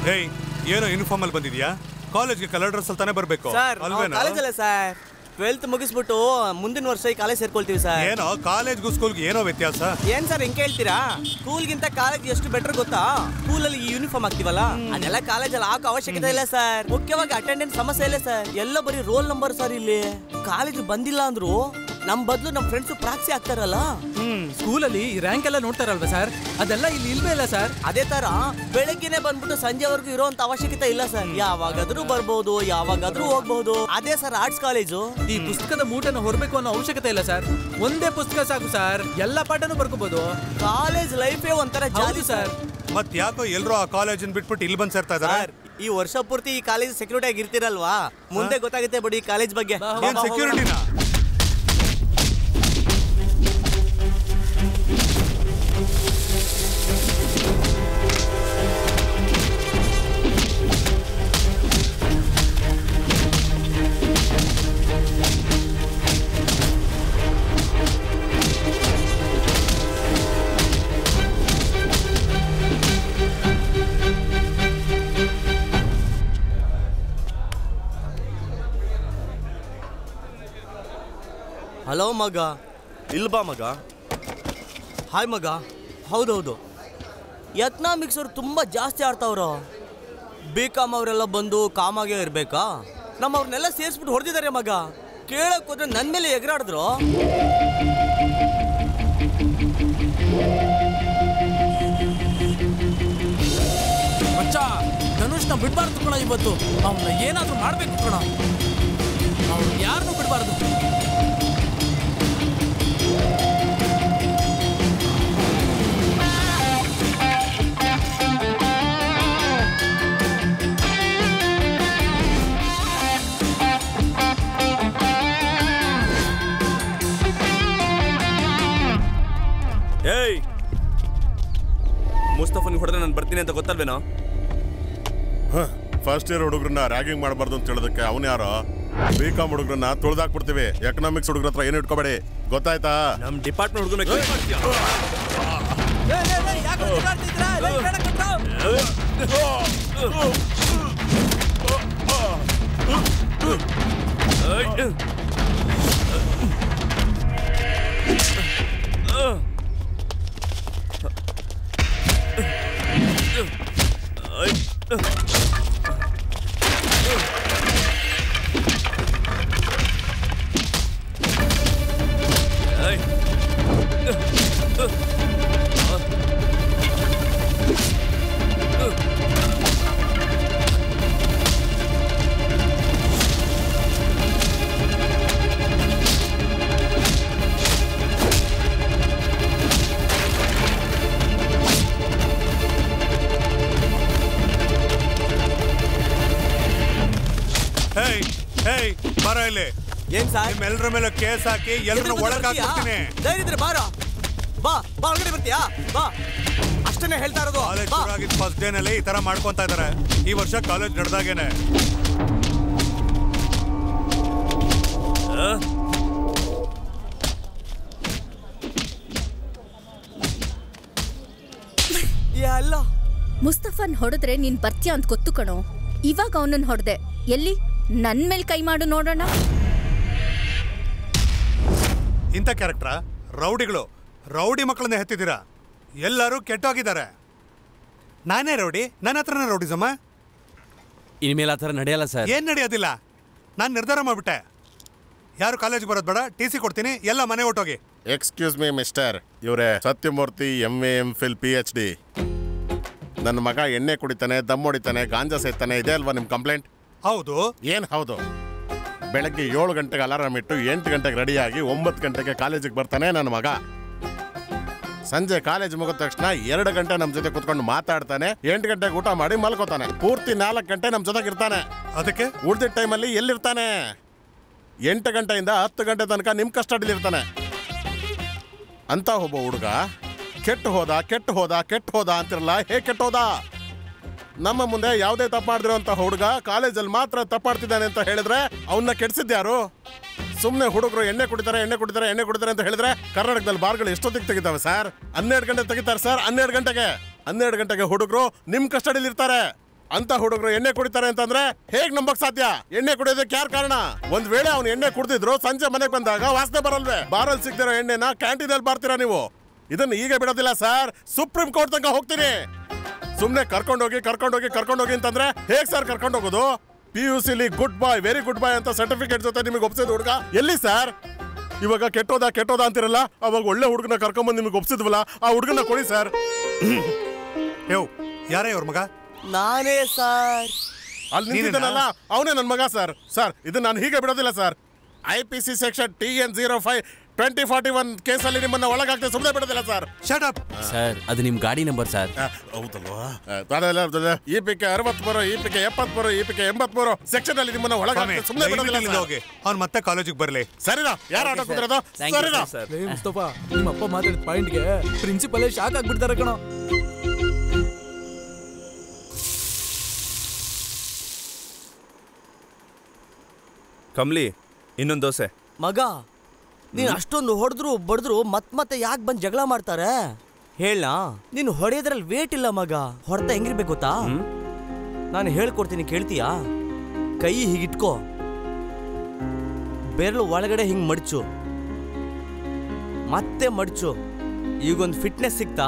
ಹೇಯ್ ಏನೋ ಯೂನಿಫಾರ್ಮ್ ಅಲ್ಲಿ ಬಂದಿದ್ಯಾ ಕಾಲೇಜ್ಗೆ ಕಲರ್ ಡ್ರೆಸ್ ಅಲ್ಲಿ ತಾನೇ ಬರ್ಬೇಕು ಸರ್ ಅಲ್ವೇನೋ ಕಾಲೇಜಲ್ಲ ಸರ್ ಟ್ವೆಲ್ತ್ ಮುಗಿಸ್ಬಿಟ್ಟು ಮುಂದಿನ ವರ್ಷ ಈ ಕಾಲೇಜ್ ಸೇರ್ಕೊಳ್ತೀವಿ ಸರ್ ಏನೋ ಕಾಲೇಜ್ಗೂ ಸ್ಕೂಲ್ಗೆ ಏನೋ ವ್ಯತ್ಯಾಸ ಏನ್ ಸರ್ ಹೆಂಗ್ ಕೇಳ್ತೀರಾ ಸ್ಕೂಲ್ಗಿಂತ ಕಾಲೇಜ್ ಎಷ್ಟು ಬೆಟರ್ ಗೊತ್ತಾ ಸ್ಕೂಲಲ್ಲಿ ಈ ಯೂನಿಫಾರ್ಮ್ ಹಾಕ್ತಿವಲ್ಲ ಅದೆಲ್ಲ ಕಾಲೇಜಲ್ಲಿ ಹಾಕೋ ಅವಶ್ಯಕತೆ ಇಲ್ಲ ಸರ್ ಮುಖ್ಯವಾಗಿ ಅಟೆಂಡೆನ್ಸ್ ಸಮಸ್ಯೆ ಇಲ್ಲ ಸರ್ ಎಲ್ಲ ಬರೀ ರೋಲ್ ನಂಬರ್ ಸರ್ ಇಲ್ಲಿ ಕಾಲೇಜ್ ಬಂದಿಲ್ಲ ಅಂದ್ರು ನಮ್ ಬದಲು ನಮ್ ಫ್ರೆಂಡ್ಸ್ ಪ್ರಾಕ್ಸಿ ಆಗ್ತಾರಲ್ಲ ಸ್ಕೂಲಲ್ಲಿ ರ್ಯಾಂಕ್ ಎಲ್ಲ ನೋಡ್ತಾರಲ್ವಾ ಸರ್ ಅದೆಲ್ಲ ಇಲ್ಲಿ ಇಲ್ವೇ ಇಲ್ಲ ಸರ್ ಅದೇ ತರ ಬೆಳಗ್ಗೆನೆ ಬಂದ್ಬಿಟ್ಟು ಸಂಜೆವರೆಗೂ ಇರೋಂತ ಅವಶ್ಯಕತೆ ಇಲ್ಲ ಸರ್ ಯಾವಾಗಾದ್ರೂ ಬರ್ಬೋದು ಯಾವಾಗಾದ್ರೂ ಹೋಗ್ಬಹುದು ಅದೇ ಸರ್ ಆರ್ಟ್ಸ್ ಕಾಲೇಜು ಈ ಪುಸ್ತಕದ ಮೂಟನ ಹೊರಬೇಕು ಅನ್ನೋ ಅವಶ್ಯಕತೆ ಇಲ್ಲ ಸರ್ ಒಂದೇ ಪುಸ್ತಕ ಸಾಕು ಸರ್ ಎಲ್ಲ ಪಾಠನೂ ಬರ್ಕೋಬಹುದು ಕಾಲೇಜ್ ಲೈಫೇ ಒಂಥರ ಜಾಲಿ ಹೌದು ಸರ್ ಸರ್ ಮತ್ ಯಾಕೋ ಎಲ್ರು ಆ ಕಾಲೇಜನ್ ಬಿಟ್ಬಿಟ್ಟು ಇಲ್ಲಿ ಬಂದ್ ಸೇರ್ತಾ ಇದಾರೆ ಸರ್ ಈ ವರ್ಷ ಪೂರ್ತಿ ಈ ಕಾಲೇಜ್ ಸೆಕ್ಯೂರಿಟಿ ಆಗಿ ಇರ್ತಿರಲ್ವಾ ಮುಂದೆ ಗೊತ್ತಾಗುತ್ತೆ ಬಿಡಿ ಈ ಕಾಲೇಜ್ ಬಗ್ಗೆ ಬಾ, ಏನ್ ಸೆಕ್ಯೂರಿಟಿನ ಹಲೋ ಮಗ ಇಲ್ ಬಾ ಮಗ ಹಾಯ್ ಮಗ ಹೌದೌದು ಎಕನಾಮಿಕ್ಸ್ ಅವ್ರು ತುಂಬ ಜಾಸ್ತಿ ಆಡ್ತಾವ್ರು ಬಿ ಕಾಮ್ ಅವರೆಲ್ಲ ಬಂದು ಕಾಮಾಗೆ ಇರ್ಬೇಕಾ ನಮ್ಮ ಅವ್ರನ್ನೆಲ್ಲ ಸೇರಿಸ್ಬಿಟ್ಟು ಹೊಡೆದಿದ್ದಾರೆ ಮಗ ಕೇಳಕ್ ಹೋದ್ರೆ ನನ್ನ ಮೇಲೆ ಎಗರಾಡಿದ್ರು ಮಚ್ಚ ಧನುಷ್ನ ಬಿಡ್ಬಾರ್ದು ಕಣ ಇವತ್ತು ಅವನ್ನ ಏನಾದ್ರೂ ಮಾಡ್ಬೇಕು ಕಣ ಅವ್ನು ಯಾರನ್ನೂ ಬಿಡ್ಬಾರ್ದು ಏಯ್ ಮುಸ್ತಫನ್ ಹೊಡೆದ್ರೆ ನಾನು ಬರ್ತೀನಿ ಅಂತ ಗೊತ್ತಲ್ವೇನೋ ಫಸ್ಟ್ ಇಯರ್ ಹುಡುಗರನ್ನ ರ್ಯಾಗಿಂಗ್ ಮಾಡಬಾರ್ದು ಅಂತ ಹೇಳೋದಕ್ಕೆ ಅವನು ಯಾರೋ ಬಿ ಕಾಮ್ ಹುಡುಗರನ್ನ ತುಳ್ದಾಕ್ಬಿಡ್ತೀವಿ ಎಕನಾಮಿಕ್ಸ್ ಹುಡುಗರ ಹತ್ರ ಏನು ಇಟ್ಕೋಬೇಡಿ ಗೊತ್ತಾಯ್ತಾ ನಮ್ ಡಿಪಾರ್ಟ್ಮೆಂಟ್ ಹುಡುಗನ ಹೇಯ್ ಹೇಯ್ ಬರ ಇಲ್ಲಿ ಏನ್ ಸರ್ ನಿಮ್ಮೆಲ್ಲರ ಮೇಲೆ ಕೇಸ್ ಹಾಕಿ ಎಲ್ಲರನ್ನ ಒಳಗ್ ಹಾಕ್ಬಿಡ್ತೀನಿ ಧೈರ್ಯ ಇದ್ರೆ ಬಾರ ಬಾ ಬಾ ಒಳಗಡೆ ಬರ್ತೀಯಾ ಬಾ ಅಷ್ಟನ್ನೇ ಹೇಳ್ತಾ ಇರೋದು ಕಾಲೇಜ್ ಬಾ. ಶುರು ಆಗಿದ್ ಫಸ್ಟ್ ಡೇನಲ್ಲಿ ಈ ತರ ಮಾಡ್ಕೊಂತ ಇದಾರೆ ಈ ವರ್ಷ ಕಾಲೇಜ್ ನಡೆದಾಗೇನೆ ಯಾ ಅಲ್ಲ ಮುಸ್ತಫಾನ್ ಹೊಡೆದ್ರೆ ನೀನ್ ಬರ್ತೀಯ ಅಂತ ಗೊತ್ತು ಕಣೋ ಇವಾಗ ಅವನನ್ನ ಹೊಡೆದೆ ಎಲ್ಲಿ ನನ್ ಮೇಲ್ ಕೈ ಮಾಡು ನೋಡೋಣ ಇಂಥ ಕ್ಯಾರೆಕ್ಟ್ರಾ ರೌಡಿಗಳು ರೌಡಿ ಮಕ್ಕಳನ್ನ ಹೆತ್ತಿದ್ದೀರಾ ಎಲ್ಲರೂ ಕೆಟ್ಟೋಗಿದ್ದಾರೆ ನಾನೇ ರೌಡಿ ನನ್ನ ಹತ್ರನೇ ರೌಡಿಸಮ್ಮ ಇನ್ಮೇಲೆ ಆ ಥರ ನಡೆಯಲ್ಲ ಸರ್ ಏನ್ ನಡೆಯೋದಿಲ್ಲ ನಾನು ನಿರ್ಧಾರ ಮಾಡ್ಬಿಟ್ಟೆ ಯಾರು ಕಾಲೇಜ್ ಬರೋದು ಬೇಡ ಟಿ ಸಿ ಕೊಡ್ತೀನಿ ಎಲ್ಲ ಮನೆ ಹೊಟ್ಟೋಗಿ ಎಕ್ಸ್ಕ್ಯೂಸ್ ಮೀ ಮಿಸ್ಟರ್ ಇವರೇ Satyamurthy M A M Phil P H D ನನ್ನ ಮಗ ಎಣ್ಣೆ ಕುಡಿತಾನೆ ದಮ್ ಹೊಡಿತಾನೆ ಗಾಂಜಾ ಸೇತಾನೆ ಇದೆ ಅಲ್ವಾ ನಿಮ್ಮ ಕಂಪ್ಲೇಂಟ್ ಹೌದು ಏನು ಹೌದು ಬೆಳಗ್ಗೆ ಏಳು ಗಂಟೆಗೆ ಅಲಾರಾಮ್ ಇಟ್ಟು ಎಂಟು ಗಂಟೆಗೆ ರೆಡಿಯಾಗಿ ಒಂಬತ್ತು ಗಂಟೆಗೆ ಕಾಲೇಜಿಗೆ ಬರ್ತಾನೆ ನನ್ನ ಮಗ ಸಂಜೆ ಕಾಲೇಜ್ ಮುಗಿದ ತಕ್ಷಣ ಎರಡು ಗಂಟೆ ನಮ್ಮ ಜೊತೆ ಕುತ್ಕೊಂಡು ಮಾತಾಡ್ತಾನೆ ಎಂಟು ಗಂಟೆಗೆ ಊಟ ಮಾಡಿ ಮಲ್ಕೋತಾನೆ ಪೂರ್ತಿ ನಾಲ್ಕು ಗಂಟೆ ನಮ್ಮ ಜೊತೆಗೆ ಇರ್ತಾನೆ ಅದಕ್ಕೆ ಉಳಿದ ಟೈಮಲ್ಲಿ ಎಲ್ಲಿರ್ತಾನೆ ಎಂಟು ಗಂಟೆಯಿಂದ ಹತ್ತು ಗಂಟೆ ತನಕ ನಿಮ್ಮ ಕಸ್ಟಡಿಲಿ ಇರ್ತಾನೆ ಅಂತ ಒಬ್ಬ ಹುಡುಗ ಕೆಟ್ಟು ಹೋದ ಕೆಟ್ಟು ಹೋದ ಕೆಟ್ಟು ಹೋದ ಅಂತಿರಲ್ಲ ಹೇ ಕೆಟ್ಟು ಹೋದ ನಮ್ಮ ಮುಂದೆ ಯಾವುದೇ ತಪ್ಪಾಡ್ದಿರೋಂಥ ಹುಡುಗ ಕಾಲೇಜಲ್ಲಿ ಮಾತ್ರ ತಪ್ಪಾಡ್ತಿದ್ದಾನೆ ಅಂತ ಹೇಳಿದ್ರೆ ಅವನ್ನ ಕೆಡ್ಸಿದ್ಯಾರು ಸುಮ್ಮನೆ ಹುಡುಗರು ಎಣ್ಣೆ ಕುಡಿತಾರೆ ಎಣ್ಣೆ ಕುಡಿತಾರೆ ಎಣ್ಣೆ ಕುಡಿತಾರೆ ಅಂತ ಹೇಳಿದ್ರೆ ಕರ್ನಾಟಕದಲ್ಲಿ ಬಾರ್ಗಳು ಎಷ್ಟೊತ್ತಿಗೆ ತೆಗಿತಾವೆ ಸರ್ ಹನ್ನೆರಡು ಗಂಟೆ ತೆಗಿತಾರೆ ಸರ್ ಹನ್ನೆರಡು ಗಂಟೆಗೆ ಹನ್ನೆರಡು ಗಂಟೆಗೆ ಹುಡುಗರು ನಿಮ್ಮ ಕಸ್ಟಡಿಲಿ ಇರ್ತಾರೆ ಅಂತ ಹುಡುಗರು ಎಣ್ಣೆ ಕುಡಿತಾರೆ ಅಂತಂದ್ರೆ ಹೇಗ್ ನಂಬಕ್ ಸಾಧ್ಯ ಎಣ್ಣೆ ಕುಡಿಯೋದಕ್ಕೆ ಯಾರ್ ಕಾರಣ ಒಂದ್ ವೇಳೆ ಅವ್ನು ಎಣ್ಣೆ ಕುಡ್ದಿದ್ರು ಸಂಜೆ ಮನೆಗೆ ಬಂದಾಗ ವಾಸನೆ ಬರಲ್ವೇ ಬಾರಲ್ಲಿ ಸಿಗ್ದಿರೋ ಎಣ್ಣೆನ ಕ್ಯಾಂಟೀನ್ ಅಲ್ಲಿ ಬಾರ್ತೀರಾ ನೀವು ಇದನ್ನ ಈಗ ಬಿಡೋದಿಲ್ಲ ಸರ್ ಸುಪ್ರೀಂ ಕೋರ್ಟ್ ತನಕ ಹೋಗ್ತೀನಿ ಸುಮ್ನೆ ಕರ್ಕೊಂಡೋಗಿ ಕರ್ಕೊಂಡೋಗಿ ಕರ್ಕೊಂಡೋಗಿ ಅಂತಂದ್ರೆ ಹೇಗ್ ಸರ್ ಕರ್ಕೊಂಡು ಹೋಗೋದು ಪಿ ಯು ಸಿಲಿ good boy very good boy ಅಂತ ಸರ್ಟಿಫಿಕೇಟ್ ಜೊತೆ ನಿಮಗೆ ಒಪ್ಸಿದ ಹುಡುಗ ಎಲ್ಲಿ ಸರ್ ಇವಾಗ ಕೆಟ್ಟೋದ ಕೆಟ್ಟೋದ ಅಂತಿರಲ್ಲ ಅವಾಗ ಒಳ್ಳೆ ಹುಡುಗನ ಕರ್ಕೊಂಬಂದು ನಿಮಗೆ ಒಪ್ಸಿದ್ವಲ್ಲ ಆ ಹುಡುಗನ ಕೊಡಿ ಸರ್ ಯೋ ಯಾರೇ ಅವ್ರ ಮಗ ನಾನೇ ಸರ್ ಅಲ್ಲಿ ನಿಂತಿದ್ದಾನಲ್ಲ ಅವನೇ ನನ್ನ ಮಗ ಸರ್ ಸರ್ ಇದನ್ನ ನಾನು ಹೀಗೆ ಬಿಡೋದಿಲ್ಲ sir I P C section T N zero five twenty forty one ಕೇಸಲ್ಲಿ ನಿಮ್ಮನ್ನ ಒಳಗಾಗ್ತದೆ ಸುಮ್ಮನೆ ಬಿಡೋದಿಲ್ಲ ಸರ್ ಶಟ್ ಅಪ್ ಸರ್ ಅದು ನಿಮ್ ಗಾಡಿ ನಂಬರ್ ಸರ್ ಆ, ಹೌದಲ್ವಾ ಆ, ತಾಡಲ್ಲ, ತಾಡಲ್ಲ. ಈ ಪಿಕೆ ಅರವತ್ಮೂರು ಈ ಪಿಕೆ ಎಪ್ಪತ್ಮೂರು ಈ ಪಿಕೆ ಎಂಬತ್ಮೂರು ಸೆಕ್ಷನ್ ಅಲ್ಲಿ ನಿಮ್ಮನ್ನ ಒಳಗಾಗ್ತದೆ ಸುಮ್ಮನೆ ಬಿಡೋದಿಲ್ಲ ಸರ್. ಹೋಗಿ ಅವ್ನು ಮತ್ತೆ ಕಾಲೇಜಿಗೆ ಬರಲಿ ಸರಿನಾ ಯಾರು ಆಟ ಕುಂದಿರೋದು Thank you, ಸರಿನಾ sir. ಏ ಮುಸ್ತಫಾ ನಿಮ್ಮ ಅಪ್ಪ ಮಾತಾಡಿದ ಪಾಯಿಂಟ್ಗೆ ಪ್ರಿನ್ಸಿಪಲೇ ಶಾಕ್ ಆಗ್ಬಿಡ್ತಾರೆ ಕಣೋ ಕಮ್ಲಿ ಇನ್ನೊಂದು ದೋಸೆ ಮಗ ನೀನ್ ಅಷ್ಟೊಂದು ಹೊಡೆದ್ರು ಬಡಿದ್ರು ಮತ್ ಮತ್ತೆ ಯಾಕೆ ಬಂದ್ ಜಗಳ ಮಾಡ್ತಾರೆ ಹೇಳ ನೀನು ಹೊಡೆಯೋದ್ರಲ್ಲಿ ವೇಟ್ ಇಲ್ಲ ಮಗ ಹೊಡೆತ ಹೆಂಗಿರ್ಬೇಕು ಗೊತ್ತಾ ನಾನು ಹೇಳ್ಕೊಡ್ತೀನಿ ಕೇಳ್ತೀಯಾ ಕೈ ಹೀಗಿಟ್ಕೋ ಬೆರಳು ಒಳಗಡೆ ಹಿಂಗ್ ಮಡ್ಚು ಮತ್ತೆ ಮಡ್ಚು ಈಗೊಂದು ಫಿಟ್ನೆಸ್ ಸಿಕ್ತಾ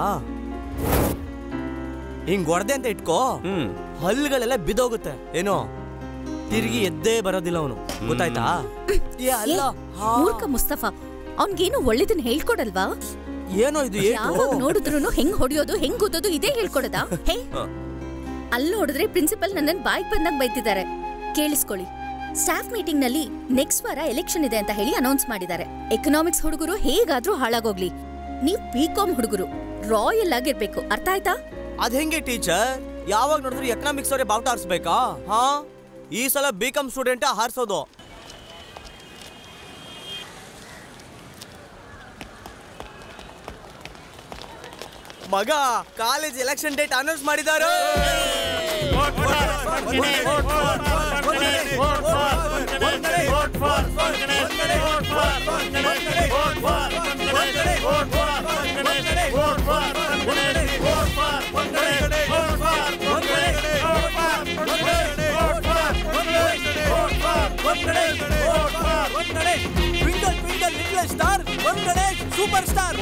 ಹಿಂಗ್ ಹೊಡೆದೆ ಅಂತ ಇಟ್ಕೋ ಹ್ಮ್ ಹಲ್ಲುಗಳೆಲ್ಲ ಬಿದ್ದೋಗುತ್ತೆ ಏನೋ ತಿರುಗಿ ಎದ್ದೇ ಬರೋದಿಲ್ಲ ಅವನು ಗೊತ್ತಾಯ್ತಾ ಏ ಅಲ್ಲ ಹಾ. ಮೂರ್ಖ ಮುಸ್ತಫಾ ಅವ್ನ್ಗೇನು ಒಳ್ಳೇದನ್ನ ಹೇಳ್ಕೊಡಲ್ವಾ ಏನೋ ಇದು ಏನು ಯಾವಾಗ ನೋಡಿದ್ರು ಹೆಂಗ್ ಹೊಡಿಯೋದು ಹೆಂಗ್ ಓದೋದು ಇದೇ ಹೇಳ್ಕೊಡದ ಹೇ ಅಲ್ಲಿ ನೋಡಿದ್ರೆ ಪ್ರಿನ್ಸಿಪಲ್ ನನ್ನನ್ ಬಾಯ್ಗ್ ಬಂದಾಗ ಬೈತಿದ್ದಾರೆ ಕೇಳಿಸ್ಕೊಳ್ಳಿ ಸ್ಟಾಫ್ ಮೀಟಿಂಗ್ ನಲ್ಲಿ ನೆಕ್ಸ್ಟ್ ವಾರ ಎಲೆಕ್ಷನ್ ಇದೆ ಅಂತ ಹೇಳಿ ಅನೌನ್ಸ್ ಮಾಡಿದ್ದಾರೆ ಎಕನಾಮಿಕ್ಸ್ ಹುಡುಗರು ಹೇಗಾದ್ರೂ ಹಾಳಾಗೋಗ್ಲಿ ನೀವ್ ಬಿ ಕಾಮ್ ಹುಡುಗರು ರಾಯಲ್ ಆಗಿರ್ಬೇಕು ಅರ್ಥ ಆಯ್ತಾ ಅದ್ ಹೆಂಗೆ ಟೀಚರ್ ಯಾವಾಗ ನೋಡಿದ್ರು ಎಕನಾಮಿಕ್ಸ್ ಅವರೇ ಬಾವುಟ ಹಾರಿಸ್ಬೇಕಾ ಹಾ ಈ ಸಲ ಬಿ ಕಾಮ್ ಸ್ಟೂಡೆಂಟ್ ಹಾರಿಸೋದು ಮಗ ಕಾಲೇಜ್ ಎಲೆಕ್ಷನ್ ಡೇಟ್ ಅನೌನ್ಸ್ ಮಾಡಿದ್ದಾರೆ ಟ್ವಿಂಕಲ್ ಟ್ವಿಂಕಲ್ ಲಿಟಲ್ ಸ್ಟಾರ್ ಒಂದ್ ಕಡೆ ಸೂಪರ್ ಸ್ಟಾರ್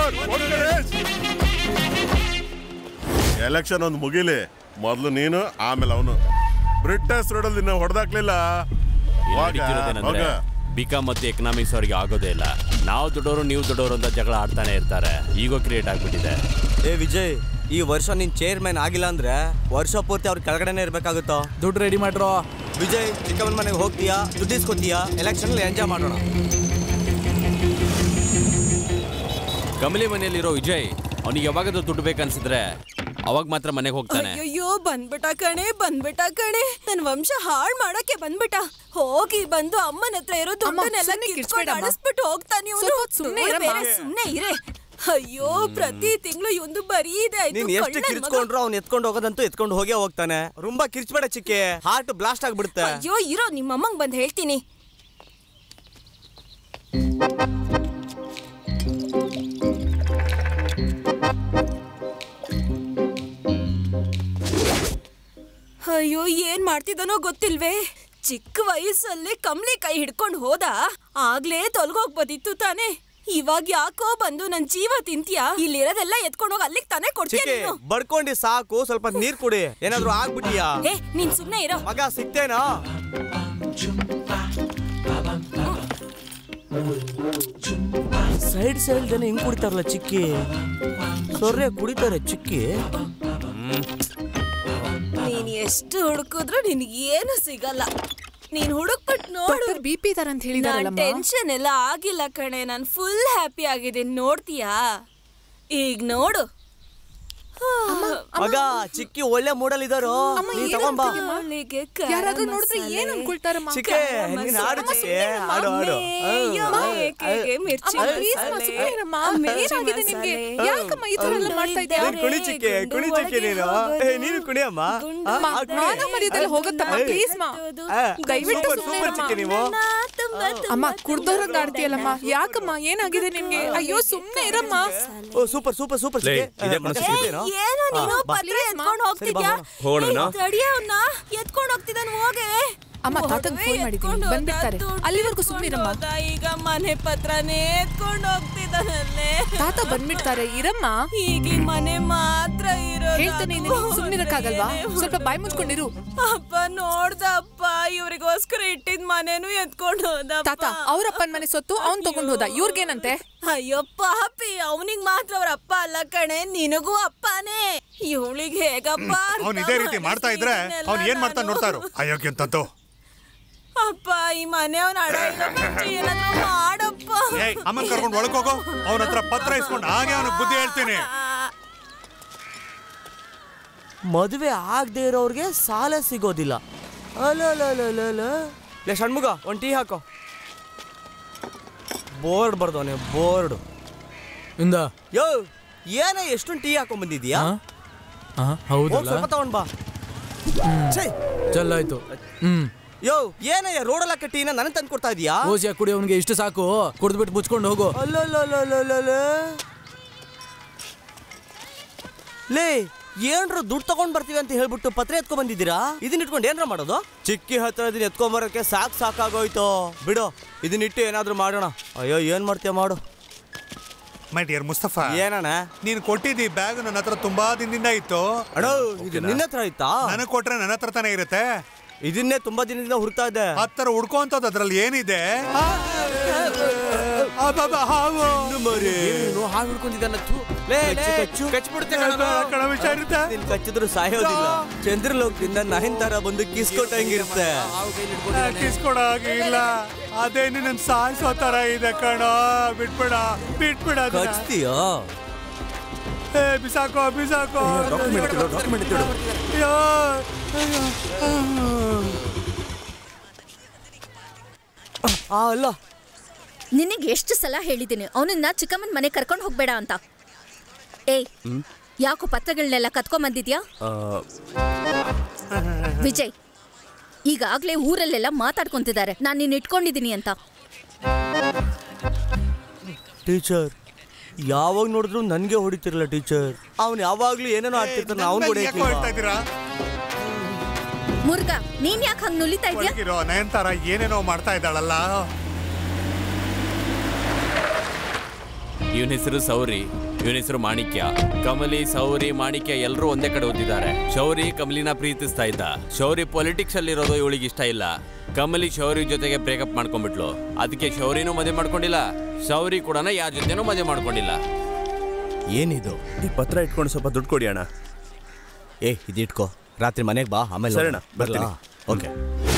ಎಲೆಕ್ಷನ್ ಒಂದು ಮುಗಿಲಿ ಮೊದಲು ನೀನು ಆಮೇಲೆ ಅವನು ಬ್ರಿಟಿಷ್ ರೋಡಲ್ಲಿ ನಿನ್ನ ಹೊಡೆದಾಕ್ಲಿಲ್ಲ ನಡೀತಿರೋದೇನಂದ್ರೆ ಬಿಕಾಮ್ ಮತ್ತು ಎಕನಾಮಿಕ್ಸ್ ಅವರಿಗೆ ಆಗೋದೇ ಇಲ್ಲ ನಾವು ದೊಡ್ಡವರು ನೀವು ದೊಡ್ಡವರು ಅಂತ ಜಗಳ ಆಡ್ತಾನೆ ಇರ್ತಾರೆ ಈಗೋ ಕ್ರಿಯೇಟ್ ಆಗ್ಬಿಟ್ಟಿದೆ ಏ ವಿಜಯ್ ಈ ವರ್ಷ ನೀನ್ ಚೇರ್ಮನ್ ಆಗಿಲ್ಲ ಅಂದ್ರೆ ವರ್ಷ ಪೂರ್ತಿ ಅವ್ರ ಕೆಳಗಡೆನೆ ಇರ್ಬೇಕಾಗುತ್ತೋ ದುಡ್ಡು ರೆಡಿ ಮಾಡ್ರೋ ವಿಜಯ್ ಚಿಕ್ಕಮ್ಮನ ಮನೆಗೆ ಹೋಗ್ತೀಯಾ ದುಡ್ಡು ಇಸ್ಕೊತೀಯಾ ಎಲೆಕ್ಷನ್ ಎಂಜಾಯ್ ಮಾಡೋಣ ಕಮಲಿ ಮನೆಯಲ್ಲಿರೋ ವಿಜಯ್ ಅವನಿಗೆ ಯಾವಾಗಾದ್ರೂ ದುಡ್ಡು ಬೇಕನ್ಸಿದ್ರೆ ಅವಾಗ ಮಾತ್ರ ಮನೆಗೆ ಹೋಗ್ತಾನೆ ಅಯ್ಯೋ ಬಂದ್ಬಿಟ್ಟ ಕಣೆ ಬಂದ್ಬಿಟ್ಟ ಕಣೆ ನನ್ ವಂಶ ಹಾಳ್ ಮಾಡಕ್ಕೆ ಬಂದ್ಬಿಟ್ಟ ಹೋಗಿ ಬಂದು ಅಮ್ಮನ ಹತ್ರ ಇರೋ ದುಡ್ಡನ್ನೆಲ್ಲ ಸುಮ್ನೆ ಕಿತ್ಕೊಂಡು ಕಿರ್ಚ್ಬೇಡಮ್ಮ. ಅಳಿಸ್ಬಿಟ್ಟು ಹೋಗ್ತಾನೆ ಇವ್ನು. ಸ್ವಲ್ಪ ಹೊತ್ತು ಸುಮ್ನೆ ನೋಡು ಇರಮ್ಮ. ಬೇರೆ ಸುಮ್ನೆ ಇರೆ ಅಯ್ಯೋ ಪ್ರತಿ ತಿಂಗಳು ಇವಂದು ಬರೀ ಇದೆ ಆಯ್ತು ನೀನ್ ಎಷ್ಟು ಕಳ್ಳನ್ ಮಗ. ಕಿರ್ಚ್ಕೊಂಡ್ರು ಅವ್ನು ಎತ್ಕೊಂಡು ಹೋಗೋದಂತೂ ಎತ್ಕೊಂಡು ಹೋಗೇ ಹೋಗ್ತಾನೆ ತುಂಬಾ ಕಿರ್ಚ್ಬೇಡ ಚಿಕ್ಕಿ ಹಾರ್ಟ್ ಬ್ಲಾಸ್ಟ್ ಆಗ್ಬಿಡುತ್ತೆ ಅಯ್ಯೋ ಇರೋ ನಿಮ್ಮ ಅಮ್ಮಂಗ್ ಬಂದ್ ಹೇಳ್ತೀನಿ ಅಯ್ಯೋ ಏನ್ ಮಾಡ್ತಿದ್ದಾನೋ ಗೊತ್ತಿಲ್ವೇ ಚಿಕ್ಕ ವಯಸ್ಸಲ್ಲೇ ಕಮ್ಲಿ ಕೈ ಹಿಡ್ಕೊಂಡು ಹೋದ ಆಗ್ಲೇ ತೊಲ್ಗೋಗ್ಬೋದಿತ್ತು ತಾನೇ ಇವಾಗ ಯಾಕೋ ಬಂದು ನನ್ ಜೀವ ತಿಂತ್ಯಾ ಇಲ್ಲಿರೋದೆಲ್ಲ ಎತ್ಕೊಂಡು ಹೋಗಿ ಅಲ್ಲಿಗೆ ತಾನೇ ಕೊಡ್ತೀಯ ಚಿಕ್ಕಿ ನೀನು ಬಡ್ಕೊಂಡಿ ಸಾಕು ಸ್ವಲ್ಪ ನೀರ್ ಕುಡಿ ಏನಾದ್ರೂ ಆಗ್ಬಿಟ್ಟಿಯಾ ಏ ನೀನ್ ಸುಮ್ನೆ ಇರೋ ಮಗ ಸಿಗ್ತೇನಾ ಸೈಡ್ ಸೈಡ್ ಜನ ಹಿಂಗ್ ಕುಡಿತಾರಲ್ಲ ಚಿಕ್ಕಿ ಸೊರ್ರೆ ಕುಡಿತಾರೆ ಚಿಕ್ಕಿ ನೀನ್ ಎಷ್ಟು ಹುಡುಕಿದ್ರು ನಿನ್ಗೆ ಏನು ಸಿಗಲ್ಲ ನೀನ್ ಹುಡುಕ್ಬಿಟ್ಟು ನೋಡು ಡಾಕ್ಟರ್ ಬಿ ಪಿ ಇದಾರೆ ಅಂತ ನಾನ್ ಹೇಳಿದಾರಲ್ಲಮ್ಮ ಟೆನ್ಷನ್ ಎಲ್ಲ ಆಗಿಲ್ಲ ಕಣೆ ನಾನ್ ಫುಲ್ ಹ್ಯಾಪಿ ಆಗಿದ್ದೀನಿ ನೋಡ್ತೀಯಾ ಈಗ ನೋಡು ಮಗ ಚಿಕ್ಕಿ ಒಳ್ಳೆ ಮೂಡಲ್ ಇದಾರೋ ಅಮ್ಮ, ನೀ ಏನ್ ತಗೊಂಬಾ ಅಂತಿದ್ಯಮ್ಮ? ಅವಳಿಗೆ ಯಾರಾದ್ರೂ ಖಾರ ನೋಡಿದ್ರೆ ಮಸಾಲೆ. ಏನ್ ಅನ್ಕೊಳ್ತಾರಮ್ಮ ಚಿಕ್ಕಿ ನೀನ್ ಆಡು ಅಮ್ಮ, ಚಿಕ್ಕಿ ಸುಮ್ನೆ ಇರಮ್ಮ. ಆಡು ಆಡು ಅಯ್ಯೋ, ಏಕೆಗೆ ಮಿರ್ಚಿ ಅಮ್ಮ, please ಅಮ್ಮ, ಮಸಾಲೆ. ಸುಮ್ನೆ ಇರಮ್ಮ. ಮಿರ್ಚಿ ಏನಾಗಿದೆ ನಿಮ್ಗೆ? ಮಸಾಲೆ. ಯಾಕಮ್ಮ ಈ ತರ ಎಲ್ಲ ಮಾಡ್ತಾ ಇದ್ದೀರಾ? ನೀನ್ ಕುಣಿ ಚಿಕ್ಕಿ ಕುಣಿ ಚಿಕ್ಕಿ ನೀನು ಏ ನೀನು ಕುಣಿಯಮ್ಮ ಗುಂಡು ಆ, ಆ, ಅಮ್ಮ, ಕುಣಿ. ಮಾನ ಮರ್ಯಾದೆಲ್ಲ ಹೋಗುತ್ತಮ್ಮ, ಏಯ್. please ಮಾ. ಆ, ದಯವಿಟ್ಟು ಸೂಪರ್ ಸುಮ್ನೆ ಸೂಪರ್ ಇರಮ್ಮ. ಚಿಕ್ಕಿ ನೀವು ನಾತು ಅಮ್ಮ ಕುಡ್ದೋರಂಗ್ ಆಡ್ತೀಯಲ್ಲಮ್ಮ ಯಾಕಮ್ಮ ಏನಾಗಿದೆ ನಿನ್ಗೆ ಅಯ್ಯೋ ಸುಮ್ನೆ ಇರಮ್ಮ ಓ ಸೂಪರ್ ಸೂಪರ್ ಸೂಪರ್ ಲೇ, ಇದೇ ಏ, ಮನಸ್ಸು ಏನೋ ನೀನು ಪತ್ರ ಎತ್ಕೊಂಡು ಹೋಗ್ತಿದ್ಯಾ ಹೋಗೋಣ ತಡಿಯವನ್ನ ಎತ್ಕೊಂಡು ಹೋಗ್ತಿದ್ದಾನ ಹೋಗೆ ಅಮ್ಮ, ತಾತಂಗ್ phone ಮಾಡಿದ್ದೀನಿ. ಬಂದ್ಬಿಡ್ತಾರೆ. ಅಲ್ಲಿವರ್ಗೂ ಸುಮ್ನಿರಮ್ಮ. ಈಗ ಮನೆ ಪತ್ರನೇ ಎತ್ಕೊಂಡು ಹೋಗ್ತಿದ್ದಾನಲ್ಲೇ ತಾತ ಬಂದ್ಬಿಡ್ತಾರೆ ಇರಮ್ಮ ಈಗ ಈ ಮನೆ ಮಾತ್ರ ಇರೋದು ಹೇಳ್ತಾನೆ ಅದು. ಇದೀನಿ ಸುಮ್ನಿರಕ್ಕಾಗಲ್ವಾ ಸ್ವಲ್ಪ ಬಾಯ್ ಮುಚ್ಕೊಂಡಿರು ಅಪ್ಪ ನೋಡ್ದಪ್ಪ ಇವ್ರಿಗೋಸ್ಕರ ಇಟ್ಟಿದ್ ಮನೇನು ಎತ್ಕೊಂಡು ಹೋದಪ್ಪ ತಾತ ಅವ್ರಪ್ಪನ್ ಮನೆ ಸೊತ್ತು ಅವ್ನ್ ತಗೊಂಡ್ ಹೋದ ಇವ್ರಿಗೇನಂತೆ ಅಯ್ಯೋ ಪಾಪಿ ಅವನಿಗ್ ಮಾತ್ರ ಅವ್ರ ಅಪ್ಪ ಅಲ್ಲ ಕಣೆ ನಿನಗೂ ಅಪ್ಪನೇ ಇವಳಿಗೆ ಹೇಗಪ್ಪ ಅರ್ಥ ಅವ್ನು ಇದೇ ರೀತಿ ಮಾಡ್ತಾ ಇದ್ರೆ ಮಾಡಿಸಿದ್ನೆಲ್ಲ ಅವ್ನು ಏನ್ ಮಾಡ್ತಾನೆ ನಾನು? ನೋಡ್ತಾರು ಅಯೋಗ್ಯ ಅಂತದ್ದು ಅಪ್ಪ ಈ ಮನೆ ಅವ್ನ ಅಡ ಇಲ್ಲ ಮುಂಚೆ ಏನಾದ್ರೂ ಮಾಡಪ್ಪ ಏಯ್ ಅಮ್ಮನ್ ಕರ್ಕೊಂಡು ಒಳಗ್ ಹೋಗೋ ಅವನ ಹತ್ರ ಪತ್ರ ಇಸ್ಕೊಂಡು ಹಾಗೆ ಅವನಿಗೆ ಬುದ್ಧಿ ಹೇಳ್ತೀನಿ ಮದುವೆ ಆಗದೆ ಇರೋರ್ಗೆ ಸಾಲ ಸಿಗೋದಿಲ್ಲ ಅಲಲಲಲಲ. ಲೇ ಷಣ್ಮುಗ ಒಂದು ಟೀ ಹಾಕೋ ಬೋರ್ಡ್ ಬರ್ದವನೆ ಬೋರ್ಡ್ ಇಂದ ಯೋ ಏನೇ ಎಷ್ಟೊಂದು ಟೀ ಹಾಕೊಂಡ್ ಬಂದಿದ್ಯಾ ಹಾ? ಹಾ, ಹೋಗ್ ಹೌದಲ್ಲ ಸ್ವಲ್ಪ ತಗೊಂಡ್ ಬಾ ಛೇ, ಚಲ್ಲಾಯ್ತು ಹ್ಮ್ ಯೋ ಏನಯ್ಯ ರೋಡಲ್ಲ ಟೀನ ನನಗೆ ತಂದು ಕೊಡ್ತಾ ಇದೀಯಾ ಓಸಿಯ ಕುಡಿ ಅವನಿಗೆ ಇಷ್ಟು ಸಾಕು ಕುಡ್ದ್ಬಿಟ್ಟು ಮುಚ್ಕೊಂಡು ಹೋಗು ಅಲ್ಲಲ್ಲಲ್ಲಲ್ಲಲ್ಲ. ಲೇ ಏನ್ರ ದುಡ್ಡು ತಗೊಂಡ್ ಬರ್ತೀವಿ ಅಂತ ಹೇಳ್ಬಿಟ್ಟು ಪತ್ರ ಎತ್ಕೊಂಡ್ ಬಂದಿದ್ದೀರಾ ಇದನ್ನ ಇಟ್ಕೊಂಡು ಏನ್ರ ಮಾಡೋದು ಚಿಕ್ಕಿ ಹತ್ರ ಇದನ್ನ ಎತ್ಕೊಂಡ್ ಬರೋಕೆ ಸಾಕ್ ಸಾಕಾಗೋಯ್ತು ಬಿಡು ಇದನ್ನಿಟ್ಟು ಏನಾದ್ರೂ ಮಾಡೋಣ ಅಯ್ಯೋ ಏನ್ ಮಾಡ್ತೀಯ ಮಾಡು ಮೈ ಡಿಯರ್ ಮುಸ್ತಫಾ ಏನಣ್ಣ ನೀನು ಕೊಟ್ಟಿದ್ದಿ ಬ್ಯಾಗ್ ನನ್ನ ಹತ್ರ ತುಂಬಾ ದಿನದಿಂದ ಇತ್ತು ಅಣ್ಣ ಇದು ನಿನ್ನ ಹತ್ರ ಇತ್ತಾ ನನಗೆ ಕೊಟ್ರೆ ನನ್ನ ಹತ್ರ ತಾನೇ ಇರುತ್ತೆ ಇದನ್ನೇ ತುಂಬಾ ದಿನದಿಂದ ಹುಡುಕ್ತಾ ಇದ್ದೆ ಹತ್ತರ ಹುಡ್ಕೋಂತದ್ದು ಅದ್ರಲ್ಲಿ ಏನಿದೆ ಅಬ್ಬಬ್ಬ, ಹಾವು. ಹಾವು ಹಿಡ್ಕೊಂಡಿದ್ದಾನ ಲೇ, ಲೇ, ಕಚ್ಬಿಡುತ್ತೆ ಕಣೋ. ಕಣ ಹುಷಾರಿರುತ್ತೆ. ನೀನ್ ಕಚ್ಚಿದ್ರು ಸಾಯೋದಿಲ್ಲ ಚಂದ್ರಲೋಕದಿಂದ ನಹಿನ್ ತರ ಬಂದು ಕಿಸ್ಕೊಟ್ಟಂಗಿರುತ್ತೆ ಕಿಸ್ಕೊಡ ಹಾಗೆ ಇಲ್ಲ ಅದೇ ನಿನ್ನ ಸಾಯಿಸೋ ತರ ಇದೆ ಕಣ ಬಿಟ್ಬಿಡ ಬಿಟ್ಬಿಡ ಅದನ್ನ. ಕಚ್ತೀಯೋ ಏ, ಬಿಸಾಕೋ ಬಿಸಾಕೋ ಅಯ್ಯೋ, ಅಯ್ಯೋ. ಆ ಅಲ್ಲ ನಿನಗೆ ಎಷ್ಟು ಸಲ ಹೇಳಿದ್ದೀನಿ ಅವನನ್ನ ಚಿಕ್ಕಮ್ಮನ ಮನೆ ಕರ್ಕೊಂಡು ಹೋಗ್ಬೇಡ ಅಂತ ಏಯ್ ಯಾಕೋ ಪತ್ರಗಳನ್ನೆಲ್ಲ ಕತ್ಕೊಂಬಂದಿದ್ಯಾ ವಿಜಯ್ ಈಗಾಗ್ಲೇ ಊರಲ್ಲೆಲ್ಲ ಮಾತಾಡ್ಕೊಂತಿದ್ದಾರೆ ನಾನು ನಿನ್ನ ಇಟ್ಕೊಂಡಿದ್ದೀನಿ ಅಂತ ಟೀಚರ್ ಯಾವಾಗ ನೋಡಿದ್ರು ನನ್ಗೆ ಹೊಡಿತಿರಲ್ಲ ಟೀಚರ್ ಅವ್ನು ಯಾವಾಗ್ಲೂ ಏನೇನೋ ಆಡ್ತಿರ್ತಾನೆ ಅವ್ನು ನನ್ ಮೇಲೆ ಯಾಕೋ ಹೇಳ್ತಾ ಇದ್ದೀರಾ ಮುರುಘಾ ನೀನ್ ಯಾಕೆ ಹಂಗ್ ನುಲಿತಾ ಇದ್ಯಾ ಒಳಗಿರೋ ನಯನ್ತಾರ ಏನೇನೋ ಮಾಡ್ತಾ ಇದ್ದಾಳಲ್ಲ ಇವನ ಹೆಸರು ಸೌರಿ ಇವನ ಹೆಸರು ಮಾಣಿಕ್ಯ ಕಮಲಿ ಸೌರಿ ಮಾಣಿಕ್ಯ ಎಲ್ಲರೂ ಒಂದೇ ಕಡೆ ಓದಿದ್ದಾರೆ ಶೌರಿ ಕಮಲಿನ ಪ್ರೀತಿಸ್ತಾ ಇದ್ದ ಶೌರಿ ಪೊಲಿಟಿಕ್ಸ್ ಅಲ್ಲಿ ಇರೋದು ಇವಳಿಗೆ ಇಷ್ಟ ಇಲ್ಲ ಕಮಲಿ ಶೌರಿ ಜೊತೆಗೆ ಬ್ರೇಕಪ್ ಮಾಡ್ಕೊಂಡ್ಬಿಟ್ಲು ಅದಕ್ಕೆ ಶೌರಿನೂ ಮದುವೆ ಮಾಡ್ಕೊಂಡಿಲ್ಲ ಶೌರಿ ಕೂಡ ಯಾರ ಜೊತೆನೂ ಮದುವೆ ಮಾಡ್ಕೊಂಡಿಲ್ಲ ಏನಿದು ಈ ಪತ್ರ ಇಟ್ಕೊಂಡು ಸ್ವಲ್ಪ ದುಡ್ಡು ಕೊಡಿ ಅಣ್ಣ ಏ ಇದಿಟ್ಕೋ ರಾತ್ರಿ ಮನೆಗೆ ಬಾ ಆಮೇಲೆ ಸರಿ ಅಣ್ಣ, ಬರ್ತೀನಿ. ಓಕೆ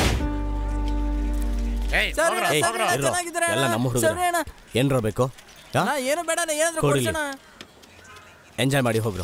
ಎಲ್ಲ ನಮ್ಮ ಹುಡುಗ ಏನ್ರ ಬೇಕು ಏನು ಬೇಡ ಏನಾದ್ರು ಕೊಡಿ. ಕೊಡ್ಸೋಣ ಎಂಜಾಯ್ ಮಾಡಿ ಹೋಗ್ರು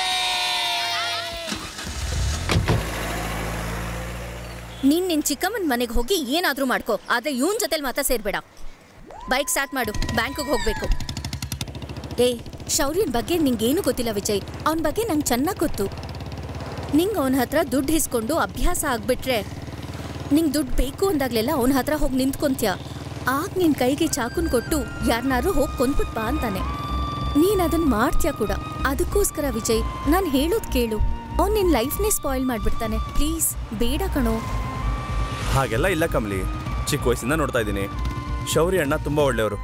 ನೀನ್ ನಿನ್ ಚಿಕ್ಕಮ್ಮನ ಮನೆಗೆ ಹೋಗಿ ಏನಾದ್ರೂ ಮಾಡ್ಕೋ ಆದ್ರೆ ಇವನ್ ಜೊತೆಲಿ ಮಾತ್ರ ಸೇರ್ಬೇಡ ಬೈಕ್ ಸ್ಟಾರ್ಟ್ ಮಾಡು ಬ್ಯಾಂಕಿಗೆ ಹೋಗ್ಬೇಕು ಏ ಶೌರ್ಯನ್ ಬಗ್ಗೆ ನಿಂಗೇನು ಗೊತ್ತಿಲ್ಲ ವಿಜಯ್ ಅವನ ಬಗ್ಗೆ ನಂಗೆ ಚೆನ್ನಾಗಿ ಗೊತ್ತು ನಿಂಗೆ ಅವನ ಹತ್ರ ದುಡ್ಡು ಇಸ್ಕೊಂಡು ಅಭ್ಯಾಸ ಆಗ್ಬಿಟ್ರೆ ನಿಂಗೆ ದುಡ್ಡು ಬೇಕು ಅಂದಾಗ್ಲೆಲ್ಲ ಅವನ ಹತ್ರ ಹೋಗಿ ನಿಂತ್ಕೊಂತ್ಯ ಆಗ ನಿನ್ ಕೈಗೆ ಚಾಕುನ್ ಕೊಟ್ಟು ಯಾರನ್ನಾರು ಹೋಗಿ ಕೊಂದ್ಬಿಟ್ ಬಾ ಅಂತಾನೆ ನೀನ್ ಅದನ್ನ ಮಾಡ್ತೀಯ ಕೂಡ ಅದಕ್ಕೋಸ್ಕರ ವಿಜಯ್ ನಾನು ಹೇಳೋದ್ ಕೇಳು ಅವ್ನು ನಿನ್ ಲೈಫ್ನೇ ಸ್ಪಾಯಿಲ್ ಮಾಡ್ಬಿಡ್ತಾನೆ ಪ್ಲೀಸ್ ಬೇಡ ಕಣೋ ಹಾಗೆಲ್ಲ ಇಲ್ಲ ಕಮಲಿ ಚಿಕ್ಕ ವಯಸ್ಸಿಂದ ನೋಡ್ತಾ ಇದ್ದೀನಿ ಶೌರಿ ಅಣ್ಣ ತುಂಬ ಒಳ್ಳೆಯವರು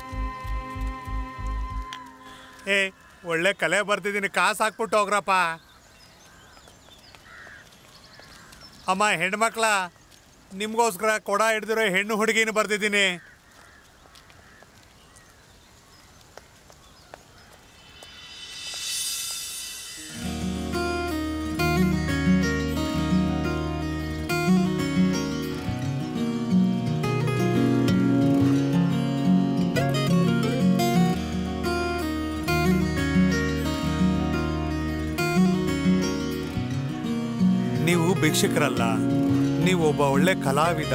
ಏ ಒಳ್ಳೆ ಕಲೆ ಬರ್ತಿದ್ದೀನಿ ಕಾಸು ಹಾಕ್ಬಿಟ್ಟು ಹೋಗ್ರಪ್ಪ ಅಮ್ಮ ಹೆಣ್ಮಕ್ಳ ನಿಮ್ಗೋಸ್ಕರ ಕೊಡ ಹಿಡ್ದಿರೋ ಹೆಣ್ಣು ಹುಡುಗಿನ ಬರ್ದಿದ್ದೀನಿ ನೀವು ಭಿಕ್ಷುಕರಲ್ಲ ನೀವು ಒಬ್ಬ ಒಳ್ಳೆ ಕಲಾವಿದ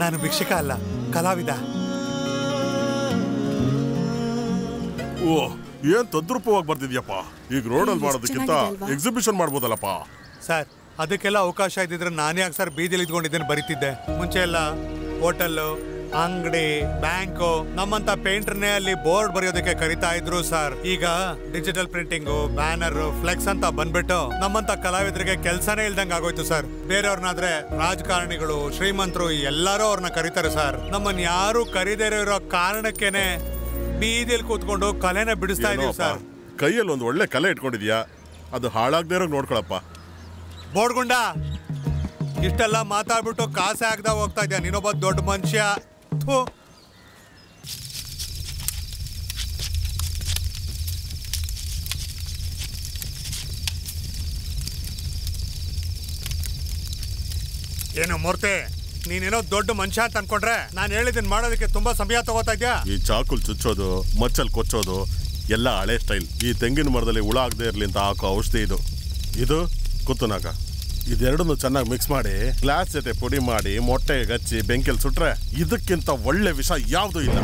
ನಾನು ಭಿಕ್ಷಕ ಅಲ್ಲ ಕಲಾವಿದ ಓ ಏನ್ ತದ್ರೂಪವಾಗಿ ಬರ್ತಿದ್ಯಪ್ಪ ಈಗ ರೋಡಲ್ಲಿ ಮಾಡೋದಕ್ಕಿಂತ ಚೆನ್ನಾಗಿದೆ ಅಲ್ವಾ? ಎಕ್ಸಿಬಿಷನ್ ಮಾಡ್ಬೋದಲ್ಲಪ್ಪ ಸರ್ ಅದಕ್ಕೆಲ್ಲ ಅವಕಾಶ ಇದ್ದಿದ್ರೆ ನಾನು ಯಾಕೆ ಸರ್ ಬೀದಿಲಿ ಇದ್ಕೊಂಡಿದ್ದೇನೆ ಬರಿತಿದ್ದೆ ಮುಂಚೆ ಎಲ್ಲ ಹೋಟೆಲ್ಲು ಅಂಗಡಿ ಬ್ಯಾಂಕು ನಮ್ಮಂತ ಪೇಂಟರ್ನೇ ಅಲ್ಲಿ ಬೋರ್ಡ್ ಬರೆಯೋದಕ್ಕೆ ಕರಿತಾ ಇದ್ರು ಸರ್ ಈಗ ಡಿಜಿಟಲ್ ಪ್ರಿಂಟಿಂಗು ಬ್ಯಾನರ್ ಫ್ಲೆಕ್ಸ್ ಅಂತ ಬಂದ್ಬಿಟ್ಟು ನಮ್ಮಂತ ಕಲಾವಿದರಿಗೆ ಕೆಲಸನೇ ಇಲ್ದಂಗೆ ಆಗೋಯ್ತು ಸರ್ ಬೇರೆಯವ್ರನ್ನಾದ್ರೆ ರಾಜಕಾರಣಿಗಳು ಶ್ರೀಮಂತರು ಎಲ್ಲರೂ ಅವ್ರನ್ನ ಕರೀತಾರೆ ಸರ್ ನಮ್ಮನ್ನ ಯಾರು ಕರೀದೇ ಇರೋ ಕಾರಣಕ್ಕೇನೆ ಬೀದಿಲಿ ಕೂತ್ಕೊಂಡು ಕಲೆನ ಬಿಡಿಸ್ತಾ ಇದೀವಿ ಏನೋಪ್ಪ, ಸರ್ ಕೈಯಲ್ಲಿ ಒಂದು ಒಳ್ಳೆ ಕಲೆ ಇಟ್ಕೊಂಡಿದ್ಯಾ ಅದು ಹಾಳಾಗದೇ ಇರೋ ನೋಡ್ಕೊಳಪ್ಪ ಬೋಡ್ಗುಂಡ ಇಷ್ಟೆಲ್ಲ ಮಾತಾಡ್ಬಿಟ್ಟು ಕಾಸೆ ಆಗದ ಹೋಗ್ತಾ ಇದ್ಯಾ ನೀನೊಬ್ಬ ದೊಡ್ಡ ಮನುಷ್ಯ ಥು. ಏನು ಮೂರ್ತಿ ನೀನೇನೋ ದೊಡ್ಡ ಮನುಷ್ಯ ಅಂತ ಅನ್ಕೊಂಡ್ರೆ ನಾನು ಹೇಳಿದ್ದೀನಿ ಮಾಡೋದಕ್ಕೆ ತುಂಬಾ ಸಮಯ ತಗೋತಾ ಇದ್ಯಾ ಈ ಚಾಕುಲ್ ಚುಚ್ಚೋದು ಮಚ್ಚಲ್ ಕೊಚ್ಚೋದು ಎಲ್ಲ ಹಳೆ ಸ್ಟೈಲ್ ಈ ತೆಂಗಿನ ಮರದಲ್ಲಿ ಹುಳ ಆಗದೆ ಇರಲಿ ಅಂತ ಹಾಕೋ ಔಷಧಿ ಇದು ಇದು ಕುತ್ತುನಾಕ ಇದೆರಡನ್ನು ಚೆನ್ನಾಗಿ ಮಿಕ್ಸ್ ಮಾಡಿ ಗ್ಲಾಸ್ ಜೊತೆ ಪುಡಿ ಮಾಡಿ ಮೊಟ್ಟೆಗೆ ಹಚ್ಚಿ ಬೆಂಕಿಲ್ ಸುಟ್ರೆ ಇದಕ್ಕಿಂತ ಒಳ್ಳೆ ವಿಷ ಯಾವುದು ಇಲ್ಲ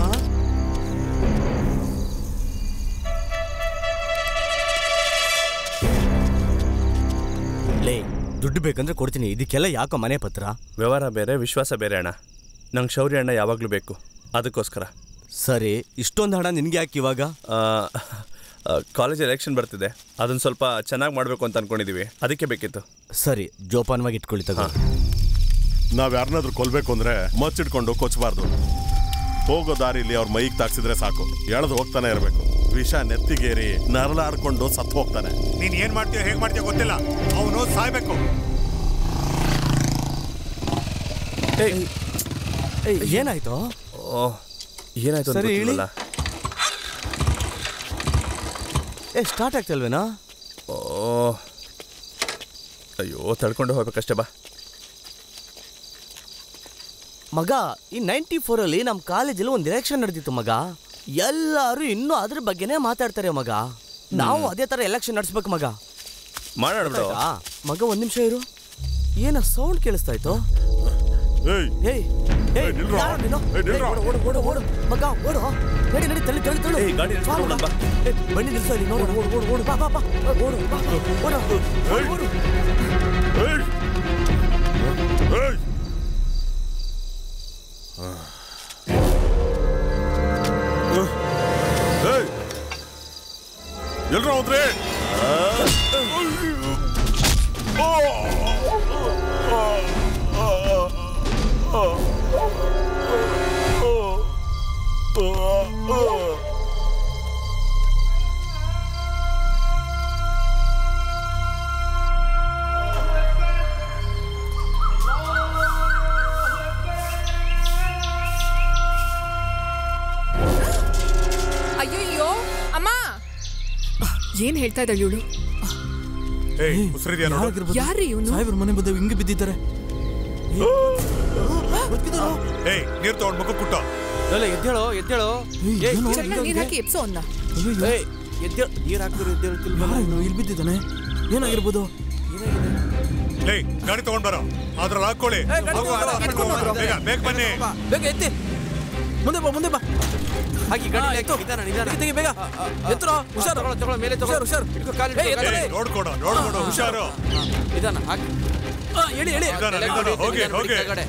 ಲೇ ದುಡ್ಡು ಬೇಕಂದ್ರೆ ಕೊಡ್ತೀನಿ ಇದಕ್ಕೆಲ್ಲ ಯಾಕೋ ಮನೆ ಪತ್ರ ವ್ಯವಹಾರ ಬೇರೆ ವಿಶ್ವಾಸ ಬೇರೆ ಅಣ್ಣ ನಂಗೆ ಶೌರ್ಯ ಅಣ್ಣ ಯಾವಾಗಲೂ ಬೇಕು ಅದಕ್ಕೋಸ್ಕರ ಸರಿ ಇಷ್ಟೊಂದು ಹಣ ನಿನ್ಗೆ ಯಾಕೆ ಇವಾಗ ಕಾಲೇಜ್ ಎಲೆಕ್ಷನ್ ಬರ್ತಿದೆ ಅದನ್ನು ಸ್ವಲ್ಪ ಚೆನ್ನಾಗಿ ಮಾಡಬೇಕು ಅಂತ ಅನ್ಕೊಂಡಿದೀವಿ ಅದಕ್ಕೆ ಬೇಕಿತ್ತು ಸರಿ ಜೋಪಾನವಾಗಿ ಇಟ್ಕೊಳ್ಳಿ ತಗೋ ನಾವ್ ಯಾರನ್ನಾದ್ರೂ ಕೊಲ್ಬೇಕು ಅಂದ್ರೆ ಮಚ್ಚಿಡ್ಕೊಂಡು ಕೊಚ್ಚಬಾರ್ದು ಹೋಗೋ ದಾರಿಲಿ ಅವ್ರ ಮೈಗೆ ತಾಕ್ಸಿದ್ರೆ ಸಾಕು ಎಳೆದು ಹೋಗ್ತಾನೆ ಇರಬೇಕು ವಿಷ ನೆತ್ತಿಗೇರಿ ನರಳಾಡ್ಕೊಂಡು ಸತ್ತು ಹೋಗ್ತಾನೆ ನೀನ್ ಏನ್ ಮಾಡ್ತೀಯೋ ಹೇಗ್ ಮಾಡ್ತೀಯೋ ಗೊತ್ತಿಲ್ಲ ಅವನು ಸಾಯ್ಬೇಕು ಏಯ್, ಏನಾಯ್ತು ಓ ಏನಾಯ್ತು ಅಂತ ಸರಿ, ಹೇಳಿ. ಗೊತ್ತಿಲ್ವಲ್ಲ? ಏ ಸ್ಟಾರ್ಟ್ ಆಗ್ತಲ್ವೇನಾ ಓ ಅಯ್ಯೋ ತಡ್ಕೊಂಡು ಹೋಗ್ಬೇಕಷ್ಟೇ ಬಾ ಮಗ ಈ ನೈಂಟಿ ಫೋರ್ ಅಲ್ಲಿ ನಮ್ಮ ಕಾಲೇಜಲ್ಲಿ ಒಂದು ಎಲೆಕ್ಷನ್ ನಡೆದಿತ್ತು ಮಗ ಎಲ್ಲರೂ ಇನ್ನೂ ಅದ್ರ ಬಗ್ಗೆನೇ ಮಾತಾಡ್ತಾರೆ ಮಗ ನಾವು ಅದೇ ತರ ಎಲೆಕ್ಷನ್ ನಡೆಸ್ಬೇಕು ಮಗ ಮಾಡೋಣ ಬಿಡು ಆಯ್ತಾ? ಮಗ ಒಂದ್ ನಿಮಿಷ ಇರು ಏನ ಸೌಂಡ್ ಕೇಳಿಸ್ತಾ ಇತ್ತು ಏಯ್ ಏಯ್ ಏಯ್ ಏಯ್, ನಿಲ್ರೋ. ಯಾರೋ ನೀನು? ಏಯ್, ನಿಲ್ರೋ. ಏಯ್, ಓಡು, ಓಡು, ಓಡು, ಓಡು. ಮಗ ಓಡು ನಡಿ ನಡಿ ತಳ್ಳಿ ತಳ್ಳಿ ತಳ್ಳು ಏಯ್, ಗಾಡಿ ನಿಲ್ಸ್ಕೊಂಡು ಬಾ, ಹೋಗೋಣ, ಬಾ. ಏಯ್, ಬನ್ನಿ ನಿಲ್ಸು ಇಲ್ಲಿ ನೋಡು ಓಡು ಓಡು ಓಡು ಬಾ ಬಾ ಬಾ ಓಡು ಬಾ ಬಾ, ಓಡು ಓಡು, ಓಡು ಏಯ್! ಏಯ್! ಏಯ್! ಎಲ್ರ ಹೋದ್ರಿ ಅಯ್ಯಯ್ಯೋ ಅಮ್ಮ ಏನ್ ಹೇಳ್ತಾ ಇದ್ದಾಳೆ ಇವಳು ಏಯ್ ಉಸಿರಿದ್ಯಾ ನೋಡು ಯಾರ್ರೀ ಇವನು ಸಾಹೇಬ್ರ ಮನೆ ಬಂದ ಹಿಂಗೆ ಬಿದ್ದಿದ್ದಾರೆ ಏಯ್ ನೀರ್ ತಗೊಂಡ್ ಮಗು ಕುಟ್ಟ ಅಲ್ಲ ಎದ್ದೇಳೋ ಎದ್ದೇಳೋ ಏಯ್, ಚೆನ್ನಾಗಿ ನೀರ್ ಹಾಕಿ ಎಪ್ಸೋ ಅವ್ನ ಏಯ್ ಎದ್ದೇಳು ನೀರ್ ಹಾಕಿದ್ರು ಎದ್ದೇಳ್ತಿಲ್ವಲ್ಲ ಯಾರು ಇವ್ನು? ಇಲ್ಲಿ ಬಿದ್ದಿದ್ದಾನೆ ಏನಾಗಿರ್ಬೋದು ಏಯ್ ಗಾಡಿ ತಗೊಂಡ್ ಬರೋ ಅದ್ರಲ್ಲಿ ಹಾಕೊಳ್ಳಿ ಹೋಗು, ಆಟ ಆಡ್ಕೊಂಡು ಹೋಗು. ಬೇಗ ಬೇಗ ಬನ್ನಿ ಬೇಗ ಎತ್ತಿ ಮುಂದೆ ಬಾ ಮುಂದೆ ಬಾ ಹಾಕಿ ಗಾಡಿ ಹಾ, ಎತ್ತು. ನಿಧಾನ ನಿಧಾನ ತೆಗಿ, ತೆಗಿ ಬೇಗ ಎತ್ತರೋ ಹುಷಾರು ತಗೊಳ್ಳೋ, ತಗೊಳ್ಳೋ, ಮೇಲೆ ತಗೊಳ್ಳೋ. ಹುಷಾರು ಹುಷಾರು ಹಿಡ್ಕೊ, ಕಾಲು ಏಯ್, ಹಿಡ್ಕೊ, ಎತ್ತಲೇ. ಏಯ್ ನೋಡ್ಕೊಡು ನೋಡ್ಕೊಡು ಹುಷಾರು ನಿಧಾನ ಹಾಕಿ ಆ, ಎಳಿ ಎಳಿ ನಿಧಾನ, ಕೆಳಗೆ ನಿಧಾನ, ಹೊಡಿ, ಹೋಗಿ, ನಿಧಾನ ಹೊಡಿ, ಹೋಗಿ. ಕೆಳಗಡೆ.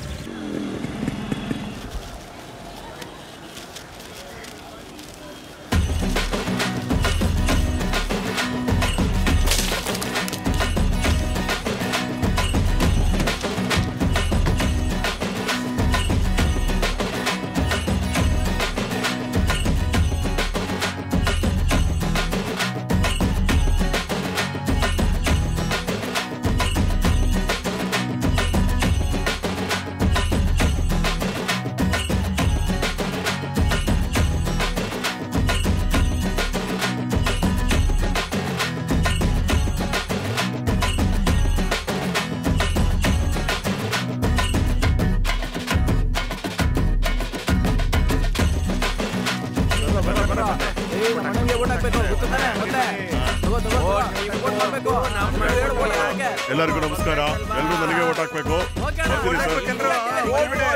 ಎಲ್ಲರಿಗೂ ನಮಸ್ಕಾರ ಎಲ್ಲರೂ ನನಗೆ ಓಟ್ ಹಾಕ್ಬೇಕು ಬರ್ತೀನಿ ಸರ್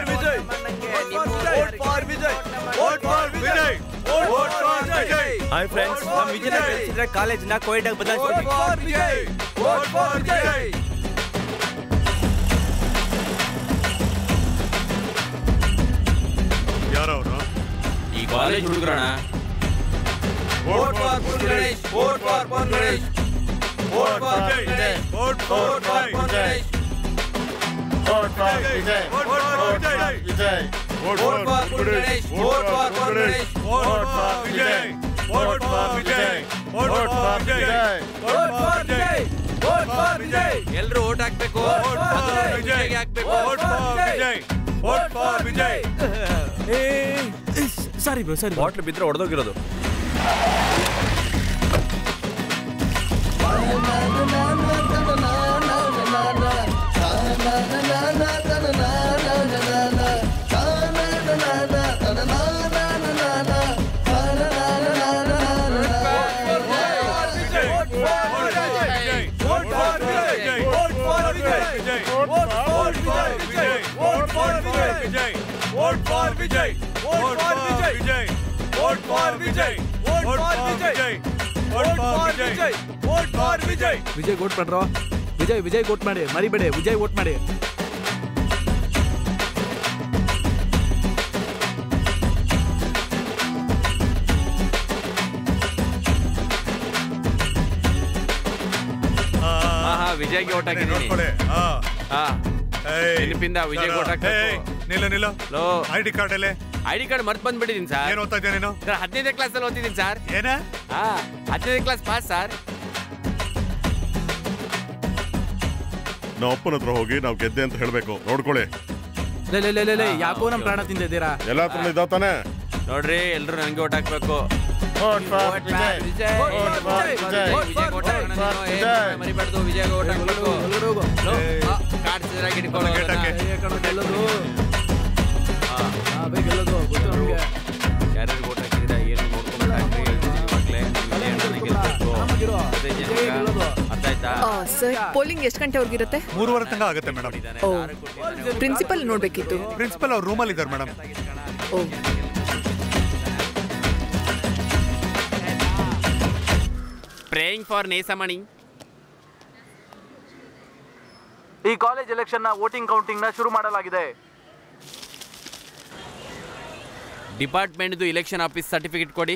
ಹಾಯ್ ಫ್ರೆಂಡ್ಸ್ ನಮ್ ವಿಜಯನ ಗೆಲ್ಸಿದ್ರೆ ಕಾಲೇಜ್ನ ಕೋಯಿಡ್ ಆಗಿ ಬದಲಾಯಿಸ್ತೀವಿ ಯಾರವನು ಈ ಕಾಲೇಜ್ ಹುಡುಗರಣ ಎಲ್ರು ಓಟ್ ಹಾಕ್ಬೇಕು ವಿಜಯ್ಗೆ ಹಾಕ್ಬೇಕು ಸಾರಿ ಬ್ರೋ ಸಾರಿ ಬಾಟ್ಲ್ ಬಿದ್ರೆ ಹೊಡೆದೋಗಿರೋದು ವಿಜಯ್ ಓಟ್ ಮಾಡ್ರೋ ವಿಜಯ್ ವಿಜಯ್ ಓಟ್ ಮಾಡಿ ಮರಿಬೇಡಿ ವಿಜಯ್ ಓಟ್ ಮಾಡಿ ಹಾ ಹಾ ವಿಜಯ್ಗೆ ಓಟ್ ಹಾಕಿದ್ದೀನಿ ಹಾ ನೆನಪಿಂದ ವಿಜಯ್ ಓಟ್ ಹಾಕ್ಬೇಕು ನಿಲ್ಲ ನಿಲ್ಲ ಲೋ ಐ ಡಿ ಕಾರ್ಡ್ ಅಲ್ಲೇ ಐ ಡಿ ಕಾರ್ಡ್ ಮರ್ತ್ ಬಂದ್ಬಿಟ್ಟಿದ್ದೀನಿ ಸರ್ ಏನ್ ಓದ್ತಾ ಇದ್ಯಾ ನೀನು ಸರ್ ಹದಿನೈದನೇ ಕ್ಲಾಸ್ ಅಲ್ಲಿ ಓದ್ತಿದ್ದೀನಿ ಸರ್ ಏನ ಹಾ ಹದಿನೈದನೇ ಕ್ಲಾಸ್ ಪಾಸ್ ಸರ್ ನಾವು ಅಪ್ಪನ ಹತ್ರ ಹೋಗಿ ನಾವು ಗೆದ್ದೆ ಅಂತ ಹೇಳ್ಬೇಕು ನೋಡ್ಕೊಳ್ಳಿ ಲೇ ಲೇ ಲೇ ಲೇ, ಲೇ ಯಾಕೋ ನಮ್ಮ ಪ್ರಾಣ ತಿಂದಿದ್ದೀರಾ ಎಲ್ಲ ಹತ್ರ ಇದಾವ ತಾನೆ ನೋಡ್ರಿ ಎಲ್ರು ನನಗೆ ಓಟ್ ಹಾಕ್ಬೇಕು ವಿಜಯ್. ವಿಜಯ್ ವಿಜಯ್ ಓಟ್ ಹಾಕೋಣ ನೀನು. ಏನ್ ಮರಿಬಾರ್ದು ವಿಜಯ್ ಓಟ್ ಹಾಕ್ಬೇಕು ಎಲ್ಲರೂ ಹೋಗು. ಲೋ, ಆ, ಕಾರ್ಡ್ ಸಿದ್ರಾಗಿ ಇಟ್ಕೊಳ್ಳೋ ಗೇಟ್ ಹಾಕಿ. ಏ ಕಣೋ ಗೆಲ್ಲೋದು ಹಾ, ಹಾ ಬೇಗ ಗೆಲ್ಲೋದು ಗೊತ್ತು ನಮ್ಗೆ ಯಾರ್ಯಾರಿಗೆ ಓಟ್ ಹಾಕಿದ್ದೀರಾ ಏನು ನೋಡ್ಕೊಂಡು ಹಾಕ್ರಿ ಹೇಳ್ತೀನಿ ಮಕ್ಳೇ ವಿಜಯ್ ಅಣ್ಣನೇ ಗೆಲ್ಬೇಕು ಆರಾಮಾಗಿರು. ಅದೇ ಜನ ವಿಜಯ್ ಗೆಲ್ಲೋದು. ಅರ್ಥ ಆಯ್ತಾ ಸರ್ ಪೋಲಿಂಗ್ ಎಷ್ಟು ಗಂಟೆವರೆಗೆ ಇರುತ್ತೆ ಮೂರುವರೆ ತನಕ ಆಗುತ್ತೆ ಮೇಡಮ್ ಓ ಪ್ರಿನ್ಸಿಪಲ್ ನೋಡ್ಬೇಕಿತ್ತು ಪ್ರಿನ್ಸಿಪಲ್ ಅವ್ರ ರೂಮಲ್ಲಿ ಇದ್ದಾರೆ ಮೇಡಮ್ ಓ ಪ್ರೇಯಿಂಗ್ ಫಾರ್ ನೇಸಮಣಿ ಈ ಕಾಲೇಜ್ ಎಲೆಕ್ಷನ್ ನ ವೋಟಿಂಗ್ ಕೌಂಟಿಂಗ್ ನ ಶುರು ಮಾಡಲಾಗಿದೆ ಡಿಪಾರ್ಟ್ಮೆಂಟ್ದು ಇಲೆಕ್ಷನ್ ಆಫೀಸ್ ಸರ್ಟಿಫಿಕೇಟ್ ಕೊಡಿ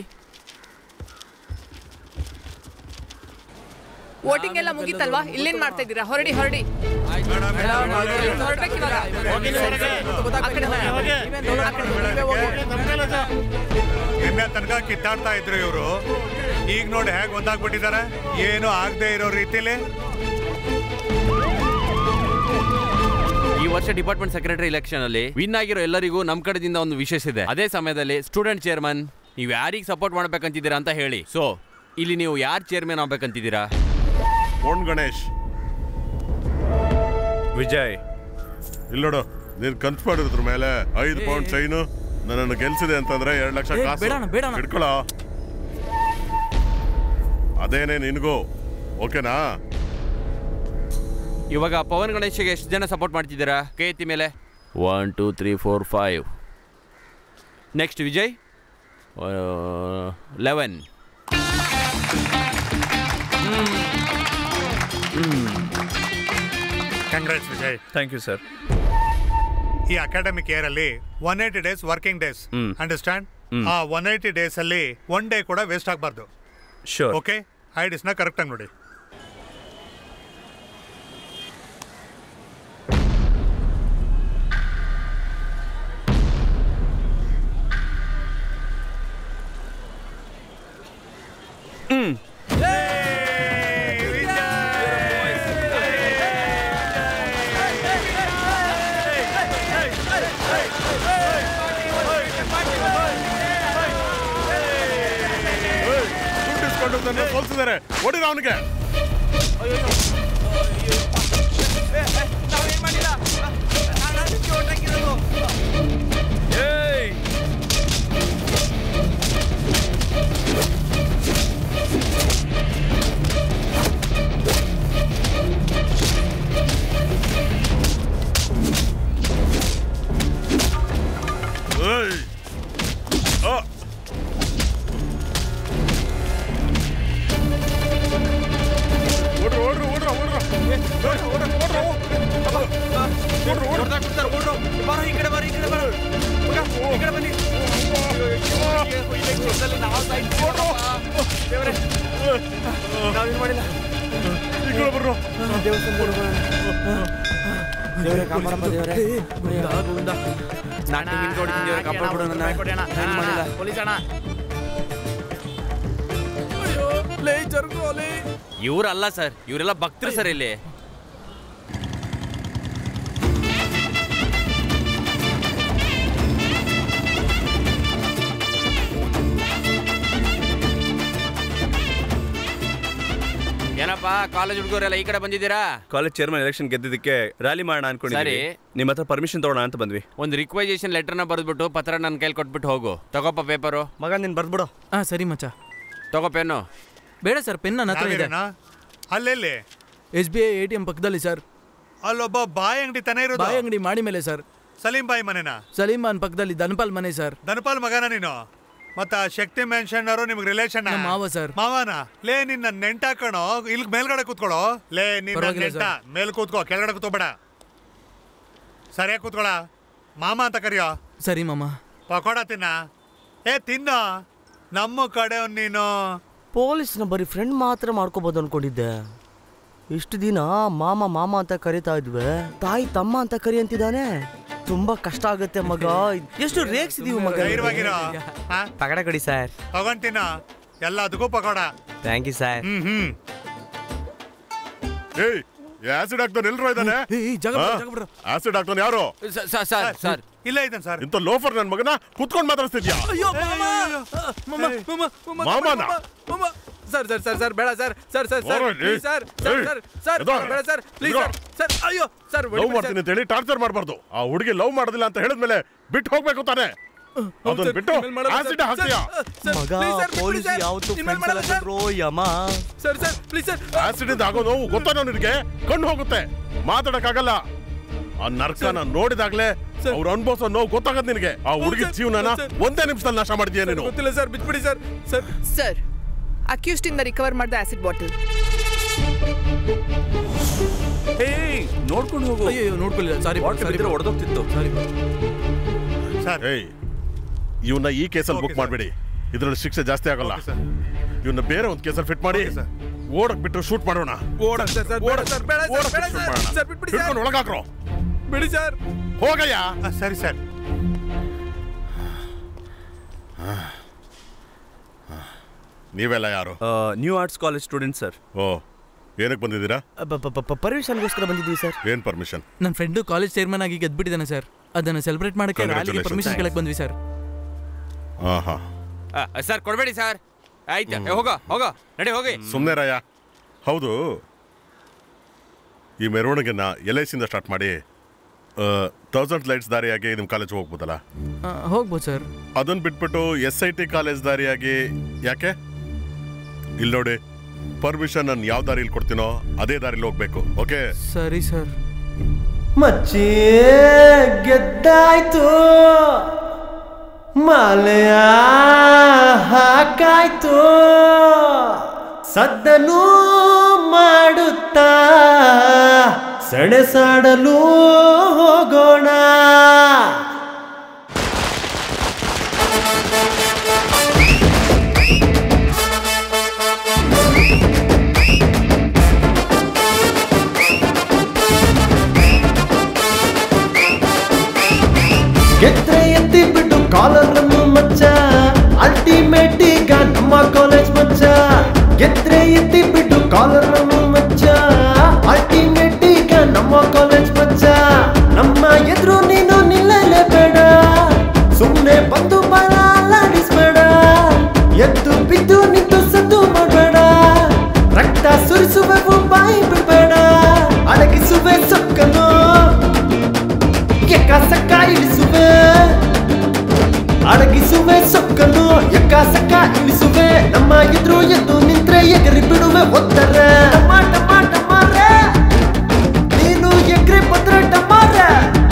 ವೋಟಿಂಗ್ ಎಲ್ಲ ಮುಗೀತಲ್ವಾ ಇಲ್ಲೇನ್ ಮಾಡ್ತಾ ಇದ್ದೀರಾ ಹೊರಡಿ ಹೊರಡಿ ಹೊರಡ್ಬೇಕು ಇವಾಗ. ಆ ಕಡೆ ಹೋಗಿ. ಆ ಕಡೆ ಹೋಗಿ. ನಿನ್ನೆ ತನಕ ಕಿತ್ತಾಡ್ತಾ ಇದ್ರು ಇವರು ಈಗ ನೋಡಿ ಹೇಗೆ ಒಂದಾಗ್ಬಿಟ್ಟಿದ್ದಾರೆ ಏನು ಆಗದೆ ಇರೋ ರೀತಿಲಿ ಈ ವರ್ಷ ಡಿಪಾರ್ಟ್ಮೆಂಟ್ ಸೆಕ್ರೆಟರಿ ಇಲೆಕ್ಷನ್ ಅಲ್ಲಿ ವಿನ್ ಆಗಿರೋ ಎಲ್ಲರಿಗೂ ನಮ್ ಕಡೆದಿಂದ ಒಂದು ವಿಶೇಷ ಇದೆ ಅದೇ ಸಮಯದಲ್ಲಿ ಸ್ಟೂಡೆಂಟ್ ಚೇರ್ಮನ್ ನೀವು ಯಾರಿಗೆ ಸಪೋರ್ಟ್ ಮಾಡ್ಬೇಕಂತಿದ್ದೀರಾ ಅಂತ ಹೇಳಿ ಸೊ ಇಲ್ಲಿ ನೀವು ಯಾರು ಚೇರ್ಮನ್ ಆಗ್ಬೇಕಂತಿದ್ದೀರಾ ಪೊಣ್ ಗಣೇಶ್ ವಿಜಯ್ ಇಲ್ಲಿ ನೋಡು ನೀನ್ ಕಂತ್ ಮಾಡಿದ್ರ ಮೇಲೆ ಐದು ಪೌಂಡ್ ಚೈನು ನನ್ನನ್ನು ಗೆಲ್ಸಿದೆ ಅಂತಂದ್ರೆ ಎರಡ್ ಲಕ್ಷ ಏ, ಕಾಸು ಬೇಡಣ್ಣ, ಬೇಡಣ್ಣ. ಇಟ್ಕೊಳ್ಳೋ ಅದೇನೆ ನಿನಗೂ ಓಕೆನಾ ಇವಾಗ ಪವನ್ ಗಣೇಶ್ಗೆ ಎಷ್ಟು ಜನ ಸಪೋರ್ಟ್ ಮಾಡ್ತಿದ್ದೀರಾ ಕೈ ಎತ್ತಿ ಮೇಲೆ one two three four five next Vijay eleven congrats Vijay thank you sir ಈ ಅಕಾಡೆಮಿಕ್ ಇಯರ್ ಅಲ್ಲಿ one eighty days working days hmm. Understand hmm. ಆ ಒನ್ ಏಯ್ಟಿ ಡೇಸ್ ಅಲ್ಲಿ ಒನ್ ಡೇ ಕೂಡ ವೇಸ್ಟ್ ಆಗಬಾರ್ದು ಶೋರ್ ಓಕೆ ಐಡಿಸ್ ನ ಕರೆಕ್ಟ್ ಆಗಿ ನೋಡಿ ದುಡ್ಡು ಇಸ್ಕೊಂಡು ನನ್ನ ಸೋಲ್ಸಿದ್ದಾರೆ ಹೊಡಿರ ಅವನಿಗೆ ನಾವೇನ್ ಮಾಡಿಲ್ಲ ನಾನು ಅದಕ್ಕೆ ಓಟ್ ಹಾಕಿರೋದು ಲೇ ಜರ್ಗೋ ಲೇ ಇವರಲ್ಲ ಸರ್ ಇವರೆಲ್ಲ ಭಕ್ತರು ಸರ್ ಇಲ್ಲಿ ಏನಪ್ಪ ಕಾಲೇಜ್ ಹುಡುಗರೆಲ್ಲ ಈ ಕಡೆ ಬಂದಿದ್ದೀರಾ ಕಾಲೇಜ್ ಚೇರ್ಮನ್ ಎಲೆಕ್ಷನ್ ಗೆದ್ದಿದ್ದಕ್ಕೆ ರ್ಯಾಲಿ ಮಾಡೋಣ ಅನ್ಕೊಂಡಿದ್ದೀವಿ ಸರಿ. ನಿಮ್ಮ ಹತ್ರ ಪರ್ಮಿಷನ್ ತಗೋಣ ಅಂತ ಬಂದ್ವಿ ಒಂದು ರಿಕ್ವೈಸೇಷನ್ ಲೆಟರ್ನ ಬರೆದ್ಬಿಟ್ಟು ಪತ್ರ ನನ್ನ ಕೈಲಿ ಕೊಟ್ಬಿಟ್ಟು ಹೋಗು ತಗೋಪ್ಪ ಪೇಪರು ಮಗ ನೀನ್ ಬರ್ದ್ಬಿಡು ಹಾ ಸರಿ ಮಚ್ಚ ತಗೋ ಪೆನ್ನು ಬೇಡ ಸರ್ ಪೆನ್ ನನ್ನ ಹತ್ರ ಇದೆ ನಾವೇನಾ? ಅಲ್ಲೆಲ್ಲಿ S B I A T M ಪಕ್ಕದಲ್ಲಿ ಸರ್ ಅಲ್ಲೊಬ್ಬ ಬಾಯಿ ಅಂಗಡಿ ತಾನೇ ಇರೋದು ಬಾಯಿ ಅಂಗಡಿ ಮಾಡಿ ಮೇಲೆ ಸರ್ ಸಲೀಂ ಬಾಯಿ ಮನೆನಾ ಸಲೀಮಾನ್ ಪಕ್ಕದಲ್ಲಿ ಧನಪಾಲ್ ಮನೆ ಸರ್ ಧನಪಾಲ್ ಮಗನ ನೀನು ಮತ್ತ ಶಕ್ತಿ ಮೆನ್ಷನ್ ಅವರು ನಿಮ್ಗೆ ರಿಲೇಷನ್ ನಮ್ಮ ಮಾವ ಸರ್ ಮಾವನ ಲೇ ನಿನ್ನ ನೆಂಟ ಕಣೋ ಇಲ್ಲಿ ಮೇಲ್ಗಡೆ ಕೂತ್ಕೊಳ್ಳೋ ಲೇ ನಿನ್ನ ಪರವಾಗಿಲ್ಲ ನೆಂಟ ಸರ್. ಮೇಲ್ ಕೂತ್ಕೋ ಕೆಳಗಡೆ ಕೂತ್ಕೋಬೇಡ ಸರಿಯಾಗಿ ಕೂತ್ಕೊಳ ಮಾಮ ಅಂತ ಕರಿಯೋ ಸರಿ ಮಾಮ ಪಕೋಡ ತಿನ್ನ ಏ ತಿನ್ನೋ ನಮ್ಮ ಕಡೆ ನೀನು ಪೊಲೀಸ್ನ ಬರೀ ಫ್ರೆಂಡ್ ಮಾತ್ರ ಮಾಡ್ಕೋಬಹುದು ಅನ್ಕೊಂಡಿದ್ದೆ ಇಷ್ಟು ದಿನ ಮಾಮ ಮಾಮ ಅಂತ ಕರಿತಾ ಇದ್ವಿ ತಾಯಿ ತಮ್ಮ ಅಂತ ಕರಿ ಅಂತಿದ್ದಾನೆ ತುಂಬಾ ಕಷ್ಟ ಆಗುತ್ತೆ ಮಗ ಎಷ್ಟು ರೇಗ್ಸಿದೀವಿ ಮಗ ಧೈರ್ಯವಾಗಿರೋ ಹಾ ಪಗಡ ಕಡಿ ಸರ್ ತಗೊಂಡ್ ತಿನ್ನ ಎಲ್ಲ ಅದಕ್ಕೂ pakoda thank you sir hmm hmm ಏಯ್ ಆಸಿಡ್ ಹಾಕ್ತಾನೆ ಎಲ್ರು ಇದ್ದಾನೆ ಏಯ್, ಜಾಗ ಬಿಡು, ಜಾಗ ಬಿಡು. ಆಸಿಡ್ ಹಾಕ್ತಾನೆ ಯಾರು ಸ- ಸ- ಸರ್ ಸರ್ ಇಲ್ಲ ಇದ್ದಾನೆ ಸರ್ ಇಂಥ ಲೋಫರ್ ನನ್ ಮಗನ ಕುತ್ಕೊಂಡ್ ಮಾತಾಡ್ತಿದ್ಯಾ ಅಯ್ಯೋ ಮಾಮ ಮಾಮ ಮಾಮ ಮಾಮ ಮಾಮನ? ಮಾಮ ಸರ್ ಸರ್ ಸರ್ ಸರ್ ಬೇಡ ಸರ್ ಸರ್ ಸರ್ ಸರ್ ಬರೋ ಇಲ್ಲಿ. ಪ್ಲೀಸ್ ಸರ್ ಸರ್ ಏಯ್, ಸರ್ ಸರ್ ಎದ್ದೋ. ಬೇಡ ಸರ್ ಪ್ಲೀಸ್ ಎದ್ದೋ. ಸರ್ ಸರ್ ಅಯ್ಯೋ ಸರ್ ಲವ್ ಮಾಡ್ತೀನಿ ಅಂತ ಹೇಳಿ ಟಾರ್ಚರ್ ಮಾಡಬಾರ್ದು ಆ ಹುಡುಗಿ ಲವ್ ಮಾಡೋದಿಲ್ಲ ಅಂತ ಹೇಳಿದ್ಮೇಲೆ ಬಿಟ್ಟು ಹೋಗ್ಬೇಕು ತಾನೆ ಅದನ್ನ ಬಿಟ್ಟು ಆಸಿಡ್ ಹಾಕ್ತೀಯಾ ಮಗ ಪೊಲೀಸ್ ಯಾವತ್ತು ಫ್ರೆಂಡ್ಸ್ ಎಲ್ಲ ಕಂಡ್ರು ಯಮ sir sir please sir acid ಇಂದ ಆಗೋ ನೋವು ಗೊತ್ತಾನೋ ನಿನಗೆ ಕಣ್ಣು ಹೋಗುತ್ತೆ ಮಾತಾಡಕ್ಕಾಗಲ್ಲ ಆ ನರ್ಕನ ನೋಡಿದಾಗ್ಲೇ ಸರ್. ಅವ್ರು ಅನ್ಭವಿಸೋ ನೋವು ಗೊತ್ತಾಗದ್ ನಿನಗೆ ಆ ಹುಡುಗಿ ಸರ್, ಜೀವನನ ಸರ್. ಒಂದೇ ನಿಮಿಷದಲ್ಲಿ ನಾಶ ಮಾಡಿದ್ಯಾ ನೀನು ಗೊತ್ತಿಲ್ಲ ಸರ್ ಬಿಟ್ಬಿಡಿ ಸರ್ ಸರ್ ಸರ್ ಅಕ್ಯೂಸ್ಡ್ ಇಂದ ರಿಕವರ್ ಮಾಡಿದ ಆಸಿಡ್ ಬಾಟಲ್ ಏಯ್ ನೋಡ್ಕೊಂಡು ಹೋಗು ಅಯ್ಯೋ ನೋಡ್ಕೊಳ್ಳಿಲ್ಲ ಸಾರಿ ಬಾಟ್ಲ್ ಸಾರಿ ಬಿದ್ದರೆ ಹೊಡೆದೋಗ್ತಿತ್ತು ಸಾರಿ ಸರ್ ಏಯ್ ಇವನ್ನ ಈ ಕೇಸಲ್ಲಿ Okay, ಬುಕ್ sir. ಮಾಡಬೇಡಿ ಇದ್ರಲ್ಲಿ ಶಿಕ್ಷೆ ಜಾಸ್ತಿ ಆಗಲ್ಲ Okay, sir. ಇವನ್ನ ಬೇರೆ ಒಂದು ಕೇಸಲ್ಲಿ ಫಿಟ್ ಮಾಡಿ Okay, sir. ಓಡಕ್ ಬಿಟ್ಟು ಶೂಟ್ ಮಾಡೋಣ ಓಡಕ್ ಸರ್, ಸರ್, ಬೇಡ, ಓಡಕ್ ಸರ್, ಬೇಡ, ಸರ್, ಓಡಕ್ ಬೇಡ, shoot ಸರ್. ಮಾಡೋಣ. ಸರ್, ಬಿಟ್ಬಿಡಿ, ಸರ್. ಹಿಡ್ಕೊಂಡು ಒಳಗಾಕ್ರೋ ಬಿಡಿ ಸರ್ ಹೋಗಯ್ಯ ಆ, ಸರಿ ಸರ್ ನೀವೆಲ್ಲ ಯಾರು new arts college student sir ಓ ಏನಕ್ಕೆ ಬಂದಿದ್ದೀರಾ ಪರ್ಮಿಷನ್ಗೋಸ್ಕರ ಬಂದಿದ್ವಿ ಸರ್ ಏನ್ ಪರ್ಮಿಷನ್ ನನ್ನ ಫ್ರೆಂಡು ಕಾಲೇಜ್ ಚೇರ್ಮನ್ ಆಗಿ ಗೆದ್ಬಿಟ್ಟಿದ್ದಾನೆ ಸರ್ ಅದನ್ನ ಸೆಲೆಬ್ರೇಟ್ ಮಾಡಕ್ಕೆ ರ್ಯಾಲಿಗೆ Congratulations. ಪರ್ಮಿಷನ್ ಕೇಳಕ್ ಬಂದ್ವಿ ಸರ್ ಹಾ ಹಾ ಆ, ಸರ್ ಕೊಡಬೇಡಿ ಸರ್ ಆಯ್ತು ಏ, ಹೋಗೋ ಹೋಗೋ ನಡಿ ಹೋಗಿ ಸುಮ್ಮನೆ ರಾಯ ಹೌದು ಈ ಮೆರವಣಿಗೆನ ಎಲ್ ಐ ಸಿಂದ ಸ್ಟಾರ್ಟ್ ಮಾಡಿ ತೌಸಂಡ್ ಲೈಟ್ಸ್ ದಾರಿಯಾಗಿ ನಿಮ್ಮ ಕಾಲೇಜ್ ಹೋಗ್ಬೋದಲ್ಲ ಆ, ಹೋಗ್ಬೋದು ಸರ್ ಅದನ್ನ ಬಿಟ್ಬಿಟ್ಟು ಎಸ್ ಐ ಟಿ ಕಾಲೇಜ್ ದಾರಿಯಾಗಿ ಯಾಕೆ ಇಲ್ಲಿ ನೋಡಿ ಪರ್ಮಿಷನ್ ನಾನು ಯಾವ ದಾರಿಲಿ ಕೊಡ್ತೀನೋ ಅದೇ ದಾರಿಲಿ ಹೋಗ್ಬೇಕು ಓಕೆ ಸರಿ ಸರ್ ಮಚ್ಚಿ ಗೆದ್ದಾಯ್ತು ಮಾಲೆಯ ಹಾಕಾಯ್ತು ಸದ್ದನು ಮಾಡುತ್ತಾ ಸೆಣಸಾಡಲು ಹೋಗೋಣ ಗೆದ್ರೆ ಎತ್ತಿ ಬಿಟ್ಟು ಕಾಲರನ್ನು ಮಚ್ಚ ಅಲ್ಟಿಮೇಟ್ ಈಗ ನಮ್ಮ ಕಾಲೇಜ್ ಮಚ್ಚ ಗೆದ್ರೆ ಎತ್ತಿ ಬಿಟ್ಟು ಕಾಲರನ್ನು ಮಚ್ಚ ಅಲ್ಟಿಮೇಟ್ ಈಗ ನಮ್ಮ ಕಾಲೇಜ್ ಮಚ್ಚ ನಮ್ಮ ಎದುರು ನೀನು ನಿಲ್ಲಲೇ ಬೇಡ ಸುಮ್ಮನೆ ಬಂದು ಬಾಳ ಅಲ್ಲಾಡಿಸ್ಬೇಡ ಎದ್ದು ಬಿದ್ದು ನಿಂತು ಸದ್ದು ಮಾಡಬೇಡ ರಕ್ತ ಸುರಿಸುವೆವು ಬಾಯಿ ಬಿಡಬೇಡ ಅಡಗಿಸುವೆ ಸೊಕ್ಕನು ಎಕ್ಕ ಸಕ್ಕ ಇಳಿಸುವೆ ಅಡಗಿಸುವೆ ಸೊಕ್ಕನು ಎಕ್ಕ ಸಕ್ಕ ಇಳಿಸುವೆ ನಮ್ಮ ಎದುರು ಎದ್ದು ನಿಂತ್ರೆ ಎಗರಿ ಬಿಡುವೆ ಒತ್ತರೆ ಟಮ ಟಮ ಟಮಾರೆ ನೀನು ಎಗ್ರಿ ಬಂದ್ರೆ ಟಮಾರೆ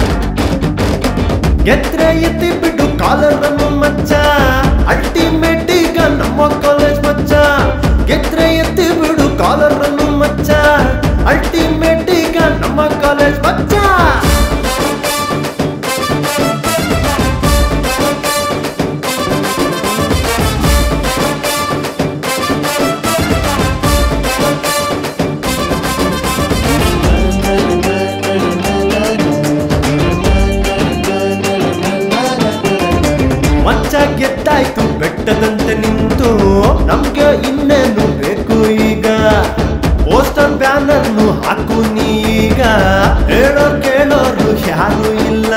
ಎತ್ರೆ ಎತ್ತಿ ಬಿಟ್ಟು ಕಾಲರನ್ನು ಮಚ್ಚ ಅಲ್ಟಿಮೇಟ್ ಈಗ ನಮ್ಮ ಕಾಲೇಜ್ ಮಚ್ಚ ಎತ್ರೆ ಎತ್ತಿ ಬಿಡು ಕಾಲರನ್ನು ಮಚ್ಚ ಅಲ್ಟಿಮೇಟ್ ಈಗ ನಮ್ಮ ಕಾಲೇಜ್ ಮಚ್ಚ ಸಾಕು ನೀಗ ಹೇಳೋ ಕೇಳೋರು ಯಾರು ಇಲ್ಲ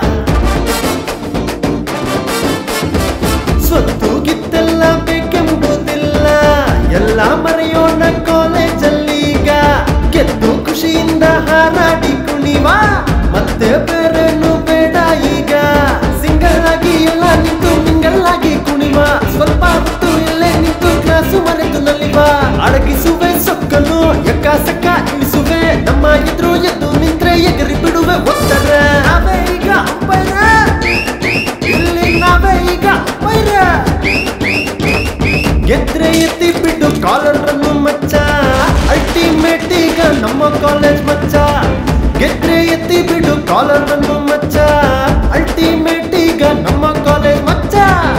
ಸ್ವತ್ತು ಗಿತ್ತೆಲ್ಲ ಬೇಕೆಂಬುದಿಲ್ಲ ಎಲ್ಲ ಮರೆಯೋಣ ಕಾಲೇಜಲ್ಲೀಗ ಗೆದ್ದು ಖುಷಿಯಿಂದ ಹಾರಾಡಿ ಕುಣಿವ ಮತ್ತೆ ಬೇರೆನು ಬೇಡ ಈಗ ಸಿಂಗಲ್ ಆಗಿ ಎಲ್ಲ ನಿಂತು ಮಿಂಗಲ್ ಆಗಿ ಕುಣಿವ ಸ್ವಲ್ಪ ಹೊತ್ತು ಇಲ್ಲೇ ನಿಂತು ಕ್ಲಾಸು ಮರೆತು ನಲಿವ ಅಡಗಿಸುವೆ ಸೊಕ್ಕನು ಎಕ್ಕ ಸಕ್ಕ ಇಳಿಸುವೆ ನಮ್ಮ ಎದುರು ಎದ್ದು ನಿಂತ್ರೆ ಎಗರಿ ಬಿಡುವೆ ಒತ್ತರ ನಾವೇ ಈಗ ಅಂಪೈರ ಇಲ್ಲಿ ನಾವೇ ಈಗ ಅಂಪೈರ ಗೆದ್ರೆ ಎತ್ತಿ ಬಿಟ್ಟು ಕಾಲರನ್ನು ಮಚ್ಚ ಅಲ್ಟಿಮೇಟ್ ಈಗ ನಮ್ಮ ಕಾಲೇಜ್ ಮಚ್ಚ ಗೆದ್ರೆ ಎತ್ತಿ ಬಿಡು ಕಾಲರನ್ನು ಮಚ್ಚ ಅಲ್ಟಿಮೇಟ್ ಈಗ ನಮ್ಮ ಕಾಲೇಜ್ ಮಚ್ಚ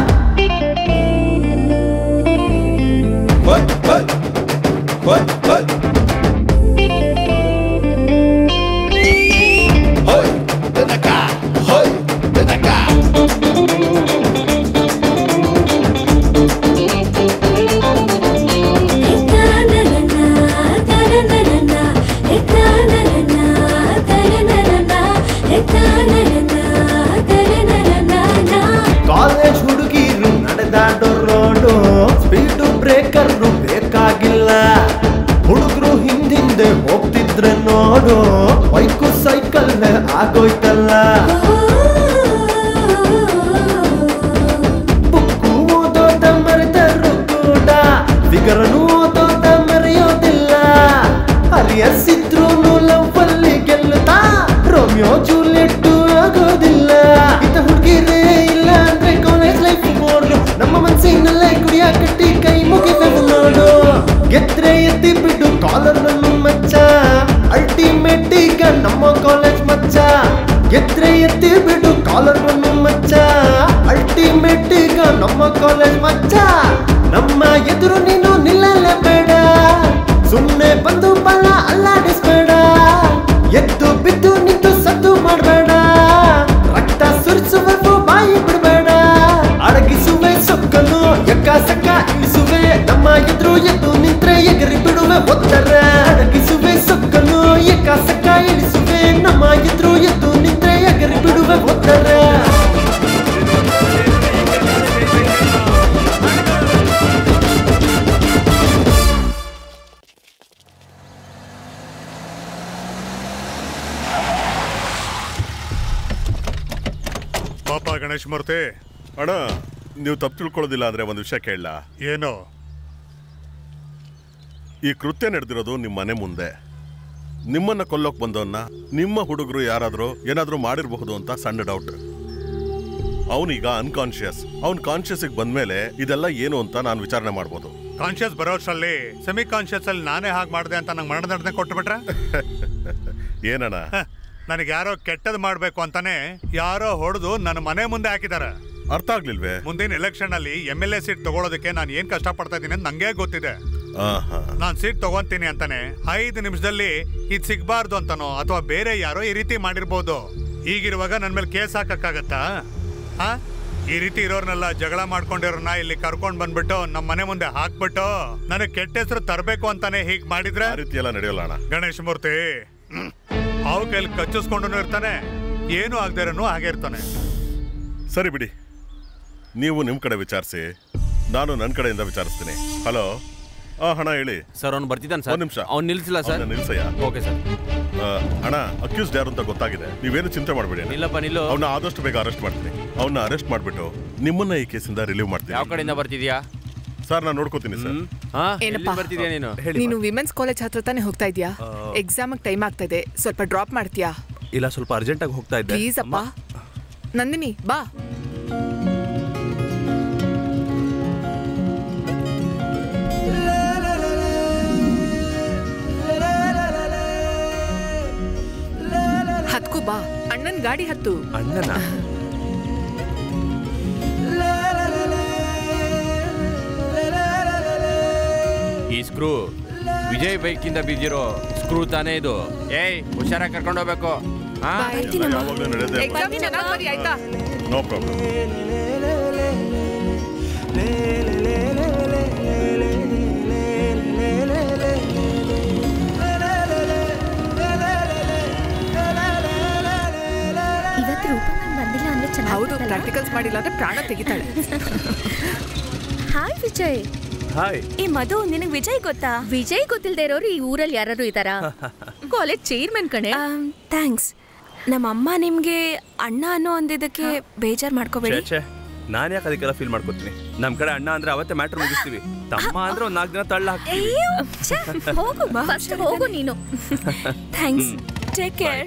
ಕಾಲೇಜ್ ಹುಡುಗಿರು ನಡೆದಾಡೋ ರೋಡು ಸ್ಪೀಡು ಬ್ರೇಕರ್ರು ಬೇಕಾಗಿಲ್ಲ ಹುಡುಗರು ಹಿಂದಿಂದೆ ಹೋಗ್ತಿದ್ರೆ ನೋಡು ಬೈಕು ಸೈಕಲ್ ಆಗೋಯ್ತಲ್ಲ ಬುಕ್ಕು ಓದೋದ ಮರೆತರು ಕೂಡ ಫಿಗರನು ಓದೋದ ಮರೆಯೋದಿಲ್ಲ ಹರಿಯಸಿದ್ರು ಲವ್ವಲ್ಲಿ ಗೆಲ್ಲುತ್ತಾ ರೋಮಿಯೋ ಜೂಲಿಯಟ್ ಆಗೋದಿಲ್ಲ ಇತ ಹುಡುಗಿರೇ ಇಲ್ಲ ಅಂದ್ರೆ ಕಾಲೇಜ್ ಲೈಫ್ ಬೋರ್ಡು ನಮ್ಮ ಮನಸ್ಸಿನಲ್ಲೇ ಕುಡಿಯ ಕಟ್ಟಿ ಕೈ ಮುಗಿದೆವು ನೋಡು ಗೆದ್ರೆ ಎತ್ತಿ ಬಿಡು ಕಾಲರನ್ನು ಮಚ್ಚ ಅಲ್ಟಿಮೇಟ್ ಈಗ ನಮ್ಮ ಕಾಲೇಜ್ ಮಚ್ಚ ಗೆದ್ರೆ ಎತ್ತಿ ಬಿಡು ಕಾಲರನ್ನು ಮಚ್ಚ ಅಲ್ಟಿಮೇಟ್ ಈಗ ನಮ್ಮ ಕಾಲೇಜ್ ಮಚ್ಚ ನಮ್ಮ ಎದುರು ನೀನು ನಿಲ್ಲಲೇ ಬೇಡ ಸುಮ್ಮನೆ ಬಂದು ಬಲ್ಲ ಅಲ್ಲಾಡಿಸ್ಬೇಡ ಎದ್ದು ಬಿದ್ದು ನಿಂತು ಸದ್ದು ಮಾಡಬೇಡ ರಕ್ತ ಸುರಿಸುವವು ಬಾಯಿ ಬಿಡಬೇಡ ಅಡಗಿಸುವೆ ಸೊಕ್ಕನು ಎಕ್ಕ ಸಕ್ಕ ಇಳಿಸುವೆ ನಮ್ಮ ಎದುರು ಎದ್ದು ನಿಂತ್ರೆ ಎಗರಿ ಬಿಡುವೆ ಒತ್ತರ ಅಡಗಿಸುವೆ ಸೊಕ್ಕನು ಎಕ್ಕ ಸಕ್ಕ ಇಳಿಸುವೆ ನಮ್ಮ ಎದುರು ಎದ್ದು ನಿಂತ್ರೆ ಎಗರಿ ಬಿಡುವೆ ಒತ್ತರ ಪಾಪ ಗಣೇಶ್ ಮೂರ್ತಿ ಅಣ್ಣ ನೀವು ತಪ್ಪು ತಿಳ್ಕೊಳ್ಳೋದಿಲ್ಲ ಅಂದ್ರೆ ಒಂದು ವಿಷಯ ಕೇಳಲ್ಲ ಏನು ಈ ಕೃತ್ಯ ನಡೆದಿರೋದು ನಿಮ್ಮ ಮನೆ ಮುಂದೆ ನಿಮ್ಮನ್ನ ಕೊಲ್ಲೋಕ್ ಬಂದವನ್ನ ನಿಮ್ಮ ಹುಡುಗರು ಯಾರಾದ್ರೂ ಏನಾದ್ರೂ ಮಾಡಿರಬಹುದು ಅಂತ ಸಣ್ಣ ಡೌಟ್ ಅವನೀಗ ಅನ್ಕಾನ್ಶಿಯಸ್ ಅವ್ನ್ ಕಾನ್ಶಿಯಸ್ ಬಂದ್ಮೇಲೆ ಇದೆಲ್ಲ ಏನು ಅಂತ ನಾನು ವಿಚಾರಣೆ ಮಾಡ್ಬೋದು ಕಾನ್ಶಿಯಸ್ ಬರೋಷ್ರಲ್ಲಿ ಸೆಮಿ ಕಾನ್ಶಿಯಸ್ ಅಲ್ಲಿ ನಾನೇ ಹಾಗೆ ಮಾಡಿದೆ ಅಂತ ನಂಗೆ ಮರಣದಂಡನೆ ಕೊಟ್ಟು ಬಿಟ್ರೆ ಏನಣ್ಣ ನನಗೆ ಯಾರೋ ಕೆಟ್ಟದ್ ಮಾಡ್ಬೇಕು ಅಂತಾನೆ ಯಾರೋ ಹೊಡೆದು ನನ್ನ ಮನೆ ಮುಂದೆ ಹಾಕಿದಾರೆ ಅರ್ಥ ಆಗ್ಲಿಲ್ವೇ ಮುಂದಿನ ಎಲೆಕ್ಷನ್ ಅಲ್ಲಿ ಎಂ ಎಲ್ ಎ ಸೀಟ್ ತಗೊಳೋದಕ್ಕೆ ನಾನು ಏನ್ ಕಷ್ಟ ಪಡ್ತಾ ಇದ್ದೀನಿ ಅಂತ ನಂಗೆ ಗೊತ್ತಿದೆ ಆಹಾ. ನಾನ್ ಸೀಟ್ ತಗೊಂತೀನಿ ಅಂತಾನೆ ಐದು ನಿಮಿಷದಲ್ಲಿ ಇದ್ ಸಿಗ್ಬಾರ್ದು ಅಂತನೋ ಅಥವಾ ಬೇರೆ ಯಾರೋ ಈ ರೀತಿ ಮಾಡಿರ್ಬೋದು ಈಗಿರುವಾಗ ನನ್ ಮೇಲೆ ಕೇಸ್ ಹಾಕಕ್ಕಾಗತ್ತಾ ಹಾ ಈ ರೀತಿ ಇರೋರ್ನೆಲ್ಲ ಜಗಳ ಮಾಡ್ಕೊಂಡಿರೋರ್ನ ಇಲ್ಲಿ ಕರ್ಕೊಂಡ್ ಬಂದ್ಬಿಟ್ಟು ನಮ್ಮ ಮನೆ ಮುಂದೆ ಹಾಕ್ಬಿಟ್ಟು ನನಗೆ ಕೆಟ್ಟ ಹೆಸರು ತರಬೇಕು ಅಂತಾನೆ ಹೀಗ್ ಮಾಡಿದ್ರೆ ಆ ರೀತಿ ಎಲ್ಲ ನಡೆಯೋಲ್ಲ ಅಣ್ಣ ಗಣೇಶ ಮೂರ್ತಿ ಹ್ಮ್. ಅವ್ ಕೈಲಿ ಕಚ್ಚಿಸ್ಕೊಂಡು ಇರ್ತಾನೆ ಏನು ಆಗದಿರೋನು ಹಾಗೆ ಇರ್ತಾನೆ ಸರಿ ಬಿಡಿ ನೀವು ನಿಮ್ಮ ಕಡೆ ವಿಚಾರಿಸಿ ನಾನು ನನ್ನ ಕಡೆಯಿಂದ ವಿಚಾರಿಸ್ತೀನಿ ಹಲೋ ಆ ಹಣ ಹೇಳಿ ಸರ್ ಅವ್ನು ಬರ್ತಿದ್ದಾನೆ ಸರ್ ಒಂದ್ ನಿಮಿಷ ಅವ್ನು ನಿಲ್ಸಿಲ್ಲ ಸರ್ ಅವ್ನ ನಿಲ್ಸಯ್ಯ ಓಕೆ ಸರ್ ಆ, ಹಣ ಅಕ್ಯೂಸ್ಡ್ ಯಾರು ಅಂತ ಗೊತ್ತಾಗಿದೆ ನೀವೇನು ಚಿಂತೆ ಮಾಡಬೇಡಿ ನಿಲ್ಲಪ್ಪ ನಿಲ್ಲು ಅವನ್ನ ಆದಷ್ಟು ಬೇಗ ಅರೆಸ್ಟ್ ಮಾಡ್ತೀನಿ ಅವನ್ನ ಅರೆಸ್ಟ್ ಮಾಡ್ಬಿಟ್ಟು ನಿಮ್ಮನ್ನ ಈ ಕೇಸಿಂದ ರಿಲೀವ್ ಮಾಡ್ತೀನಿ ಯಾವ ಕಡೆಯಿಂದ ಬರ್ತಿದ್ಯಾ ಸರ್ ನಾನು ನೋಡ್ಕೋತೀನಿ ಸರ್ ಹಾ ಏನಪ್ಪ? ಎಲ್ಲಿ ಬರ್ತಿದ್ಯಾ ನೀನು ನೀನು ವಿಮೆನ್ಸ್ ಕಾಲೇಜ್ ಹತ್ರ ತಾನೇ ಹೋಗ್ತಾ ಇದೀಯಾ ಎಕ್ಸಾಮ್ ಟೈಮ್ ಆಗ್ತಾ ಇದೆ ಸ್ವಲ್ಪ ಡ್ರಾಪ್ ಮಾಡ್ತೀಯಾ ಇಲ್ಲ ಸ್ವಲ್ಪ ಅರ್ಜೆಂಟಾಗಿ ಹೋಗ್ತಾ ಇದ್ದೆ ಪ್ಲೀಸ್ ಅಪ್ಪ ನಂದಿನಿ ಬಾ ಹತ್ಕೋ ಬಾ ಅಣ್ಣನ್ ಗಾಡಿ ಹತ್ತು ಅಣ್ಣನ ಈ ಸ್ಕ್ರೂ ವಿಜಯ್ ಬೈಕಿಂದ ಬಿದ್ದಿರೋ ಸ್ಕ್ರೂ ತಾನೇ ಇದು ಏಯ್ ಹುಷಾರಾಗಿ ಕರ್ಕೊಂಡು ಹೋಗ್ಬೇಕು ಹಾ ಯಾವಾಗಲೂ ನಡೆಯೋದೇ ಎಕ್ಸಾಮ್ ಚೆನ್ನಾಗಿ ಬರಿ ಆಯ್ತಾ ನೋ ಪ್ರಾಬ್ಲಮ್ ಹೌದು ಪ್ರಾಕ್ಟಿಕಲ್ಸ್ ಮಾಡಿಲ್ಲ ಅಂದ್ರೆ ಪ್ರಾಣ ತೆಗಿತಾಳೆ ಹಾಯ್ ವಿಜಯ್ ಹಾಯ್ ಈ ಮಧು ನಿನಗ್ ವಿಜಯ್ ಗೊತ್ತಾ ವಿಜಯ್ ಗೊತ್ತಿಲ್ದೇ ಇರೋರು ಈ ಊರಲ್ಲಿ ಯಾರು ಇದಾರಾ ಕಾಲೇಜ್ ಚೇರ್ಮನ್ ಕಣೆ ಥ್ಯಾಂಕ್ಸ್ ನಮ್ಮ ಅಮ್ಮ ನಿಮ್ಗೆ ಅಣ್ಣ ಅನ್ನೋ ಅಂದಿದ್ದಕ್ಕೆ ಬೇಜಾರ್ ಮಾಡ್ಕೋಬೇಡಿ ಛೇ ನಾನು ಯಾಕೆ ಅದಕ್ಕೆಲ್ಲ ಫೀಲ್ ಮಾಡ್ಕೊತೀನಿ ನಮ್ಮ ಕಡೆ ಅಣ್ಣ ಅಂದ್ರೆ ಅವತ್ತೇ ಮ್ಯಾಟ್ರ್ ಮುಗಿಸ್ತೀವಿ ತಮ್ಮ ಅಂದ್ರೆ ಒಂದು ನಾಲ್ಕು ದಿನ ತಳ್ಳ ಹಾಕ್ತೀವಿ ಅಯ್ಯೋ ಛೆ, ಹೋಗು ಫಸ್ಟ್ ಹೋಗು ನೀನು ಥ್ಯಾಂಕ್ಸ್ ಟೇಕ್ ಕೇರ್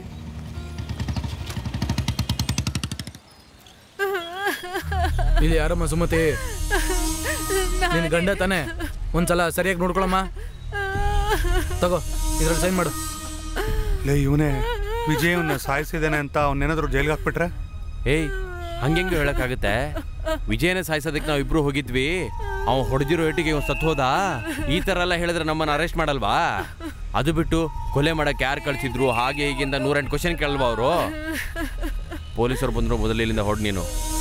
ಇಲ್ಲಿ ಯಾರಮ್ಮ ಸುಮತಿ ನಿನ್ ಗಂಡ ತಾನೆ ಒಂದ್ಸಲ ಸರಿಯಾಗಿ ನೋಡ್ಕೊಳಮ್ಮ ತಗೋ ಇದ್ರಲ್ಲಿ ಸೈನ್ ಮಾಡು ಲೇ ಇವನೇ ವಿಜಯವನ್ನ ಸಾಯಿಸಿದಾನೆ ಅಂತ ಅವನ್ನೇನಾದ್ರೂ ಜೈಲ್ಗೆ ಹಾಕ್ಬಿಟ್ರೆ ಏಯ್ ಹಂಗೆಂಗೆ ಹೇಳಕ್ಕಾಗುತ್ತೆ ವಿಜಯನ ಸಾಯಿಸೋದಕ್ಕೆ ನಾವು ಇಬ್ರು ಹೋಗಿದ್ವಿ ಅವ ಹೊಡೆದಿರೋ ಏಟಿಗೆ ಇವ್ ಸತ್ತು ಹೋದ ಈ ತರ ಎಲ್ಲ ಹೇಳಿದ್ರೆ ನಮ್ಮನ್ನ ಅರೆಸ್ಟ್ ಮಾಡಲ್ವಾ ಅದು ಬಿಟ್ಟು ಕೊಲೆ ಮಾಡಕ್ಕೆ ಯಾರು ಕಳ್ಸಿದ್ರು ಹಾಗೆ ಹೀಗಿಂದ ನೂರೆಂಟು ಕ್ವಶನ್ ಕೇಳಲ್ವಾ ಅವರು ಪೊಲೀಸರು ಬಂದ್ರು ಮೊದಲು ಇಲ್ಲಿಂದ ಹೊಡ್ ನೀನು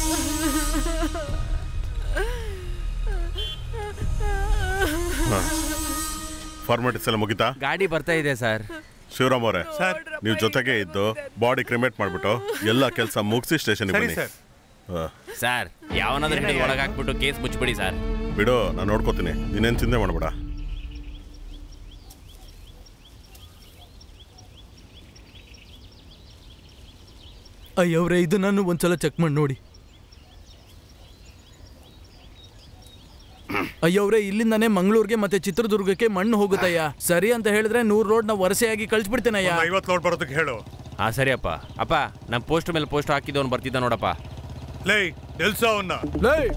ಫಾರ್ಮಾಲಿಟೀಸ್ ಎಲ್ಲ ಮುಗಿತಾ ಗಾಡಿ ಬರ್ತಾ ಇದೆ ಸರ್ ಶಿವರಾಮ್ ಅವರೇ ಸರ್ ನೀವು ಜೊತೆಗೆ ಇದ್ದು ಬಾಡಿ ಕ್ರಿಮೇಟ್ ಮಾಡ್ಬಿಟ್ಟು ಎಲ್ಲ ಕೆಲಸ ಮುಗಿಸಿ ಸ್ಟೇಷನ್ಗೆ ಸರಿ ಬನ್ನಿ ಸರ್ ಹಾ. ಸರ್ ಯಾವನಾದ್ರೂ ಹಿಡಿದು ಒಳಗೆ ಹಾಕ್ಬಿಟ್ಟು ಕೇಸ್ ಮುಚ್ಚಿಬಿಡಿ ಸರ್ ಬಿಡು ನಾನು ನೋಡ್ಕೋತೀನಿ ನೀನೇನು ಚಿಂತೆ ಮಾಡಬೇಡ ಅಯ್ಯವ್ರೆ ಇದು ನಾನು ಒಂದ್ಸಲ ಚೆಕ್ ಮಾಡಿ ನೋಡಿ ಅಯ್ಯವ್ರೆ ಇಲ್ಲಿಂದಾನೇ ಮಂಗಳೂರಿಗೆ ಮತ್ತೆ ಚಿತ್ರದುರ್ಗಕ್ಕೆ ಮಣ್ಣು ಹೋಗುತ್ತಯ್ಯ ಸರಿ ಅಂತ ಹೇಳಿದ್ರೆ ನೂರ್ ರೋಡ್ ನ ವರಸೆಯಾಗಿ ಕಳ್ಸಿಬಿಡ್ತೇನಯ್ಯ ಐವತ್ತು ಲೋಡ್ ಬರೋದಕ್ಕೆ ಹೇಳು ಹಾ ಸರಿ ಅಪ್ಪ ಅಪ್ಪ ನಮ್ಮ ಪೋಸ್ಟ್ ಮೇಲೆ ಪೋಸ್ಟ್ ಹಾಕಿದವನು ಬರ್ತಿದ್ದ ನೋಡಪ್ಪ ಲೇ ನಿಲ್ಸೋ ಅವನ್ನ ಲೇಯ್!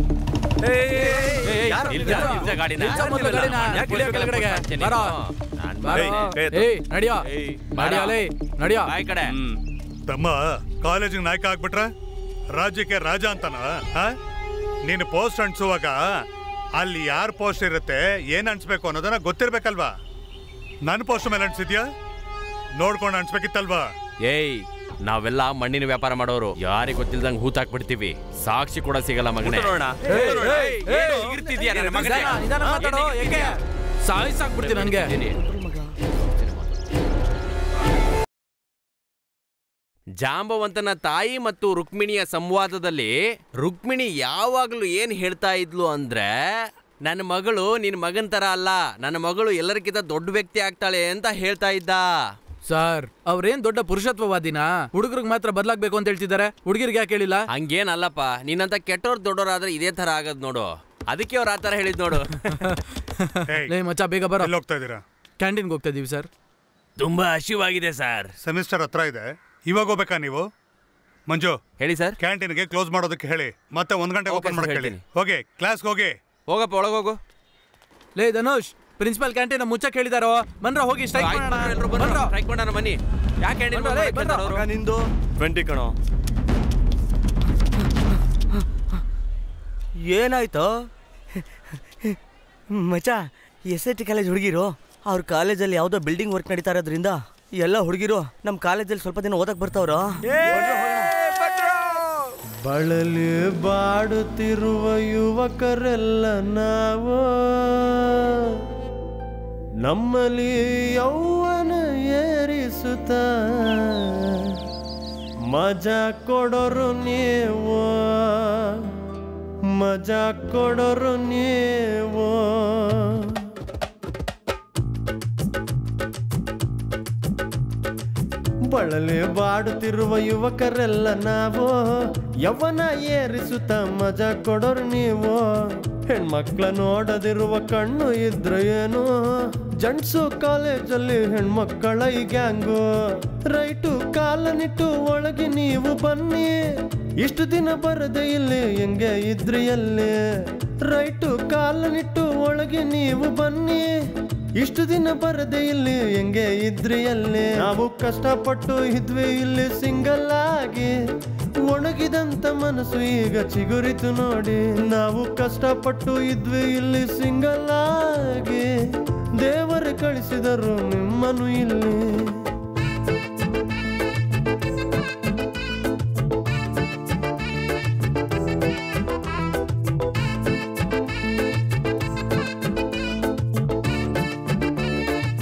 ನಿಲ್ಸ, ನಿಲ್ಸ ಗಾಡಿನ. ನಿಲ್ಸ ಮೊದ್ಲು ಗಾಡಿನ. ಯಾಕೆ ಇಳಿಯೋ ಕೆಳಗಡೆಗೆ? ಬಾರೋ. ನಾನ್ ಬಾರೋ. ಕೈ ಎತ್ತು. ಏಯ್ ನಡಿಯೋ ಏಯ್, ನಡಿಯೋ ಲೇ ನಡಿಯೋ ಬಾಯ್ ಕಡೆ ತಮ್ಮ ಕಾಲೇಜಿಗೆ ನಾಯಕ ಆಗ್ಬಿಟ್ರೆ ರಾಜ್ಯಕ್ಕೆ ರಾಜ ಅಂತನ ಆ? ನೀನು ಪೋಸ್ಟ್ ಅಂಟಿಸುವಾಗ ಅಲ್ಲಿ ಯಾರ್ ಪೋಸ್ಟ್ ಇರುತ್ತೆ ಏನ್ ಅನ್ಸ್ಬೇಕು ಅನ್ನೋದನ್ನ ಗೊತ್ತಿರ್ಬೇಕಲ್ವಾ ನನ್ನ ಪೋಸ್ಟ್ ಮೇಲೆ ಅನ್ಸಿದ್ಯಾ ನೋಡ್ಕೊಂಡು ಅನ್ಸ್ಬೇಕಿತ್ತಲ್ವಾ ಏಯ್ ನಾವೆಲ್ಲ ಮಣ್ಣಿನ ವ್ಯಾಪಾರ ಮಾಡೋರು ಯಾರಿಗೆ ಗೊತ್ತಿಲ್ದಂಗ್ ಹೂತಾಕ್ಬಿಡ್ತೀವಿ ಸಾಕ್ಷಿ ಕೂಡ ಸಿಗಲ್ಲ ಮಗನೇ ನೋಡೋಣ ಏನು ಎಗಿರ್ತಿದ್ಯಾ ನನ್ನ ಮಗನೇ? ನಿಧಾನ, ನಿಧಾನ ಮಾತಾಡೋ, ಏಕೆ? ಸಾಯಿಸಾಕ್ಬಿಡ್ತೀನಿ ನನ್ಗೆ ಜಾಂಬವಂತನ ತಾಯಿ ಮತ್ತು ರುಕ್ಮಿಣಿಯ ಸಂವಾದದಲ್ಲಿ ರುಕ್ಮಿಣಿ ಯಾವಾಗಲೂ ಏನ್ ಹೇಳ್ತಾ ಇದ್ಲು ಅಂದ್ರೆ ನನ್ನ ಮಗಳು ನಿನ್ ಮಗನ್ ತರ ಅಲ್ಲ ನನ್ನ ಮಗಳು ಎಲ್ಲರಿಗಿಂತ ದೊಡ್ಡ ವ್ಯಕ್ತಿ ಆಗ್ತಾಳೆ ಅಂತ ಹೇಳ್ತಾ ಇದ್ದ ಸರ್ ಅವ್ರೇನ್ ದೊಡ್ಡ ಪುರುಷತ್ವವಾದಿನ ಹುಡುಗರಿಗೆ ಮಾತ್ರ ಬದಲಾಗ್ಬೇಕು ಅಂತ ಹೇಳ್ತಿದ್ದಾರೆ ಹುಡುಗಿರಿಗೆ ಯಾಕೆ ಹೇಳಿಲ್ಲ ಹಂಗೇನಲ್ಲಪ್ಪ ನಿನ್ನಂತ ಕೆಟ್ಟವ್ರು ದೊಡ್ಡವರಾದ್ರೆ ಇದೇ ತರ ಆಗದ್ ನೋಡು ಅದಕ್ಕೆ ಅವ್ರು ಆ ತರ ಹೇಳಿದ್ ನೋಡು ಏಯ್, ಲೇ ಮಚ್ಚ ಬೇಗ ಬರೋ ಎಲ್ಲಿ ಹೋಗ್ತಾ ಇದೀರಾ ಕ್ಯಾಂಟೀನ್ಗೆ ಹೋಗ್ತಾ ಇದೀವಿ ಸರ್ ತುಂಬಾ ಹಸಿವಾಗಿದೆ ಸರ್ ಸೆಮಿಸ್ಟರ್ ಹತ್ರ ಇದೆ ಇವಾಗ ಹೋಗ್ಬೇಕಾ ನೀವು ಮಂಜು ಹೇಳಿ ಸರ್ ಕ್ಯಾಂಟೀನ್ಗೆ ಕ್ಲೋಸ್ ಮಾಡೋದಕ್ಕೆ ಹೇಳಿ ಮತ್ತೆ ಒಂದ್ ಗಂಟೆ Okay, ಓಪನ್ sir, ಮಾಡಕ್ಕೆ ಹೇಳಿ ಹೇಳ್ತೀನಿ. ಹೋಗಿ ಕ್ಲಾಸ್ಗೆ ಹೋಗಿ ಹೋಗಪ್ಪ ಒಳಗೋಗು ಲೇ ಧನುಷ್ ಪ್ರಿನ್ಸಿಪಲ್ ಕ್ಯಾಂಟೀನ್ ಮುಚ್ಚಕ್ ಹೇಳಿದಾರೋ ಬನ್ರ ಹೋಗಿ ಸ್ಟ್ರೈಕ್ ಮಾಡೋಣ ಸ್ಟ್ರೈಕ್ ಮಾಡೋಣ ಬನ್ನಿ ಯಾಕೆ ಹೇಳಿ ಬನ್ರೋ, ಲೇ, ಬನ್ರೋ. ನಿಂದು ಟ್ವೆಂಟಿ ಕಣೋ ಏನಾಯ್ತು ಮಚ ಎಸ್ ಐ ಟಿ ಕಾಲೇಜ್ ಹುಡುಗಿರು ಅವ್ರ ಕಾಲೇಜಲ್ಲಿ ಯಾವುದೋ ಬಿಲ್ಡಿಂಗ್ ವರ್ಕ್ ನಡೀತಾ ಇರೋದ್ರಿಂದ ಎಲ್ಲ ಹುಡುಗಿರು ನಮ್ಮ ಕಾಲೇಜಲ್ಲಿ ಸ್ವಲ್ಪ ದಿನ ಓದಕ್ ಬರ್ತಾವ್ರ ಬಳಲಿ ಬಾಡುತ್ತಿರುವ ಯುವಕರೆಲ್ಲ ನಾವು ನಮ್ಮಲ್ಲಿ ಯೌವನ ಏರಿಸುತ್ತ ಮಜಾ ಕೊಡೋರು ನೀವು ಮಜಾ ಕೊಡೋರು ನೀವು ಬಳಲಿ ಬಾಡುತ್ತಿರುವ ಯುವಕರೆಲ್ಲ ನಾವು ಯವ್ವನ ಏರಿಸುತ್ತ ಮಜಾ ಕೊಡೋರು ನೀವು ಹೆಣ್ಮಕ್ಳ ನೋಡದಿರುವ ಕಣ್ಣು ಇದ್ರೆ ಏನು ಜಂಟ್ಸು ಕಾಲೇಜಲ್ಲಿ ಹೆಣ್ಮಕ್ಕಳ ಈ ಗ್ಯಾಂಗು ರೈಟು ಕಾಲನಿಟ್ಟು ಒಳಗೆ ನೀವು ಬನ್ನಿ ಇಷ್ಟು ದಿನ ಬರದೆ ಇಲ್ಲಿ ಹೆಂಗೆ ಇದ್ರಿ ಎಲ್ಲಿ ರೈಟು ಕಾಲನಿಟ್ಟು ಒಳಗೆ ನೀವು ಬನ್ನಿ ಇಷ್ಟು ದಿನ ಬರದೆ ಇಲ್ಲಿ ಹೆಂಗೆ ಇದ್ರಿ ಅಲ್ಲಿ ನಾವು ಕಷ್ಟಪಟ್ಟು ಇದ್ವಿ ಇಲ್ಲಿ ಸಿಂಗಲ್ ಆಗಿ ಒಣಗಿದಂತ ಮನಸ್ಸು ಈಗ ಚಿಗುರಿತು ನೋಡಿ ನಾವು ಕಷ್ಟಪಟ್ಟು ಇದ್ವಿ ಇಲ್ಲಿ ಸಿಂಗಲ್ ಆಗಿ ದೇವರು ಕಳಿಸಿದರು ನಿಮ್ಮನ್ನು ಇಲ್ಲಿ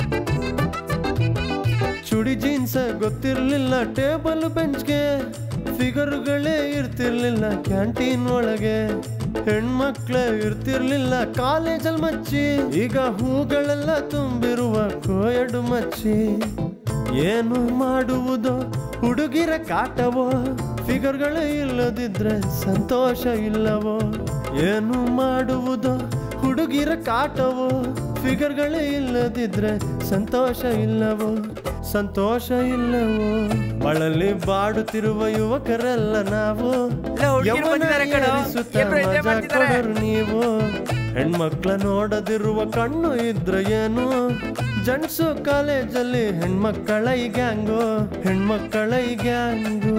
ಚುಡಿ ಜೀನ್ಸ್ ಗೊತ್ತಿರ್ಲಿಲ್ಲ ಟೇಬಲ್ ಬೆಂಚ್ಗೆ ಫಿಗರುಗಳೇ ಇರ್ತಿರ್ಲಿಲ್ಲ ಕ್ಯಾಂಟೀನ್ ಒಳಗೆ ಹೆಣ್ಮಕ್ಳೇ ಇರ್ತಿರ್ಲಿಲ್ಲ ಕಾಲೇಜಲ್ಲಿ ಮಚ್ಚಿ ಈಗ ಹೂಗಳೆಲ್ಲ ತುಂಬಿರುವ ಕೋಯಡು ಮಚ್ಚಿ ಏನು ಮಾಡುವುದೋ ಹುಡುಗಿರ ಕಾಟವೋ ಫಿಗರ್ಗಳೇ ಇಲ್ಲದಿದ್ರೆ ಸಂತೋಷ ಇಲ್ಲವೋ ಏನು ಮಾಡುವುದೋ ಹುಡುಗಿರ ಕಾಟವೋ ಫಿಗರ್ಗಳೇ ಇಲ್ಲದಿದ್ರೆ ಸಂತೋಷ ಇಲ್ಲವೋ ಸಂತೋಷ ಇಲ್ಲವೋ ಬಳಲಿ ಬಾಡುತ್ತಿರುವ ಯುವಕರೆಲ್ಲ ನಾವು ಯೌವನ ಏರಿಸುತ್ತಾ ಮಜಾ ಕೊಡೋರು ನೀವು ಹೆಣ್ಮಕ್ಳ ನೋಡದಿರುವ ಕಣ್ಣು ಇದ್ರೆ ಏನು ಜನ್ಸು ಕಾಲೇಜಲ್ಲಿ ಹೆಣ್ಮಕ್ಕಳ ಈ ಗ್ಯಾಂಗು ಹೆಣ್ಮಕ್ಕಳ ಈ gang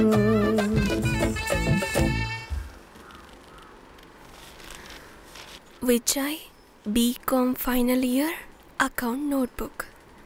Vijay B com final year account notebook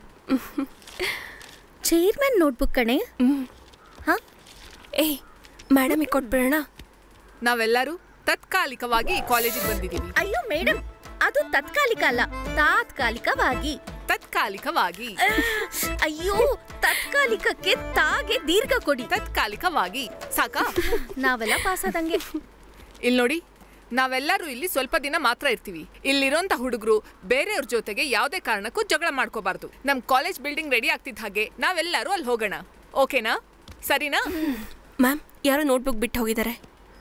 chairman notebook ಕಣೆ ಹಾ ಏಯ್ ಮೇಡಮ್ ಕೊಟ್ಬಿಡೋಣ ನಾವೆಲ್ಲರೂ ತಾತ್ಕಾಲಿಕವಾಗಿ ಕಾಲೇಜಿಗೆ ಬಂದಿದ್ದೀವಿ ಅಯ್ಯೋ ಮೇಡಮ್ ಅದು ತತ್ಕಾಲಿಕ ಅಲ್ಲ ತಾತ್ಕಾಲಿಕವಾಗಿ ತಾತ್ಕಾಲಿಕವಾಗಿ ಅಯ್ಯೋ ತತ್ಕಾಲಿಕಕ್ಕೆ ತಾಗೆ ದೀರ್ಘ ಕೊಡಿ ತಾತ್ಕಾಲಿಕವಾಗಿ ಸಾಕಾ ನಾವೆಲ್ಲ ಪಾಸ್ ಆದಂಗೆ ಇಲ್ಲಿ ನೋಡಿ ನಾವೆಲ್ಲರೂ ಇಲ್ಲಿ ಸ್ವಲ್ಪ ದಿನ ಮಾತ್ರ ಇರ್ತೀವಿ ಇಲ್ಲಿರೋಂಥ ಹುಡುಗರು ಬೇರೆಯವ್ರ ಜೊತೆಗೆ ಯಾವುದೇ ಕಾರಣಕ್ಕೂ ಜಗಳ ಮಾಡ್ಕೋಬಾರ್ದು ನಮ್ ಕಾಲೇಜ್ ಬಿಲ್ಡಿಂಗ್ ರೆಡಿ ಆಗ್ತಿದ್ದ ಹಾಗೆ ನಾವೆಲ್ಲರೂ ಅಲ್ಲಿ ಹೋಗೋಣ ಓಕೆನಾ ಸರಿನಾ ಮ್ಯಾಮ್ ಯಾರೋ ನೋಟ್ಬುಕ್ ಬಿಟ್ಟು ಹೋಗಿದ್ದಾರೆ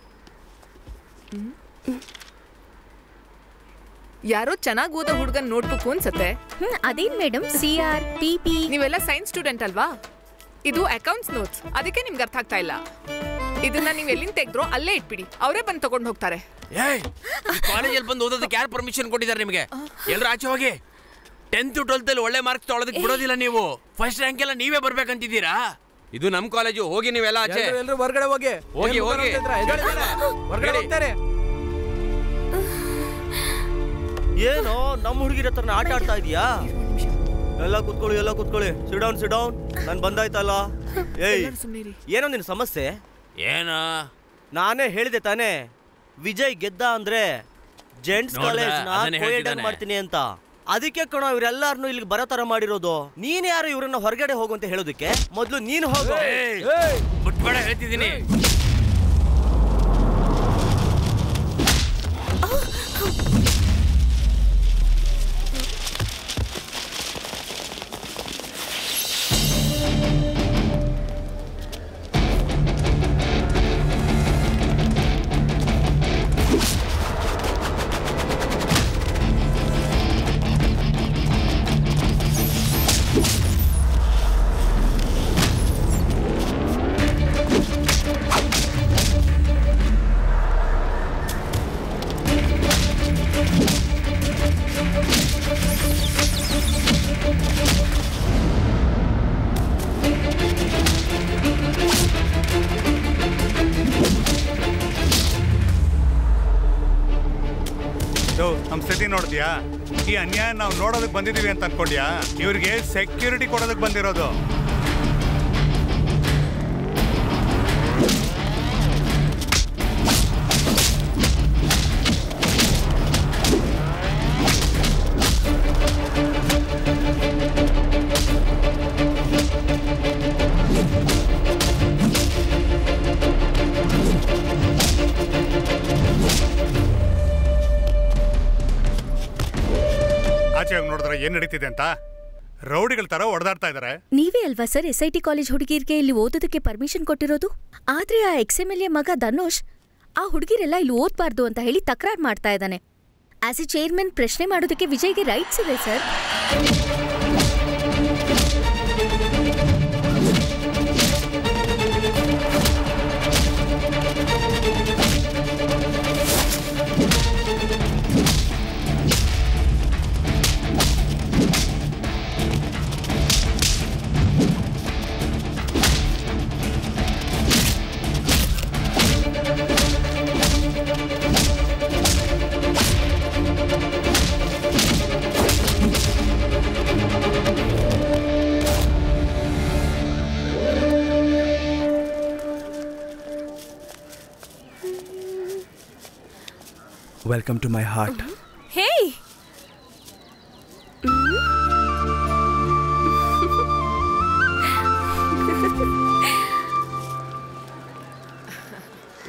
ಯಾರೋ ಚೆನ್ನಾಗಿ ಓದೋ ಹುಡುಗನ್ ನೋಟ್ಬುಕ್ ಅನ್ಸತ್ತೆ ಹ್ಮ್ ಅದೇನ್ madam C R P P ನೀವೆಲ್ಲ ಸೈನ್ಸ್ ಸ್ಟೂಡೆಂಟ್ ಅಲ್ವಾ ಇದು ಅಕೌಂಟ್ಸ್ ನೋಟ್ಸ್ ಅದಕ್ಕೆ ನಿಮ್ಗೆ ಅರ್ಥ ಆಗ್ತಾ ಇಲ್ಲ ಇದನ್ನ ನೀವು ಎಲ್ಲಿಂದ ತೆಗೆದ್ರೋ ಅಲ್ಲೇ ಇಟ್ಬಿಡಿ ಅವರೇ ಬಂದು ತಗೊಂಡು ಹೋಗ್ತಾರೆ ಏಯ್ ಕಾಲೇಜಲ್ಲಿ ಬಂದು ಓದೋದಕ್ಕೆ ಯಾರು ಪರ್ಮಿಷನ್ ಕೊಟ್ಟಿದ್ದಾರೆ ನಿಮಗೆ ಎಲ್ಲರೂ ಆಚೆ ಹೋಗಿ ಟೆಂತ್ ಟ್ವೆಲ್ತ್ ಅಲ್ಲಿ ಒಳ್ಳೆ ಮಾರ್ಕ್ಸ್ ತೊಗೊಳೋದಕ್ಕೆ ಬಿಡೋದಿಲ್ಲ ನೀವು ಫಸ್ಟ್ ರ್ಯಾಂಕ್ ಎಲ್ಲ ನೀವೇ ಬರ್ಬೇಕಂತಿದ್ದೀರಾ ಇದು ನಮ್ ಕಾಲೇಜು ಹೋಗಿ ನೀವೆಲ್ಲ ಆಚೆ ಎಲ್ಲರೂ ಹೊರಗಡೆ ಹೋಗಿ ಹೋಗಿ, ಏನ್ ಹೋಗಿ. ಮುಖ ನೋಡ್ತಿದ್ರ? ಎದ್ದೇಳಿ, ಎದ್ದೇಳಿ. ಹೊರಗಡೆ ಹೇಳಿ. ಹೋಗ್ತಾರೆ ಏನೋ ನಮ್ಮ ಹುಡುಗಿರ ಹತ್ರ ಆಟ ಆಡ್ತಾ ಇದೀಯಾ ಎಲ್ಲ ಕುತ್ಕೊಳ್ಳಿ ಎಲ್ಲ ಕುತ್ಕೊಳ್ಳಿ ಸಿಡೌನ್ ಸಿಡೌನ್ ನಾನು ಬಂದಾಯ್ತಲ್ಲ ಏಯ್ ಏನೋ ನಿನ್ ಸಮಸ್ಯೆ ಏನ ನಾನೇ ಹೇಳಿದೆ ತಾನೇ ವಿಜಯ್ ಗೆದ್ದ ಅಂದ್ರೆ ಜೆಂಟ್ಸ್ ನೋಡ್ದೆ, ಕಾಲೇಜ್ ಅದನ್ನೇ ಹೇಳ್ತಿದ್ದಾನೆ. ಮಾಡ್ತೀನಿ ಅಂತ ಅದಕ್ಕೆ ಕಣೋ ಇವರೆಲ್ಲಾರನು ಇಲ್ಲಿಗೆ ಬರೋ ತರ ಮಾಡಿರೋದು ನೀನ್ ಯಾರು ಇವ್ರನ್ನ ಹೊರಗಡೆ ಹೋಗು ಅಂತ ಹೇಳೋದಕ್ಕೆ ಮೊದ್ಲು ನೀನು ಹೋಗು ಏಯ್, ಬಿಟ್ಬೇಡ ಹೇಳ್ತಿದ್ದೀನಿ ಯೋ, ನಮ್ ಸ್ಥಿತಿ ನೋಡಿದ್ಯಾ ಈ ಅನ್ಯಾಯ ನಾವು ನೋಡೋದಕ್ ಬಂದಿದೀವಿ ಅಂತ ಅನ್ಕೊಂಡ್ಯಾ ಇವ್ರಿಗೆ ಸೆಕ್ಯೂರಿಟಿ ಕೊಡೋದಕ್ ಬಂದಿರೋದು ಆಚೆ ಹೋಗಿ ನೋಡಿದ್ರೆ ಏನ್ ನಡೀತಿದೆ ಅಂತ ರೌಡಿಗಳ ತರ ಹೊಡೆದಾಡ್ತಾ ಇದಾರೆ ನೀವೇ ಅಲ್ವಾ sir S I T college ಹುಡುಗಿರ್ಗೆ ಇಲ್ಲಿ ಓದೋದಕ್ಕೆ ಪರ್ಮಿಷನ್ ಕೊಟ್ಟಿರೋದು ಆದ್ರೆ ಆ ಎಕ್ಸ್ ಎಮ್ ಎಲ್ ಎ ಮಗ ಧನುಷ್ ಆ ಹುಡುಗಿರೆಲ್ಲ ಇಲ್ಲಿ ಓದ್ಬಾರ್ದು ಅಂತ ಹೇಳಿ ತಕರಾರು ಮಾಡ್ತಾ ಇದ್ದಾನೆ ಆಸ್ ಎ ಚೇರ್ಮನ್ ಪ್ರಶ್ನೆ ಮಾಡೋದಕ್ಕೆ ವಿಜಯ್ಗೆ ರೈಟ್ಸ್ ಇದೆ sir welcome to my heart hey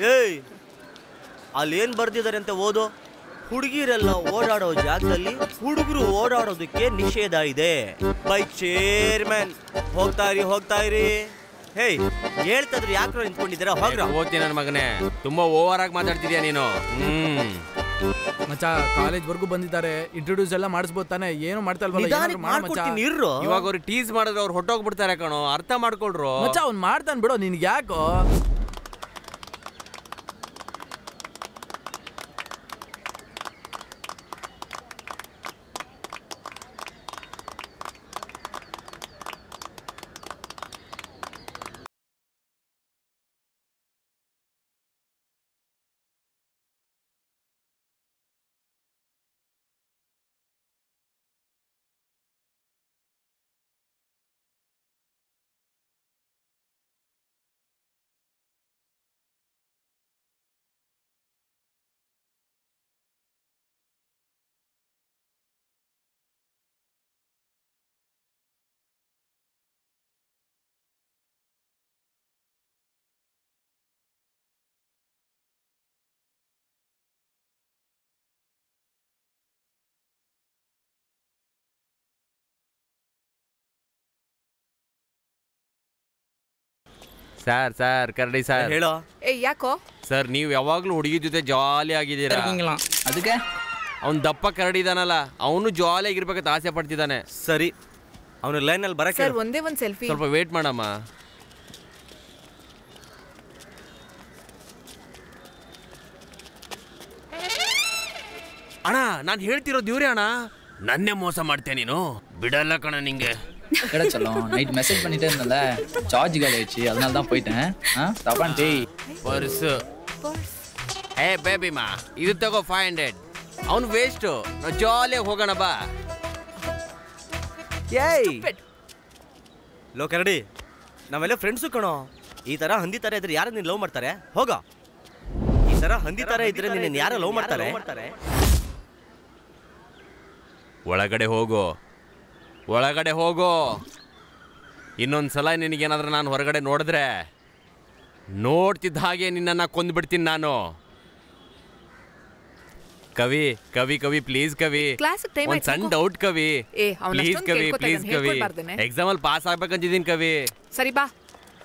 ಏಯ್ ಅಲ್ಲಿ ಏನ್ ಬರ್ದಿದ್ದಾರೆ ಅಂತ ಓದು ಹುಡುಗಿರೆಲ್ಲ ಓಡಾಡೋ ಜಾಗದಲ್ಲಿ ಹುಡುಗರು ಓಡಾಡೋದಕ್ಕೆ ನಿಷೇಧ ಇದೆ ಬೈಕ್ ಚೇರ್ಮನ್ ಹೋಗ್ತಾ ಇರಿ ಹೋಗ್ತಾ ಇರಿ ಹೇಯ್ ಹೇಳ್ತಾದ್ರು ಯಾಕ್ರೋ ನಿಂತ್ಕೊಂಡಿದ್ದೀರಾ ಹೋಗ್ರ ಓದ್ತೀನಿ ನನ್ನ ಮಗನೇ ತುಂಬಾ ಓವರ್ ಆಗಿ ಮಾತಾಡ್ತಿದ್ಯಾ ನೀನು ಹ್ಮ್ ಮಚ್ಚ ಕಾಲೇಜ್ ವರ್ಗೂ ಬಂದಿದ್ದಾರೆ ಇಂಟ್ರೊಡ್ಯೂಸ್ ಎಲ್ಲ ಮಾಡಿಸ್ಬೋದು ತಾನೆ ಏನು ಮಾಡ್ತಾ ಇಲ್ವಲ್ಲ ನಿಧಾನಕ್ಕೆ ಏನಾದ್ರು ಮಾಡು ಮಚ್ಚ. ಮಾಡ್ಕೊಡ್ತೀನಿ ಇರ್ರೋ ಇವಾಗ ಅವ್ರು ಟೀಸ್ ಮಾಡಿದ್ರೆ ಅವ್ರು ಹೊಟ್ಟೋಗ್ಬಿಡ್ತಾರೆ ಕಣೋ ಅರ್ಥ ಮಾಡ್ಕೊಳ್ರು ಮಚ್ಚ ಅವ್ನ್ ಮಾಡ್ತಾನೆ ಬಿಡೋ ನಿನ್ಗೆ ಯಾಕೋ ಸರ್ ಸರ್ ಕರಡಿ ಸರ್ ಹೇಳೋ ಏ ಯಾಕೋ ಸರ್ ನೀವು ಯಾವಾಗ್ಲೂ ಹುಡುಗಿ ಜೊತೆ ಜಾಲಿ ಆಗಿದ್ದೀರಾ ಅದಕ್ಕೆ ಅವ್ನ್ ದಪ್ಪ ಕರಡಿ ಇದಾನಲ್ಲ ಅವನು ಜಾಲಿ ಆಗಿರ್ಬೇಕಂತ ಆಸೆ ಪಡ್ತಿದ್ದಾನೆ ಸರಿ ಅವನ ಲೈನಲ್ಲಿ ಬರಕ್ಕೆ ಸರ್ ಒಂದೇ ಒಂದ್ ಸೆಲ್ಫಿ ಸ್ವಲ್ಪ ವೇಟ್ ಮಾಡಮ್ಮ ಅಣ್ಣ ನಾನು ಹೇಳ್ತಿರೋದು ಇವ್ರೇ ಅಣ್ಣ ನನ್ನೇ ಮೋಸ ಮಾಡ್ತೇನೆ ನೀನು ಬಿಡಲ್ಲ ಕಣ ನಿಂಗೆ கிடைச்சலும் நைட் மெசேஜ் பண்ணிட்டே இருந்தல சார்ஜ் காலி ஆயிடுச்சு அதனால தான் போயிட்டேன் ஆ தப்பான் டேய் ಪರ್ಸ್ ಏ ಬೇಬಿ ಮಾ ಇದು ತಗೋ ಫೈವ್ ಹಂಡ್ರೆಡ್ ಅವ್ನು ವೇಸ್ಟು ನಾವು ಜಾಲಿಯಾಗಿ ಹೋಗೋಣ ಬಾ ಏಯ್ ಲೋ ಕರಡಿ ನಾವೆಲ್ಲ ಫ್ರೆಂಡ್ಸು ಕಣೋ ಈ ತರ ಹಂದಿ ತರ ಇದ್ರೆ ಯಾರು ನೀನು ಲವ್ ಮಾಡ್ತಾರೆ ಹೋಗ ಈ ತರ ಹಂದಿ ತರ ಇದ್ರೆ ನಿನ್ನ ಯಾರು ಲವ್ ಮಾಡ್ತಾರೆ ಒಳಗಡೆ ಹೋಗು ಒಳಗಡೆ ಹೋಗು ಇನ್ನೊಂದು ಸಲ ನಿನಗೇನಾದ್ರೂ ನಾನು ಹೊರಗಡೆ ನೋಡಿದ್ರೆ ನೋಡ್ತಿದ್ದ ಹಾಗೆ ನಿನ್ನನ್ನು ಕೊಂದ್ಬಿಡ್ತೀನಿ ನಾನು ಕವಿ ಕವಿ ಕವಿ ಪ್ಲೀಸ್ ಕವಿ Classic time ಒಂದ್ ಆಯ್ತು, ಸಣ್ಣ ಹೋಗು. ಡೌಟ್ ಕವಿ ಏ, ಅವ್ನ್ ಪ್ಲೀಸ್ ಅಷ್ಟೊಂದ್ ಕವಿ ಕೇಳ್ಕೊತಾ ಪ್ಲೀಸ್ ಇದ್ದಾನೆ, ಕವಿ ಹೇಳ್ಕೊಡ್ಬಾರ್ದೇನೆ? ಎಕ್ಸಾಮ್ ಅಲ್ಲಿ ಪಾಸ್ ಆಗ್ಬೇಕಂತಿದ್ದೀನಿ ಕವಿ ಸರಿ ಬಾ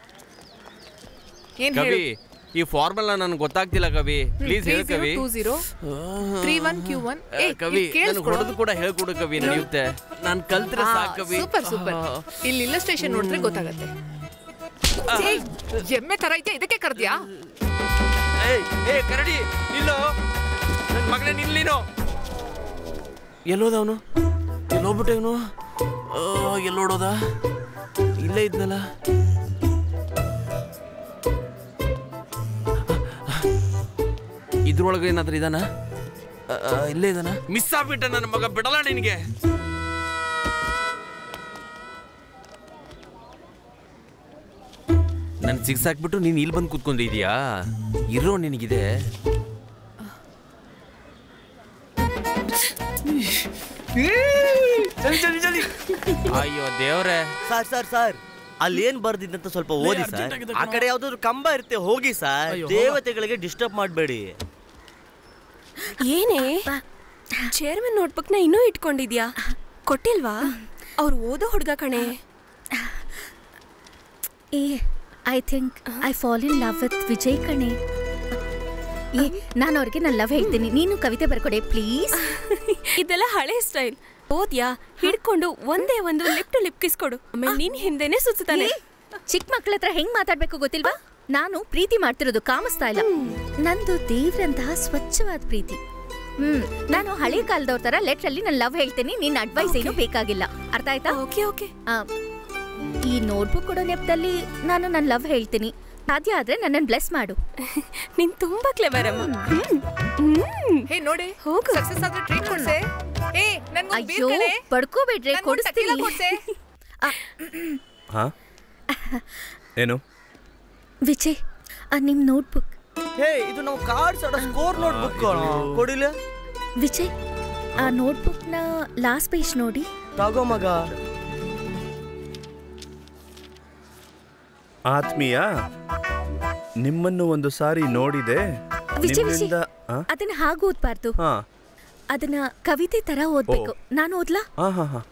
ಏನ್ ಕವಿ ಹೇಳು ಈ ಫಾರ್ಮುಲಾ ನನ್ಗೆ ಗೊತ್ತಾಗ್ತಿಲ್ಲ ಕವಿ ಪ್ಲೀಸ್ ಹೇಳು Kavi two zero three one Q one ಆ, ಕವಿ ನನ್ಗೆ ಹೊಡೆದು ಕೂಡ ಹೇಳ್ಕೊಡು ಕವಿ ನಡೆಯುತ್ತೆ ನಾನು ಕಲ್ತ್ರೆ ಸಾಕು ಕವಿ ಸೂಪರ್ ಸೂಪರ್ ಇಲ್ಲಿ ಇಲ್ಲಸ್ಟ್ರೇಷನ್ ನೋಡಿದ್ರೆ ಗೊತ್ತಾಗತ್ತೆ ಏಯ್, ಎಮ್ಮೆ ತರ ಇದೆಯಾ ಇದಕ್ಕೆ ಕರ್ದ್ಯಾ ಏಯ್ ಏ ಕರಡಿ ನಿಲ್ಲು ನನ್ನ ಮಗನೇ ನಿಲ್ಲಿನು ಎಲ್ಲೋದವನು ಎಲ್ಲೋಗ್ಬಿಟ್ಟೆ ಇವನು ಎಲ್ಲೋಡೋದ ಇಲ್ಲೇ ಇದ್ನಲ್ಲ ಇದ್ರೊಳಗೆ ಏನಾದ್ರೂ ಇದಾನ ಆ, ಆ, ಇಲ್ಲೇ ಇದಾನ ಮಿಸ್ ಆಗ್ಬಿಟ್ಟ ನನ್ನ ಮಗ ಬಿಡಲ್ಲ ನಿನಗೆ ನನ್ ಸಿಗ್ಸಾಕ್ಬಿಟ್ಟು ನೀನ್ ಇಲ್ಲಿ ಬಂದು ಕೂತ್ಕೊಂಡಿದ್ಯಾ ಇರೋ ನಿನಗಿದೆ ಅಯ್ಯೋ ದೇವ್ರೆ ಸರ್ ಸರ್ ಸರ್ ಅಲ್ಲಿ ಏನ್ ಬರ್ದಿದ್ದಂತ ಸ್ವಲ್ಪ ಓದಿ ಸರ್ ಆ ಕಡೆ ಯಾವ್ದಾದ್ರು ಕಂಬ ಇರುತ್ತೆ ಹೋಗಿ ಸರ್ ದೇವತೆಗಳಿಗೆ ಡಿಸ್ಟರ್ಬ್ ಮಾಡಬೇಡಿ ಏನೇ ಚೇರ್ಮನ್ ನೋಟ್ಬುಕ್ನ ಇನ್ನೂ ಇಟ್ಕೊಂಡಿದ್ಯಾ ಕೊಟ್ಟಿಲ್ವಾ ಅವ್ರು ಓದೋ ಹುಡ್ಗ ಕಣೆ ಏ I think I fall in love with Vijay ಕಣೆ ಏ ನಾನು ಅವ್ರಿಗೆ ನನ್ನ ಲವ್ ಹೇಳ್ತೀನಿ ನೀನು ಕವಿತೆ ಬರ್ಕೊಡೆ ಪ್ಲೀಸ್ ಇದೆಲ್ಲ ಹಳೆ ಸ್ಟೈಲ್ ಓದ್ಯಾ ಹಿಡ್ಕೊಂಡು ಒಂದೇ ಒಂದು ಲಿಪ್ ಟು ಲಿಪ್ ಕಿಸ್ಕೊಡು ಆಮೇಲೆ ನೀನ್ ಹಿಂದೆನೆ ಸುತ್ತಾನೆ ಚಿಕ್ಕ ಮಕ್ಳ ಹತ್ರ ಹೆಂಗ್ ಮಾತಾಡ್ಬೇಕು ಗೊತ್ತಿಲ್ವಾ ನಾನು ಪ್ರೀತಿ ಮಾಡ್ತಿರೋದು ಕಾಮಿಸ್ತಾ ಇಲ್ಲ ನಂದು ದೇವ್ರಂತಹ ಸ್ವಚ್ಛವಾದ ಪ್ರೀತಿ ಹ್ಮ್ ನಾನು ಹಳೆ ಕಾಲದವ್ರ ತರ ಲೆಟರ್ ಅಲ್ಲಿ ನಾನು ಲವ್ ಹೇಳ್ತೀನಿ ನಿನ್ನ ಅಡ್ವೈಸ್ ಏನು ಬೇಕಾಗಿಲ್ಲ ಅರ್ಥ ಆಯ್ತಾ ಓಕೆ ಓಕೆ ಈ ನೋಟ್ಬುಕ್ ಕೊಡೋ ನೆಪದಲ್ಲಿ ನಾನು ನನ್ನ ಲವ್ ಹೇಳ್ತೀನಿ ಸಾಧ್ಯ ಆದ್ರೆ ನನ್ನನ್ನು ಬ್ಲೆಸ್ ಮಾಡು ನೀನ್ ತುಂಬಾ ಕ್ಲೆವರ್ ಅಮ್ಮ ಹೇ ನೋಡಿ ಹೋಗು ಸಕ್ಸಸ್ ಆದ್ರೆ ಟ್ರೀಟ್ ಕೊಡ್ಸೆ ಏ ನನ್ ಅಯ್ಯೋ ಪಡ್ಕೋಬೇಡ್ರೆ ಕೊಡಿಸ್ತೀನಿ ಕೊಡ್ಸೆ ಹಾ ಏನು ವಿಜಯ್ ಆ, ನಿಮ್ ನೋಟ್ಬುಕ್ ಹೇ ಇದು ನಾವು ಕಾರ್ಡ್ಸ್ ಆಡೋ ಸ್ಕೋರ್ ನೋಟ್ಬುಕ್ ಕೊಡಿಲ್ಲ ವಿಜಯ್ ಆ ನೋಟ್ಬುಕ್ನ ಲಾಸ್ಟ್ ಪೇಜ್ ನೋಡಿ ತಗೋ ಮಗ ಆತ್ಮೀಯ ನಿಮ್ಮನ್ನು ಒಂದು ಸಾರಿ ನೋಡಿದೆ ವಿಜಯ್ ವಿಜಯ್ ನಿಮ್ಮಿಂದ ಆ? ಅದನ್ನ ಹಾಗೆ ಓದ್ಬಾರ್ದು ಹಾ ಅದನ್ನ ಕವಿತೆ ತರ ಓದ್ಬೇಕು ನಾನು ಓದ್ಲಾ ಹಾ ಹಾ ಹಾ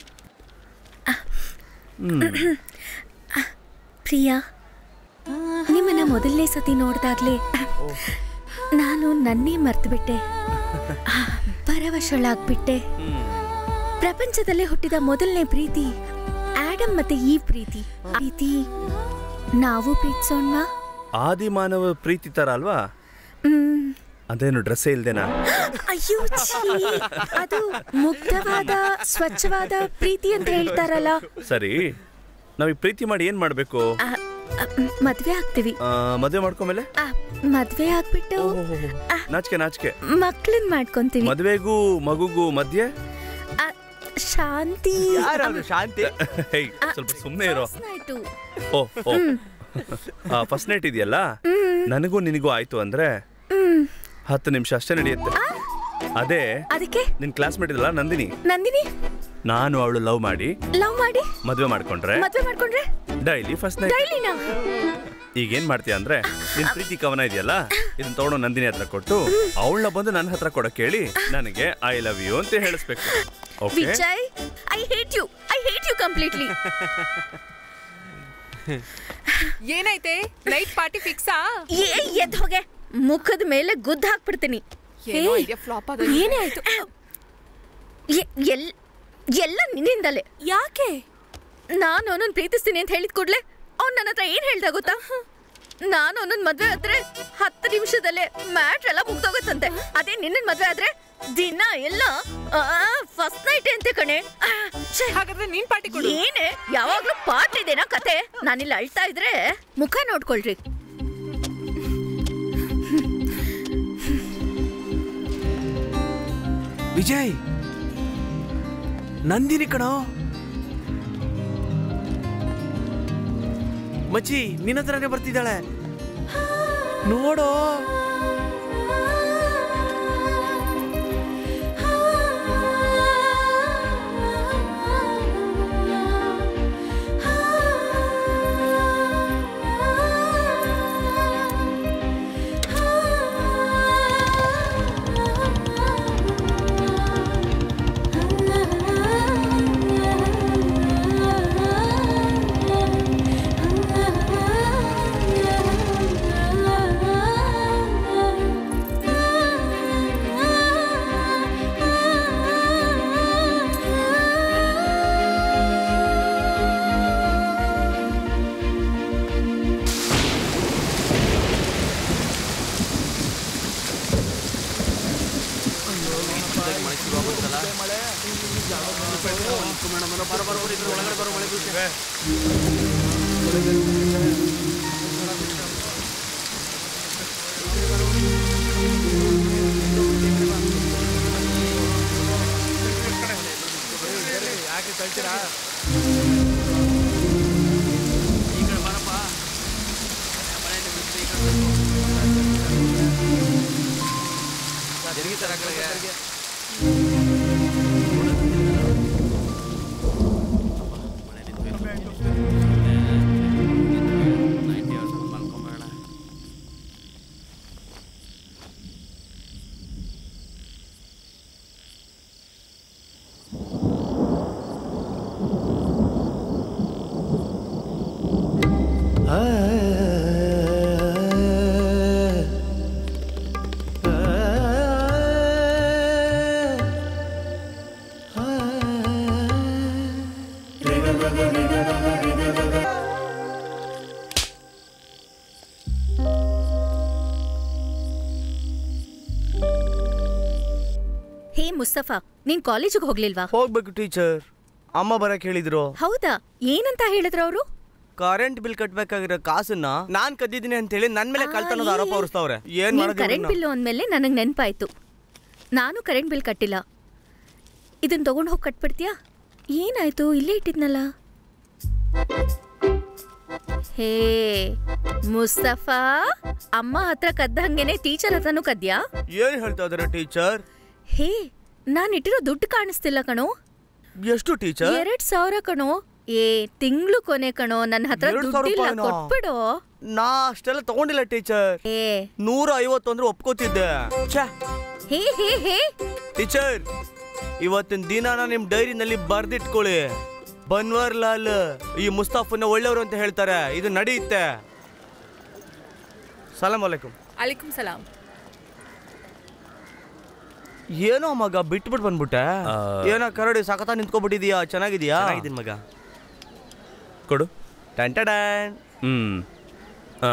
ಹ್ಮ್ ಪ್ರಿಯಾ ನಿಮ್ಮನ್ನ ಮೊದಲನೇ ಸತಿ ನೋಡ್ದಾಗ್ಲೇ ನಾನು ನನ್ನೇ ಮರ್ತ್ಬಿಟ್ಟೆ ಪರವಶಳಾಗ್ಬಿಟ್ಟೆ ಪ್ರಪಂಚದಲ್ಲೇ ಹುಟ್ಟಿದ ಮೊದಲನೇ ಪ್ರೀತಿ ಆಡಮ್ ಮತ್ತೆ ಈ ಪ್ರೀತಿ ಆ ಪ್ರೀತಿ ನಾವು ಪ್ರೀತಿಸೋಣ ಆದಿ ಮಾನವ ಪ್ರೀತಿ ತರ ಅಲ್ವಾ ಹ್ಮ್ ಅದೇನು ಡ್ರೆಸ್ಸೇ ಇಲ್ದೇನಾ ಅಯ್ಯೋ ಛೀ, ಅದು ಮುಗ್ಧವಾದ ಸ್ವಚ್ಛವಾದ ಪ್ರೀತಿ ಅಂತ ಹೇಳ್ತಾರಲ್ಲ ಸರಿ ನಾವೀಗ ಪ್ರೀತಿ ಮಾಡಿ ಏನ್ ಮಾಡ್ಬೇಕು ಆ, ಆ, ಮದ್ವೆ ಆಗ್ತೀವಿ ಆ, ಮದ್ವೆ ಮಾಡ್ಕೊಂಮೇಲೆ ಆ, ಮದ್ವೆ ಆಗ್ಬಿಟ್ಟು ನಾಚಿಕೆ ನಾಚಿಕೆ ಮಕ್ಳನ್ ಮಾಡ್ಕೊಂತೀವಿ ಮದ್ವೆಗೂ ಮಗುಗೂ ಮಧ್ಯೆ ಆ, ಶಾಂತಿ ಶಾಂತಿ ಹೇಯ್ ಸ್ವಲ್ಪ ಸುಮ್ಮನೆ ಇರೋ ಆಯ್ತು ಓ ಓ ಫಸ್ಟ್ ನೈಟ್ ಇದೆಯಲ್ಲ ನನಗೂ ನಿನಗೂ ಆಯ್ತು ಅಂದ್ರೆ ಹ್ಮ್ ಹತ್ತು ನಿಮಿಷ ಅಷ್ಟೇ ನಡೆಯುತ್ತೆ ಅದೇ ಅದಕ್ಕೆ ನಿನ್ ಕ್ಲಾಸ್ಮೇಟ್ ಇದಲ್ಲ ನಂದಿನಿ ನಂದಿನಿ ನಾನು ಅವಳು ಲವ್ ಮಾಡಿ ಲವ್ ಮಾಡಿ ಮದ್ವೆ ಮಾಡ್ಕೊಂಡ್ರೆ ಮದ್ವೆ ಮಾಡ್ಕೊಂಡ್ರೆ ಡೈಲಿ ಫಸ್ಟ್ ನೈಟ್ ಡೈಲಿನಾ ಈಗ ಏನ್ ಮಾಡ್ತೀಯ ಅಂದ್ರೆ ನಿನ್ ಪ್ರೀತಿ ಕವನ ಇದೆಯಲ್ಲ ಇದನ್ನ ತಗೊಂಡು ನಂದಿನಿ ಹತ್ರ ಕೊಟ್ಟು ಅವಳನ್ನ ಬಂದು ನನ್ನ ಹತ್ರ ಕೊಡಕ್ ಹೇಳಿ ನನಗೆ ಐ ಲವ್ ಯು ಅಂತ ಹೇಳಿಸ್ಬೇಕು okay Vijay I hate you I hate you completely ಏನೈತೆ ನೈಟ್ ಪಾರ್ಟಿ ಫಿಕ್ಸಾ ಏ ಎದ್ ಹೋಗೆ ಮುಖದ ಮೇಲೆ ಗುದ್ದ ಹಾಕ್ಬಿಡ್ತೀನಿ ಏನೋ ಏಯ್, idea flop ಆದ ಏನೇ ಆಯ್ತು ಎ- ಎಲ್ ಎಲ್ಲ ನಿನ್ನಿಂದಲೇ ಯಾಕೆ ನಾನು ಅವನನ್ನ ಪ್ರೀತಿಸ್ತೀನಿ ಅಂತ ಹೇಳಿದ ಕೂಡ್ಲೆ ಅವ್ನು ನನ್ನ ಹತ್ರ ಏನ್ ಹೇಳ್ದ ಗೊತ್ತಾ ನಾನು ಅವನನ್ನ ಮದ್ವೆ ಆದ್ರೆ ಹತ್ತು ನಿಮಿಷದಲ್ಲೇ ಮ್ಯಾಟ್ರ್ ಎಲ್ಲ ಮುಗ್ದೋಗತ್ತಂತೆ ಅದೇ ನಿನ್ನ ಮದ್ವೆ ಆದ್ರೆ ದಿನ ಎಲ್ಲ ಫಸ್ಟ್ ನೈಟ್ ಅಂತೆ ಕಣೆ ಹಾಗಾದ್ರೆ ನೀನ್ ಪಾರ್ಟಿ ಕೊಡು ಏನೇ ಯಾವಾಗ್ಲೂ ಪಾರ್ಟ್ ಇದೇನಾ ಕತೆ ನಾನಿಲ್ಲಿ ಅಳ್ತಾ ಇದ್ರೆ ಮುಖ ನೋಡ್ಕೊಳ್ರಿ ವಿಜಯ್ ನಂದಿನಿ ಕಣೋ ಮಚ್ಚಿ ನಿನ್ನ ಹತ್ರನೇ ಬರ್ತಿದ್ದಾಳೆ ನೋಡೋ ಯಾಕೆ ಕಳ್ತೀರಾ ಹೇ ಮುಸ್ತಫಾ ನೀನ್ ಕಾಲೇಜಿಗೆ ಹೋಗ್ಲಿಲ್ವಾ ಹೋಗ್ಬೇಕು ಟೀಚರ್ ಅಮ್ಮ ಬರಕ್ ಹೇಳಿದ್ರು ಹೌದಾ ಏನಂತ ಹೇಳಿದ್ರು ಅವರು ಕರೆಂಟ್ ಬಿಲ್ ಕಟ್ಬೇಕಾಗಿರೋ ಕಾಸನ್ನ ನಾನ್ ಕದ್ದಿದ್ದೀನಿ ಅಂತ ಹೇಳಿ ನನ್ ಮೇಲೆ ಕಳ್ತನದ ಆರೋಪ ಹೊರಿಸ್ತಾವ್ರೆ ಏನ್ ಮಾಡೋದು ಕರೆಂಟ್ ಇವ್ರನ್ನ? ಬಿಲ್ಲು ಅಂದ್ಮೇಲೆ ನನಗೆ ನೆನಪಾಯ್ತು ನಾನು ಕರೆಂಟ್ ಬಿಲ್ ಕಟ್ಟಿಲ್ಲ ಇದನ್ನ ತಗೊಂಡು ಹೋಗಿ ಕಟ್ಬಿಡ್ತೀಯಾ ಏನಾಯ್ತು ಇಲ್ಲೇ ಇಟ್ಟಿದ್ನಲ್ಲ ಹೇ ಮುಸ್ತಫಾ ಅಮ್ಮ ಹತ್ರ ಕದ್ದಂಗೆನೆ ಟೀಚರ್ ಹತ್ರನೂ ಕದ್ಯಾ ಏನ್ ಹೇಳ್ತಾ ಇದಾರೆ ಟೀಚರ್ ಹೇ ನಾನ್ ಇಟ್ಟಿರೋ ದುಡ್ಡು ಕಾಣಿಸ್ತಿಲ್ಲ ಕಣೋ ಎಷ್ಟು ಟೀಚರ್ ಎರಡ್ ಸಾವಿರ ಕಣೋ ಏ ತಿಂಗ್ಳು ಕೊನೆ ಕಣೋ ನನ್ನ ಹತ್ರ ಎರಡ್ ಸಾವಿರ ದುಡ್ಡಿಲ್ಲ ರೂಪಾಯಿನಾ? ಕೊಟ್ಬಿಡು ನಾ ಅಷ್ಟೆಲ್ಲ ತಗೊಂಡಿಲ್ಲ ಟೀಚರ್ ಏ ನೂರ ಐವತ್ತು ಅಂದ್ರೆ ಒಪ್ಕೋತಿದ್ದೆ ಛೇ ಹೇ ಹೇ ಹೇ ಟೀಚರ್ ಇವತ್ತಿನ ದಿನಾನ ನಿಮ್ ಡೈರಿನಲ್ಲಿ ಬರ್ದಿಟ್ಕೊಳ್ಳಿ ಬನ್ವರ್ ಲಾಲ್ ಈ ಮುಸ್ತಾಫನ್ನ ಒಳ್ಳೆಯವರು ಅಂತ ಹೇಳ್ತಾರೆ ಇದು ನಡೆಯುತ್ತೆ ಸಲಾಂ ಅಲೈಕುಂ ಅಲಿಕುಂ ಸಲಾಂ ಏನೋ ಮಗ ಬಿಟ್ಬಿಟ್ಟು ಬಂದ್ಬಿಟ್ಟೆ ಏನೋ ಕರಡಿ ಸಖತ ನಿಂತ್ಕೊಬಿಟ್ಟಿದೀಯಾ ಚೆನ್ನಾಗಿದೀಯಾ ಚೆನ್ನಾಗಿದ್ದೀನಿ ಮಗ ಕೊಡು ಟನ್ ಟಡನ್. ಹ್ಮ್ ಹಾ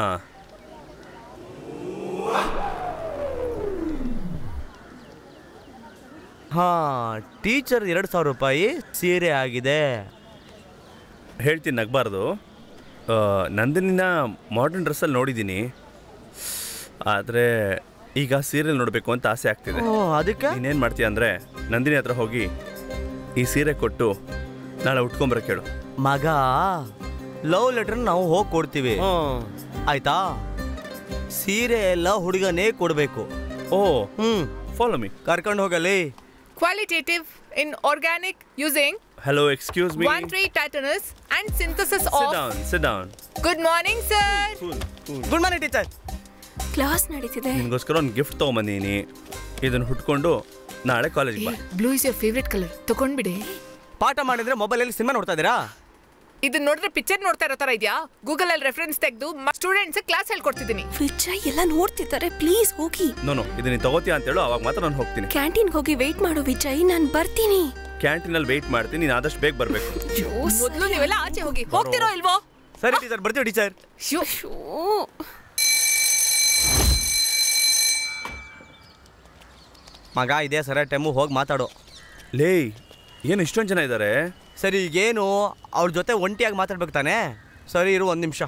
ಹಾ ಟೀಚರ್ ಎರಡು ಸಾವಿರ ರೂಪಾಯಿ ಸೀರೆ ಆಗಿದೆ ಹೇಳ್ತೀನಿ ನಗಬಾರ್ದು ನಂದಿನಿನ ಮಾಡರ್ನ್ ಡ್ರೆಸ್ಸಲ್ಲಿ ನೋಡಿದ್ದೀನಿ ಆದರೆ ಈಗ ಸೀರಿಯಲ್ ನೋಡಬೇಕು ಅಂತ ಆಸೆ ಆಗ್ತಿದೆ ಓ, ಅದಕ್ಕೆ ನೀನೇನು ಮಾಡ್ತೀಯ ಅಂದರೆ ನಂದಿನಿ ಹತ್ರ ಹೋಗಿ ಈ ಸೀರೆ ಕೊಟ್ಟು ನಾಳೆ ಉಟ್ಕೊಂಬರ ಕೇಳು ಮಗ ಲವ್ ಲೆಟರ್ ನಾವು ಹೋಗಿ ಕೊಡ್ತೀವಿ ಆಯ್ತಾ ಸೀರೆ ಎಲ್ಲ ಹುಡುಗನೇ ಕೊಡ್ಬೇಕು ಓ ಹ್ಮ್ ಫಾಲೋ ಮೀ ಕರ್ಕೊಂಡು ಹೋಗಲಿ Qualitative in organic using hello excuse me one tree titanus and synthesis sit of. Down sit down Good morning, sir. Good morning teacher class ನಡೀತಿದೆ ನಿನಗೋಸ್ಕರ ಒಂದು ಗಿಫ್ಟ್ ತೊಗೊಂಬಂದಿನಿ ಇದನ್ನು ಹುಟ್ಕೊಂಡು ನಾಳೆ ಕಾಲೇಜ್ಗೆ ಬಾ blue is your favourite colour ತಗೊಂಡ್ಬಿಡಿ ಪಾಠ ಮಾಡಿದ್ರೆ ಮೊಬೈಲಲ್ಲಿ ಸಿನಿಮಾ ನೋಡ್ತಾ ಇದ್ದೀರಾ ಇದನ್ನ ನೋಡಿದ್ರೆ ಪಿಕ್ಚರ್ ನೋಡ್ತಾ ಇರೋ ತರ ಇದೆಯಾ ಗೂಗಲ್ ಅಲ್ಲಿ ರೆಫರೆನ್ಸ್ ತೆಗೆದು ಸ್ಟೂಡೆಂಟ್ಸ್ ಕ್ಲಾಸ್ ಹೇಳ್ಕೊಡ್ತಿದ್ದೀನಿ ವಿಜಯ್ ಎಲ್ಲ ನೋಡ್ತಿದ್ದಾರೆ ಪ್ಲೀಸ್ ಹೋಗಿ ನೋ ನೋ ಇದು ನೀನು ತಗೋತೀಯ ಅಂತೇಳು ಅವಾಗ ಮಾತ್ರ ನಾನು ಹೋಗ್ತೀನಿ ಕ್ಯಾಂಟೀನ್ ಹೋಗಿ ವೇಟ್ ಮಾಡು ವಿಜಯ್ ನಾನು ಬರ್ತೀನಿ ಕ್ಯಾಂಟೀನಲ್ಲಿ ವೆಯ್ಟ್ ಮಾಡ್ತೀನಿ ನೀನು ಆದಷ್ಟು ಬೇಗ ಬರಬೇಕು ಮೊದಲು ನೀವೆಲ್ಲ ಆಚೆ ಹೋಗಿ ಹೋಗ್ತಿರೋ ಇಲ್ವೋ ಸರಿ ಟೀಚರ್ ಬರ್ತೀವಿ ಟೀಚರ್ ಮಗ ಇದೇ ಸರಿಯಾದ ಟೈಮು ಹೋಗಿ ಮಾತಾಡು ಲೇ ಏನು ಇಷ್ಟೊಂದು ಜನ ಇದ್ದಾರೆ ಸರಿ ಈಗೇನು ಅವ್ರ ಜೊತೆ ಒಂಟಿಯಾಗಿ ಮಾತಾಡ್ಬೇಕು ತಾನೇ ಸರಿ ಇರು ಒಂದು ನಿಮಿಷ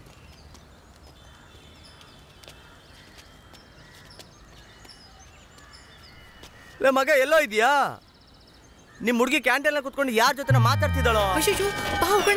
ಲೇ ಮಗ ಎಲ್ಲೋ ಇದೆಯಾ ನಿಮ್ಮ ಹುಡುಗಿ ಕ್ಯಾಂಟೀನ್ ಕುತ್ಕೊಂಡು ಯಾರ ಜೊತೆ ಮಾತಾಡ್ತಿದ್ದಾಳೋ ಅಯ್ಯೋ ಬಾ ಹೋಗೋಣ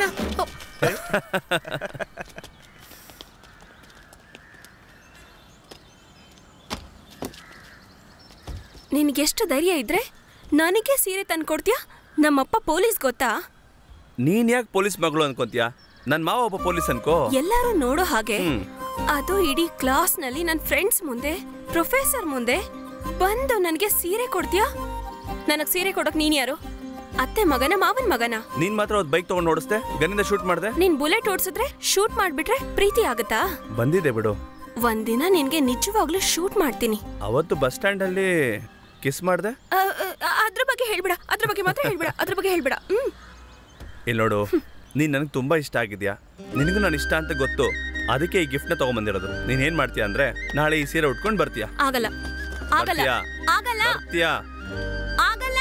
ನಿನಗೆಷ್ಟು ಧೈರ್ಯ ಇದ್ರೆ ನನಗೆ ಸೀರೆ ತಂದ್ಕೊಡ್ತೀಯಾ ನಮ್ಮಪ್ಪ ಪೊಲೀಸ್ ಗೊತ್ತಾ ನೀನ್ ಯಾಕೆ ಪೊಲೀಸ್ ಮಗಳು ಅನ್ಕೊಂತೀಯ ನನ್ನ ಮಾವ ಒಬ್ಬ ಪೊಲೀಸ್ ಅನ್ಕೋ ಎಲ್ಲರೂ ನೋಡೋ ಹಾಗೆ ಹ್ಮ್. ಅದು ಇಡೀ ಕ್ಲಾಸ್ನಲ್ಲಿ ನನ್ನ ಫ್ರೆಂಡ್ಸ್ ಮುಂದೆ ಪ್ರೊಫೆಸರ್ ಮುಂದೆ ಬಂದು ನನಗೆ ಸೀರೆ ಕೊಡ್ತೀಯಾ ನನಗೆ ಸೀರೆ ಕೊಡೋಕ್ ನೀನ್ ಯಾರು ಅತ್ತೆ ಮಗನ ಮಾವನ್ ಮಗನ ನೀನ್ ಮಾತ್ರ ಒಂದು ಬೈಕ್ ತಗೊಂಡು ಓಡಿಸ್ದೆ ಗನ್ನಿಂದ ಶೂಟ್ ಮಾಡ್ದೆ ನೀನ್ ಬುಲೆಟ್ ಓಡಿಸಿದ್ರೆ ಶೂಟ್ ಮಾಡ್ಬಿಟ್ರೆ ಪ್ರೀತಿ ಆಗುತ್ತಾ ಬಂದಿದೆ ಬಿಡು ಒಂದಿನ ನಿನ್ಗೆ ನಿಜವಾಗ್ಲೂ ಶೂಟ್ ಮಾಡ್ತೀನಿ ಅವತ್ತು ಬಸ್ ಸ್ಟ್ಯಾಂಡ್ ಅಲ್ಲಿ ಕಿಸ್ ಮಾಡ್ದೆ ಅ, ಅ, ಅದ್ರ ಬಗ್ಗೆ ಹೇಳ್ಬಿಡ ಅದ್ರ ಬಗ್ಗೆ ಮಾತ್ರ ಹೇಳ್ಬಿಡ ಅದ್ರ ಬಗ್ಗೆ ಹೇಳ್ಬಿಡ ಹ್ಮ್ ಇಲ್ಲಿ ನೋಡು ನೀನ್ ನನಗೆ ತುಂಬಾ ಇಷ್ಟ ಆಗಿದ್ಯಾ ನಿನಗೂ ನಾನು ಇಷ್ಟ ಅಂತ ಗೊತ್ತು ಅದಕ್ಕೆ ಈ ಗಿಫ್ಟ್ನ ತಗೊಂಬಂದಿರೋದು ನೀನ್ ಏನ್ ಮಾಡ್ತೀಯ ಅಂದ್ರೆ ನಾಳೆ ಈ ಸೀರೆ ಉಟ್ಕೊಂಡು ಬರ್ತೀಯಾ ಆಗಲ್ಲ ಆಗಲ್ಲ ಬರ್ತೀಯಾ? ಆಗಲ್ಲ ಬರ್ತೀಯಾ ಆಗಲ್ಲ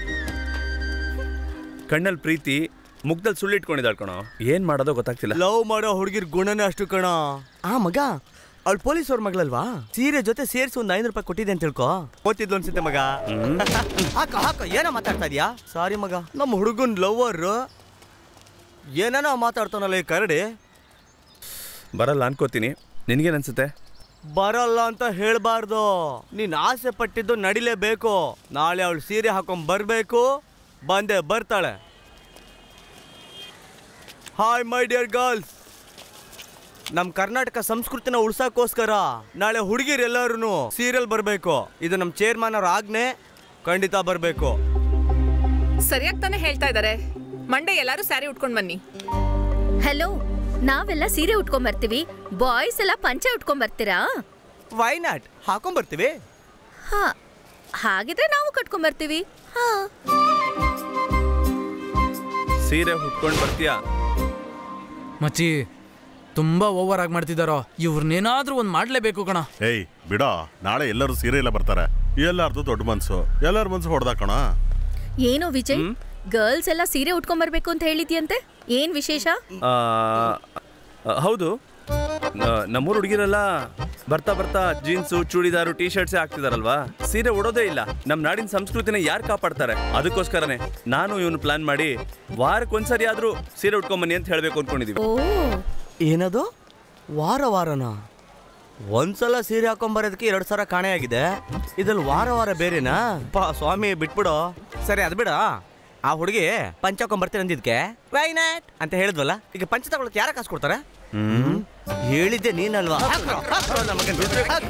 ಕಣ್ಣಲ್ಲಿ ಪ್ರೀತಿ ಮುಗ್ದಲ್ಲಿ ಸುಳ್ಳು ಇಟ್ಕೊಂಡಿದ್ದಾಳ್ ಕಣೋ ಏನ್ ಮಾಡೋದೋ ಗೊತ್ತಾಗ್ತಿಲ್ಲ ಲವ್ ಮಾಡೋ ಹುಡುಗಿರ್ ಗುಣನೇ ಅಷ್ಟು ಕಣ ಆ ಮಗ ಅವಳು ಪೊಲೀಸ್ ಅವ್ರ ಮಗಳಲ್ವಾ ಸೀರೆ ಜೊತೆ ಸೇರಿಸಿ ಒಂದು ಐನೂರು ರೂಪಾಯಿ ಕೊಟ್ಟಿದೆ ಅಂತ ತಿಳ್ಕೊ ಓದ್ತಿದ್ಲು ಅನ್ಸುತ್ತೆ ಮಗ ಹಾಕ ಹಾಕ ಏನೋ ಮಾತಾಡ್ತಾ ಇದೀಯಾ ಸಾರಿ ಮಗ ನಮ್ಮ ಹುಡುಗನ್ ಲವರ್ ಏನೇನೋ ಮಾತಾಡ್ತಾನಲ್ಲ ಈ ಕರಡಿ ಬರಲ್ಲ ಅನ್ಕೋತೀನಿ ನಿನ್ಗೇನ್ ಅನ್ಸುತ್ತೆ ಬರಲ್ಲ ಅಂತ ಹೇಳ್ಬಾರ್ದು ನೀನ್ ಆಸೆ ಪಟ್ಟಿದ್ದು ನಡಿಲೇಬೇಕು ನಾಳೆ ಅವಳು ಸೀರೆ ಹಾಕೊಂಡ್ ಬರ್ಬೇಕು ಬಂದೆ ಬರ್ತಾಳೆ ಹಾಯ್ ಮೈ ಡಿಯರ್ ಗರ್ಲ್ಸ್ ನಮ್ಮ ಕರ್ನಾಟಕ ಸಂಸ್ಕೃತಿನ ಉಳ್ಸಕ್ಕೋಸ್ಕರ ನಾಳೆ ಹುಡುಗಿರೆಲ್ಲರೂ ಸೀರಿಯಲ್ ಬರಬೇಕು ಇದು ನಮ್ಮ ಚೇರ್ಮನ್ ಅವ್ರ ಆಜ್ಞೆ ಖಂಡಿತ ಬರಬೇಕು ಸರಿಯಾಗಿ ತಾನೇ ಹೇಳ್ತಾ ಇದ್ದಾರೆ ಮಂಡೆ ಎಲ್ಲರೂ ಸ್ಯಾರಿ ಉಟ್ಕೊಂಡ್ ಬನ್ನಿ ಹಲೋ ನಾವೆಲ್ಲ ಸೀರೆ ಉಟ್ಕೊಂಡ್ ಬರ್ತೀವಿ ಬಾಯ್ಸ್ ಎಲ್ಲ ಪಂಚೆ ಉಟ್ಕೊಂಡ್ ಬರ್ತೀರಾ ವೈ ನಾಟ್ ಹಾಕೊಂಡ್ ಬರ್ತೀವಿ ಹಾ ಹಾಗಿದ್ರೆ ನಾವು ಕಟ್ಕೊಂಡ್ ಬರ್ತೀವಿ ಹಾ ಸೀರೆ ಹುಟ್ಕೊಂಡು ಬರ್ತೀಯಾ ಮಚ್ಚಿ ತುಂಬಾ ಓವರ್ ಆಗಿ ಮಾಡ್ತಿದಾರೋ ಇವ್ರನ್ನೇನಾದ್ರೂ ಒಂದ್ ಮಾಡ್ಲೇಬೇಕು ಕಣ ಏಯ್ ಬಿಡೋ ನಾಳೆ ಎಲ್ಲರೂ ಸೀರೆ ಎಲ್ಲ ಬರ್ತಾರೆ ಎಲ್ಲಾರ್ದು ದೊಡ್ಡ ಮನ್ಸು ಎಲ್ಲರ ಮನ್ಸು ಹೊಡೆದ ಕಣ ಏನೋ ವಿಜಯ್ ಗರ್ಲ್ಸ್ ಎಲ್ಲ ಸೀರೆ ಉಟ್ಕೊಂಡ್ ಬರ್ಬೇಕು ಅಂತ ಹೇಳಿದ್ಯಂತೆ ಏನ್ ವಿಶೇಷ ಆ, ಆ, ಹೌದು ಆ, ನಮ್ಮೂರ್ ಹುಡುಗಿರೆಲ್ಲ ಬರ್ತಾ ಬರ್ತಾ ಜೀನ್ಸು ಚೂಡಿದಾರು ಟೀ ಶರ್ಟ್ಸೇ ಹಾಕ್ತಿದಾರಲ್ವಾ ಸೀರೆ ಉಡೋದೇ ಇಲ್ಲ ನಮ್ಮ ನಾಡಿನ ಸಂಸ್ಕೃತಿನ ಯಾರು ಕಾಪಾಡ್ತಾರೆ ಅದಕ್ಕೋಸ್ಕರನೇ ನಾನು ಇವನು ಪ್ಲಾನ್ ಮಾಡಿ ವಾರಕ್ಕೊಂದ್ಸರಿ ಆದ್ರೂ ಸೀರೆ ಉಟ್ಕೊಂಬನ್ನಿ ಅಂತ ಹೇಳ್ಬೇಕು ಅನ್ಕೊಂಡಿದೀವಿ ಓ ಏನದು ವಾರ ವಾರನ ಒಂದ್ಸಲ ಸೀರೆ ಹಾಕೊಂಬರೋದಕ್ಕೆ ಎರಡು ಸಾವಿರ ಕಾಣೆಯಾಗಿದೆ ಇದ್ರಲ್ಲಿ ವಾರ ವಾರ ಬೇರೆನಾ ಪಾ ಸ್ವಾಮಿ ಬಿಟ್ಬಿಡು ಸರಿ ಅದು ಬಿಡ ಆ ಹುಡುಗಿ ಪಂಚ ಹಾಕೊಂಬರ್ತೀನಿ ಅಂದಿದ್ಕೆ ವೈ ನಾಟ್ ಅಂತ ಹೇಳಿದ್ವಲ್ಲ ಈಗ ಪಂಚ ತಗೊಳಕ್ ಯಾರ ಕಾಸು ಕೊಡ್ತಾರೆ ಹ್ಮ್ ಹೇಳಿದ್ದೆ ನೀನಲ್ವಾ ಹಾಕ್ರೋ, ಹಾಕ್ರೋ ನಮಗೆ. ಹಾಕ್.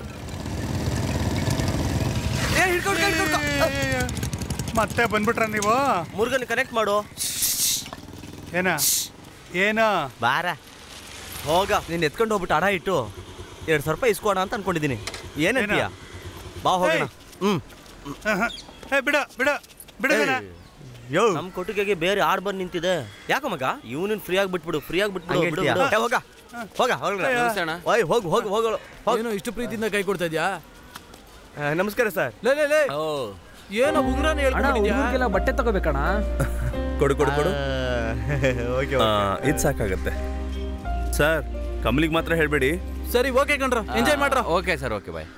ಏ, ಹಿಡ್ಕೊಂಡ್, ಹಿಡ್ಕೊಂಡ್, ಹಿಡ್ಕೊಂಡ್. ಮತ್ತೆ ಬಂದ್ಬಿಟ್ರ ನೀವು ಮುರುಗನ್ ಕನೆಕ್ಟ್ ಮಾಡು ಏನ ಏನ ಬಾರ ಹೋಗ ನೀನ್ ಎತ್ಕೊಂಡು ಹೋಗ್ಬಿಟ್ಟು ಅಡ ಇಟ್ಟು ಎರಡು ಸಾವಿರ ರೂಪಾಯಿ ಇಸ್ಕೋಣ ಅಂತ ಅನ್ಕೊಂಡಿದ್ದೀನಿ ಏನಂತೀಯ ಬಾ ಹೋಗೋಣ ಹ್ಮ್ ಏ ಬಿಡ ಬಿಡ ಬಿಡ ಯೋ ನಮ್ ಕೊಟ್ಟಿಗೆಗೆ ಬೇರೆ ಆಡ್ ಬಂದ್ ನಿಂತಿದೆ ಯಾಕ ಮಗ ಇವನಿನ್ ಫ್ರೀ ಆಗಿ ಬಿಟ್ಬಿಡು ಫ್ರೀ ಆಗಿ ಬಿಟ್ಬಿಡು ಹಂಗೆ ಬಿಡು, ಹೇಳ್ತೀಯಾ? ಬಿಡು. ಏ, ಹೋಗ ಹೋಗ ಹೋಗ್ಲ ನಮಸ್ತೆ ಅಣ್ಣ. ಓಯ್ ಹೋಗು ಹೋಗು ಹೋಗು ಏನೋ ಇಷ್ಟು ಪ್ರೀತಿಯಿಂದ ಕೈ ಕೊಡ್ತಾ ಇದ್ಯಾ ನಮಸ್ಕಾರ ಸರ್ ಲೇ ಲೇ ಲೇ ಏನೋ ಉಂಗ್ರನ ಹೇಳ್ಕೊಂಡಿದ್ಯಾ ಬಟ್ಟೆ ತಗೋಬೇಕಣ್ಣ ಕೊಡು ಕೊಡು ಕೊಡು ಓಕೆ ಇದು ಸಾಕಾಗತ್ತೆ ಸರ್ ಕಮಲಿಗೆ ಮಾತ್ರ ಹೇಳಬೇಡಿ ಸರಿ ಓಕೆ ಕಣ್ರ ಎಂಜಾಯ್ ಮಾಡ್ರ ಓಕೆ ಸರ್ ಓಕೆ ಬಾಯ್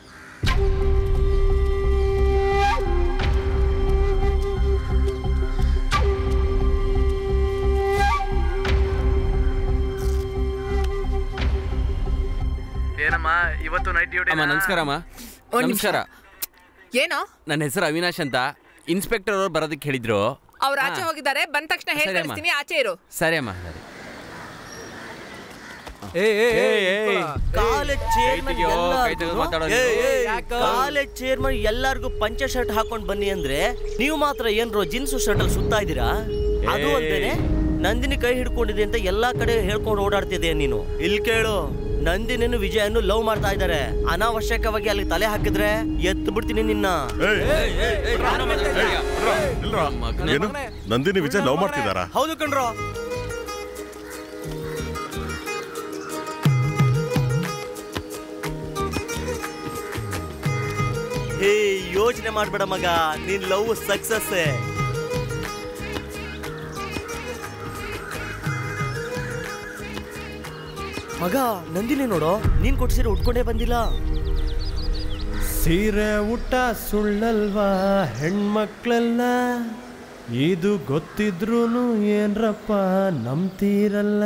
ಏನಮ್ಮ ಇವತ್ತು ನೈಟ್ ಡ್ಯೂಟಿ ಅಮ್ಮ ನಮಸ್ಕಾರ ಅಮ್ಮ ಒಂದ್ ನಿಮಿಷ. ನಮಸ್ಕಾರ ಏನೋ ನನ್ನ ಹೆಸರು ಅವಿನಾಶ್ ಅಂತ ಇನ್ಸ್ಪೆಕ್ಟರ್ ಅವ್ರು ಬರೋದಕ್ಕೆ ಹೇಳಿದ್ರು ಅವ್ರು ಆಚೆ ಹೋಗಿದ್ದಾರೆ ಬಂದ ತಕ್ಷಣ ಹೇಳಿ ಸರಿ ಅಮ್ಮ. ಕಳಿಸ್ತೀನಿ ಆಚೆ ಇರು ಸರಿ ಅಮ್ಮ ಸರಿ ಏ ಏ ಏ, ಏ, ಕಾಲೇಜ್ ಚೇರ್ಮನ್ ಕೈ ತೆಗಿಯೋ, ಕೈ ತೆಗೆದು ಮಾತಾಡೋ ನೀವು. ಕಾಲೇಜ್ ಚೇರ್ಮನ್ ಎಲ್ಲಾರ್ಗು ಪಂಚ ಶರ್ಟ್ ಹಾಕೊಂಡ್ ಬನ್ನಿ ಅಂದ್ರೆ ನೀವು ಮಾತ್ರ ಏನ್ರೋ ಜೀನ್ಸ್ ಶರ್ಟ್ ಅಲ್ಲಿ ಸುತ್ತಾ ಇದ್ದೀರಾ ಅದು ಏ. ಅಲ್ದೇನೆ ನಂದಿನಿ ಕೈ ಹಿಡ್ಕೊಂಡಿದೆ ಅಂತ ಎಲ್ಲಾ ಕಡೆ ಹೇಳ್ಕೊಂಡು ಓಡಾಡ್ತಿದ್ಯಾ ನೀನು ಇಲ್ಲಿ ಕೇಳು ನಂದಿನಿನು ವಿಜಯನು ಲವ್ ಮಾಡ್ತಾ ಇದ್ದಾರೆ ಅನಾವಶ್ಯಕವಾಗಿ ಅಲ್ಲಿ ತಲೆ ಹಾಕಿದ್ರೆ ಎತ್ತು ಬಿಡ್ತೀನಿ ನಿನ್ನ ಏನು ನಂದಿನಿ ವಿಜಯ್ ಲವ್ ಮಾಡ್ತಿದಾರಾ ಹೌದು ಕಣ್ರೋ ಹೇ ಯೋಚನೆ ಮಾಡ್ಬೇಡ ಮಗ ನಿನ್ ಲವ್ ಸಕ್ಸಸ್ ಮಗ ನಂದಿನಿ ನೋಡೋ ನೀನ್ ಕೊಡ್ಸಿರೋ ಉಟ್ಕೊಂಡೇ ಬಂದಿಲ್ಲ ಸೀರೆ ಊಟ ಸುಳ್ಳಲ್ವಾ ಹೆಣ್ಮಕ್ಳೆಲ್ಲ ಇದು ಗೊತ್ತಿದ್ರೂ ಏನ್ರಪ್ಪ ನಂಬ್ತೀರಲ್ಲ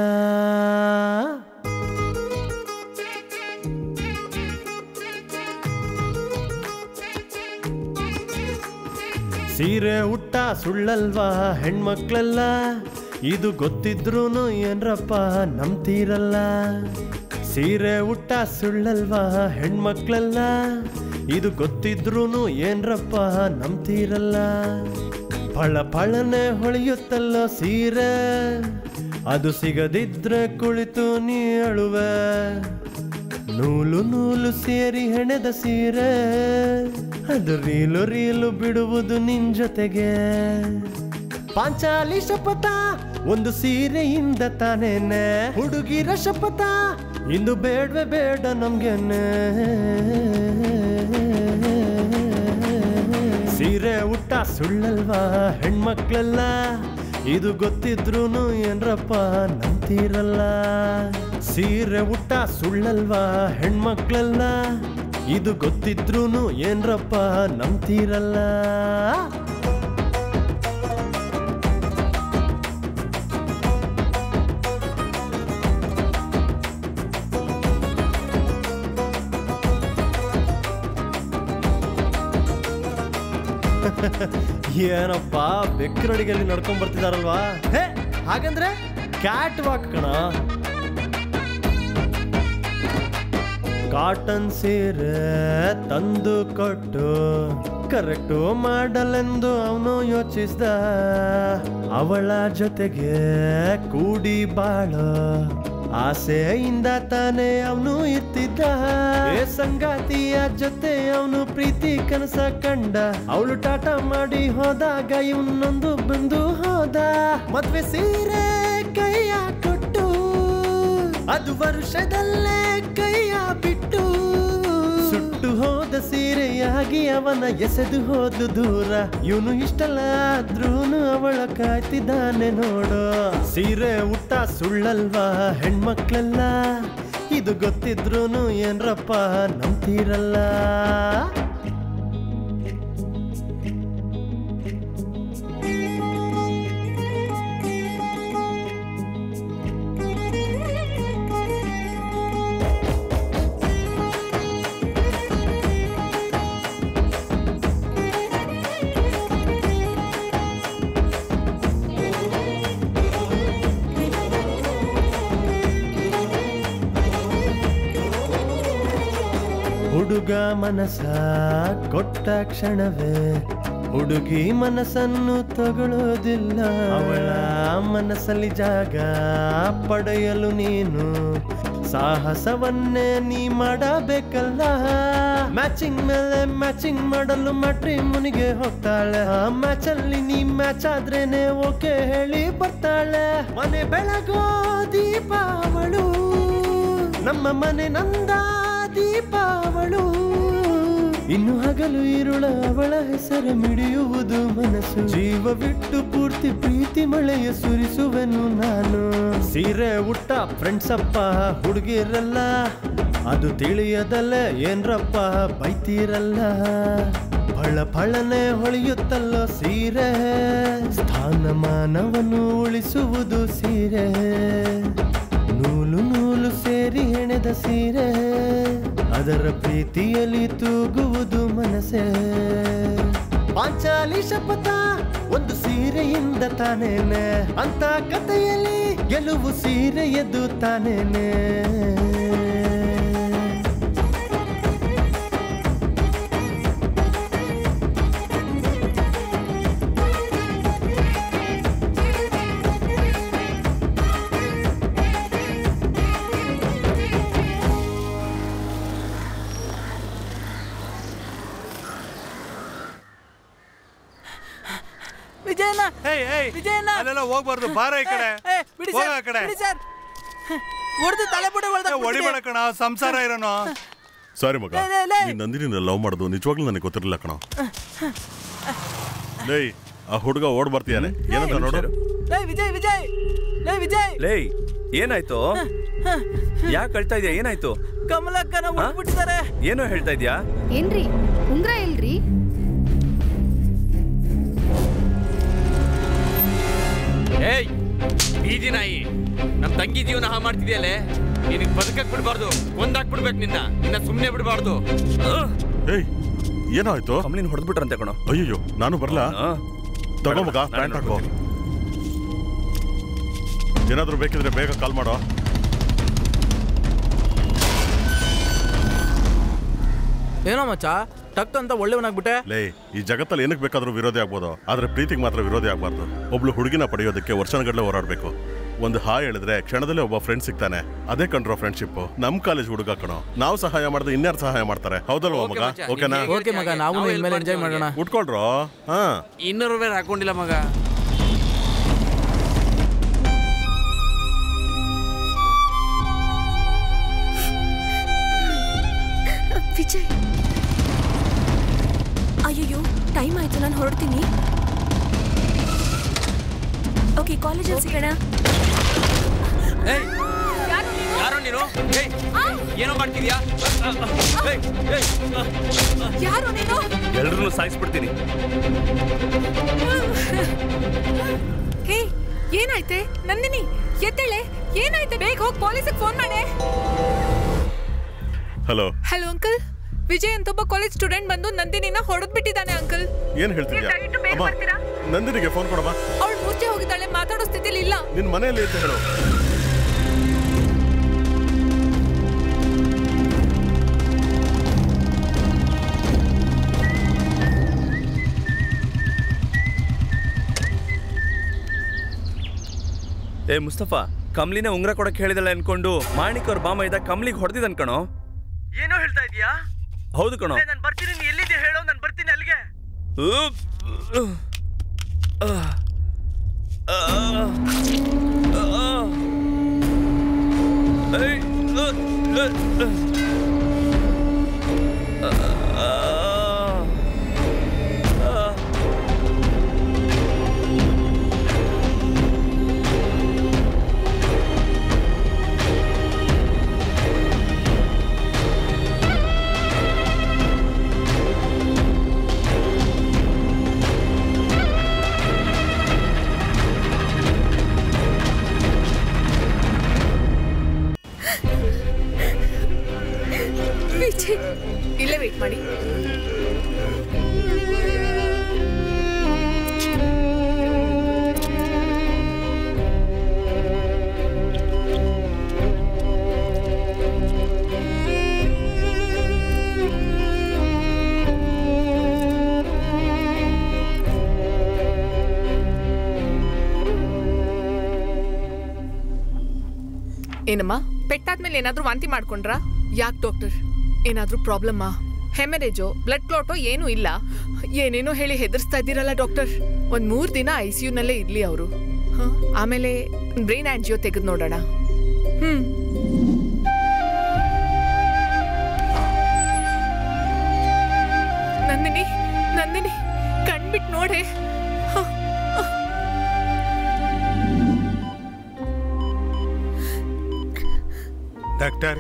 ಸೀರೆ ಊಟ ಸುಳ್ಳಲ್ವಾ ಹೆಣ್ಮಕ್ಳೆಲ್ಲ ಇದು ಗೊತ್ತಿದ್ರೂ ಏನ್ರಪ್ಪ ನಂಬ್ತೀರಲ್ಲ ಸೀರೆ ಊಟ ಸುಳ್ಳಲ್ವಾ ಹೆಣ್ಮಕ್ಳೆಲ್ಲ ಇದು ಗೊತ್ತಿದ್ರೂ ಏನ್ರಪ್ಪ ನಂಬ್ತೀರಲ್ಲ ಪಳ ಪಳನೆ ಹೊಳೆಯುತ್ತಲ್ಲ ಸೀರೆ ಅದು ಸಿಗದಿದ್ರೆ ಕುಳಿತು ನೀ ಅಳುವೆ ನೂಲು ನೂಲು ಸೇರಿ ಹೆಣೆದ ಸೀರೆ ಅದು ರೀಲು ರೀಲು ಬಿಡುವುದು ನಿನ್ ಜೊತೆಗೆ ಪಾಂಚಾಲಿ ಶಪಥ ಒಂದು ಸೀರೆಯಿಂದ ತಾನೇನೆ ಹುಡುಗಿರ ಶಪಥ ಇಂದು ಬೇಡ್ವೆ ಬೇಡ ನಮ್ಗೆನೆ ಸೀರೆ ಊಟ ಸುಳ್ಳಲ್ವಾ ಹೆಣ್ಮಕ್ಳೆಲ್ಲ ಇದು ಗೊತ್ತಿದ್ರೂ ಏನ್ರಪ್ಪ ನಂಬ್ತೀರಲ್ಲ ಸೀರೆ ಊಟ ಸುಳ್ಳಲ್ವಾ ಹೆಣ್ಮಕ್ಳೆಲ್ಲ ಇದು ಗೊತ್ತಿದ್ರೂ ಏನ್ರಪ್ಪ ನಂಬ್ತೀರಲ್ಲ ಏನಪ್ಪ ಬೆಕ್ಕರಡಿಗೆಲ್ಲಿ ನಡ್ಕೊಂಡ್ ಬರ್ತಿದಾರಲ್ವಾ ಹೇ ಹಾಗಂದ್ರೆ ಕ್ಯಾಟ್ ವಾಕ್ ಕಣ ಕಾಟನ್ ಸೀರೆ ತಂದು ಕೊಟ್ಟು ಕರೆಕ್ಟು ಮಾಡಲೆಂದು ಅವನು ಯೋಚಿಸ್ದ ಅವಳ ಜೊತೆಗೆ ಕೂಡಿ ಬಾಳ ಆಸೆಯಿಂದ ತಾನೇ ಅವನು ಇರ್ತಿದ್ದ ಏ ಸಂಗಾತಿಯ ಜೊತೆ ಅವನು ಪ್ರೀತಿ ಕನಸ ಕಂಡ ಅವಳು ಟಾಟಾ ಮಾಡಿ ಹೋದಾಗ ಇವನೊಂದು ಬಂದು ಹೋದ ಮದ್ವೆ ಸೀರೆ ಕೈಯ ಕೊಟ್ಟು ಅದು ವರ್ಷದಲ್ಲೇ ಕೈಯ ಬಿಟ್ಟು ಸುಟ್ಟು ಹೋದ ಸೀರೆಯಾಗಿ ಅವನ ಎಸೆದು ಹೋದ್ಲು ದೂರ ಇವನು ಇಷ್ಟಲ್ಲ ಆದ್ರೂನು ಅವಳ ಕಾಯ್ತಿದ್ದಾನೆ ನೋಡು ಸೀರೆ ಊಟ ಸುಳ್ಳಲ್ವಾ ಹೆಣ್ಮಕ್ಳೆಲ್ಲ ಇದು ಗೊತ್ತಿದ್ರೂನು ಏನ್ರಪ್ಪ ನಂಬ್ತೀರಲ್ಲ ಹುಡುಗ ಮನಸ ಕೊಟ್ಟ ಕ್ಷಣವೇ ಹುಡುಗಿ ಮನಸ್ಸನ್ನು ತಗೊಳ್ಳೋದಿಲ್ಲ ಅವಳ ಮನಸ್ಸಲ್ಲಿ ಜಾಗ ಪಡೆಯಲು ನೀನು ಸಾಹಸವನ್ನೇ ನೀ ಮಾಡಬೇಕಲ್ಲ ಮ್ಯಾಚಿಂಗ್ ಮೇಲೆ ಮ್ಯಾಚಿಂಗ್ ಮಾಡಲು ಮ್ಯಾಟ್ರಿ ಮುನಿಗೆ ಹೋಗ್ತಾಳೆ ಆ ಮ್ಯಾಚ್ ಅಲ್ಲಿ ನೀ ಮ್ಯಾಚ್ ಆದ್ರೇನೆ ಓಕೆ ಹೇಳಿ ಬರ್ತಾಳೆ ಮನೆ ಬೆಳಗೋ ದೀಪ ಅವಳು ನಮ್ಮ ಮನೆ ನಂದ ದೀಪ ಅವಳು ಇನ್ನು ಹಗಲು ಇರುಳ ಅವಳ ಹೆಸರು ಮಿಡಿಯುವುದು ಮನಸ್ಸು ಜೀವವಿಟ್ಟು ಪೂರ್ತಿ ಪ್ರೀತಿ ಮಳೆಯ ಸುರಿಸುವೆನು ನಾನು ಸೀರೆ ಉಟ್ಟ ಫ್ರೆಂಡ್ಸ್ ಅಪ್ಪ ಹುಡುಗಿರಲ್ಲ ಅದು ತಿಳಿಯದಲ್ಲೇ ಏನ್ರಪ್ಪ ಬೈತೀರಲ್ಲ ಫಳ ಫಳನೆ ಹೊಳೆಯುತ್ತಲ್ಲ ಸೀರೆ ಸ್ಥಾನಮಾನವನ್ನು ಉಳಿಸುವುದು ಸೀರೆ ನೂಲು ನೂಲು ಸೇರಿ ಹೆಣೆದ ಸೀರೆ ಅದರ ಪ್ರೀತಿಯಲ್ಲಿ ತೂಗುವುದು ಮನಸ್ಸೇ ಪಾಂಚಾಲಿ ಶಪಥ ಒಂದು ಸೀರೆಯಿಂದ ತಾನೇನೆ ಅಂತ ಕಥೆಯಲ್ಲಿ ಗೆಲುವು ಸೀರೆಯದು ತಾನೇನೆ ವಿಜಯಣ್ಣ ವಿಜಯಣ್ಣ ಅಲ್ಲೆಲ್ಲ ಹೋಗ್ಬಾರ್ದು ಬಾರ ಈ ಕಡೆ ಏ, ಬಿಡಿ ಹೋಗ ಸರ್ ಆ ಕಡೆ ಬಿಡಿ ಸರ್ ಹೊಡೆದು ತಲೆ ಬುಡ ಹೊಡಿಬೇಡ ಕಣ ಸಂಸಾರ ಇರೋನು ಸಾರಿ ಮಗ ಲೇ, ಲೇ, ಲೇ. ನೀನ್ ನಂದಿನಿನ ಲವ್ ಮಾಡೋದು ನಿಜವಾಗ್ಲೂ ನನಗೆ ಗೊತ್ತಿರಲಿಲ್ಲ ಕಣ ಲೇ ಆ ಹುಡುಗ ಓಡ್ ಬರ್ತೀಯಾನೆ ಏನಂತ ನೋಡು ಲೇ ವಿಜಯ್ ವಿಜಯ್ ಲೇ ವಿಜಯ್ ಲೇ ಏನಾಯ್ತು ಯಾಕೆ ಕಳ್ತಾ ಇದೆಯಾ ಏನಾಯ್ತು ಕಮಲಕ್ಕನ ಉಳ್ಬಿಟ್ಟಿದ್ದಾರೆ ಏನೋ ಹೇಳ್ತಾ ಇದೀಯಾ ಏನ್ರಿ ಉಂಗ್ರ ಎಲ್ರಿ ಏಯ್ ಬೀದಿ ನಾಯಿ ನಮ್ ತಂಗಿ ಜೀವನ ಹಾ ಮಾಡ್ತಿದ್ಯಲ್ಲೇ ನಿನಗ್ ಬದುಕಕ್ ಬಿಡ್ಬಾರ್ದು ಒಂದಾಕ್ಬಿಡ್ಬೇಕು ನಿನ್ನ ನಿನ್ನ ಸುಮ್ನೆ ಬಿಡ್ಬಾರ್ದು ಏಯ್ ಏನಾಯ್ತು ಕಮಲಿನ ಹೊಡೆದ್ಬಿಟ್ರಂತೆ ಕಣೋ ಅಯ್ಯೋ ನಾನು ಬರ್ಲಾ ತಗೋ ಮಗ ಪ್ಯಾಂಟ್ ಹಾಕೋ ಏನಾದ್ರೂ ಬೇಕಿದ್ರೆ ಬೇಗ ಕಾಲ್ ಮಾಡೋ ಏನೋ ಮಚ್ಚ ಟಕ್ ಅಂತ ಒಳ್ಳೆವನಾಗ್ಬಿಟ್ಟೆ ಲೇ ಈ ಜಗತ್ತಲ್ಲಿ ಏನಕ್ಕೆ ಬೇಕಾದ್ರೂ ವಿರೋಧಿ ಆಗ್ಬೋದು ಆದ್ರೆ ಪ್ರೀತಿಗೆ ಮಾತ್ರ ವಿರೋಧಿ ಆಗ್ಬಾರ್ದು ಒಬ್ಳು ಹುಡುಗಿನ ಪಡೆಯೋದಕ್ಕೆ ವರ್ಷಗಟ್ಟಲೆ ಹೋರಾಡ್ಬೇಕು ಒಂದು ಹಾಯ್ ಹೇಳಿದ್ರೆ ಕ್ಷಣದಲ್ಲೇ ಒಬ್ಬ ಫ್ರೆಂಡ್ ಸಿಗ್ತಾನೆ ಅದೇ ಕಂಡ್ರೋ ಫ್ರೆಂಡ್ಶಿಪ್ ನಮ್ ಕಾಲೇಜ್ ಹುಡುಗ ಕಣೋ ನಾವು ಸಹಾಯ ಮಾಡಿದ್ರೆ ಇನ್ಯಾರು ಸಹಾಯ ಮಾಡ್ತಾರೆ ಹೌದಲ್ವಾ ಓಕೆ ಮಗ ಮಚ್ಚ, ಓಕೆನಾ ನೀನ್ ಹೇಗೆ ಓಕೆ ಮಗ ನಾವು ನಾವು ಇನ್ಮೇಲೆ help ಎಂಜಾಯ್ ಮಾಡ್ತೀವಿ ಮಾಡೋಣ ಉಟ್ಕೊಳ್ರೋ ಹಾ ಇನ್ನೂರು ರೂಪಾಯಿ ಹಾಕೊಂಡಿಲ್ಲ ಮಗ ವಿಜಯ್ ಅಯ್ಯಯ್ಯೋ ಟೈಮ್ ಆಯ್ತು ನಾನು ಹೊರಡ್ತೀನಿ ಓಕೆ ಕಾಲೇಜಲ್ಲಿ ಸಿಗೋಣ ಏಯ್ ಯಾರೋ ನೀನು ಏಯ್ ಏನೋ ಮಾಡ್ತಿದ್ಯಾ ಏಯ್, ಏಯ್, ಯಾರು ನೀನು ಎಲ್ರನ್ನೂ ಸಾಯಿಸ್ಬಿಡ್ತೀನಿ ಹೇ ಏನಾಯ್ತೆ ನಂದಿನಿ ಎದ್ದೇಳೆ ಏನಾಯ್ತೆ ಬೇಗ ಹೋಗಿ ಪೊಲೀಸಿಗೆ ಫೋನ್ ಮಾಡೆ ಹಲೋ ಹಲೋ ಅಂಕಲ್ ವಿಜಯ್ ಅಂತ ಒಬ್ಬ ಕಾಲೇಜ್ ಸ್ಟೂಡೆಂಟ್ ಬಂದು ನಂದಿನಿನ ಹೊಡೆದ್ಬಿಟ್ಟಿದ್ದಾನೆ ಅಂಕಲ್ ಏನ್ ಹೇಳ್ತಿದ್ಯಾ ನೀವು ದಯವಿಟ್ಟು ಬೇಗ ಅಮ್ಮ ಬರ್ತೀರಾ? ನಂದಿನಿಗೆ ಫೋನ್ ಕೊಡಮ್ಮ ಅವಳು ಮೂರ್ಛೆ ಹೋಗಿದ್ದಾಳೆ ಮಾತಾಡೋ ಸ್ಥಿತಿಲಿ ಇಲ್ಲ ನಿನ್ ಮನೆಯಲ್ಲಿ ಅಂತ ಹೇಳು ಏ ಮುಸ್ತಫಾ ಕಮ್ಲಿನ ಉಂಗ್ರ ಕೊಡಕ್ ಹೇಳಿದಲ್ಲ ಅನ್ಕೊಂಡು ಮಾಣಿಕ್ ಅವ್ರ ಬಾಮ ಇದ್ದ ಕಮ್ಲಿಗೆ ಹೊಡೆದಿದ್ದನ್ ಕಣೋ ಏನೋ ಹೇಳ್ತಾ ಇದೀಯಾ ಹೌದು ಕಣೋ ನಾನು ಬರ್ತೀನಿ ನೀ ಎಲ್ಲಿದ್ಯಾ ಹೇಳೋ ನಾನು ಬರ್ತೀನಿ ಅಲ್ಲಿಗೆ ಉಪ್. ಆ. ಆ. ಆ. ಏಯ್. ಅ. ಅ. ಅ. ಆ. ಆ. ವಿಜಯ್ ಇಲ್ಲೇ ವೇಟ್ ಮಾಡಿ ಏನಮ್ಮ ಪೆಟ್ಟಾದ್ಮೇಲೆ ಏನಾದ್ರೂ ವಾಂತಿ ಮಾಡ್ಕೊಂಡ್ರಾ ಯಾಕೆ ಡಾಕ್ಟರ್ ಏನಾದ್ರೂ ಪ್ರಾಬ್ಲಮ್ಮಾ ಹೆಮರೇಜೋ ಬ್ಲಡ್ ಕ್ಲಾಟೋ ಏನೂ ಇಲ್ಲ ಏನೇನೋ ಹೇಳಿ ಹೆದರ್ಸ್ತಾ ಇದ್ದೀರಲ್ಲ ಡಾಕ್ಟರ್ ಒಂದ್ ಮೂರ್ ದಿನ ಐ ಸಿ ಯುನಲ್ಲೇ ಇರ್ಲಿ ಅವರು ಆಮೇಲೆ ಬ್ರೈನ್ ಆಂಜಿಯೋ ತೆಗೆದು ನೋಡೋಣ ಹ್ಮ್ ನಂದಿನಿ ನಂದಿನಿ ಕಣ್ಬಿಟ್ ನೋಡೆ ಡಾಕ್ಟರ್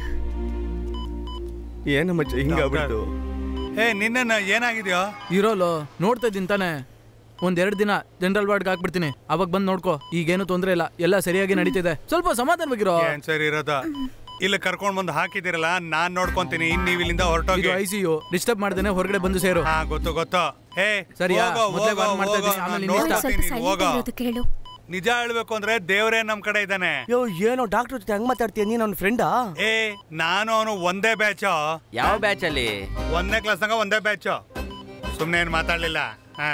ಏನಮ್ಮ ಹಿಂಗಾಗ್ಬಿಟ್ಟು ಏ ನಿನ್ನೆ ಏನಾಗಿದ್ಯೋ ಇರೋಲು ನೋಡ್ತಾ ಇದ್ದೀನಿ ತಾನೆ ಒಂದೆರಡು ದಿನ ಜನರಲ್ ವಾರ್ಡ್ಗೆ ಹಾಕ್ಬಿಡ್ತೀನಿ ಅವಾಗ ಬಂದು ನೋಡ್ಕೋ ಈಗೇನು ತೊಂದರೆ ಇಲ್ಲ ಎಲ್ಲ ಸರಿಯಾಗಿ ನಡೀತಿದೆ ಸ್ವಲ್ಪ ಸಮಾಧಾನವಾಗಿರೋ ಏನ್ ಸರಿ ಇರೋದ ಇಲ್ಲಿ ಕರ್ಕೊಂಡ್ ಬಂದು ಹಾಕಿದಿರಲ್ಲ ನಾನ್ ನೋಡ್ಕೊಂತೀನಿ ಇನ್ ನೀವ್ ಇಲ್ಲಿಂದ ಹೊರಟೋಗಿ ಇದು ಐ ಸಿ ಯು ಡಿಸ್ಟರ್ಬ್ ಮಾಡ್ದೇನೆ ಹೊರಗಡೆ ಬಂದು ಸೇರು ಹಾ ಗೊತ್ತು ಗೊತ್ತು ಹೇ ಸರಿಯಾ? ಹೋಗೋ, ಮೊದ್ಲೇ ಹೋಗೋ, warn ಮಾಡ್ತಾ ಹೋಗೋ, ಇದ್ದೀನಿ, ಆಮೇಲೆ ನಾನ್ ನಿನ್ನ ಇಷ್ಟ. ನೋಡ್ತೀನಿ, ಸ್ವಲ್ಪ ಹೋಗೋ. silent ಆಗಿರೋದಕ್ಕೆ ಹೇಳು ನಿಜ ಹೇಳ್ಬೇಕು ಅಂದ್ರೆ ದೇವ್ರೇ ನಮ್ ಕಡೆ ಇದ್ದಾನೆ ಯೋ ಏನೋ ಡಾಕ್ಟರ್ ಜೊತೆ ಹಂಗ್ ಮಾತಾಡ್ತೀಯ ನೀನ್ ಅವ್ನ ಫ್ರೆಂಡಾ ಏ ನಾನು ಅವನು ಒಂದೇ ಬ್ಯಾಚ್ ಯಾವ ಬ್ಯಾಚ್ ಅಲ್ಲಿ ಒಂದನೇ ಕ್ಲಾಸ್ ಒಂದೇ ಬ್ಯಾಚ್ ಸುಮ್ನೆ ಏನ್ ಮಾತಾಡ್ಲಿಲ್ಲ ಹಾ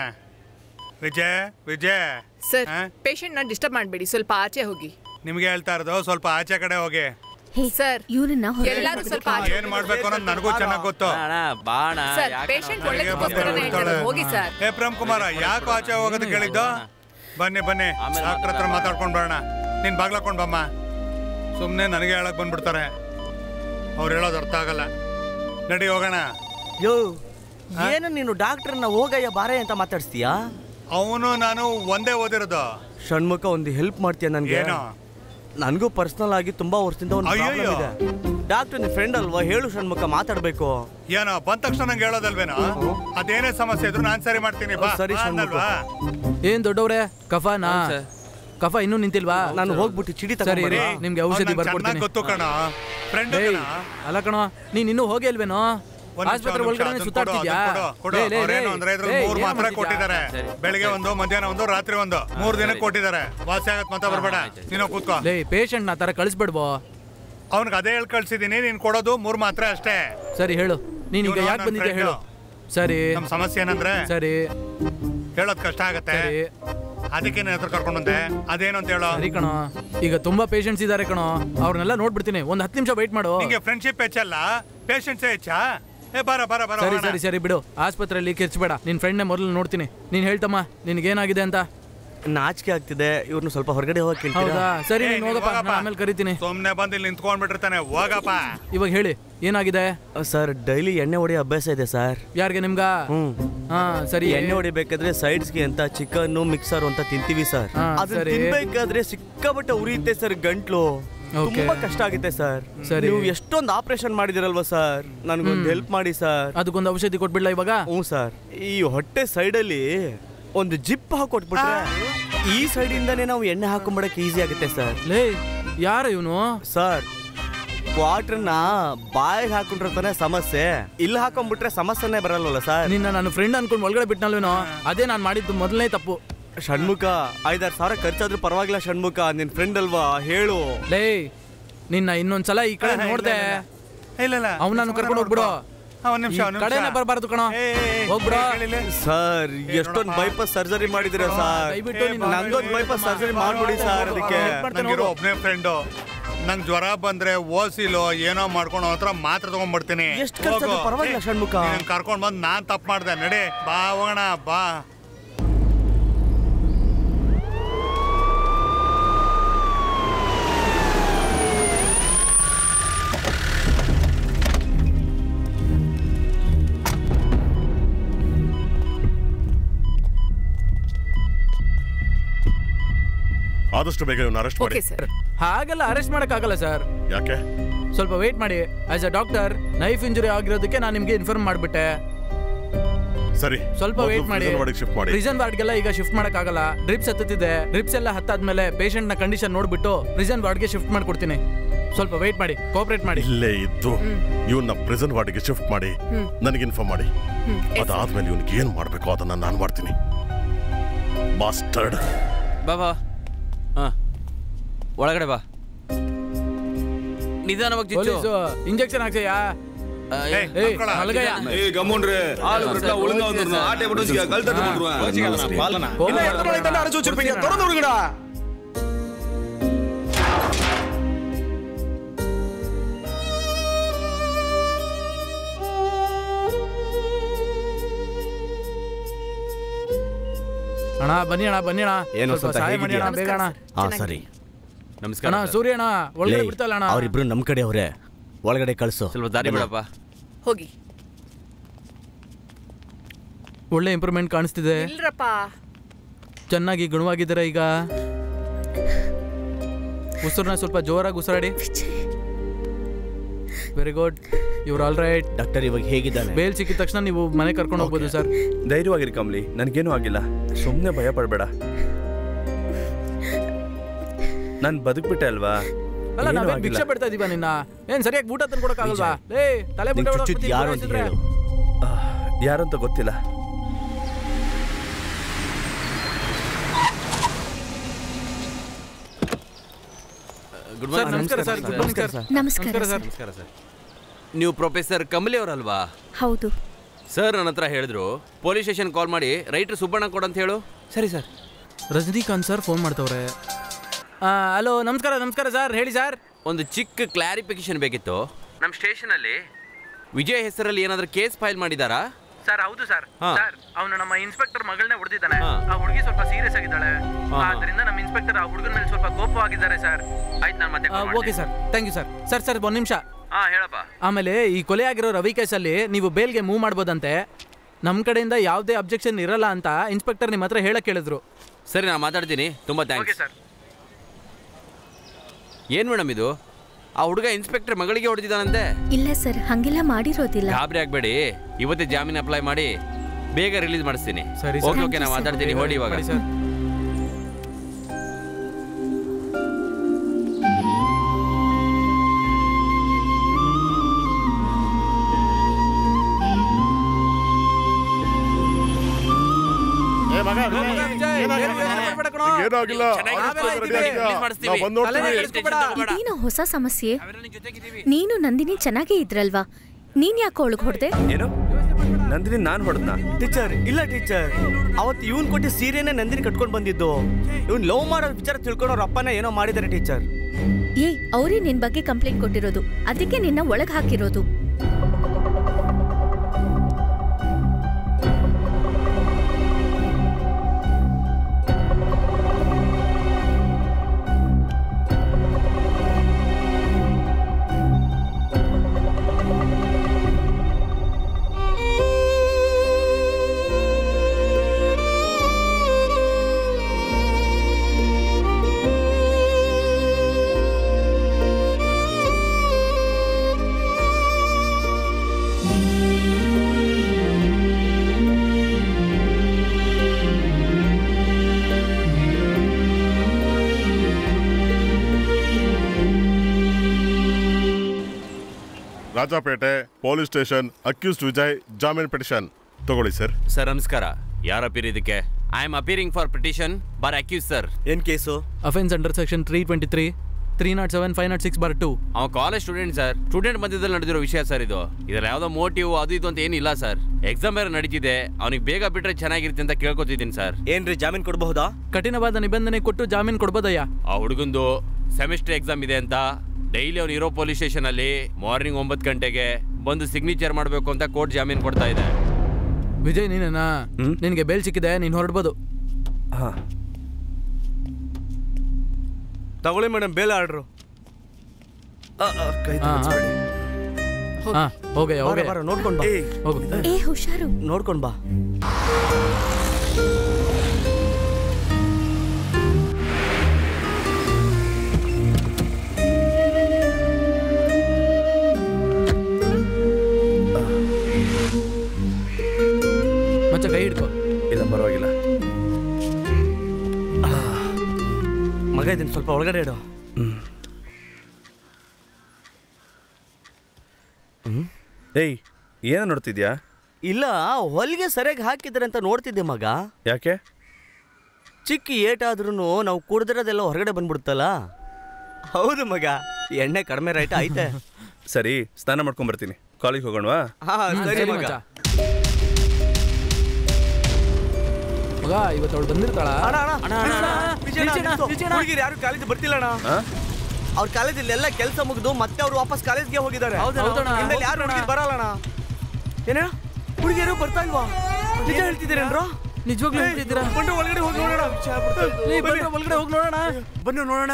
ವಿಜಯ್ ವಿಜಯ್ ಸರ್ ಪೇಷಂಟ್ ನ ಡಿಸ್ಟರ್ಬ್ ಮಾಡಬೇಡಿ ಸ್ವಲ್ಪ ಆಚೆ ಹೋಗಿ ನಿಮ್ಗೆ ಹೇಳ್ತಾ ಇರೋದು ಸ್ವಲ್ಪ ಆಚೆ ಕಡೆ ಹೋಗಿ ಸರ್ ಇವ್ರನ್ನ ಎಲ್ಲರೂ ಸ್ವಲ್ಪ ಆಚೆ ಏನ್ ಮಾಡ್ಬೇಕು ಅನ್ನೋದು ನನಗೂ ಚೆನ್ನಾಗ್ ಗೊತ್ತು ಬಾಣ ಸರ್ ಪೇಷಂಟ್ ಒಳ್ಳೆದಕ್ಕೋಸ್ಕರನೇ ಹೇಳ್ತಾರೆ ಹೋಗಿ ಸರ್ ಏ ಪ್ರೇಮ್ ಕುಮಾರ ಯಾಕೋ ಆಚೆ ಹೋಗೋದು ಕೇಳಿದ್ದು ಬನ್ನಿ ಬನ್ನಿ ಡಾಕ್ಟರ್ ಹತ್ರ ಮಾತಾಡ್ಕೊಂಡ್ ಬರೋಣ ನೀನ್ ಬಾಗ್ಲಾಕೊಂಡ್ ಬಮ್ಮ ಸುಮ್ನೆ ನನಗೆ ಹೇಳಕ್ ಬಂದ್ಬಿಡ್ತಾರೆ ಅವ್ರು ಹೇಳೋದು ಅರ್ಥ ಆಗಲ್ಲ ನಡಿ ಹೋಗೋಣ ಯೋ ಏನು ನೀನು ಡಾಕ್ಟರ್ನ ಹೋಗಯ್ಯ ಬಾರೆ ಅಂತ ಮಾತಾಡ್ಸ್ತೀಯಾ ಅವನು ನಾನು ಒಂದೇ ಓದಿರೋದು ಷಣ್ಮುಖ ಒಂದು ಹೆಲ್ಪ್ ಮಾಡ್ತೀಯ ನನ್ಗೆ ಏನು? ನನಗೂ ಪರ್ಸನಲ್ ಆಗಿ ತುಂಬಾ ವರ್ಷದಿಂದ ಒಂದು ಪ್ರಾಬ್ಲಮ್ ಅಯ್ಯಯ್ಯೋ. ಇದೆ ಡಾಕ್ಟರ್ ನಿನ್ ಫ್ರೆಂಡ್ ಅಲ್ವಾ ಹೇಳು ಷಣ್ಮುಖ ಮಾತಾಡ್ಬೇಕು ಏನೋ ಬಂದ ತಕ್ಷಣ ನಂಗೆ ಹೇಳೋದಲ್ವೇನೋ ಅದೇನೇ ಸಮಸ್ಯೆ ಇದ್ರು ನಾನ್ ಸರಿ ಮಾಡ್ತೀನಿ ಬಾ ಸರಿ, ಬಾ ಷಣ್ಮುಖ. ಅನ್ನಲ್ವಾ ಏನ್ ದೊಡ್ಡವ್ರೆ ಕಫನಾ ಕಫ ಇನ್ನೂ ನಿಂತಿಲ್ವಾ ನಾನು ಹೋಗ್ಬಿಟ್ಟು ಚೀಟಿ ಸರಿ ಇರಿ, ತಗೊಂಡ್ಬರ್ತೀನಿ. ನಿಮ್ಗೆ ಔಷಧಿ ಅವ್ನು ನಂಗ್ ಬರ್ಕೊಡ್ತೀನಿ ಚೆನ್ನಾಗ್ ಗೊತ್ತು ಕಣೋ. Friend ಏಯ್, ಕಣೋ. ಅಲ್ಲ ಕಣೋ ನೀನ್ ಇನ್ನೂ ಹೋಗಿ ಅಲ್ವೇನೋ ಒಂದ್ ನಿಮಿಷ, ಆಸ್ಪತ್ರೆ ಒಂದ್ ನಿಮಿಷ, ಒಳಗಡೆ ಅದನ್ನ ಸುತ್ತಾಡ್ತಿದ್ಯಾ ಕೊಡು, ಅದನ್ನ ಕೊಡು, ಲೇ, ಕೊಡು. ಲೇ, ಅವ್ರೇನು ಲೇ, ಅಂದ್ರೆ ಇದ್ರಲ್ಲಿ ಏಯ್, ಮೂರ್ ಏನ್ ಮಾತ್ರ ಮಾಡ್ತಿದ್ಯಾ? ಕೊಟ್ಟಿದ್ದಾರೆ ಬೆಳಿಗ್ಗೆ ಒಂದು ಮಧ್ಯಾಹ್ನ ಒಂದು ರಾತ್ರಿ ಒಂದು ಮೂರ್ ದಿನ ಕೊಟ್ಟಿದ್ದಾರೆ ವಾಸಿ ಆಗತ್ ಮಾತ್ರ ಬರ್ಬೇಡ ನೀನು ಕೂತ್ಕೋ ಲೇ ಪೇಷಂಟ್ ನ ತರ ಕಳಿಸ್ಬಿಡ್ಬೋ ಅವ್ನಿಗೆ ಅದೇ ಹೇಳಿ ಕಳ್ಸಿದೀನಿ ನೀನ್ ಕೊಡೋದು ಮೂರ್ ಮಾತ್ರ ಅಷ್ಟೇ ಸರಿ ಹೇಳು ನೀನ್ ಈಗ ಇವ್ನು ಯಾಕೆ ನನ್ ಬಂದಿದ್ಯಾ friend. ಹೇಳು ಸರಿ ನಮ್ ಸಮಸ್ಯೆ ಏನಂದ್ರೆ ಸರಿ ಹೇಳೋದ್ ಕಷ್ಟ ಆಗತ್ತೆ ಅದಕ್ಕೆ ನನ್ನ ಹತ್ರ ಕರ್ಕೊಂಡ್ ಬಂದೆ ಅದೇನು ಅಂತ ಹೇಳೋ ಸರಿ ಕಣೋ ಈಗ ತುಂಬಾ ಪೇಷಂಟ್ಸ್ ಇದಾರೆ ಕಣೋ ಅವ್ರನ್ನೆಲ್ಲ ನೋಡ್ಬಿಡ್ತೀನಿ ಒಂದ್ ಹತ್ತು ನಿಮಿಷ ವೆಯ್ಟ್ ಮಾಡು ನಿಂಗೆ ಫ್ರೆಂಡ್ಶಿಪ್ ಹೆಚ್ಚಲ್ಲ ಪೇಷನ್ಸ್ ಹೆಚ್ಚಾ ಏ ಬಾರ ಬಾರ ಬಾರ ಸರಿ ಹೋಗೋಣ. ಸರಿ ಸರಿ ಬಿಡು ಆಸ್ಪತ್ರೆಯಲ್ಲಿ ಕಿರ್ಚ್ಬೇಡ ನಿನ್ ಫ್ರೆಂಡ್ನೇ ಮೊದಲು ನೋಡ್ತೀನಿ ನೀನ್ ಹೇಳ್ತಮ್ಮ ನಿನ್ಗೇನಾಗಿದೆ ಅಂತ ನಾಚಿಕೆ ಆಗ್ತಿದೆ ಇವ್ರನ್ನ ಸ್ವಲ್ಪ ಹೊರಗಡೆ ಹೋಗಕ್ಕೆ ಹೌದಾ ಸರಿ ಏ, ನೀನ್ ನೀನ್ ಹೋಗಪ್ಪ ಹೋಗಪ್ಪ. ನಾನು ಆಮೇಲೆ ಕರಿತೀನಿ ಸುಮ್ನೆ ಬಂದು ಇಲ್ಲಿ ನಿಂತ್ಕೊಂಡ್ಬಿಟ್ಟಿರ್ತಾನೆ ಹೋಗಪ್ಪ ಇವಾಗ ಹೇಳಿ ಏನಾಗಿದೆ ಸರ್ ಡೈಲಿ ಎಣ್ಣೆ ಹೊಡೆಯೋ ಅಭ್ಯಾಸ ಇದೆ ಸರ್ ಯಾರಿಗೆ ನಿಮ್ಗ ಹ್ಮ್ ಹಾ ಸರಿ ಎಣ್ಣೆ ಹೊಡಿಬೇಕಾದ್ರೆ ಸೈಡ್ಸ್ಗೆ ಅಂತ ಚಿಕನ್ ಮಿಕ್ಸರ್ ಅಂತ ತಿಂತೀವಿ ಸರ್ ಹಾ, ಅದನ್ನ ಸರಿ. ತಿನ್ಬೇಕಾದ್ರೆ ಸಿಕ್ಕಾಪಟ್ಟೆ ಉರಿಯುತ್ತೆ ಸರ್ ಗಂಟ್ಲು Okay. ತುಂಬಾ ಕಷ್ಟ ಆಗುತ್ತೆ ಸರ್ ಸರಿ. ನೀವು ಎಷ್ಟೊಂದು ಆಪರೇಷನ್ ಮಾಡಿದಿರಲ್ವಾ ಸರ್ ನನಗೊಂದು ಹೆಲ್ಪ್ ಮಾಡಿ ಸರ್ ಅದಕ್ಕೊಂದು ಔಷಧಿ ಕೊಟ್ಬಿಡ್ಲಾ ಇವಾಗ ಹ್ಞೂ ಸರ್ ಈ ಹೊಟ್ಟೆ ಸೈಡಲ್ಲಿ ಒಂದು ಜಿಪ್ ಹಾಕೊಟ್ಬಿಟ್ರೆ ಈ ಸೈಡ್ ಇಂದಾನೆ ನಾವು ಎಣ್ಣೆ ಹಾಕೊಂಡ್ಬಿಡಕ್ಕೆ ಈಸಿ ಆಗುತ್ತೆ ಸರ್ ಲೇ ಯಾರ ಇವನು ಸರ್ ಕ್ವಾರ್ಟರ್ನ ಬಾಯಿಗೆ ಹಾಕೊಂಡ್ರೆ ತಾನೇ ಸಮಸ್ಯೆ ಇಲ್ಲಿ ಹಾಕೊಂಡ್ಬಿಟ್ರೆ ಸಮಸ್ಯೆನೇ ಬರಲ್ವಲ್ಲ ಸರ್ ನಿನ್ನ ನಾನು ಫ್ರೆಂಡ್ ಅನ್ಕೊಂಡು ಒಳಗಡೆ ಬಿಟ್ನಲ್ವೇನೋ ಅದೇ ನಾನು ಮಾಡಿದ್ದು ಮೊದಲನೇ ತಪ್ಪು ಷಣ್ಮುಖ ಐದಾರು ಸಾವಿರ ಖರ್ಚಾದ್ರೂ ಪರವಾಗಿಲ್ಲ ಷಣ್ಮುಖ ನಿನ್ ಫ್ರೆಂಡ್ ಅಲ್ವಾ ಹೇಳು ಲೇ ನಿನ್ನ ಇನ್ನೊಂದ್ಸಲ ಈ ಕಡೆ ಇಲ್ಲ, ನೋಡ್ದೆ ಇಲ್ಲ ಇಲ್ಲ ಅವ್ನ ನಾನು ಕರ್ಕೊಂಡು ಹೋಗ್ಬಿಡು ಒಂದ್ ನಿಮಿಷ ಈ ಒಂದ್ ನಿಮಿಷ ಕಡೆನೇ ಬರಬಾರ್ದು ಕಣೋ ಏ, ಏ, ಏ, ಹೋಗ್ಬಿಡು ಕೇಳಿಲ್ಲ? ಸರ್ ಎಷ್ಟೊಂದು ಬೈಪಾಸ್ ಸರ್ಜರಿ ಮಾಡಿದಿರ ಸರ್ ದಯವಿಟ್ಟು ನೀನು ನಂದೊಂದು ಬೈಪಾಸ್ ಸರ್ಜರಿ ಮಾಡ್ಬಿಡಿ ಸರ್ ಅದಕ್ಕೆ ನಂಗಿರೋ ಒಬ್ನೇ ಫ್ರೆಂಡು ನಂಗ್ ಜ್ವರ ಬಂದ್ರೆ ಓಸಿಲೋ ಏನೋ ಮಾಡ್ಕೊಂಡು ಅವ್ನ ಹತ್ರ ಮಾತ್ರ ತಗೊಂಡ್ಬಿಡ್ತೀನಿ ಎಷ್ಟ್ ಖರ್ಚಾದ್ರೂ ಹೋಗು. ಪರವಾಗಿಲ್ಲ ಏ, ಷಣ್ಮುಖ. ನೀನ್ ಕರ್ಕೊಂಡ್ ಬಂದ್ ನಾನ್ ತಪ್ಪು ಮಾಡ್ದೆ ನಡಿ ಬಾ ಹೋಗೋಣ ಬಾ ಆದಷ್ಟು ಬೇಗ ಇವನ್ನ ಅರೆಸ್ಟ್ ಮಾಡಿ ಓಕೆ ಸರ್ ಹಾಗೆಲ್ಲ ಅರೆಸ್ಟ್ ಮಾಡಕ್ಕಾಗಲ್ಲ ಸರ್ ಯಾಕೆ ಸ್ವಲ್ಪ ವೇಟ್ ಮಾಡಿ as a doctor knife injury ಆಗಿರೋದಕ್ಕೆ ನಾನು ನಿಮ್ಗೆ ಇನ್ಫಾರ್ಮ್ ಮಾಡ್ಬಿಟ್ಟೆ ಸರಿ ಸ್ವಲ್ಪ ಮೊದ್ಲು ವೇಟ್ ಮಾಡಿ prison ward ಗೆ ಶಿಫ್ಟ್ ಮಾಡಿ ಪ್ರಿಸನ್ ವಾರ್ಡ್ಗೆಲ್ಲ ಈಗ ಶಿಫ್ಟ್ ಮಾಡಕ್ಕಾಗಲ್ಲ ಡ್ರಿಪ್ಸ್ ಹತ್ತುತ್ತಿದೆ ಡ್ರಿಪ್ಸ್ ಎಲ್ಲ ಹತ್ತಾದ್ಮೇಲೆ ಪೇಷಂಟ್ ನ ಕಂಡೀಷನ್ ನೋಡ್ಬಿಟ್ಟು ಪ್ರಿಸನ್ ವಾರ್ಡ್ಗೆ ಶಿಫ್ಟ್ ಮಾಡ್ಕೊಡ್ತೀನಿ ಸ್ವಲ್ಪ ವೇಟ್ ಮಾಡಿ ಕೋಪರೇಟ್ ಮಾಡಿ ಇಲ್ಲೇ ಇದ್ದು ಇವನ್ನ ಪ್ರೆಸೆಂಟ್ ವಾರ್ಡ್ಗೆ ಶಿಫ್ಟ್ ಮಾಡಿ ನನಗೆ ಇನ್ಫಾರ್ಮ್ ಮಾಡಿ ಅದಾದ್ಮೇಲೆ ಇವನಿಗೆ ಏನ್ ಮಾಡ್ಬೇಕು ಅದನ್ನ ನಾನು ಮಾಡ್ತೀನಿ ಮಾಸ್ಟರ್ಡ್ ಬಾ ಬಾ ಹಾ ಒಳಗಡೆ ಬಾ ನಿಧಾನವಾಗಿ ಚಿಚ್ಚು ಪೊಲೀಸು ಇಂಜೆಕ್ಷನ್ ಹಾಕ್ಸಯ್ಯ ಏ, ಏಯ್ ಮಕ್ಕಳ, ಮಲಗಯ್ಯ ஏய் கம்முன்று ஆளு விட்டா ஒழுங்கா வந்துடணும் ஆட்டை போட்டு வச்சுக்க கழுத்தட்டு போட்டுருவேன் என்ன எத்தனை நாளைக்கு தானே அரைச்சு வச்சிருப்பீங்க திறந்து விடுங்கடா ಅಣ್ಣ ಬನ್ನಿ ಅಣ್ಣ ಬನ್ನಿ ಅಣ್ಣ ಏನು ಸ್ವಲ್ಪ ಸ್ವಲ್ಪ ಸಹಾಯ ಮಾಡಿ ಅಣ್ಣ ಬೇಗ ಅಣ್ಣ ಹಾ ಸರಿ ನಮಸ್ಕಾರ ಅಣ್ಣ ಸೂರ್ಯ ಅಣ್ಣ ಒಳಗಡೆ ಬಿಡ್ತಲ್ಲ ಅಣ್ಣ ಅವರಿಬ್ರು ನಮ್ ಕಡೆ ಅವರೇ ಒಳಗಡೆ ಕಳ್ಸು ಸ್ವಲ್ಪ ದಾರಿ ಬಿಡಪ್ಪ ಹೋಗಿ ಒಳ್ಳೆ ಇಂಪ್ರೂವ್ಮೆಂಟ್ ಕಾಣಿಸ್ತಿದೆ ಇಲ್ರಪ್ಪ ಚೆನ್ನಾಗಿ ಗುಣವಾಗಿದ್ದೀರಾ ಈಗ ಉಸಿರನ್ನ ಸ್ವಲ್ಪ ಜೋರಾಗಿ ಉಸಿರಾಡಿ ವೆರಿ ಗುಡ್ ಇವ್ರು ಆಲ್ ರೈಟ್ ಡಾಕ್ಟರ್ ಇವಾಗ ಹೇಗಿದ್ದಾನೆ ಬೇಲ್ ಸಿಕ್ಕಿದ ತಕ್ಷಣ ನೀವು ಮನೆ ಕರ್ಕೊಂಡು ಹೋಗ್ಬೋದು ಸರ್ ಧೈರ್ಯವಾಗಿರಿ ಕಮಲಿ ನನಗೇನು ಆಗಿಲ್ಲ ಸುಮ್ಮನೆ ಭಯ ಪಡಬೇಡ ನಾನು ಬದುಕ್ಬಿಟ್ಟೆ ಅಲ್ವಾ ಅಲ್ಲ ಏನೂ ನಾವೇನ್ ಆಗಿಲ್ಲ. ಭಿಕ್ಷೆ ಬಿಡ್ತಾ ಇದೀವ ನಿನ್ನ ಏನ್ ಸರಿಯಾಗಿ ಊಟ ತಂದು ಕೊಡಕ್ಕಾಗಲ್ವಾ ಲೇ ತಲೆ ನಿಂಗ್ ಬುಟ್ಟ ಚುಚ್ಚಿದ್ ಯಾರು ಅಂತ ಹೇಳು ಯಾರು ಅಂತ ಗೊತ್ತಿಲ್ಲ ಗುಡ್ ಸರ್, ನಮಸ್ಕಾರ ಸರ್, good morning ಸರ್. ನಮಸ್ಕಾರ ಸರ್. ನಮಸ್ಕಾರ ಸರ್ ನೀವು ಪ್ರೊಫೆಸರ್ ಕಮಲಿ ಅವರಲ್ವಾ ಹೌದು ಸರ್ ನನ್ನ ಹತ್ರ ಹೇಳಿದ್ರು ಪೊಲೀಸ್ ಸ್ಟೇಷನ್ ಕಾಲ್ ಮಾಡಿ ರೈಟ್ರು ಸುಬ್ಬಣ್ಣ ಕೊಡಂತ ಹೇಳು ಸರಿ ಸರ್ ರಜನಿಕಾಂತ್ ಸರ್ ಫೋನ್ ಮಾಡ್ತವ್ರೆ ಹಲೋ ನಮಸ್ಕಾರ ನಮಸ್ಕಾರ ಸರ್ ಹೇಳಿ ಸರ್ ಒಂದು ಚಿಕ್ಕ ಕ್ಲಾರಿಫಿಕೇಶನ್ ಬೇಕಿತ್ತು ನಮ್ಮ ಸ್ಟೇಷನಲ್ಲಿ ವಿಜಯ್ ಹೆಸರಲ್ಲಿ ಏನಾದರೂ ಕೇಸ್ ಫೈಲ್ ಮಾಡಿದಾರಾ ಸರ್ ಹೌದು ಸರ್ ಹಾ. ಸರ್ ಅವನು ನಮ್ಮ ಇನ್ಸ್ಪೆಕ್ಟರ್ ಮಗಳನ್ನೇ ಹೊಡೆದಿದ್ದಾನೆ ಹಾ. ಆ ಹುಡುಗಿ ಸ್ವಲ್ಪ ಸೀರಿಯಸ್ ಆಗಿದ್ದಾಳೆ ಹಾ. ಆದ್ರಿಂದ ನಮ್ಮ ಇನ್ಸ್ಪೆಕ್ಟರ್ ಆ ಹುಡುಗನ ಮೇಲೆ ಸ್ವಲ್ಪ ಕೋಪವಾಗಿದ್ದಾರೆ ಸರ್ ಆಯ್ತು ನಾನು ಮತ್ತೆ call okay sir thank you sir sir sir ಒಂದು ನಿಮಿಷ ಹಾ ಹೇಳಪ್ಪ ಆಮೇಲೆ ಈ ಕೊಲೆ ಆಗಿರೋ ರವಿ ಕೇಸಲ್ಲಿ ನೀವು ಬೇಲ್ಗೆ ಮೂವ್ ಮಾಡ್ಬೋದಂತೆ ನಮ್ಮ ಕಡೆಯಿಂದ ಯಾವುದೇ ಅಬ್ಜೆಕ್ಷನ್ ಇರಲ್ಲ ಅಂತ ಇನ್ಸ್ಪೆಕ್ಟರ್ ನಿಮ್ಮ ಹತ್ರ ಹೇಳಕ್ ಹೇಳಿದ್ರು ಸರಿ ನಾನು ಮಾತಾಡ್ತೀನಿ ತುಂಬ ಥ್ಯಾಂಕ್ಸ್ ಸರ್ ಏನು ಮೇಡಮ್ ಇದು ಆ ಹುಡುಗ ಇನ್ಸ್ಪೆಕ್ಟರ್ ಮಗಳಿಗೆ ಹೊಡೆದಿದ್ದಾನಂತೆ ಇಲ್ಲ ಸರ್ ಹಂಗೆಲ್ಲ ಮಾಡಿರೋದಿಲ್ಲ ಗಾಬರಿ ಆಗಬೇಡಿ ಇವತ್ತೇ ಜಾಮೀನು ಅಪ್ಲೈ ಮಾಡಿ ಬೇಗ ರಿಲೀಸ್ ಮಾಡಿಸ್ತೀನಿ ಸರಿ ಓಕೆ ಓಕೆ ನಾನು ಮಾತಾಡ್ತೀನಿ ಹೊಡಿ ಇವಾಗ ಸರ್ ಏ ಮಗ ಮಗ ವಿಜಯ್, ಏನಾಗಿಲ್ಲ? ಏನು ಯೋಚ್ನೆ ಮಾಡ್ಬೇಡ ಕಣೋ. ಏನೂ ಆಗಿಲ್ಲ ನಾವೆಲ್ಲ ರೆಡಿ ಇದ್ದೀವಿ. ಆಗಿಲ್ಲ. ರಿಲೀಸ್ ಮಾಡಿಸ್ತೀವಿ. ನಾವು ಬಂದು ತಲೆನೇ ನೋಡ್ತೀವಿ ಕೆಡಿಸ್ಕೊಬೇಡ. ಇದೇನೋ ಹೊಸ ಸಮಸ್ಯೆ ನೀನು ನಂದಿನಿ ಚೆನ್ನಾಗೇ ಇದ್ರಲ್ವಾ ನೀನ್ ಯಾಕೆ ಒಳಗ್ ಹೊಡ್ದೆ ಏನು ನಂದಿನಿ ನಾನು ಹೊಡೆದ್ನಾ ಟೀಚರ್ ಇಲ್ಲ ಟೀಚರ್ ಅವತ್ತು ಇವನ್ ಕೊಟ್ಟು ಸೀರೆನೇ ನಂದಿನಿ ಕಟ್ಕೊಂಡು ಬಂದಿದ್ದು ಇವ್ನ್ ಲವ್ ಮಾಡೋ ವಿಚಾರ ತಿಳ್ಕೊಂಡು ಅವ್ರ ಅಪ್ಪನ ಏನೋ ಮಾಡಿದ್ದಾರೆ ಟೀಚರ್ ಏ ಅವರೇ ನಿನ್ ಬಗ್ಗೆ ಕಂಪ್ಲೇಂಟ್ ಕೊಟ್ಟಿರೋದು ಅದಕ್ಕೆ ನಿನ್ನ ಒಳಗ್ ಹಾಕಿರೋದು Rajapete police station accused Vijay ಜಾಮೀನ್ ಪಿಟಿಷನ್ ತಗೊಳ್ಳಿ ಸರ್ ಸರ್ ನಮಸ್ಕಾರ ಯಾರು ಅಪೀರ್ ಇದಕ್ಕೆ I am appearing for petition bar accused sir ಏನ್ case offence under section three twenty three three not seven five not six bar two ಅವ ಕಾಲೇಜ್ ಸ್ಟೂಡೆಂಟ್ ಸರ್ ಸ್ಟೂಡೆಂಟ್ ಮಧ್ಯದಲ್ಲಿ ನಡೆದಿರೋ ವಿಷಯ sir ಇದು ಇದ್ರ ಯಾವ್ದೋ ಮೋಟಿವ್ ಅದು ಇದು ಅಂತ ಏನಿಲ್ಲ ಸರ್ ಎಕ್ಸಾಮ್ ಬೇರೆ ನಡೀತಿದೆ ಅವನಿಗೆ ಬೇಗ ಬಿಟ್ರೆ ಚೆನ್ನಾಗಿರುತ್ತೆ ಅಂತ ಕೇಳ್ಕೊತಿದ್ದೀನಿ ಸರ್ ಏನ್ರಿ ಜಾಮೀನ್ ಕೊಡಬಹುದಾ ಕಠಿಣವಾದ ನಿಬಂಧನೆ ಕೊಟ್ಟು ಜಾಮೀನು ಕೊಡ್ಬೋದಯ್ಯ ಆ ಹುಡುಗಂದು ಸೆಮಿಸ್ಟರ್ ಎಕ್ಸಾಮ್ ಇದೆ ಅಂತ ಡೈಲಿ ಅವ್ನು ಇರೋ ಪೊಲೀಸ್ ಸ್ಟೇಷನ್ ಅಲ್ಲಿ ಮಾರ್ನಿಂಗ್ ಒಂಬತ್ತು ಗಂಟೆಗೆ ಬಂದು ಸಿಗ್ನೇಚರ್ ಮಾಡಬೇಕು ಅಂತ ಕೋರ್ಟ್ ಜಾಮೀನು ಕೊಡ್ತಾ ಇದೆ ವಿಜಯ್ ನೀನೇನಾ ನಿನಗೆ ಬೇಲ್ ಸಿಕ್ಕಿದೆ ನೀನು ಹೊರಡ್ಬೋದು ಹಾ ತಗೊಳ್ಳಿ ಮೇಡಮ್ ಬೇಲ್ ಆರ್ಡ್ರು ಕೈ ಹಾ, ಹಾ. ಹಾ ಹೋಗಯ್ಯ ಹೋಗಯ್ಯ ಬಾರ ನೋಡ್ಕೊಂಡ್ ಬಾ ಹೋಗು ಏ ಹುಷಾರು ನೋಡ್ಕೊಂಡ್ ಬಾ ಮಚ್ಚ ಕೈ ಹಿಡ್ಕೊ ಇಲ್ಲ ಪರವಾಗಿಲ್ಲ ಮಗ ಇದನ್ನ ಸ್ವಲ್ಪ ಒಳಗಡೆ ಇಡು ಏಯ್ ಏನ ನೋಡ್ತಿದ್ಯಾ ಇಲ್ಲ ಹೊಲಿಗೆ ಸರಿಯಾಗಿ ಹಾಕಿದ್ರೆ ಅಂತ ನೋಡ್ತಿದ್ದೆ ಮಗ ಯಾಕೆ ಚಿಕ್ಕ ಏಟಾದ್ರೂ ನಾವು ಕುಡ್ದಿರೋದೆಲ್ಲ ಹೊರಗಡೆ ಬಂದ್ಬಿಡುತ್ತಲ್ಲ ಹೌದು ಮಗ ಎಣ್ಣೆ ಕಡಿಮೆ ರೈಟ್ ಐತೆ ಸರಿ ಸ್ನಾನ ಮಾಡ್ಕೊಂಡ್ ಬರ್ತೀನಿ ಕಾಲೇಜ್ ಹೋಗೋಣವಾ ಹಾ ಸರಿ ಮಗ ಮಗ ಇವತ್ತು ಅವಳು ಬಂದಿರ್ತಾಳ ಅಣ್ಣ ಅಣ್ಣ ಹುಡುಗಿರು ಯಾರು ಕಾಲೇಜ್ ಬರ್ತಿಲ್ಲ ಅಣ್ಣ ಅವ್ರ ಕಾಲೇಜಲ್ಲಿ ಎಲ್ಲ ಕೆಲಸ ಮುಗಿದು ಮತ್ತೆ ಅವ್ರು ವಾಪಸ್ ಕಾಲೇಜ್ಗೆ ಹೋಗಿದ್ದಾರೆ ಹೌದಣ್ಣ. ಇನ್ಮೇಲೆ ಯಾರು ಹುಡುಗಿರು ಬರಲ್ಲ ಅಣ್ಣ ಏನ ಹುಡುಗಿಯರು ಬರ್ತಾ ಇಲ್ವಾ ನಿಜ ಹೇಳ್ತಿದ್ದೀರೇನ್ರೋ ನಿಜವಾಗ್ಲೂ ಹೇಳ್ತಿದ್ದೀರಾ ಬನ್ನಿ ಒಳಗಡೆ ಹೋಗಿ ನೋಡೋಣ ಏ, ಬನ್ನಿ, ಒಳಗಡೆ ಹೋಗಿ ನೋಡೋಣ ಬನ್ನಿ ನೋಡೋಣ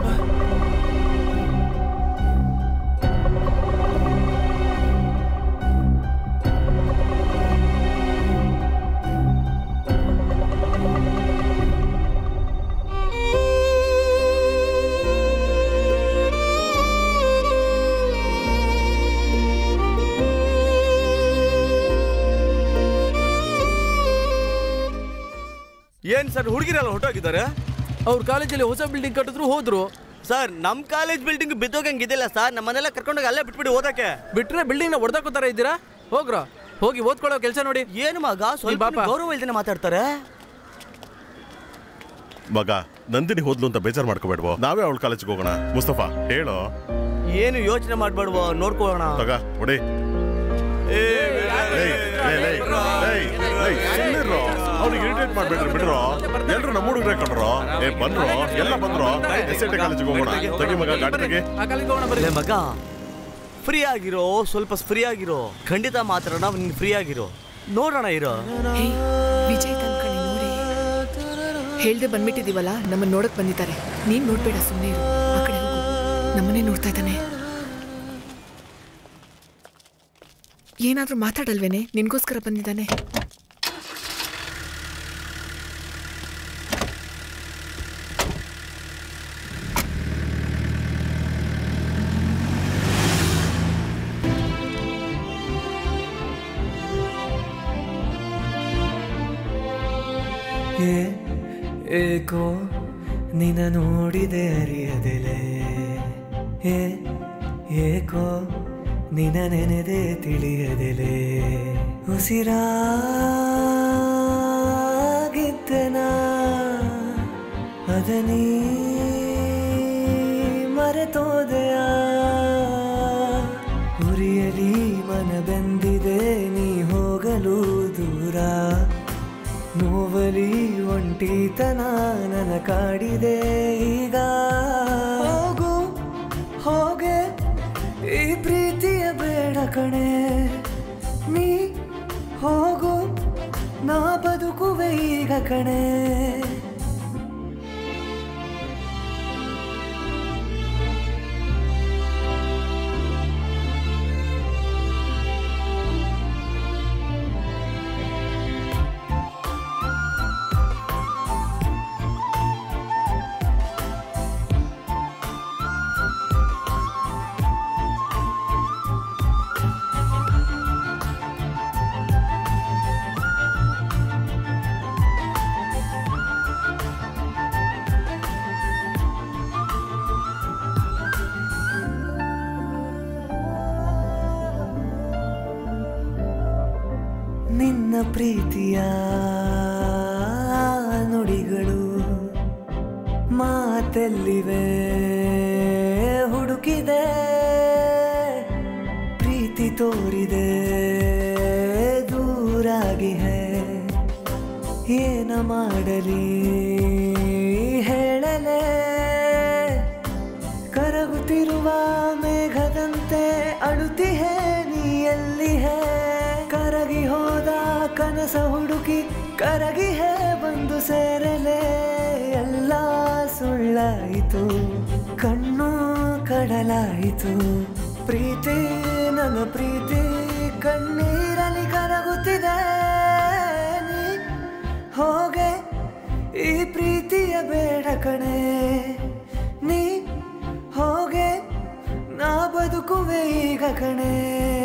ಏನ್ ಸರ್ ಹುಡುಗಿರೆಲ್ಲ ಹೊಟ್ಟೋಗಿದ್ದಾರೆ ಅವ್ರ ಕಾಲೇಜಲ್ಲಿ ಹೊಸ ಬಿಲ್ಡಿಂಗ್ ಕಟ್ಟಿದ್ರು ಹೋದ್ರು ಸರ್ ನಮ್ ಕಾಲೇಜ್ ಬಿಲ್ಡಿಂಗ್ ಬಿದ್ದೋಗಂಗಿದಿಲ್ಲ ಸರ್ ನಮ್ಮನ್ನೆಲ್ಲ ಕರ್ಕೊಂಡೋಗಿ ಅಲ್ಲೇ ಬಿಟ್ಬಿಡಿ ಓದಕ್ಕೆ ಬಿಟ್ರೆ ಬಿಲ್ಡಿಂಗ್ ನ ಹೊಡೆದಾಕೋತಾರ ಇದ್ದೀರಾ ಹೋಗ್ರ ಹೋಗಿ ಓದ್ಕೊಳ್ಳೋ ಕೆಲಸ ನೋಡಿ ಏನು ಮಗ ಸ್ವಲ್ಪ ಬಾಪ. ಗೌರವ ಇಲ್ದೇನೆ ಮಾತಾಡ್ತಾರೆ ಮಗ ನಂದಿನಿ ಹೋದ್ಲು ಅಂತ ಬೇಜಾರು ಮಾಡ್ಕೋಬೇಡ್ವೋ ನಾವೇ ಅವಳ ಕಾಲೇಜ್ಗೆ ಹೋಗೋಣ ಮುಸ್ತಫಾ ಹೇಳು ಏನು ಯೋಚನೆ ಮಾಡ್ಬೇಡ್ವ ನೋಡ್ಕೊಳ್ಳೋಣ ತಗ ಹೊಡಿ ಅವ್ನಿಗೆ ಇರಿಟೇಟ್ ಮಾಡ್ಬೇಡ್ರಿ ಬಿಡ್ರೋ ಎಲ್ರು ನಮ್ಮ ಹುಡುಗ್ರೆ ಕಣ್ರೋ ಏ ಬಂದ್ರು ಎಲ್ಲ ಬಂದ್ರು ಎಸ್ ಐ ಟಿ ಕಾಲೇಜಿಗೆ ಹೋಗೋಣ ತೆಗಿ ಮಗ ಗಾಡಿ ತೆಗಿ ಆ ಕಾಲೇಜ್ ಹೋಗೋಣ ಬರ್ರಿ ಲೇ ಮಗ ಫ್ರೀ ಆಗಿರೋ ಸ್ವಲ್ಪ ಫ್ರೀ ಆಗಿರೋ ಖಂಡಿತ ಮಾತಾಡೋಣ ನೀನ್ ಫ್ರೀ ಆಗಿರೋ ನೋಡೋಣ ಇರೋ ಹೇ ವಿಜಯ್ ತನ್ಕಣಿ ನೋಡಿ ಹೇಳ್ದೆ ಬಂದ್ಬಿಟ್ಟಿದೀವಲ್ಲ ನಮ್ಮನ್ನ ನೋಡಕ್ ಬಂದಿದ್ದಾರೆ ನೀನ್ ನೋಡ್ಬೇಡ ಸುಮ್ಮನೆ ಇರು ಆ ಕಡೆ ಹೋಗು ನಮ್ಮನ್ನೇ ನೋಡ್ತಾ ಇದ್ದಾನೆ ಏನಾದ್ರೂ ಮಾತಾಡಲ್ವೇನೆ ನಿನ್ಗೋಸ್ಕರ ಬಂದಿದ್ದಾನೆ ಏ ಏಕೋ ನಿನ ನೋಡಿದೆ ಅರಿಯದೆಲೆ ಏ ಏಕೋ ನಿನ ನೆನೆದೆ ತಿಳಿಯದೆಲೆ ಉಸಿರಾಗಿದ್ದೆನ ಅದನೀ ಮರೆತೋದೆಯ ಉರಿಯಲಿ ಮನ ಬೆಂದಿದೆ ನೀ ಹೋಗಲು ದೂರ ನೋವಲಿ ಒಂಟಿತನ ನನ ಕಾಡಿದೆ ಈಗ ಹೋಗು ಹೋಗೆ ಈ ಪ್ರೀತಿಯ ಬೇಡ ಕಣೆ ನೀ ಹೋಗು ನಾ ಬದುಕುವೆ ಈಗ ಕಣೆ ನಿನ್ನ ಪ್ರೀತಿಯ ನುಡಿಗಳು ಮಾತೆಲ್ಲಿವೆ ಹುಡುಕಿದೆ ಪ್ರೀತಿ ತೋರಿದೆ ದೂರಾಗಿ ಹೇ ಏನ ಮಾಡಲಿ ಹೇಳಲೆ ಕರಗುತ್ತಿರುವ ಮೇಘದಂತೆ ಅಳುತ್ತಿಹೆ ನೀ ಎಲ್ಲಿಹೆ ಕರಗಿ ಹೋದ ಕನಸ ಹುಡುಕಿ ಕರಗಿ ಹೇ ಬಂದು ಸೇರಲೆ ಎಲ್ಲ ಸುಳ್ಳಾಯಿತು ಕಣ್ಣು ಕಡಲಾಯಿತು ಪ್ರೀತಿ ನನ್ನ ಪ್ರೀತಿ ಕಣ್ಣೀರಲ್ಲಿ ಕರಗುತ್ತಿದೆ ನೀ ಹೋಗೆ ಈ ಪ್ರೀತಿಯ ಬೇಡ ಕಣೆ ನೀ ಹೋಗೆ ನಾ ಬದುಕುವೆ ಈಗ ಕಣೆ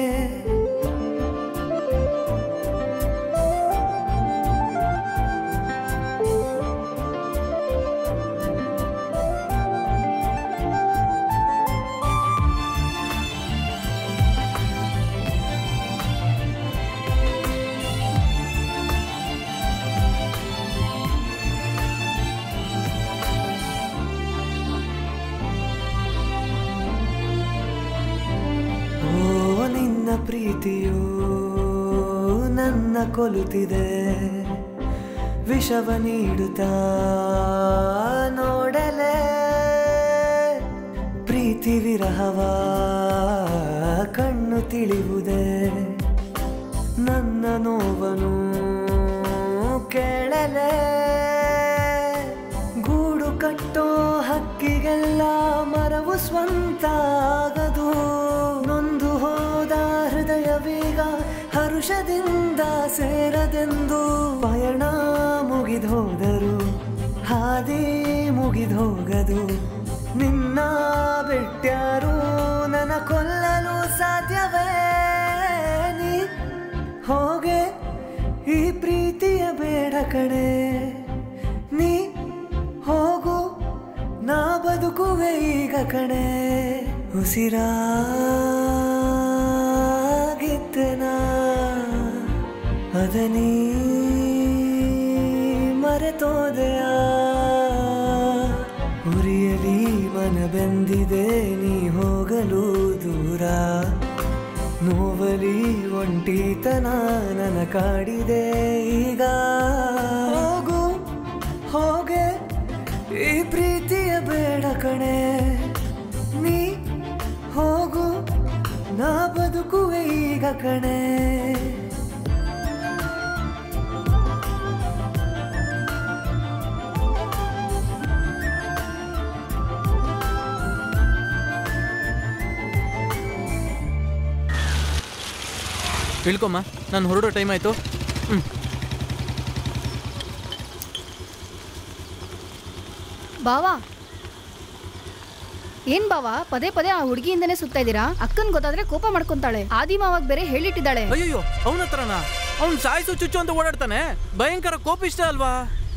ಓ ನಿನ್ನ ಪ್ರೀತಿಯು ನನ್ನ ಕೊಲುತ್ತಿದೆ ವಿಷವ ನೀಡುತ್ತಾ ನೋಡಲೆ ಪ್ರೀತಿ ವಿರಹವ ಕಣ್ಣು ತಿಳಿಯುವುದೇ ನನ್ನ ನೋವನು ಕೇಳಲೆ ಗೂಡು ಕಟ್ಟೋ ಹಕ್ಕಿಗೆಲ್ಲ ಮರವು ಸ್ವಂತ ಆಗದು ನೊಂದು ಹೋದ ಹೃದಯವೀಗ ಹರುಷದಿಂದ ಸೇರದೆಂದು ಪಯಣ ಮುಗಿದೋದರು ಹಾದಿ ಮುಗಿದೋಗದು ನಿನ್ನ ಬಿಟ್ಟ್ಯಾರು ನನ್ನ ಕೊಲ್ಲಲು ಸಾಧ್ಯವೇ ನೀ ಹೋಗೆ ಈ ಪ್ರೀತಿಯ ಬೇಡ ಕಣೆ ನೀ ಹೋಗು ನಾ ಬದುಕುವೆ ಈಗ ಕಣೆ ಉಸಿರಾಗಿದ್ದೆನಾ ಅದನೀ ಮರೆತೋದೆಯ ಉರಿಯಲಿ ಮನ ಬೆಂದಿದೆ ನೀ ಹೋಗಲು ದೂರ ನೋವಲಿ ಒಂಟಿತನ ನನ್ನ ಕಾಡಿದೆ ಈಗ ಹೋಗು ಹೋಗೆ ಈ ಪ್ರೀತಿಯ ಬೇಡ ಕಣೆ ನೀ ಹೋಗು ನಾ ಬದುಕುವೆ ಈಗ ಕಣೆ ಇಳ್ಕೊಮ್ಮ ನಾನು ಹೊರಡೋ ಟೈಮ್ ಆಯಿತು ಹ್ಞೂ ಬಾವಾ ಏನ್ ಬಾವಾ ಪದೇ ಪದೇ ಆ ಹುಡುಗಿಯಿಂದನೇ ಸುತ್ತಾ ಇದ್ದೀರಾ ಅಕ್ಕನ್ ಗೊತ್ತಾದ್ರೆ ಕೋಪ ಮಾಡ್ಕೊಂತಾಳೆ ಆದಿ ಮಾವಾಗ ಬೇರೆ ಹೇಳಿಟ್ಟಿದ್ದಾಳೆ ಅಯ್ಯಯ್ಯೋ ಅವನ ಹತ್ರನಾ ಅವ್ನು ಸಾಯಿಸು ಚುಚ್ಚು ಅಂತ ಓಡಾಡ್ತಾನೆ ಭಯಂಕರ ಕೋಪಿಷ್ಟ ಅಲ್ವಾ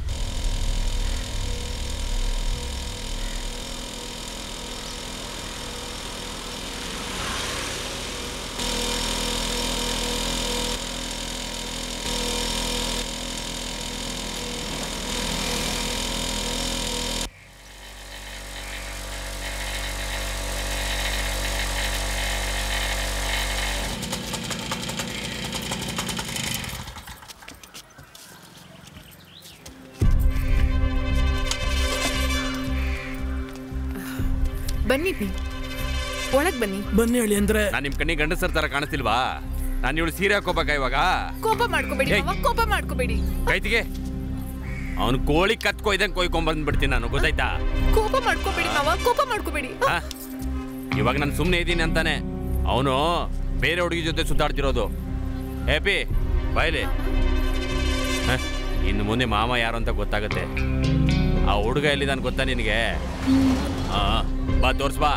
ಬನ್ನಿ ಬಿ ಒಳಗ್ ಬನ್ನಿ ಬನ್ನಿ ಹೇಳಿ ಅಂದ್ರೆ ನಾನು ನಿಮ್ ಕಣ್ಣಿಗೆ ಗಂಡಸರ ತರ ಕಾಣಿಸ್ತಿಲ್ವಾ ನಾನು ಇವಳು ಸೀರೆ ಹಾಕೋಬೇಕಾ ಇವಾಗ ಕೋಪ ಮಾಡ್ಕೋಬೇಡಿ ಏಯ್. ಮಾವ ಕೋಪ ಮಾಡ್ಕೋಬೇಡಿ ಕೈತಿಗೆ ಅವನು ಕೋಳಿ ಕತ್ಕೊ ಇದಂಗೆ ಕೊಯ್ಕೊಂಡ್ ಬಂದ್ಬಿಡ್ತೀನಿ ನಾನು ಗೊತ್ತಾಯ್ತಾ ಕೋಪ ಮಾಡ್ಕೋಬೇಡಿ ಮಾವ ಕೋಪ ಮಾಡ್ಕೋಬೇಡಿ ಆ? ಇವಾಗ ನಾನು ಸುಮ್ಮನೆ ಇದ್ದೀನಿ ಅಂತಾನೆ ಅವನು ಬೇರೆ ಹುಡುಗಿ ಜೊತೆ ಸುತ್ತಾಡ್ತಿರೋದು ಹ್ಯಾಪಿ ಬಾಯ್ಲಿ ಹ? ಇನ್ನು ಮುಂದೆ ಮಾಮ ಯಾರು ಅಂತ ಗೊತ್ತಾಗುತ್ತೆ ಆ ಹುಡುಗ ಎಲ್ಲಿದ್ದಾನೆ ಗೊತ್ತಾ ನಿನಗೆ ಆ, ಬಾ ತೋರ್ಸ್ ಬಾ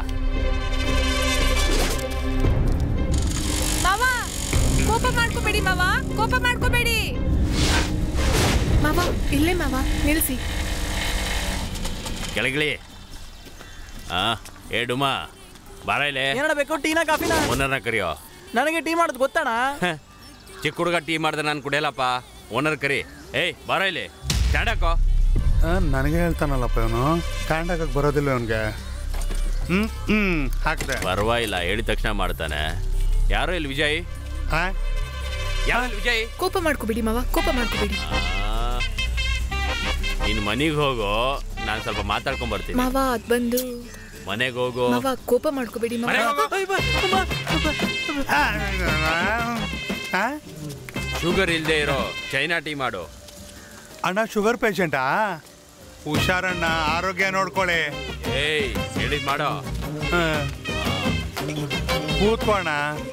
ಮಾವ ಕೋಪ ಮಾಡ್ಕೋಬೇಡಿ ಮಾವ ಕೋಪ ಮಾಡ್ಕೋಬೇಡಿ ಮಾವ ಇಲ್ಲೇ ಮಾವ ನಿಲ್ಸಿ ಕೆಳಗಿಳಿ ಆ ಏ ಡುಮಾ ಬಾರ ಇಲ್ಲಿ ಏನಡ ಬೇಕು ಟೀನಾ ಕಾಫಿನಾ ಓನರ್ನ ಕರಿಯೋ ನನಗೆ ಟೀ ಮಾಡೋದು ಗೊತ್ತಣ ಚಿಕ್ಕ ಹುಡುಗ ಟೀ ಮಾಡಿದ್ರೆ ನಾನು ಕುಡಿಯಲ್ಲಪ್ಪ ಓನರ್ ಕರಿ ಏಯ್ ಬಾರ ಇಲ್ಲಿ ಸ್ಟ್ಯಾಂಡ್ ಹಾಕೋ ನನಗೆ ಹೇಳ್ತಾನಲ್ಲಪ್ಪ ಇವನು ಸ್ಟ್ಯಾಂಡ್ ಹಾಕಕ್ಕೆ ಬರೋದಿಲ್ಲ ಇವನಿಗೆ ಹ್ಮ್ ಹ್ಮ್ ಹಾಕ್ದೆ ಪರವಾಗಿಲ್ಲ ಹೇಳಿದ ತಕ್ಷಣ ಮಾಡ್ತಾನೆ ಯಾರೋ ಇಲ್ಲಿ ವಿಜಯ್ ಯಾರೋ ಇಲ್ಲಿ ವಿಜಯ್ ಕೋಪ ಮಾಡ್ಕೋಬೇಡಿ ಮಾವ ಕೋಪ ಮಾಡ್ಕೋಬೇಡಿ ನಿನ್ ಮನೆಗೆ ಹೋಗೋ ನಾನು ಸ್ವಲ್ಪ ಮಾತಾಡ್ಕೊಂಡ್ ಬರ್ತೀನಿ ಮಾವ ಅದ್ ಬಂದು ಮನೆಗೆ ಹೋಗೋ ಮಾವ ಕೋಪ ಮಾಡ್ಕೋಬೇಡಿ ಮಾವ ಮನೆಗ್ ಶುಗರ್ ಇಲ್ದೇ ಇರೋ ಚೈನಾ ಟೀ ಮಾಡು ಅಣ್ಣ ಶುಗರ್ ಪೇಷಂಟಾ ಹುಷಾರಣ್ಣ ಆರೋಗ್ಯ ನೋಡ್ಕೊಳ್ಳಿ ಏಯ್ ಹೇಳಿದ್ ಮಾಡೋ ಕೂತ್ಕೋಣ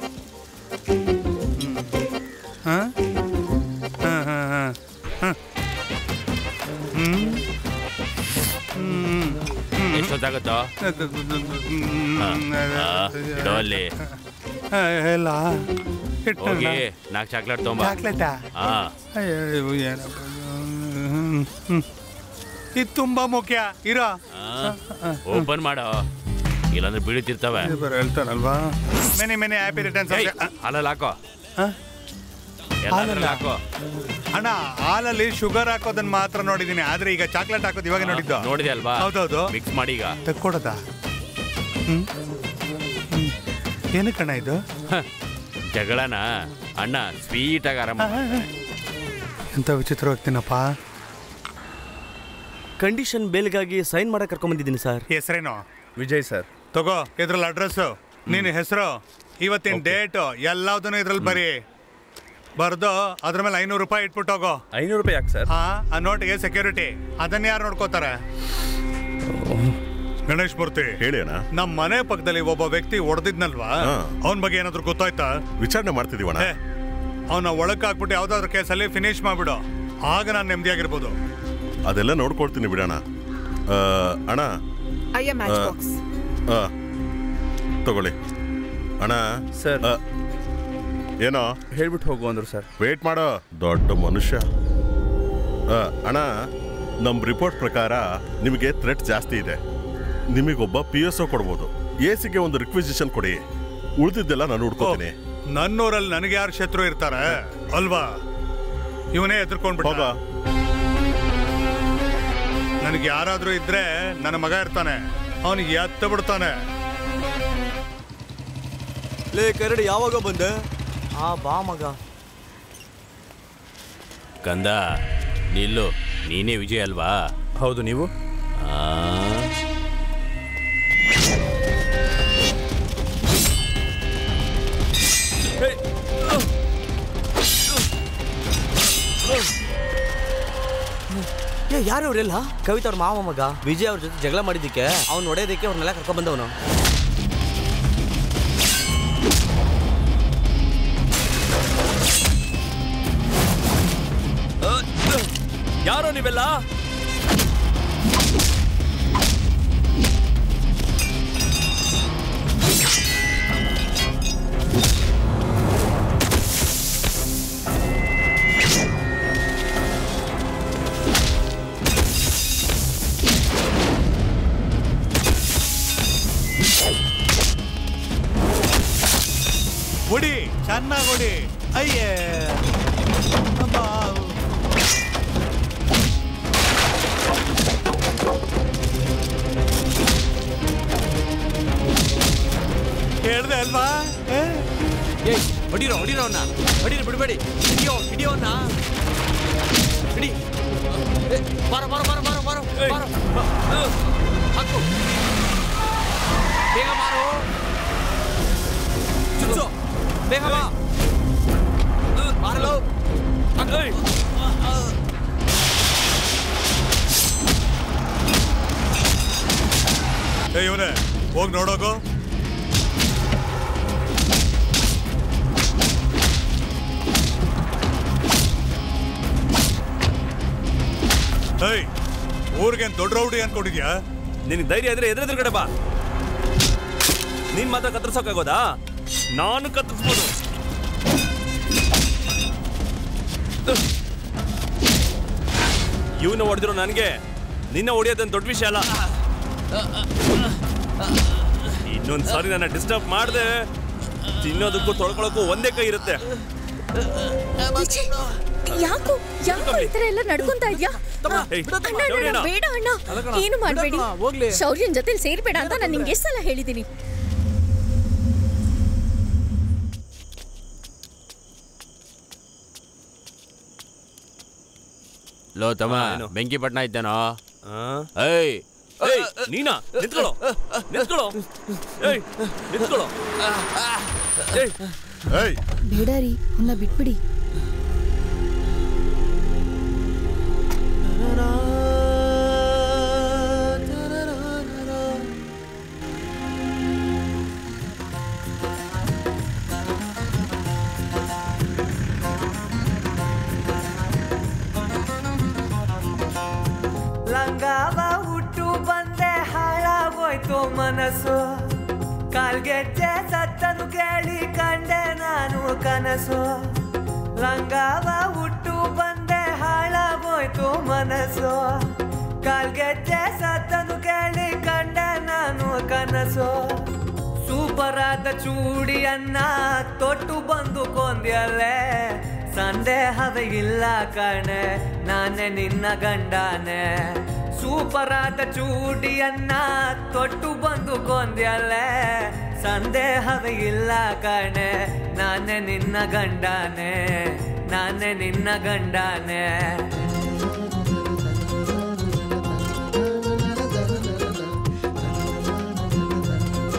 ಹ? ಹ, ಹ, ಹ, ಹ. ಹ್ಮ್ ಹ್ಮ್ ಹ್ಮ್ ಎಷ್ಟೊತ್ತಾಗುತ್ತೋ ಹಾ, ಹಾ, ಇಡೋ ಅಲ್ಲಿ ಆ, ಇಲ್ಲ ಇಟ್ಟಣ್ಣ. ಹೋಗಿ ನಾಲ್ಕು ಚಾಕ್ಲೇಟ್ ತೊಂಬ ಚಾಕ್ಲೇಟಾ ಹಾ ಅಯ್ಯೋ, ಏನಪ್ಪ ಇದು? ಹ್ಮ್, ಹ್ಮ್. ಇದು ತುಂಬಾ ಮುಖ್ಯ ಇರೋ ಓಪನ್ ಮಾಡೋ ಇಲ್ಲಾಂದ್ರೆ ಬೀಳುತ್ತಿರ್ತವೆ ಇಬ್ಬರು ಹೇಳ್ತಾರಲ್ವಾ ಮೆನಿ ಮೆನಿ ಹ್ಯಾಪಿ ರಿಟರ್ನ್ಸ್ ಏಯ್, ಹಾಲಲ್ಲಿ ಹಾಕೋ ಎಲ್ಲಾದ್ರಲ್ಲಿ ಹಾಕೋ ಅಣ್ಣ ಹಾಲಲ್ಲಿ ಶುಗರ್ ಹಾಕೋದನ್ನ ಮಾತ್ರ ನೋಡಿದೀನಿ ಆದ್ರೆ ಈಗ ಚಾಕ್ಲೇಟ್ ಹಾಕೋದು ಇವಾಗ ನೋಡಿದ್ದು ನೋಡಿದೆ ಅಲ್ವಾ ಹೌದೌದು ಮಿಕ್ಸ್ ಮಾಡಿ ಈಗ ತಕ್ಕೊಡದ ಹ್ಮ್ ಹ್ಮ್. ಏನಕ್ಕಣ್ಣ ಇದು ಹ, ಜಗಳನ ಅಣ್ಣ ಸ್ವೀಟ್ ಆಗಿ ಆರಾಮ ಎಂತ ವಿಚಿತ್ರವಾಗ್ತೀನಪ್ಪ ಕಂಡೀಷನ್ ಬೇಲ್ಗಾಗಿ ಸೈನ್ ಮಾಡಕ್ ಕರ್ಕೊಂಡ್ ಸರ್ ಹೆಸರೇನು ವಿಜಯ್ ಸರ್ ತಗೋ ಇದ್ರಲ್ಲಿ ಅಡ್ರೆಸ್ ನಿನ್ನ ಹೆಸರು ಇವತ್ತಿನ ಡೇಟ್ ಎಲ್ಲದನ್ನು ಇದ್ರಲ್ಲಿ ಬರೀ ಬರ್ದು ಅದ್ರ ಮೇಲೆ ಐನೂರು ರೂಪಾಯಿ ಇಟ್ಬಿಟ್ಟು ಹೋಗೋ ಐನೂರು ರೂಪಾಯಿ ಯಾಕೆ ಸರ್ ಹಾ ಆ ನೋಟ್ಗೆ ಸೆಕ್ಯೂರಿಟಿ ಅದನ್ನ ಯಾರು ನೋಡ್ಕೋತಾರೆ ಗಣೇಶ್ ಮೂರ್ತಿ ಹೇಳಿ ಅಣ್ಣ ನಮ್ ಮನೆ ಪಕ್ಕದಲ್ಲಿ ಒಬ್ಬ ವ್ಯಕ್ತಿ ಹೊಡೆದಿದ್ನಲ್ವಾ ಹಾ. ಅವನ್ ಬಗ್ಗೆ ಏನಾದ್ರು ಗೊತ್ತಾಯ್ತಾ ವಿಚಾರಣೆ ಮಾಡ್ತಿದೀವಣ್ಣ ಅವನ ಒಳಕ್ ಹಾಕ್ಬಿಟ್ಟು ಯಾವ್ದಾದ್ರು ಕೇಸಲ್ಲಿ ಫಿನಿಶ್ ಮಾಡ್ಬಿಡು ಆಗ ನಾನು ನೆಮ್ಮದಿಯಾಗಿರ್ಬೋದು ಅದೆಲ್ಲ ನೋಡ್ಕೊಳ್ತೀನಿ ಬಿಡೋಣ ಆ, ಅಣ್ಣ ಅಯ್ಯ ಮ್ಯಾಚ್ ಆ, ಬಾಕ್ಸ್ ಆ, ತಗೊಳ್ಳಿ ಅಣ್ಣ ಸರ್ ಏನೋ ಹೇಳ್ಬಿಟ್ಟು ಹೋಗು ಅಂದ್ರು ಸರ್ ವೇಟ್ ಮಾಡೋ ದೊಡ್ಡ ಮನುಷ್ಯ ಆ, ಅಣ್ಣ ನಮ್ಮ ರಿಪೋರ್ಟ್ ಪ್ರಕಾರ ನಿಮಗೆ ಥ್ರೆಟ್ ಜಾಸ್ತಿ ಇದೆ ನಿಮಗೊಬ್ಬ ಪಿ ಎಸ್ ಒ ಕೊಡ್ಬೋದು ಎ ಸಿಗೆ ಒಂದು ರಿಕ್ವಿಸಿಷನ್ ಕೊಡಿ ಉಳಿದಿದ್ದೆಲ್ಲ ನಾನು ಹುಡ್ಕೋತೀನಿ ನನ್ನೂರಲ್ಲಿ ನನಗೆ ಯಾರು ಶತ್ರು ಇರ್ತಾರೆ ಅಲ್ವಾ ಇವನೇ ಎದ್ರುಕೊಂಡ್ಬಿಟ್ಟ ನನಗೆ ಯಾರಾದ್ರೂ ಇದ್ರೆ ನನ್ನ ಮಗ ಇರ್ತಾನೆ ಅವನಿಗೆ ಎತ್ತ ಬಿಡ್ತಾನೆ ಲೇ ಕರಡಿ ಯಾವಾಗ ಬಂದೆ ಆ ಬಾ ಮಗ ಕಂದ ನಿಲ್ಲು ನೀನೇ ವಿಜಯ್ ಅಲ್ವಾ ಹೌದು ನೀವು ಆ, ಏ ಯಾರು ಇವರೆಲ್ಲ ಕವಿತಾ ಅವ್ರ ಮಾವ ಮಗ ವಿಜಯ್ ಅವ್ರ ಜೊತೆ ಜಗಳ ಮಾಡಿದ್ದಕ್ಕೆ ಅವ್ನು ಹೊಡೆಯೋದಕ್ಕೆ ಅವ್ರನ್ನೆಲ್ಲ ಕರ್ಕೊಂಡ್ ಬಂದವನು ಯಾರೋ ನೀವೆಲ್ಲ ಹೊಡಿ ಚೆನ್ನಾಗಿ ಹೊಡಿ ಅಯ್ಯೇ ಅಬ್ಬಾ. ಹೇಳ್ದೆ ಅಲ್ವಾ ಏ? ಏಯ್ ಹೊಡಿರೋ ಹೊಡಿರೋ ಅವನ್ನ ಹೊಡಿರೋ ಬಿಡಬೇಡಿ ಹಿಡಿಯೋ ಹಿಡಿಯೋನ್ನ ಹಿಡಿ ಏ, ಬಾರೋ ಬಾರೋ ಬಾರೋ ಬಾರೋ ಬಾರೋ ಬಾರೋ ಹಾಕು ಬೇಗ ಮಾರು ಚುಚ್ಚು ಬೇಗ ಬಾ ಮಾರಲು ಏ ಇವನೇ ಹೋಗಿ ನೋಡೋಗು ಏಯ್ ಊರಿಗೇನ್ ದೊಡ್ಡ ರೌಡಿ ಅನ್ಕೊಂಡಿದ್ಯಾ ನಿನಗೆ ಧೈರ್ಯ ಇದ್ರೆ ಎದುರೆದುರುಗಡೆ ಬಾ ನೀನ್ ಮಾತ್ರ ಕತ್ತರಿಸೋಕ್ಕಾಗೋದಾ ನಾನು ಕತ್ತರಿಸ್ಬೋದು ಇವನು ಹೊಡೆದಿರೋ ನನಗೆ ನಿನ್ನ ಹೊಡೆಯೋದೇನು ದೊಡ್ಡ ವಿಷಯ ಅಲ್ಲ ಇನ್ನೊಂದು ಸಾರಿ ನನ್ನ ಡಿಸ್ಟರ್ಬ್ ಮಾಡಿದೆ ತಿನ್ನೋದಕ್ಕೂ ತೊಳ್ಕೊಳಕ್ಕೂ ಒಂದೇ ಕೈ ಇರುತ್ತೆ ವಿಜಯ್, ಯಾಕೋ ಯಾಕೋ ಈ ತರ ಎಲ್ಲ ನಡ್ಕೊಂತಾ ಇದ್ಯಾ ಏಯ್, ಅಣ್ಣ, ಅಣ್ಣ, ಶೌರ್ಯಣ್ಣ. ಅಣ್ಣ, ಬೇಡ ಅಣ್ಣ ಅಲಕಣ, ಏನು ಮಾಡಬೇಡಿ ಬಿಡಮ್ಮ, ಹೋಗ್ಲಿ. ಶೌರ್ಯನ್ ಜೊತೆ ಸೇರ್ಬೇಡ ಅಂತ ನಾನು ನಿಂಗೆ ಎಷ್ಟು ಸಲ ಹೇಳಿದ್ದೀನಿ ಲೋ ತಮ್ಮ ಬೆಂಕಿ ಪಟ್ನ ಇದ್ದೇನೋ ಆ? ಏಯ್ ಏಯ್ ನೀನಾ ನಿಂತ್ಕೊಳ್ಳೋ ನಿಂತ್ಕೊಳ್ಳೋ ಏಯ್ ನಿಂತ್ಕೊಳ್ಳೋ ಏಯ್ ಏಯ್ ಬೇಡ ರೀ ಅವನ್ನ ಬಿಟ್ಬಿಡಿ ಲಂಗಾವ ಹುಟ್ಟು ಬಂದೆ ಹಾಳಾಗೋಯ್ತು ಮನಸ್ಸು ಕಾಲ್ಗೆಜ್ಜೆ ಸತ್ತನು ಕೇಳಿ ಕಂಡೆ ನಾನು ಕನಸು ಲಂಗಾವ ಹುಟ್ಟು ಬಂದೆ ಹಾಳಾಗೋಯ್ತು ಮನಸ್ಸು ಕಾಲ್ಗೆಜ್ಜೆ ಸತ್ತನು ಕೇಳಿ ಕಂಡೆ ನಾನು ಕನಸು ಸೂಪರಾದ ಚೂಡಿಯನ್ನ ತೊಟ್ಟು ಬಂದು ಕೊಂದ್ಯಲ್ಲೇ ಸಂದೇಹವೇ ಇಲ್ಲ ಕಣೆ ನಾನೇ ನಿನ್ನ ಗಂಡನೇ ಸೂಪರಾದ ಚೂಡಿಯನ್ನ ತೊಟ್ಟು ಬಂದು ಕೊಂದ್ಯಲ್ಲೇ ಸಂದೇಹವೇ ಇಲ್ಲ ಕಣೆ ನಾನೇ ನಿನ್ನ ಗಂಡನೇ ನಾನೇ ನಿನ್ನ ಗಂಡನೇ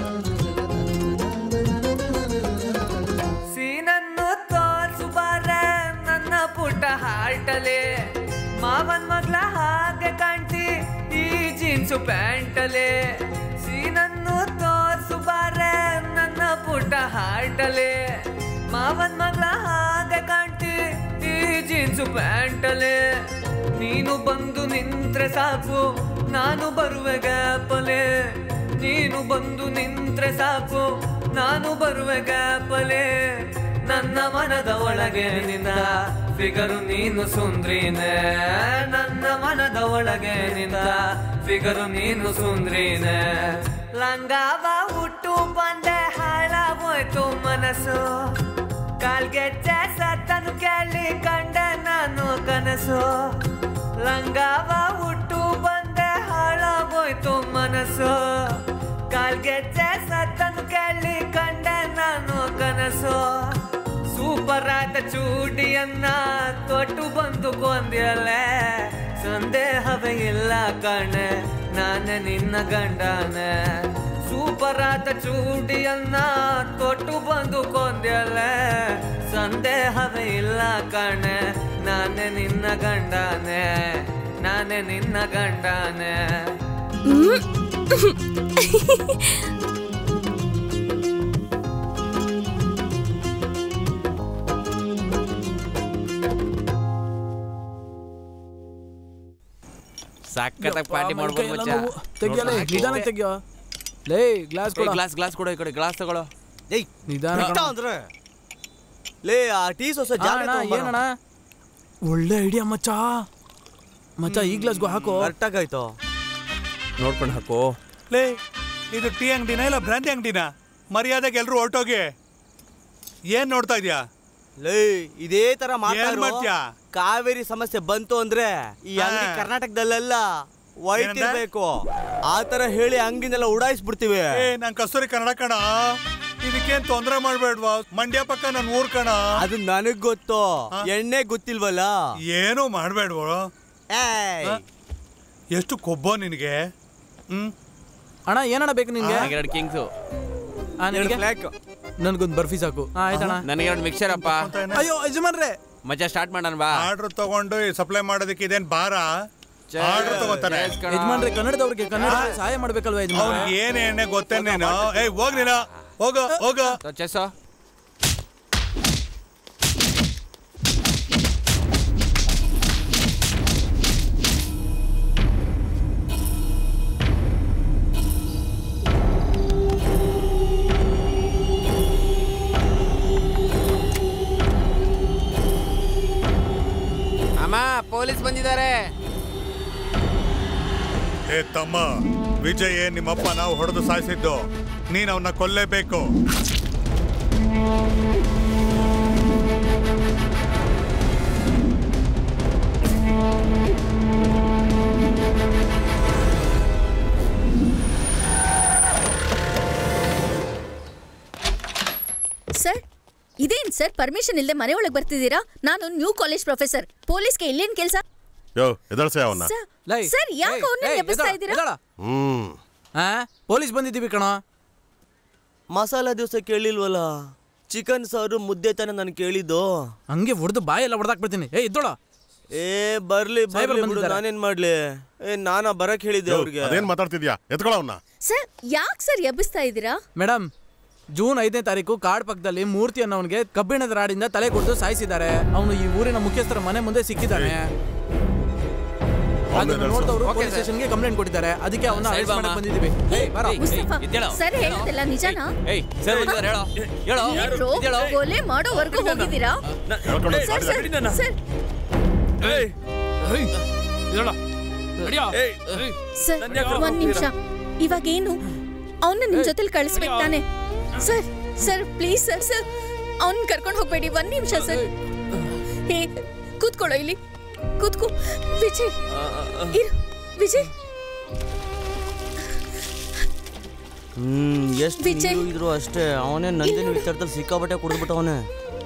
ಸೀನನ್ನು ತೋರ್ಸು ಬಾರೆ ಹಾಟಲೆ ಮಾವನ್ ಮಗ್ಲ ಹಾಗೆ ಕಾಣ್ತಿ ಈ ಜೀನ್ಸು ಪ್ಯಾಂಟಲೆ ಸೀನನ್ನು ತೋರ್ಸು ಬಾರೆ ನನ್ನ ಪುಟ್ಟ ಹಾಟಲೆ ಮಾವನ್ ಮಗ್ಲ ಹಾಗೆ ಕಾಣ್ತಿ ಈ ಜೀನ್ಸು ಪ್ಯಾಂಟಲೆ ನೀನು ಬಂದು ನಿಂತ್ರೆ ಸಾಕು ನಾನು ಬರುವೆ ಗ್ಯಾಪಲೆ ನೀನು ಬಂದು ನಿಂತ್ರೆ ಸಾಕು ನಾನು ಬರುವೆ ಗ್ಯಾಪಲೆ ನನ್ನ ಮನದ ಒಳಗೆ ನಿನ್ನ ಫಿಗರು ನೀನು ಸುಂದ್ರೀನೆ ನನ್ನ ಮನದ ಒಳಗೆ ನಿನ್ನ ಫಿಗರು ನೀನು ಸುಂದ್ರೀನೆ ಲಂಗಾವ ಹುಟ್ಟು ಬಂದೆ ಹಾಳಾಗೋಯ್ತು ಮನಸ್ಸು ಕಾಲ್ಗೆಜ್ಜೆ ಸತ್ತನು ಕೇಳಿ ಕಂಡೆ ನಾನು ಕನಸು ಲಂಗಾವ ಹುಟ್ಟು ಬಂದೆ ಹಾಳಾಗೋಯ್ತು ಮನಸ್ಸು ಕಾಲ್ಗೆಜ್ಜೆ ಸತ್ತನು ಕೇಳಿ ಕಂಡೆ ನಾನು ಕನಸು ಸೂಪರ್ ಆದ ಚೂಟಿಯನ್ನ ತೊಟ್ಟು ಬಂದು ಕೊಂದ್ಯಲೆ ಸಂದೇಹವೇ ಇಲ್ಲ ಕಣೆ ನಾನೇ ನಿನ್ನ ಗಂಡನೆ ಸೂಪರ್ ಆದ ಚೂಟಿಯನ್ನ ತೊಟ್ಟು ಬಂದು ಕೊಂದ್ಯಲೆ ಸಂದೇಹವೇ ಇಲ್ಲ ಕಣೆ ನಾನೇ ನಿನ್ನ ಗಂಡನೆ ನಾನೇ ನಿನ್ನ ಗಂಡನೆ ಸಖತ್ತಾಗಿ ಪಾರ್ಟಿ ಮಾಡ್ಬೋದು ಮಚ್ಚ ತೆಗಿಯಲೇ ನಿಧಾನ ತೆಗಿಯೋ ಲೇ ಗ್ಲಾಸ್ ಕೊಡ ಗ್ಲಾಸ್ ಗ್ಲಾಸ್ ಕೊಡು ಈ ಕಡೆ ಗ್ಲಾಸ್ ತಗೊಳ್ಳೋ ಏಯ್ ನಿಧಾನ ಬಿಟ್ಟ ಅಂದ್ರೆ ಲೇ ಆ ಟೀ ಸೊಸೆ ಜಾಗ ಅಣ್ಣ, ಏನಣ್ಣ ಒಳ್ಳೆ ಐಡಿಯಾ ಮಚ್ಚ ಮಚ್ಚ ಈ ಗ್ಲಾಸ್ಗೂ ಹಾಕೋ ಕರೆಕ್ಟಾಗಾಯ್ತು ನೋಡ್ಕೊಂಡು ಹಾಕೋ ಲೇ ಇದು ಟೀ ಅಂಗಡಿನ ಇಲ್ಲ ಬ್ರಾಂದಿ ಅಂಗಡಿನ ಮರ್ಯಾದೆಗೆ ಎಲ್ರು ಹೊರಟೋಗಿ ಏನ್ ನೋಡ್ತಾ ಇದ್ಯಾ ಲೇ ಇದೇ ತರ ಏನ್ ಮಾತಾಡ್ರು. ಮಾಡ್ತ್ಯಾ? ಕಾವೇರಿ ಸಮಸ್ಯೆ ಬಂತು ಅಂದ್ರೆ ಈ ಅಂಗಡಿ ಹಾ. ಕರ್ನಾಟಕದಲ್ಲೆಲ್ಲ ವೈಟ್ ಇರ್ಬೇಕು ಆ ತರ ಹೇಳಿ ಅಂಗಡಿನೆಲ್ಲ ಉಡಾಯಿಸ್ಬಿಡ್ತೀವಿ ಏ ನನ್ ಕಸ್ತೂರಿ ಕನ್ನಡ ಕಣ ಇದಕ್ಕೇನ್ ತೊಂದ್ರೆ ಮಾಡ್ಬೇಡ್ವಾ ಮಂಡ್ಯ ಪಕ್ಕ ನನ್ ಊರ್ ಕಣ ಅದು ನನಗ್ ಗೊತ್ತು ಎಣ್ಣೆ ಗೊತ್ತಿಲ್ವಲ್ಲ ಏನು ಮಾಡ್ಬೇಡ್ವ ಎಷ್ಟು ಕೊಬ್ಬೋ ನಿನಗೆ ಹ್ಮ್ ಅಣ್ಣ ಏನಣ್ಣ ಬೇಕು ನಿನ್ಗೆ ಎರಡು ಕಿಂಗ್ಸು ಆ, ನಿನಗೆ ನನ್ಗೊಂದು ಬರ್ಫಿ ಸಾಕು ಆ, ಆಯ್ತಣ್ಣ ನನಗೆರಡು ಮಿಕ್ಸರ್ ಅಪ್ಪ ಅಯ್ಯೋ ಯಜಮಾನ್ರೆ ಮಜಾ ಸ್ಟಾರ್ಟ್ ಮಾಡೋಣ ಬಾ ಆರ್ಡರ್ ತಗೊಂಡು ಸಪ್ಲೈ ಮಾಡೋದಕ್ಕೆ ಇದೇನ್ ಬಾರ ಆರ್ಡರ್ ತಗೋತಾನೆ ಯಜಮಾನ್ರೆ ಕನ್ನಡದವ್ರಿಗೆ ಕನ್ನಡ ಸಹಾಯ ಮಾಡ್ಬೇಕಲ್ವಾ ಯಜಮಾನ್ರೆ ಅವ್ನಿಗೆ ಏನ್ ಎಣ್ಣೆ ಗೊತ್ತೇ ನೀನು ಏಯ್ ಹೋಗ್ ನೀನು ಹೋಗ ಹೋಗ ಚೆಸ್ಸೋ ಅಮ್ಮ ಪೊಲೀಸ್ ಬಂದಿದ್ದಾರೆ ಏ ತಮ್ಮ ವಿಜಯ್ ನಿಮ್ಮಪ್ಪ ನಾವು ಹೊಡೆದು ಸಾಯಿಸಿದ್ದು ನೀನ್ ಅವನ್ನ ಕೊಲ್ಲೇಬೇಕು ಸರ್ ಇದೇನ್ ಸರ್ ಪರ್ಮಿಷನ್ ಇಲ್ಲದೆ ಮನೆ ಒಳಗೆ ಬರ್ತಿದ್ದೀರಾ ನಾನು ನ್ಯೂ ಕಾಲೇಜ್ ಪ್ರೊಫೆಸರ್ ಪೊಲೀಸ್ಗೆ ಇಲ್ಲೇನ್ ಕೆಲಸ ಯೋ ಎದಳ್ಸೆ ಅವನ್ನ ಸರ್ ಯಾಕೆ ಅವನ್ನ ಎಬ್ಬಿಸ್ತಾ ಇದ್ದೀರಾ ಹ್ಮ್ ಆ ಪೊಲೀಸ್ ಬಂದಿದ್ದೀವಿ ಕಣ ಮಸಾಲ ದಿವಸ ಕೇಳಿಲ್ವಲ್ಲ ಚಿಕನ್ ಸಾರು ಮುದ್ದೆ ತಾನೆ ನಾನು ಕೇಳಿದ್ದು ಹಂಗೆ ಹೊಡೆದು ಬಾಯೆಲ್ಲ ಹೊಡೆದಾಕ್ಬಿಡ್ತೀನಿ ಏ ಇದ್ದೋಳ ಏ ಬರ್ಲಿ ಸಾಹೇಬ್ರು ಬರ್ಲಿ ಬಿಡು ಬಂದಿದ್ದಾರೆ. ನಾನೇನ್ ಮಾಡ್ಲಿ ಏ ನಾನಾ ಬರಕ್ ಹೇಳಿದ್ದೆ ಯೋ, ಅವ್ರಿಗೆ ಅದೇನ್ ಮಾತಾಡ್ತಿದ್ಯಾ ಎತ್ಕೊಳ ಅವನ್ನ ಸರ್ ಯಾಕೆ ಸರ್ ಎಬ್ಬಿಸ್ತಾ ಇದ್ದೀರಾ ಮೇಡಮ್ ಜೂನ್ ಐದನೇ ತಾರೀಕು ಕಾಡ್ ಪಕ್ಕದಲ್ಲಿ ಮೂರ್ತಿ ಅನ್ನೋನ್ಗೆ ಕಬ್ಬಿಣದ ರಾಡಿಂದ ತಲೆ ಕೊಟ್ಟು ಸಾಯಿಸಿದ್ದಾರೆ ಅವನು ಈ ಊರಿನ ಮುಖ್ಯಸ್ಥರ ಮನೆ ಮುಂದೆ ಸಿಕ್ಕಿದ್ದಾನೆ ಅದನ್ನ ನೋಡಿದವರು ಪೊಲೀಸ್ ಸ್ಟೇಷನ್ಗೆ ಕಂಪ್ಲೇಂಟ್ ಕೊಟ್ಟಿದ್ದಾರೆ ಅದಕ್ಕೆ ಅವನ್ನ ಸೈಡ್ ಅರೆಸ್ಟ್ ಬಾ ಮಾಡಕ್ ಅಮ್ಮ. ಬಂದಿದ್ದೀವಿ ಏಯ್, ಬರೋ. ಏಯ್, ಮುಸ್ತಫಾ ಇದ್ದೇಳೋ? ಸರ್ ಹೇಳಿದಲ್ಲ ನಿಜನಾ ಏಯ್ ಸರ್ ಬಂದಿದ್ದಾರೆ ಹೇಳೋ ಹೇಳೋ ಏನ್ರು ಇದ್ದೇಳೋ? ಕೊಲೆ ಮಾಡೋವರೆಗೂ ಹೋಗಿದ್ದೀರಾ ಹೇಳ್ಕೊಂಡು ಸರ್ ಸರ್ ಸರ್ ಸರ್ ಒಂದ್ ನಿಮಿಷ ಇವಾಗ ಏನು ಅವನ್ನ ನಿಮ್ ಜೊತೆಲಿ ಕಳಿಸ್ಬೇಕು ತಾನೆ sir sir please sir sir ಅವನ್ ಕರ್ಕೊಂಡು ಹೋಗ್ಬೇಡಿ ಒಂದ್ ನಿಮಿಷ ಸರ್ ಹೇ ಕೂತ್ಕೊಳ್ಳೋ ಇಲ್ಲಿ ಕೂತ್ಕೋ ವಿಜಯ್ ಇರು ವಿಜಯ್ ಹ್ಮ್ ಎಷ್ಟು ವಿಜಯ್. ನೀರು ಇದ್ರು ಅಷ್ಟೇ ಅವನೇ ನಂದಿನಿ ವಿಚಾರದಲ್ಲಿ ಸಿಕ್ಕಾಪಟ್ಟೆ ಕುಡಿದ್ಬಿಟ್ಟವನೇ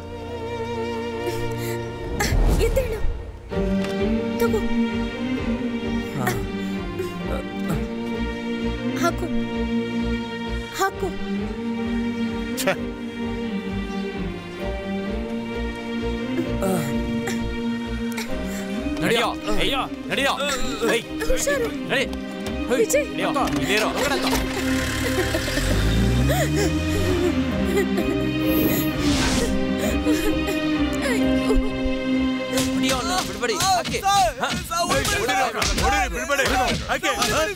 ಎದ್ದೇಳು ತಗೋ ಹಾಕು ಹಾಕು ನಡಿಯೋ ಅಯ್ಯೋ ನಡಿಯೋ ಏಯ್, ನಡಿ ನಡಿಯೋ ಇಲ್ಲಿರೋ ಹೊರಗಡೆ ತಗೋ. ನಡಿಯೋ ಅವ್ನ, ಬಿಡ್ಬೇಡಿ ಹಾಕಿ. ಹ? ಬಿಡ್ಬೇಡಿ ಹಾಕಿ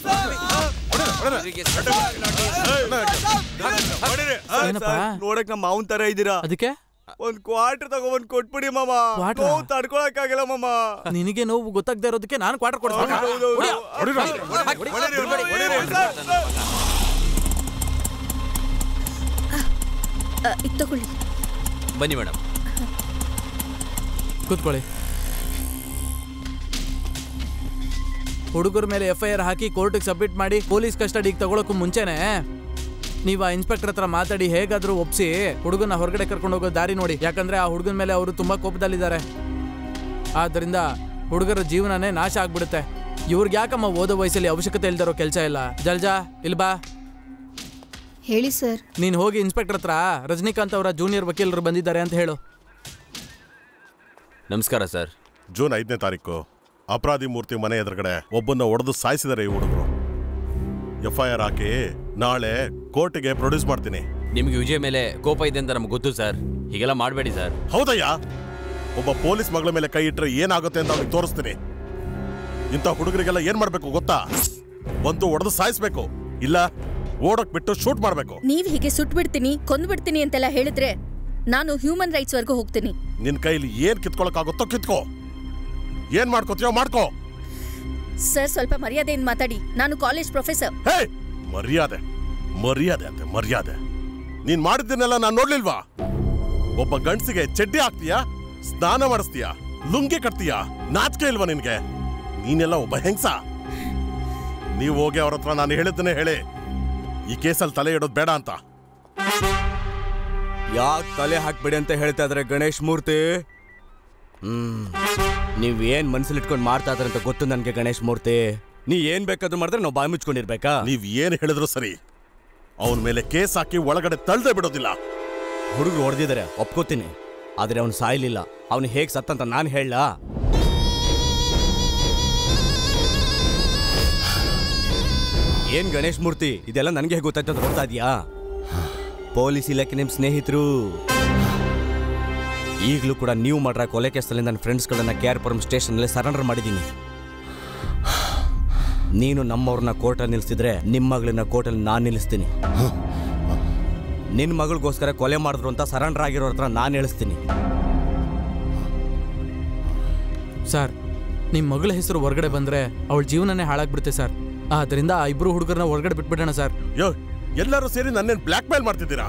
ನೋಡಕ್ ನಮ್ಮ ಮಾವನ್ ತರ ಇದ್ದೀರಾ ಅದಕ್ಕೆ ಒಂದ್ ಕ್ವಾರ್ಟರ್ ತಗೊಂಡ್ ಕೊಟ್ಬಿಡಿ ಮಾಮ Quarter? ನೋವು ತಡ್ಕೊಳಕ್ ಆಗಿಲ್ಲ ಮಾಮ ನಿನಗೆ ನೋವು ಗೊತ್ತಾಗದೇ ಇರೋದಕ್ಕೆ ನಾನು ಕ್ವಾರ್ಟರ್ ಕೊಡ್ತೀನಿ ಇದು ತಗೊಳ್ಳಿ ಬನ್ನಿ ಮೇಡಮ್ ಕೂತ್ಕೊಳ್ಳಿ ಹುಡುಗರ ಮೇಲೆ ಎಫ್ ಐ ಆರ್ ಹಾಕಿ ಕೋರ್ಟಿಗೆ ಸಬ್ಮಿಟ್ ಮಾಡಿ ಪೊಲೀಸ್ ಕಸ್ಟಡಿಗೆ ತಗೊಳಕ್ಕೂ ಮುಂಚೆನೆ ನೀವು ಆ ಇನ್ಸ್ಪೆಕ್ಟರ್ ಹತ್ರ ಮಾತಾಡಿ ಹೇಗಾದ್ರೂ ಒಪ್ಸಿ ಹುಡುಗನ ಹೊರಗಡೆ ಕರ್ಕೊಂಡು ಹೋಗೋ ದಾರಿ ನೋಡಿ ಯಾಕಂದ್ರೆ ಆ ಹುಡುಗನ ಮೇಲೆ ಅವರು ತುಂಬಾ ಕೋಪದಲ್ಲಿದ್ದಾರೆ ಆದ್ದರಿಂದ ಹುಡುಗರ ಜೀವನನೇ ನಾಶ ಆಗ್ಬಿಡುತ್ತೆ ಇವ್ರಿಗೆ ಯಾಕಮ್ಮ ಓದೋ ವಯಸ್ಸಲ್ಲಿ ಅವಶ್ಯಕತೆ ಇಲ್ದಿರೋ ಕೆಲಸ ಇಲ್ಲ ಜಲ್ಜಾ ಇಲ್ ಬಾ ಹೇಳಿ ಸರ್ ನೀನ್ ಹೋಗಿ ಇನ್ಸ್ಪೆಕ್ಟರ್ ಹತ್ರ ರಜನಿಕಾಂತ್ ಅವರ ಜೂನಿಯರ್ ವಕೀಲರು ಬಂದಿದ್ದಾರೆ ಅಂತ ಹೇಳು ನಮಸ್ಕಾರ ಸರ್ ಜೂನ್ ಐದನೇ ತಾರೀಕು ಅಪರಾಧಿ ಮೂರ್ತಿ ಮನೆ ಎದುರುಗಡೆ ಒಬ್ಬನ್ನ ಒಡೆದು ಸಾಯಿಸಿದ್ದಾರೆ ಈ ಹುಡುಗರು ಎಫ್ ಐ ಆರ್ ಹಾಕಿ ನಾಳೆ ಕೋರ್ಟಿಗೆ ಪ್ರೊಡ್ಯೂಸ್ ಮಾಡ್ತೀನಿ ನಿಮ್ಗೆ ವಿಜಯ್ ಮೇಲೆ ಕೋಪ ಇದೆ ಅಂತ ನಮ್ಗೆ ಗೊತ್ತು ಸರ್ ಹೀಗೆಲ್ಲ ಮಾಡಬೇಡಿ ಸರ್ ಹೌದಯ್ಯ ಒಬ್ಬ ಪೊಲೀಸ್ ಮಗಳ ಮೇಲೆ ಕೈ ಇಟ್ಟರೆ ಏನಾಗುತ್ತೆ ಅಂತ ಅವ್ನಿಗೆ ತೋರಿಸ್ತೀನಿ ಇಂಥ ಹುಡುಗರಿಗೆಲ್ಲ ಏನ್ ಮಾಡ್ಬೇಕು ಗೊತ್ತಾ ಒಂದು ಒಡೆದು ಸಾಯಿಸ್ಬೇಕು ಇಲ್ಲ ಓಡಕ್ ಬಿಟ್ಟು ಶೂಟ್ ಮಾಡ್ಬೇಕು ನೀವ್ ಹೀಗೆ ಸುಟ್ಬಿಡ್ತೀನಿ ಕೊಂದ್ಬಿಡ್ತೀನಿ ಅಂತೆಲ್ಲ ಹೇಳಿದ್ರೆ ನಾನು ಹ್ಯೂಮನ್ ರೈಟ್ಸ್ ವರ್ಗೂ ಹೋಗ್ತೀನಿ ನಿನ್ ಕೈಲಿ ಏನ್ ಕಿತ್ಕೊಳಕ್ಕಾಗುತ್ತೋ ಕಿತ್ಕೋ ಏನ್ ಮಾಡ್ಕೋತೀಯೋ ಮಾಡ್ಕೋ ಸರ್ ಸ್ವಲ್ಪ ಮರ್ಯಾದೆಯಿಂದ ಮಾತಾಡಿ ನಾನು ಕಾಲೇಜ್ ಪ್ರೊಫೆಸರ್ ಹೇ ಮರ್ಯಾದೆ ಮರ್ಯಾದೆ ಅಂತೆ ಮರ್ಯಾದೆ ನೀನ್ ಮಾಡಿದ್ದನ್ನೆಲ್ಲ ನಾನು ನೋಡ್ಲಿಲ್ವಾ ಒಬ್ಬ ಗಂಡ್ಸಿಗೆ ಚಡ್ಡಿ ಹಾಕ್ತೀಯಾ ಸ್ನಾನ ಮಾಡಿಸ್ತೀಯಾ ಲುಂಗಿ ಕಟ್ತೀಯಾ ನಾಚಿಕೆ ಇಲ್ವಾ ನಿನ್ಗೆ ನೀನೆಲ್ಲ ಒಬ್ಬ ಹೆಂಗ್ಸ ನೀವು ಹೋಗಿ ಅವ್ರ ಹತ್ರ ನಾನು ಹೇಳಿದ್ದನ್ನೇ ಹೇಳಿ ಈ ಕೇಸಲ್ಲಿ ತಲೆ ಇಡೋದು ಬೇಡ ಅಂತ ಯಾಕೆ ತಲೆ ಹಾಕ್ಬೇಡಿ ಅಂತ ಹೇಳ್ತಾ ಇದಾರೆ ಗಣೇಶ್ ಮೂರ್ತಿ ಹ್ಮ್ ನೀವ್ ಏನ್ ಮನ್ಸಲ್ಲಿ ಇಟ್ಕೊಂಡು ಮಾಡ್ತಾ ಇದಾರೆ ಅಂತ ಗೊತ್ತು ನನ್ಗೆ ಗಣೇಶ್ ಮೂರ್ತಿ ನೀ ಏನ್ ಬೇಕಾದ್ರೂ ಮಾಡಿದ್ರೆ ನಾವು ಬಾಯಿ ಮುಚ್ಕೊಂಡಿರ್ಬೇಕಾ ನೀವ್ ಏನ್ ಹೇಳಿದ್ರು ಸರಿ ಅವನ ಮೇಲೆ ಕೇಸ್ ಹಾಕಿ ಒಳಗಡೆ ತಳ್ದೇ ಬಿಡೋದಿಲ್ಲ ಹುಡುಗರು ಹೊಡೆದಿದ್ದಾರೆ ಒಪ್ಕೋತೀನಿ ಆದ್ರೆ ಅವ್ನು ಸಾಯ್ಲಿಲ್ಲ ಅವನು ಹೇಗ್ ಸತ್ತಂತ ನಾನು ಹೇಳ ಏನ್ ಗಣೇಶ್ ಮೂರ್ತಿ ಇದೆಲ್ಲ ನನಗೆ ಹೇಗೆ ಗೊತ್ತಾಯ್ತು ಅಂತ ಗೊತ್ತಾ ಇದೆಯಾ ಪೊಲೀಸ್ ಇಲಾಖೆ ನಿಮ್ ಸ್ನೇಹಿತರು ಈಗಲೂ ಕೂಡ ನೀವು ಮಾಡ್ರ ಕೊಲೆ ಕೇಸಲ್ಲಿ ನನ್ನ ಫ್ರೆಂಡ್ಸ್ಗಳನ್ನ ಕೆ ಆರ್ ಪುರಂ ಸ್ಟೇಷನಲ್ಲಿ ಸರೆಂಡರ್ ಮಾಡಿದ್ದೀನಿ ನೀನು ನಮ್ಮವ್ರನ್ನ ಕೋರ್ಟಲ್ಲಿ ನಿಲ್ಲಿಸಿದ್ರೆ ನಿಮ್ಮ ಮಗಳನ್ನ ಕೋರ್ಟಲ್ಲಿ ನಾನು ನಿಲ್ಲಿಸ್ತೀನಿ ನಿನ್ನ ಮಗಳಿಗೋಸ್ಕರ ಕೊಲೆ ಮಾಡಿದ್ರು ಅಂತ ಸರೆಂಡರ್ ಆಗಿರೋ ಹತ್ರ ನಾನು ಹೇಳಿಸ್ತೀನಿ ಸರ್ ನಿಮ್ಮ ಮಗಳ ಹೆಸರು ಹೊರಗಡೆ ಬಂದ್ರೆ ಅವಳ ಜೀವನನೇ ಹಾಳಾಗ್ಬಿಡುತ್ತೆ ಸರ್ ಆದ್ರಿಂದ ಆ ಇಬ್ರು ಹುಡುಗರನ್ನ ಹೊರಗಡೆ ಬಿಟ್ಬಿಡೋಣ ಸರ್ ಯೋ ಎಲ್ಲರೂ ಸೇರಿ ನನ್ನೇನ್ ಬ್ಲ್ಯಾಕ್ ಮೇಲ್ ಮಾಡ್ತಿದ್ದೀರಾ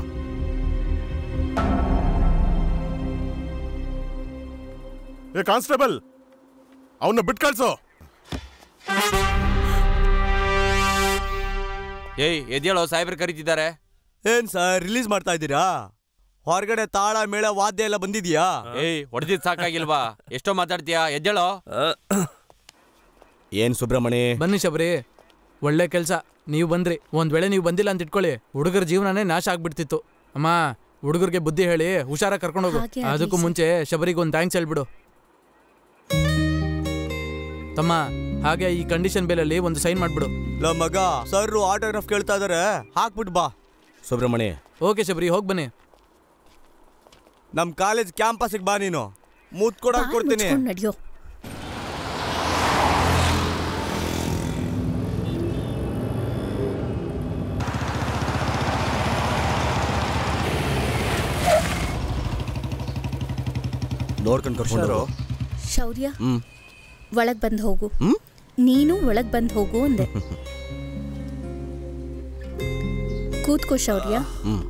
ಏ ಕಾನ್ಸ್ಟೇಬಲ್ ಅವನ್ನ ಬಿಟ್ ಕಳ್ಸೋ ಏಯ್ ಎದ್ದೇಳೋ ಸಾಹೇಬ್ರು ಕರೀತಿದ್ದಾರೆ ಏನ್ ಸರ್ ರಿಲೀಸ್ ಮಾಡ್ತಾ ಇದ್ದೀರಾ ಹೊರಗಡೆ ತಾಳ ಮೇಳ ವಾದ್ಯ ಎಲ್ಲ ಬಂದಿದ್ಯಾ ಏಯ್ ಹೊಡೆದಿದ್ ಸಾಕಾಗಿಲ್ವಾ ಎಷ್ಟೋ ಮಾತಾಡ್ತೀಯಾ ಎದ್ದೇಳೋ ಏನ್ ಸುಬ್ರಹ್ಮಣಿ ಬನ್ನಿ ಶಬರಿ ಒಳ್ಳೆ ಕೆಲಸ ನೀವು ಬಂದ್ರಿ ಒಂದ್ ವೇಳೆ ನೀವು ಬಂದಿಲ್ಲ ಅಂತ ಇಟ್ಕೊಳ್ಳಿ ಹುಡುಗರ ಜೀವನನೇ ನಾಶ ಆಗ್ಬಿಡ್ತಿತ್ತು ಅಮ್ಮ ಹುಡುಗರಿಗೆ ಬುದ್ಧಿ ಹೇಳಿ ಹುಷಾರ ಕರ್ಕೊಂಡೋಗು ಹಾಗೆ ಆಗ್ಲಿ ಅದಕ್ಕೂ ಸರ್. ಮುಂಚೆ ಶಬರಿಗೆ ಒಂದು ಥ್ಯಾಂಕ್ಸ್ ಹೇಳ್ಬಿಡು ತಮ್ಮ ಹಾಗೆ ಈ ಕಂಡೀಷನ್ ಬೇಲಲ್ಲಿ ಒಂದು ಸೈನ್ ಮಾಡ್ಬಿಡು ಲ ಮಗ ಸರ್ ಆಟೋಗ್ರಾಫ್ ಕೇಳ್ತಾ ಇದಾರೆ ಹಾಕ್ಬಿಟ್ಟು ಬಾ ಸುಬ್ರಹ್ಮಣಿ ಓಕೆ ಶಬರಿ ಹೋಗಿ ಬನ್ನಿ ನಮ್ ಕಾಲೇಜ್ ಕ್ಯಾಂಪಸ್ಗೆ ಬಾ ನೀನು ಮೂತ್ ಕೂಡ ಬಾಯ್ ಕೊಡ್ತೀನಿ ಮುಚ್ಕೊಂಡ್ ನಡ್ಯೋ ನೋಡ್ಕೊಂಡು ಕರ್ಕೊಂಡು ಹೋಗು. ಶೌರ್ಯ ಹ್ಮ್ ಒಳಗ್ ಬಂದ್ ಹೋಗು ಹ್ಮ್? ನೀನು ಒಳಗ್ ಬಂದ್ ಹೋಗು ಅಂದೆ ಕೂತ್ಕೋ ಶೌರ್ಯ ಹ್ಮ್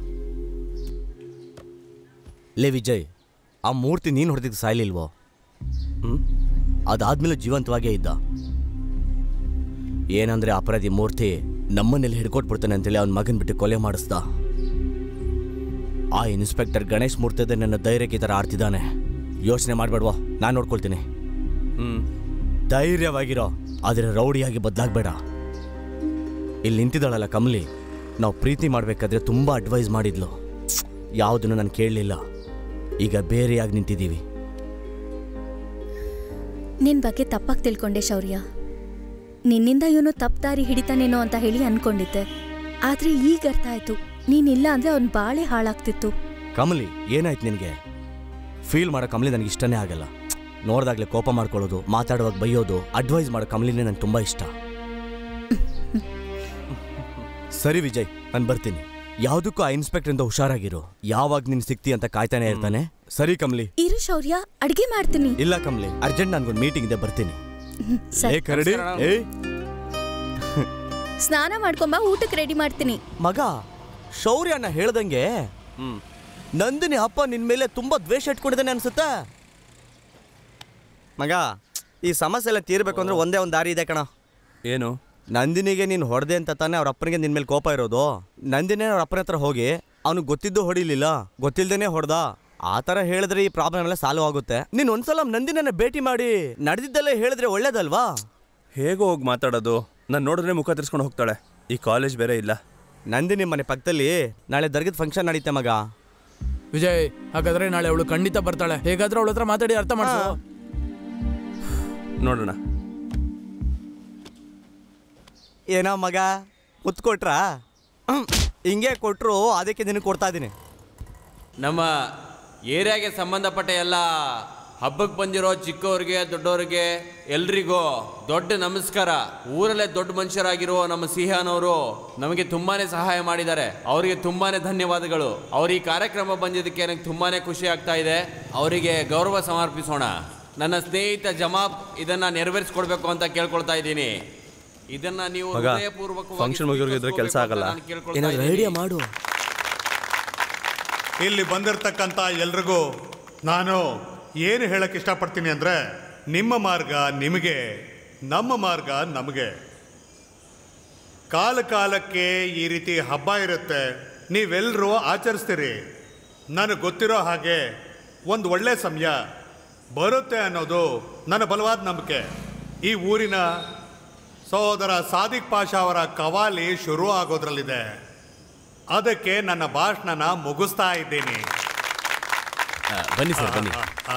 ಲೇ ವಿಜಯ್ ಆ ಮೂರ್ತಿ ನೀನು ಹೊಡೆದಿದ್ದು ಸಾಯ್ಲಿಲ್ವೋ ಹ್ಮ್ ಅದಾದ್ಮೇಲೆ ಜೀವಂತವಾಗೇ ಇದ್ದ ಏನಂದ್ರೆ ಅಪರಾಧಿ ಮೂರ್ತಿ ನಮ್ಮನ್ನೆಲ್ಲ ಹಿಡ್ಕೊಟ್ಬಿಡ್ತಾನೆ ಅಂತೇಳಿ ಅವನ ಮಗನ್ ಬಿಟ್ಟು ಕೊಲೆ ಮಾಡಿಸ್ದ ಆ ಇನ್ಸ್ಪೆಕ್ಟರ್ ಗಣೇಶ್ ಮೂರ್ತಿ ನನ್ನ ಧೈರ್ಯಕ್ಕೆ ಈ ಥರ ಆಡ್ತಿದ್ದಾನೆ ಯೋಚನೆ ಮಾಡ್ಬೇಡ್ವೋ ನಾನು ನೋಡ್ಕೊಳ್ತೀನಿ ಹ್ಮ್ ಧೈರ್ಯವಾಗಿರೋ ಆದರೆ ರೌಡಿಯಾಗಿ ಬದಲಾಗಬೇಡ ಇಲ್ಲಿ ನಿಂತಿದ್ದಾಳಲ್ಲ ಕಮಲಿ ನಾವು ಪ್ರೀತಿ ಮಾಡಬೇಕಾದ್ರೆ ತುಂಬ ಅಡ್ವೈಸ್ ಮಾಡಿದ್ಲು ಯಾವುದನ್ನು ನಾನು ಕೇಳಲಿಲ್ಲ ಈಗ ಬೇರೆಯಾಗಿ ನಿಂತಿದ್ದೀವಿ ನಿನ್ ಬಗ್ಗೆ ತಪ್ಪಾಗಿ ತಿಳ್ಕೊಂಡೆ ಶೌರ್ಯ ನಿನ್ನಿಂದ ಇವನು ತಪ್ಪು ದಾರಿ ಹಿಡಿತಾನೇನೋ ಅಂತ ಹೇಳಿ ಅನ್ಕೊಂಡಿದ್ದೆ ಆದ್ರೆ ಈಗ ಅರ್ಥ ಆಯ್ತು ನೀನಿಲ್ಲ ಅಂದ್ರೆ ಅವ್ನ್ ಬಾಳೆ ಹಾಳಾಗ್ತಿತ್ತು ಕಮಲಿ ಏನಾಯ್ತು ನಿನಗೆ ಫೀಲ್ ಮಾಡೋ ಕಮಲಿ ನನಗೆ ಇಷ್ಟನೇ ಆಗಲ್ಲ ನೋಡ್ದಾಗ್ಲೇ ಕೋಪ ಮಾಡ್ಕೊಳ್ಳೋದು ಮಾತಾಡುವಾಗ ಬೈಯೋದು ಅಡ್ವೈಸ್ ಮಾಡೋ ಕಮಲಿನೇ ನಂಗೆ ತುಂಬ ಇಷ್ಟ ಸರಿ ವಿಜಯ್ ನಾನು ಬರ್ತೀನಿ ಯಾವುದಕ್ಕೂ ಆ ಇನ್ಸ್ಪೆಕ್ಟ್ರಿಂದ ಹುಷಾರಾಗಿರು ಯಾವಾಗ ನೀನು ಸಿಗ್ತಿ ಅಂತ ಕಾಯ್ತಾನೆ ಇರ್ತಾನೆ ಸರಿ ಕಮಲಿ ಇರು ಶೌರ್ಯ ಅಡ್ಗೆ ಮಾಡ್ತೀನಿ ಇಲ್ಲ ಕಮಲಿ ಅರ್ಜೆಂಟ್ ನನ್ಗೊಂದು ಮೀಟಿಂಗ್ ಇದೆ ಬರ್ತೀನಿ ಹ್ಮ್, ಸರಿ. ಏ ಕರಡಿ ಏ ಸ್ನಾನ ಮಾಡ್ಕೊಂಬ ಊಟಕ್ಕೆ ರೆಡಿ ಮಾಡ್ತೀನಿ ಮಗ ಶೌರ್ಯಣ್ಣ ಹೇಳ್ದಂಗೆ ನಂದಿನಿ ಅಪ್ಪ ನಿನ್ ಮೇಲೆ ತುಂಬಾ ದ್ವೇಷ ಇಟ್ಕೊಂಡಿದ್ದಾನೆ ಅನ್ಸುತ್ತೆ ಮಗ ಈ ಸಮಸ್ಯೆ ಎಲ್ಲ ತೀರ್ಬೇಕು ಅಂದ್ರೆ ಒಂದೇ ಒಂದು ದಾರಿ ಇದೆ ಕಣ ಏನು ನಂದಿನಿಗೆ ನೀನು ಹೊಡೆದೆ ಅಂತ ತಾನೇ ಅವ್ರ ಅಪ್ಪನಿಗೆ ನಿನ್ ಮೇಲೆ ಕೋಪ ಇರೋದು ನಂದಿನಿ ಅವ್ರ ಅಪ್ಪನ ಹತ್ರ ಹೋಗಿ ಅವನಿಗೆ ಗೊತ್ತಿದ್ದು ಹೊಡಿಲಿಲ್ಲ ಗೊತ್ತಿಲ್ದೇನೆ ಹೊಡೆದ ಆ ಥರ ಹೇಳಿದ್ರೆ ಈ ಪ್ರಾಬ್ಲಮ್ ಎಲ್ಲ ಸಾಲ್ವ್ ಆಗುತ್ತೆ ನೀನು ಒಂದ್ಸಲ ನಂದಿನನ್ನ ಭೇಟಿ ಮಾಡಿ ನಡೆದಿದ್ದೆಲ್ಲ ಹೇಳಿದ್ರೆ ಒಳ್ಳೇದಲ್ವಾ ಹೇಗೋ ಹೋಗಿ ಮಾತಾಡೋದು ನಾನು ನೋಡಿದ್ರೆ ಮುಖ ತಿರ್ಸ್ಕೊಂಡು ಹೋಗ್ತಾಳೆ ಈ ಕಾಲೇಜ್ ಬೇರೆ ಇಲ್ಲ ನಂದಿನಿ ಮನೆ ಪಕ್ಕದಲ್ಲಿ ನಾಳೆ ದರ್ಗದ ಫಂಕ್ಷನ್ ನಡೀತೆ ಮಗ ವಿಜಯ್ ಹಾಗಾದ್ರೆ ನಾಳೆ ಅವಳು ಖಂಡಿತ ಬರ್ತಾಳೆ ಹೇಗಾದ್ರೂ ಅವಳ ಹತ್ರ ಮಾತಾಡಿ ಅರ್ಥ ಮಾಡಿಸು ನೋಡೋಣ ಏನೋ ಮಗ ಮುತ್ತು ಕೊಟ್ರಾ ಹ್ಮ್. ಹಿಂಗೆ ಕೊಟ್ರು ಅದಕ್ಕೆ ನಿನಗೆ ಕೊಡ್ತಾ ಇದ್ದೀನಿ ನಮ್ಮ ಏರಿಯಾಗೆ ಸಂಬಂಧಪಟ್ಟ ಎಲ್ಲ ಹಬ್ಬಕ್ಕೆ ಬಂದಿರೋ ಚಿಕ್ಕವ್ರಿಗೆ ದೊಡ್ಡವ್ರಿಗೆ ಎಲ್ರಿಗೂ ದೊಡ್ಡ ನಮಸ್ಕಾರ ಊರಲ್ಲೇ ದೊಡ್ಡ ಮನುಷ್ಯರಾಗಿರೋ ನಮ್ಮ ಸಿಹಾನವರು ನಮಗೆ ತುಂಬಾನೇ ಸಹಾಯ ಮಾಡಿದ್ದಾರೆ ಅವರಿಗೆ ತುಂಬಾನೇ ಧನ್ಯವಾದಗಳು ಅವ್ರ ಈ ಕಾರ್ಯಕ್ರಮ ಬಂದಿದ್ದಕ್ಕೆ ನನಗೆ ತುಂಬಾನೇ ಖುಷಿ ಆಗ್ತಾ ಇದೆ ಅವರಿಗೆ ಗೌರವ ಸಮರ್ಪಿಸೋಣ ನನ್ನ ಸ್ನೇಹಿತ ಜಮಾಬ್ ಇದನ್ನ ನೆರವೇರಿಸ್ಕೊಡ್ಬೇಕು ಅಂತ ಕೇಳ್ಕೊಳ್ತಾ ಇದ್ದೀನಿ ಇದನ್ನ ನೀವು ಮಗ ಹೃದಯಪೂರ್ವಕವಾಗಿ ಫಂಕ್ಷನ್ ಮುಗಿಯೋರ್ಗಿದ್ರೆ ಕೆಲಸ ಆಗಲ್ಲ ನಾನು ಕೇಳ್ಕೊಳ್ತಾ ಇದ್ದೀನಿ. ಮಾಡು ಇಲ್ಲಿ ಬಂದಿರತಕ್ಕಂಥ ಎಲ್ರಿಗೂ ನಾನು ಏನು ಹೇಳಕ್ ಇಷ್ಟಪಡ್ತೀನಿ ಅಂದ್ರೆ ನಿಮ್ಮ ಮಾರ್ಗ ನಿಮಗೆ ನಮ್ಮ ಮಾರ್ಗ ನಮಗೆ ಕಾಲ ಕಾಲಕ್ಕೆ ಈ ರೀತಿ ಹಬ್ಬ ಇರುತ್ತೆ ನೀವೆಲ್ಲರೂ ಆಚರಿಸ್ತೀರಿ ನನಗೆ ಗೊತ್ತಿರೋ ಹಾಗೆ ಒಂದು ಒಳ್ಳೆ ಸಮಯ ಬರುತ್ತೆ ಅನ್ನೋದು ನನ್ನ ಬಲವಾದ ನಂಬಿಕೆ ಈ ಊರಿನ ಸಹೋದರ ಸಾದಿಕ್ ಪಾಷಾ ಅವರ ಕವಾಲಿ ಶುರು ಆಗೋದ್ರಲ್ಲಿದೆ ಅದಕ್ಕೆ ನನ್ನ ಭಾಷಣನ ಮುಗಿಸ್ತಾ ಇದ್ದೀನಿ ಆ, ಬನ್ನಿ ಸರ್ ಬನ್ನಿ ಆ,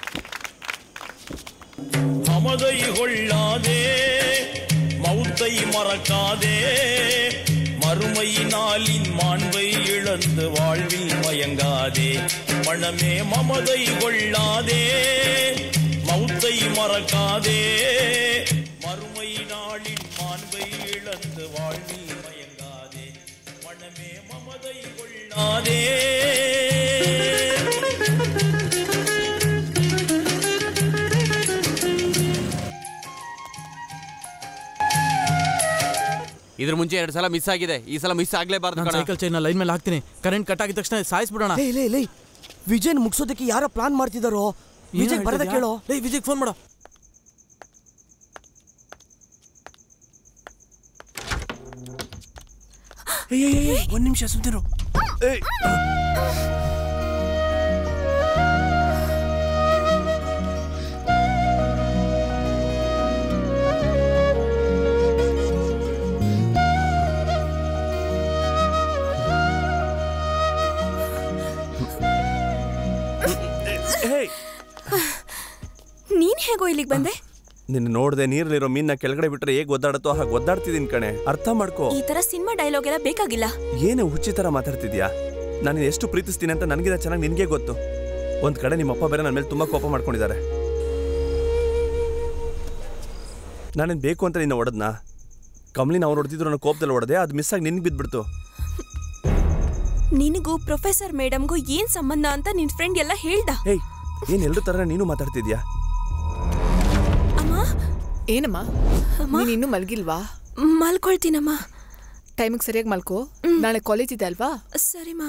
மமதை கொள்ளாதே மௌத்தை மறக்காதே மறுமையினாலின் மாண்பை இழந்து வாழ்வில் மயங்காதே மனமே மமதை கொள்ளாதே மௌத்தை மறக்காதே மறுமையினாலின் மாண்பை இழந்து வாழ்வில் மயங்காதே மனமே மமதை கொள்ளாதே ಇದ್ರ ಮುಂಚೆ ಎರಡು ಸಲ ಮಿಸ್ ಆಗಿದೆ ಈ ಸಲ ಮಿಸ್ ಆಗ್ಲೇಬಾರ್ದು ನಾನು ಕಣ ಸೈಕಲ್ ಚೈನ್ ಲೈನ್ ಮೇಲೆ ಹಾಕ್ತೀನಿ ಕರೆಂಟ್ ಕಟ್ ಆಗಿದ ತಕ್ಷಣ ಸಾಯಿಸ್ಬಿಡೋಣ ಲೇ ಲೇ ಲೇ ವಿಜಯನ್ ಮುಗಿಸೋದಕ್ಕೆ ಯಾರೋ ಪ್ಲಾನ್ ಮಾಡ್ತಿದಾರೋ ವಿಜಯ್ ಬರದ ಕೇಳೋ ಲೇ ವಿಜಯ್ ಫೋನ್ ಮಾಡೋ ಒಂದ್ ನಿಮಿಷ ಸುತ್ತಿರು ನೀನ್ ಹೇಗೋ ಇಲ್ಲಿಗೆ ಬಂದೆ ನಿನ್ನ ನೋಡ್ದೆ ನೀರಲ್ಲಿರೋ ಮೀನ್ನ ಕೆಳಗಡೆ ಬಿಟ್ರೆ ಹೇಗೆ ಒದ್ದಾಡುತ್ತೋ ಹಾಗೆ ಒದ್ದಾಡ್ತಿದ್ದೀನಿ ಕಣೆ ಅರ್ಥ ಮಾಡ್ಕೋ ಈ ತರ ಸಿನಿಮಾ ಡೈಲಾಗ್ ಎಲ್ಲ ಬೇಕಾಗಿಲ್ಲ ಏನು ಹುಚ್ಚಿ ಥರ ಮಾತಾಡ್ತಿದ್ಯಾ ನಾನು ಎಷ್ಟು ಪ್ರೀತಿಸ್ತೀನಿ ಅಂತ ನನಗಿಂತ ಚೆನ್ನಾಗಿ ನಿನಗೆ ಗೊತ್ತು ಒಂದು ಕಡೆ ನಿಮ್ಮಪ್ಪ ಬೇರೆ ನನ್ನ ಮೇಲೆ ತುಂಬ ಕೋಪ ಮಾಡ್ಕೊಂಡಿದ್ದಾರೆ ನಾನೇನು ಬೇಕು ಅಂತ ನಿನ್ನ ಹೊಡೆದ್ನಾ ಕಮಲಿನ ಅವ್ರು ಹೊಡೆದಿದ್ರು ನನ್ನ ಕೋಪದಲ್ಲಿ ಹೊಡೆದೆ ಅದು ಮಿಸ್ ಆಗಿ ನಿನ್ಗೆ ಬಿದ್ದುಬಿಡ್ತು ನಿನಗೂ ಪ್ರೊಫೆಸರ್ ಮೇಡಮ್ಗೂ ಏನ್ ಸಂಬಂಧ ಅಂತ ನಿನ್ ಫ್ರೆಂಡ್ ಎಲ್ಲ ಹೇಳ್ದ ಏಯ್ ಏನು ಎಲ್ಲರೂ ಥರ ನೀನು ಮಾತಾಡ್ತಿದ್ಯಾ ಅಮ್ಮ ಏನಮ್ಮ ನೀನ್ ಇನ್ನೂ ಮಲ್ಗಿಲ್ವಾ ಮಲ್ಕೊಳ್ತೀನಮ್ಮ ಟೈಮಿಗೆ ಸರಿಯಾಗಿ ಮಲ್ಕೋ ನಾಳೆ ಕಾಲೇಜ್ ಇದೆ ಅಲ್ವಾ ಸರಿಮಾ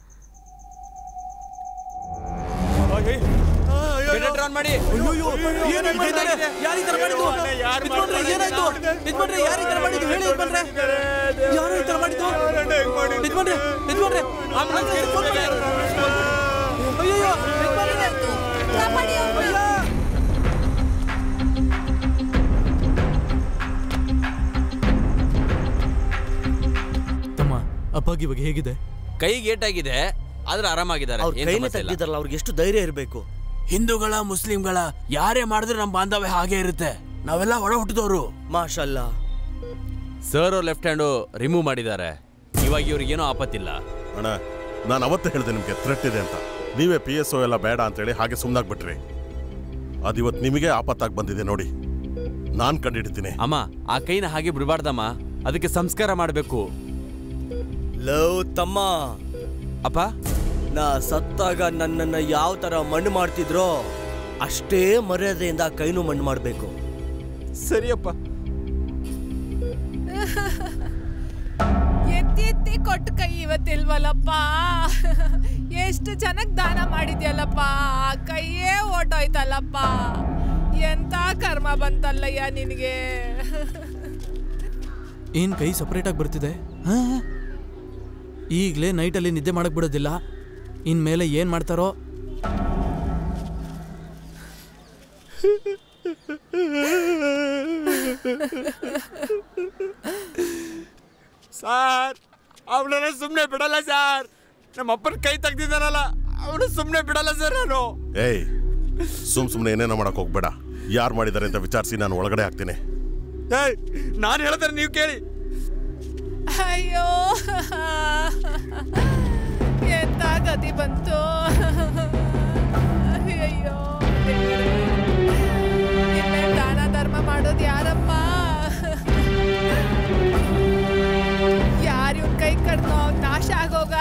ಆನ್ ಮಾಡಿ ಯಾರು ಈ ತರ ಮಾಡಿದ್ದು ಯಜಮಾನ್ರೆ, ಏನಾಯ್ತು ಯಜಮಾನ್ರೆ, ಯಾರು ಈ ತರ ಮಾಡಿದ್ದು ಹೇಳಿ ಯಜಮಾನ್ರೆ. ಯಾರು ಈ ತರ ಮಾಡಿದ್ದು ಯಜಮಾನ್ರೆ, ಯಜಮಾನ್ರೆ, ambulance ಗೆ phone ಮಾಡಿ. ಅಯ್ಯಯ್ಯೋ, ಯಜಮಾನ್ರೆ. ಅಯ್ಯೋ. ತಮ್ಮ ಅಪ್ಪಾಗಿ ಇವಾಗ ಹೇಗಿದೆ ಕೈಗೆ ಏಟಾಗಿದೆ ಆದ್ರೆ ಆರಾಮಾಗಿದ್ದಾರೆ ಅವ್ರ ಏನ್ ಕೈನೇ ಸಮಸ್ಯೆ ಇಲ್ಲ. ತೆಗ್ದಿದ್ದಾರಲ್ಲ ಅವ್ರಿಗೆ ಎಷ್ಟು ಧೈರ್ಯ ಇರಬೇಕು ಹಿಂದೂಗಳ ಮುಸ್ಲಿಂಗಳ ಯಾರೇ ಮಾಡಿದ್ರೆ ನಮ್ಮ ಬಾಂಧವ್ಯ ಹಾಗೆ ಇರುತ್ತೆ ನಾವೆಲ್ಲ ಒಡ ಹುಟ್ಟಿದವರು ಮಾಷಲ್ಲ ಸರ್ ಲೆಫ್ಟ್ ಹ್ಯಾಂಡು ರಿಮೂವ್ ಮಾಡಿದ್ದಾರೆ ಇವಾಗ ಇವ್ರಿಗೇನೋ ಆಪತ್ತಿಲ್ಲ ಅಣ್ಣ ನಾನು ಅವತ್ತೇ ಹೇಳಿದೆ ನಿಮಗೆ ಥ್ರೆಟ್ ಇದೆ ಅಂತ ನೀವೇ ಪಿ ಎಸ್ ಒ ಎಲ್ಲ ಬೇಡ ಅಂತೇಳಿ ಹಾಗೆ ಸುಮ್ಮನಾಗ್ಬಿಟ್ರಿ ಅದಿವತ್ತು ನಿಮಗೆ ಆಪತ್ತಾಗಿ ಬಂದಿದೆ ನೋಡಿ ನಾನು ಕಂಡಿಡ್ತೀನಿ ಅಮ್ಮ ಆ ಕೈನ ಹಾಗೆ ಬಿಡಬಾರ್ದಮ್ಮ ಅದಕ್ಕೆ ಸಂಸ್ಕಾರ ಮಾಡಬೇಕು ಲವ್ ತಮ್ಮ ಅಪ್ಪ ನಾ ಸತ್ತಾಗ ನನ್ನನ್ನ ಯಾವ ತರ ಮಣ್ಣು ಮಾಡ್ತಿದ್ರೋ ಅಷ್ಟೇ ಮರ್ಯಾದೆಯಿಂದ ಆ ಕೈನು ಮಣ್ಣು ಮಾಡಬೇಕು ಸರಿಯಪ್ಪ ಎತ್ತಿ ಎತ್ತಿ ಕೊಟ್ಟು ಕೈ ಇವತ್ತಿಲ್ವಲ್ಲಪ್ಪ ಎಷ್ಟು ಜನಕ್ಕೆ ದಾನ ಮಾಡಿದ್ಯಲ್ಲಪ್ಪ ಆ ಕೈಯೇ ಓಟೋಯ್ತಲ್ಲಪ್ಪ ಎಂತ ಕರ್ಮ ಬಂತಲ್ಲಯ್ಯ ನಿನಗೆ ಏನ್ ಕೈ ಸಪರೇಟ್ ಆಗಿ ಬರ್ತಿದೆ ಹಾ? ಈಗ್ಲೇ ನೈಟಲ್ಲಿ ನಿದ್ದೆ ಮಾಡಕ್ ಬಿಡೋದಿಲ್ಲ ಇನ್ಮೇಲೆ ಏನ್ ಮಾಡ್ತಾರೋ ಸಾರ್ ಅವಳನ್ನ ಸುಮ್ಮನೆ ಬಿಡಲ್ಲ ಸರ್ ನಮ್ಮ ಅಪ್ಪನ ಕೈ ತೆಗ್ದಿದ್ದಾನಲ್ಲ ಅವನು ಸುಮ್ಮನೆ ಬಿಡಲ್ಲ ಸರ್ ನಾನು ಏಯ್ ಸುಮ್ ಸುಮ್ಮನೆ ಏನೇನೋ ಮಾಡಕ್ ಹೋಗ್ಬೇಡ ಯಾರು ಮಾಡಿದ್ದಾರೆ ಅಂತ ವಿಚಾರಿಸಿ ನಾನು ಒಳಗಡೆ ಹಾಕ್ತೀನಿ ಏಯ್ ನಾನು ಹೇಳ್ತಾರೆ ನೀವು ಕೇಳಿ ಅಯ್ಯೋ ಎಂತ ಗತಿ ಬಂತು ಅಯ್ಯೋ ಇನ್ಮೇಲ್ ದಾನ ಧರ್ಮ ಮಾಡೋದು ಯಾರಪ್ಪ ಯಾರು ಇವ್ನ ಕೈ ಕಡ್ದೋ ನಾಶ ಆಗೋಗ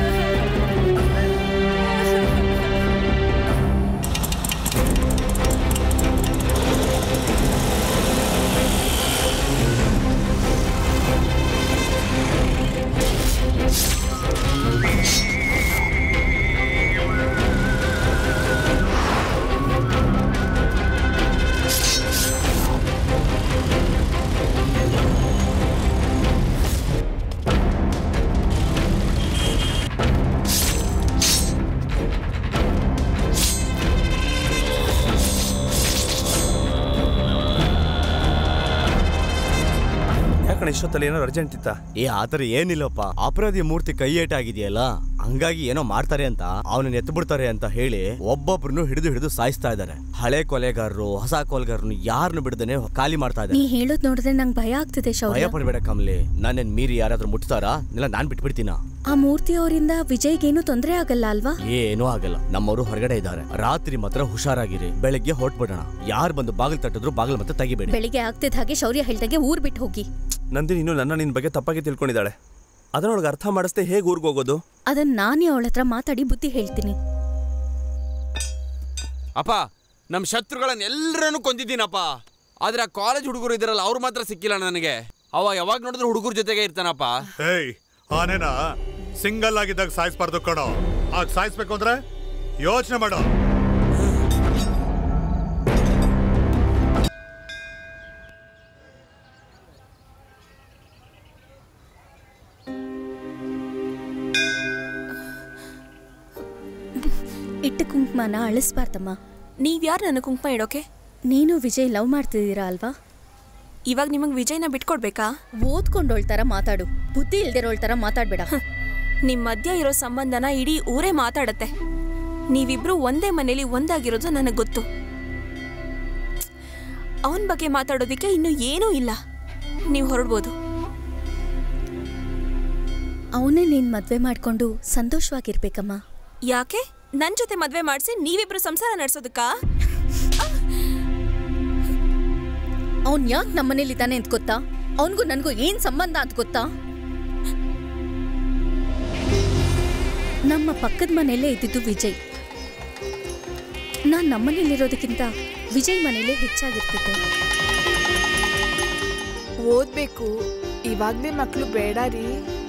ಯಾಕಣ್ಣ ಇಷ್ಟೊತ್ತಲ್ಲಿ ಏನೋ ಅರ್ಜೆಂಟ್ ಇತ್ತಾ ಏ ಆತರ ಏನಿಲ್ಲಪ್ಪ ಅಪರಾಧಿ ಮೂರ್ತಿ ಕೈ ಏಟಾಗಿದೆಯಲ್ಲ ಹಂಗಾಗಿ ಏನೋ ಮಾಡ್ತಾರೆ ಅಂತ ಅವನನ್ನ ಎತ್ತು ಬಿಡ್ತಾರೆ ಅಂತ ಹೇಳಿ ಒಬ್ಬೊಬ್ರನ್ನು ಹಿಡಿದು ಹಿಡಿದು ಸಾಯಿಸ್ತಾ ಇದ್ದಾರೆ ಹಳೆ ಕೊಲೆಗಾರರು ಹೊಸ ಕೊಲೆಗಾರರು ಯಾರನ್ನು ಬಿಡದೇನೆ ಖಾಲಿ ಮಾಡ್ತಾ ನೀ ಇದ್ದಾರೆ ಹೇಳೋದ್ ನೋಡಿದ್ರೆ ನಂಗೆ ಭಯ ಆಗ್ತಿದೆ ಭಯ ಶೌರ್ಯ ಪಡ್ಬೇಡ ಕಮಲಿ ನನ್ನೇನ್ ಮೀರಿ ಯಾರಾದ್ರೂ ಮುಟ್ತಾರಾ ಇಲ್ಲ ನಾನ್ ಬಿಟ್ಬಿಡ್ತೀನ ಆ ಮೂರ್ತಿ ಅವರಿಂದ ವಿಜಯ್ಗೇನು ತೊಂದರೆ ಆಗಲ್ಲ ಅಲ್ವಾ ಏನೂ ಆಗಲ್ಲ ನಮ್ಮವರು ಹೊರಗಡೆ ಇದ್ದಾರೆ ರಾತ್ರಿ ಮಾತ್ರ ಹುಷಾರಾಗಿರಿ ಬೆಳಗ್ಗೆ ಹೊಟ್ಬಿಡೋಣ ಯಾರು ಬಂದು ಬಾಗಿಲು ತಟ್ಟಿದ್ರು ಬಾಗಿಲು ಮತ್ತೆ ತೆಗಿಬೇಡಿ ಬೆಳಿಗ್ಗೆ ಆಗ್ತಿದ್ದ ಹಾಗೆ ಶೌರ್ಯ ಹೇಳ್ದಾಗೆ ಊರ್ ಬಿಟ್ಟು ಹೋಗಿ ನಂದಿನಿ ಇನ್ನು ನನ್ನ ನಿನ್ನ ಬಗ್ಗೆ ತಪ್ಪಾಗಿ ತಿಳ್ಕೊಂಡಿದ್ದಾಳೆ ಅದನ್ನೊಳಗೆ ಅರ್ಥ ಮಾಡಿಸ್ದೆ ಹೇಗೆ ಊರಿಗೆ ಹೋಗೋದು ಅದನ್ನ ನಾನೇ ಅವಳ ಹತ್ರ ಮಾತಾಡಿ ಬುದ್ಧಿ ಹೇಳ್ತೀನಿ ಅಪ್ಪ ನಮ್ಮ ಶತ್ರುಗಳನ್ನ ಎಲ್ಲರನ್ನು ಕೊಂದಿದ್ದೀನಪ್ಪ ಆದ್ರೆ ಆ ಕಾಲೇಜ್ ಹುಡುಗರು ಇದಾರಲ್ಲ ಅವ್ರು ಮಾತ್ರ ಸಿಕ್ಕಿಲ್ಲ ನನಗೆ ಅವ ಯಾವಾಗ ನೋಡಿದ್ರು ಹುಡುಗರ ಜೊತೆಗೆ ಇರ್ತಾನಪ್ಪ ಏಯ್ ಆನೆನ ಸಿಂಗಲ್ ಆಗಿದ್ದಾಗ ಸಾಯಿಸ್ಬಾರ್ದು ಕಣೋ ಆಗ ಸಾಯಿಸ್ಬೇಕು ಅಂದ್ರೆ ಯೋಚನೆ ಮಾಡೋ ಇಟ್ಟ ಕುಂಕುಮನ ಅಳಿಸ್ಬಾರ್ದಮ್ಮ ನೀವ್ಯಾರು ನನ್ನ ಕುಂಕುಮ ಇಡೋಕೆ ನೀನು ವಿಜಯ್ ಲವ್ ಮಾಡ್ತಿದ್ದೀರಾ ಅಲ್ವಾ ಇವಾಗ ನಿಮಗೆ ವಿಜಯ್ನ ಬಿಟ್ಕೊಡ್ಬೇಕಾ ಓದ್ಕೊಂಡೋಳ್ ತರ ಮಾತಾಡು ಬುದ್ಧಿ ಇಲ್ದಿರೋಳ್ ತರ ಮಾತಾಡ್ಬೇಡ ನಿಮ್ ಮಧ್ಯ ಇರೋ ಸಂಬಂಧನ ಇಡೀ ಊರೇ ಮಾತಾಡತ್ತೆ ನೀವಿಬ್ರು ಒಂದೇ ಮನೇಲಿ ಒಂದಾಗಿರೋದು ನನಗೆ ಗೊತ್ತು ಅವನ ಬಗ್ಗೆ ಮಾತಾಡೋದಿಕ್ಕೆ ಇನ್ನು ಏನೂ ಇಲ್ಲ ನೀವು ಹೊರಡ್ಬೋದು ಅವನೇ ನೀನ್ ಮದ್ವೆ ಮಾಡ್ಕೊಂಡು ಸಂತೋಷವಾಗಿರ್ಬೇಕಮ್ಮ ಯಾಕೆ ನನ್ ಜೊತೆ ಮದ್ವೆ ಮಾಡಿಸಿ ನೀವಿಬ್ರು ಸಂಸಾರ ನಡೆಸೋದಕ್ಕಾ ಅವ್ನ್ ಯಾಕೆ ನಮ್ಮನೇಲಿ ಇದ್ದಾನೆ ಅಂತ ಗೊತ್ತಾ ಅವನಿಗೂ ನನಗೂ ಏನ್ ಸಂಬಂಧ ಅಂತ ಗೊತ್ತಾ ನಮ್ಮ ಪಕ್ಕದ ಮನೆಯಲ್ಲೇ ಇದ್ದಿದ್ದು ವಿಜಯ್ ನಾನ್ ನಮ್ಮನೇಲಿರೋದಕ್ಕಿಂತ ವಿಜಯ್ ಮನೇಲೇ ಹೆಚ್ಚಾಗಿರ್ತಿದ್ದೆ ಓದ್ಬೇಕು ಇವಾಗ್ಲೇ ಮಕ್ಳು ಬೇಡ ರೀ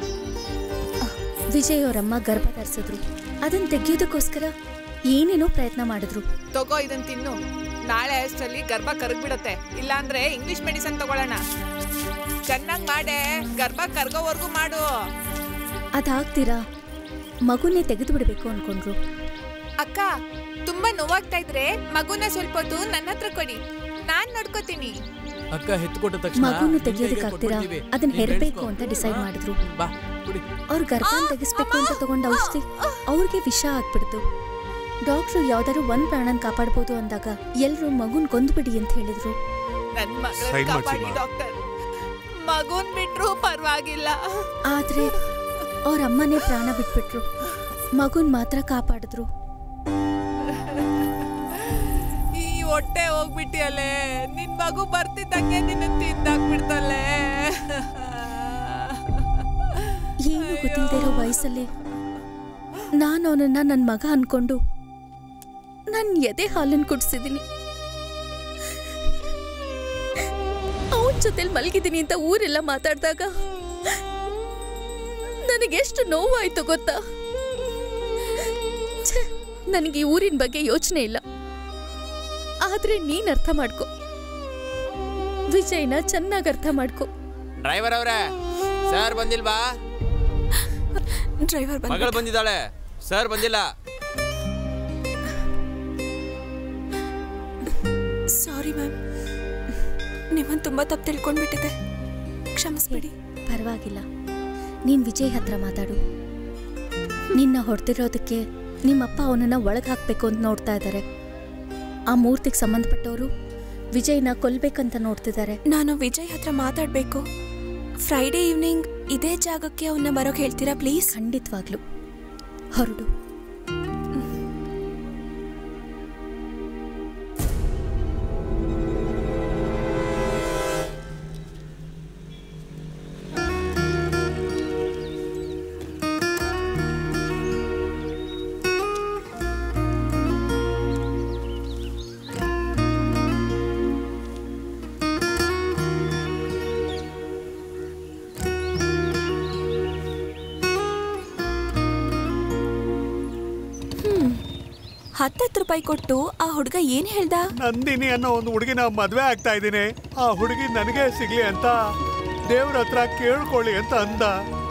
ವಿಜಯ್ ಅವರಮ್ಮ ಗರ್ಭ ಧರಿಸಿದ್ರು ಅದನ್ನ ತೆಗೆಯೋದಕ್ಕೋಸ್ಕರ ಏನೇನೋ ಪ್ರಯತ್ನ ಮಾಡಿದ್ರು ತಗೋ ಇದನ್ ತಿನ್ನು ನಾಳೆ ಅಷ್ಟರಲ್ಲಿ ಗರ್ಭ ಕರಗ್ಬಿಡತ್ತೆ ಇಲ್ಲಾಂದ್ರೆ ಇಂಗ್ಲಿಷ್ ಮೆಡಿಸನ್ ತಗೊಳ್ಳೋಣ ಚೆನ್ನಾಗ್ ಮಾಡೆ ಗರ್ಭ ಕರ್ಗೋವರ್ಗೂ ಮಾಡು ಅದಾಗ್ತೀರಾ ಮಗುನೇ ತೆಗೆದು ಬಿಡಬೇಕು ಅನ್ಕೊಂಡ್ರು ಅಕ್ಕ ತುಂಬಾ ನೋವಾಗ್ತಾ ಇದ್ರೆ ಮಗುನ ಸ್ವಲ್ಪ ಹೊತ್ತು ನನ್ನ ಹತ್ರ ಕೊಡಿ ನಾನ್ ನೋಡ್ಕೋತೀನಿ ಅಕ್ಕ ಹೆತ್ಕೊಟ್ಟ ತಕ್ಷಣ ಮಗುನ ನಿನ್ ಕೈಗೆ ತೆಗಿಯೋದಕ್ಕಾಗ್ತೀರಾ ಕೊಟ್ಬಿಡ್ತೀವಿ. ಅದನ್ನ ನೀನ್ ಹೆರ್ಬೇಕು ಬೆಳ್ಸ್ಕೊ. ಅಂತ ಡಿಸೈಡ್ ಮಾಡಿದ್ರು ಬಾ ಕುಡಿ ಅವ್ರ ಗರ್ಭ ತೆಗಿಸ್ಬೇಕು ಅಂತ ತಗೊಂಡ ಔಷಧಿ ಅವ್ರಿಗೆ ವಿಷ ಆಗ್ಬಿಡ್ತು ಡಾಕ್ಟ್ರು ಯಾವ್ದಾದ್ರು ಒಂದ್ ಪ್ರಾಣನ್ ಕಾಪಾಡ್ಬೋದು ಅಂದಾಗ ಎಲ್ರು ಮಗುನ್ ಕೊಂದ್ಬಿಡಿ ಅಂತ ಹೇಳಿದ್ರು ನನ್ ಮಗಳ ಸೈನ್ ಮಾಡ್ಸಿ, ಕಾಪಾಡಿ ಮಾ. ಡಾಕ್ಟರ್ ಮಗುನ್ ಬಿಟ್ರು ಪರವಾಗಿಲ್ಲ ಆದ್ರೆ ಅವ್ರ ಅಮ್ಮನೇ ಪ್ರಾಣ ಬಿಟ್ಬಿಟ್ರು ಮಗುನ್ ಮಾತ್ರ ಕಾಪಾಡಿದ್ರು ಈ ಹೊಟ್ಟೆ ಹೋಗ್ಬಿಟ್ಟಿಯಲ್ಲೇ ನಿನ್ ಮಗು ಬರ್ತಿದ್ದಂಗೆ ನಿನ್ನ ತಿಂದಾಕ್ಬಿಡ್ತಲ್ಲೇ ಏನು ಗೊತ್ತಿಲ್ದೇ ಇರೋ ವಯಸ್ಸಲ್ಲಿ ನಾನು ಅವನನ್ನ ನನ್ನ ಮಗ ಅನ್ಕೊಂಡು ನನ್ನ ಎದೆ ಹಾಲನ್ನು ಕುಡಿಸಿದ್ದೀನಿ ಅವನ ಜೊತೆಲಿ ಮಲಗಿದ್ದೀನಿ ಅಂತ ಊರೆಲ್ಲ ಮಾತಾಡಿದಾಗ ನನಗೆಷ್ಟು ನೋವಾಯ್ತು ಗೊತ್ತಾ ಛೆ, ನನಗೆ ಈ ಊರಿನ ಬಗ್ಗೆ ಯೋಚನೆ ಇಲ್ಲ ಆದ್ರೆ ನೀನ್ ಅರ್ಥ ಮಾಡ್ಕೊ ವಿಜಯ್ನ ಚೆನ್ನಾಗಿ ಅರ್ಥ ಮಾಡ್ಕೊ ಡ್ರೈವರ್ ಅವ್ರೆ ಸರ್ ಬಂದಿಲ್ವಾ ಡ್ರೈವರ್ ಮಗಳು ಬಂದಿದ್ದಾಳೆ ಸರ್ ಬಂದಿಲ್ಲ ಸಾರಿ ಮ್ಯಾಮ್ ನಿಮ್ಮನ್ನು ತುಂಬ ತಪ್ಪು ತಿಳ್ಕೊಂಡ್ಬಿಟ್ಟಿದೆ ಕ್ಷಮಿಸ್ಬಿಡಿ ಪರವಾಗಿಲ್ಲ ನೀನ್ ವಿಜಯ್ ಹತ್ರ ಮಾತಾಡು ನಿನ್ನ ಹೊಡೆದಿರೋದಕ್ಕೆ ನಿಮ್ಮಪ್ಪ ಅವನನ್ನ ಒಳಗೆ ಹಾಕ್ಬೇಕು ಅಂತ ನೋಡ್ತಾ ಇದ್ದಾರೆ ಆ ಮೂರ್ತಿಗೆ ಸಂಬಂಧಪಟ್ಟವರು ವಿಜಯ್ನ ಕೊಲ್ಬೇಕಂತ ನೋಡ್ತಿದ್ದಾರೆ ನಾನು ವಿಜಯ್ ಹತ್ರ ಮಾತಾಡಬೇಕು ಫ್ರೈಡೇ ಈವ್ನಿಂಗ್ ಇದೇ ಜಾಗಕ್ಕೆ ಅವನ್ನ ಬರೋಕೆ ಹೇಳ್ತೀರಾ ಪ್ಲೀಸ್ ಖಂಡಿತವಾಗ್ಲು ಹೊರಡು ಹ್ಮ್ ಹತ್ತತ್ತು ರೂಪಾಯಿ ಕೊಟ್ಟು ಆ ಹುಡುಗ ಏನ್ ಹೇಳ್ದ ನಂದಿನಿ ಅನ್ನೋ ಒಂದು ಹುಡುಗಿನ ಮದ್ವೆ ಆಗ್ತಾ ಇದ್ದೀನಿ ಆ ಹುಡುಗಿ ನನಗೆ ಸಿಗ್ಲಿ ಅಂತ ದೇವ್ರ ಹತ್ರ ಕೇಳ್ಕೊಳ್ಳಿ ಅಂತ ಅಂದ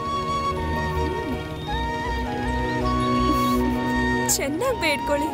ಚೆನ್ನಾಗಿ ಬೇಡ್ಕೊಳ್ಳಿ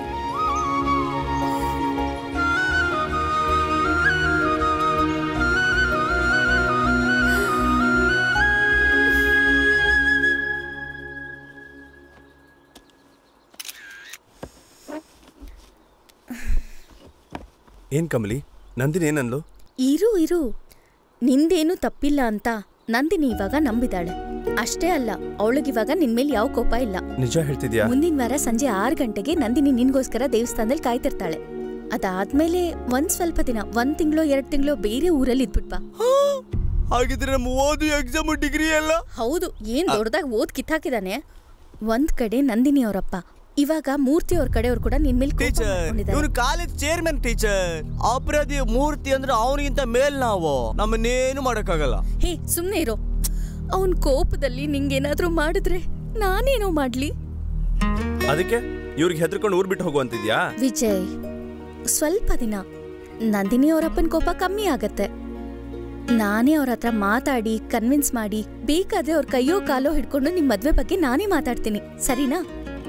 ಏನ್ ಕಮಲಿ ನಂದಿನಿ ಏನಂದ್ಲು ಇರು ಇರು ನಿಂದೇನು ತಪ್ಪಿಲ್ಲ ಅಂತ ನಂದಿನಿ ಇವಾಗ ನಂಬಿದಾಳೆ ಅಷ್ಟೇ ಅಲ್ಲ ಅವಳಿಗಿವಾಗ ನಿನ್ ಮೇಲೆ ಯಾವ ಕೋಪ ಇಲ್ಲ ನಿಜ ಹೇಳ್ತಿದ್ಯಾ ಮುಂದಿನ ವಾರ ಸಂಜೆ ಆರು ಗಂಟೆಗೆ ನಂದಿನಿ ನಿನ್ಗೋಸ್ಕರ ದೇವಸ್ಥಾನದಲ್ಲಿ ಕಾಯ್ತಿರ್ತಾಳೆ ಅದಾದ್ಮೇಲೆ ಒಂದ್ ಸ್ವಲ್ಪ ದಿನ ಒಂದ್ ತಿಂಗಳು ಎರಡ್ ತಿಂಗಳು ಬೇರೆ ಊರಲ್ಲಿ ಇದ್ಬಿಟ್ ಬಾ ಹಾಗಿದ್ರೆ ನಮ್ಮ ಓದು ಎಕ್ಸಾಮ್ ಡಿಗ್ರಿ ಎಲ್ಲ ಹೌದು ಏನ್ ದೊಡ್ಡದಾಗಿ ಓದ್ ಕಿತ್ತಾಕಿದಾನೆ ಒಂದ್ ಕಡೆ ನಂದಿನಿ ಅವರಪ್ಪ ಇವಾಗ ಮೂರ್ತಿ ಅವ್ರ ಕಡೆಯವ್ರು ಕೂಡ ನಿನ್ ಮೇಲೆ ಕೋಪ ಟೀಚರ್ ಮಾಡ್ಕೊಂಡಿದ್ದಾರೆ. ಇವನು ಕಾಲೇಜ್ ಚೇರ್ಮನ್ ಟೀಚರ್ ಅಪರಾಧಿ ಮೂರ್ತಿ ಅಂದ್ರೆ ಅವನಿಗಿಂತ ಮೇಲ್ ನಾವು ನಮ್ಮನ್ನೇನು ಮಾಡಕ್ಕಾಗಲ್ಲ ಹೇ ಸುಮ್ನೆ ಇರೋ ಅವನ್ ಕೋಪದಲ್ಲಿ ನಿಂಗೇನಾದ್ರೂ ಮಾಡಿದ್ರೆ ನಾನೇನೋ ಮಾಡ್ಲಿ ಅದಕ್ಕೆ ಇವ್ರಿಗೆ ಹೆದರ್ಕೊಂಡು ಊರ್ ಬಿಟ್ಟು ಹೋಗುವಂತಿದ್ಯಾ ವಿಜಯ್ ಸ್ವಲ್ಪ ದಿನ ನಂದಿನಿ ಅವರಪ್ಪನ ಕೋಪ ಕಮ್ಮಿ ಆಗತ್ತೆ ನಾನೇ ಅವ್ರ ಹತ್ರ ಮಾತಾಡಿ ಕನ್ವಿನ್ಸ್ ಮಾಡಿ ಬೇಕಾದ್ರೆ ಅವ್ರ ಕೈಯೋ ಕಾಲೋ ಹಿಡ್ಕೊಂಡು ನಿಮ್ ಮದ್ವೆ ಬಗ್ಗೆ ನಾನೇ ಮಾತಾಡ್ತೀನಿ ಸರಿನಾ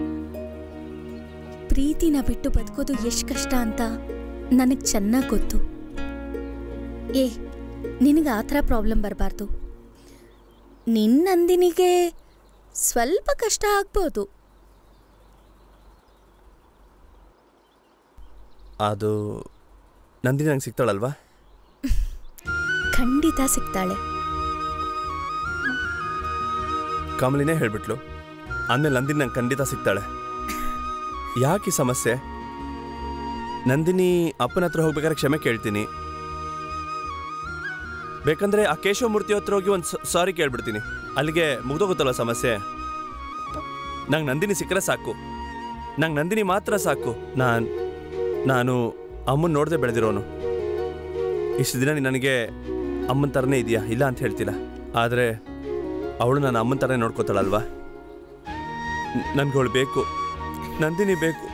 ಪ್ರೀತಿನ ಬಿಟ್ಟು ಬದುಕೋದು ಎಷ್ಟ್ ಕಷ್ಟ ಅಂತ ನನಗ್ ಚೆನ್ನಾಗ್ ಗೊತ್ತು ಏ ನಿನಗೆ ಆ ಥರ ಪ್ರಾಬ್ಲಮ್ ಬರಬಾರ್ದು ನಿನ್ ನಂದಿನಿಗೆ ಸ್ವಲ್ಪ ಕಷ್ಟ ಆಗ್ಬೋದು ಅದು ನಂದಿನಿ ನಂಗೆ ಸಿಗ್ತಾಳಲ್ವಾ ಖಂಡಿತ ಸಿಗ್ತಾಳೆ ಕಮಲಿನೇ ಹೇಳ್ಬಿಟ್ಲು ಆಮೇಲೆ ನಂದಿನಿ ನಂಗೆ ಖಂಡಿತ ಸಿಗ್ತಾಳೆ ಯಾಕೆ ಈ ಸಮಸ್ಯೆ ನಂದಿನಿ ಅಪ್ಪನ ಹತ್ರ ಹೋಗ್ಬೇಕಾದ್ರೆ ಕ್ಷಮೆ ಕೇಳ್ತೀನಿ ಬೇಕಂದ್ರೆ ಆ ಕೇಶವಮೂರ್ತಿ ಹತ್ರ ಹೋಗಿ ಒಂದು ಸಾರಿ ಕೇಳ್ಬಿಡ್ತೀನಿ ಅಲ್ಲಿಗೆ ಮುಗ್ದೋಗುತ್ತಲ್ಲ ಸಮಸ್ಯೆ ನಂಗೆ ನಂದಿನಿ ಸಿಕ್ಕರೆ ಸಾಕು ನಂಗೆ ನಂದಿನಿ ಮಾತ್ರ ಸಾಕು ನಾನು ನಾನು ಅಮ್ಮನ ನೋಡದೆ ಬೆಳೆದಿರೋನು ಇಷ್ಟು ದಿನ ನೀನ್ ನನಗೆ ಅಮ್ಮನ ಥರನೇ ಇದೆಯಾ ಇಲ್ಲ ಅಂತ ಹೇಳ್ತಿಲ್ಲ ಆದರೆ ಅವಳು ನನ್ನ ಅಮ್ಮನ ಥರನೇ ನೋಡ್ಕೋತಾಳಲ್ವಾ ನನ್ಗಳು ಬೇಕು ನಂದಿನಿ ಬೇಕು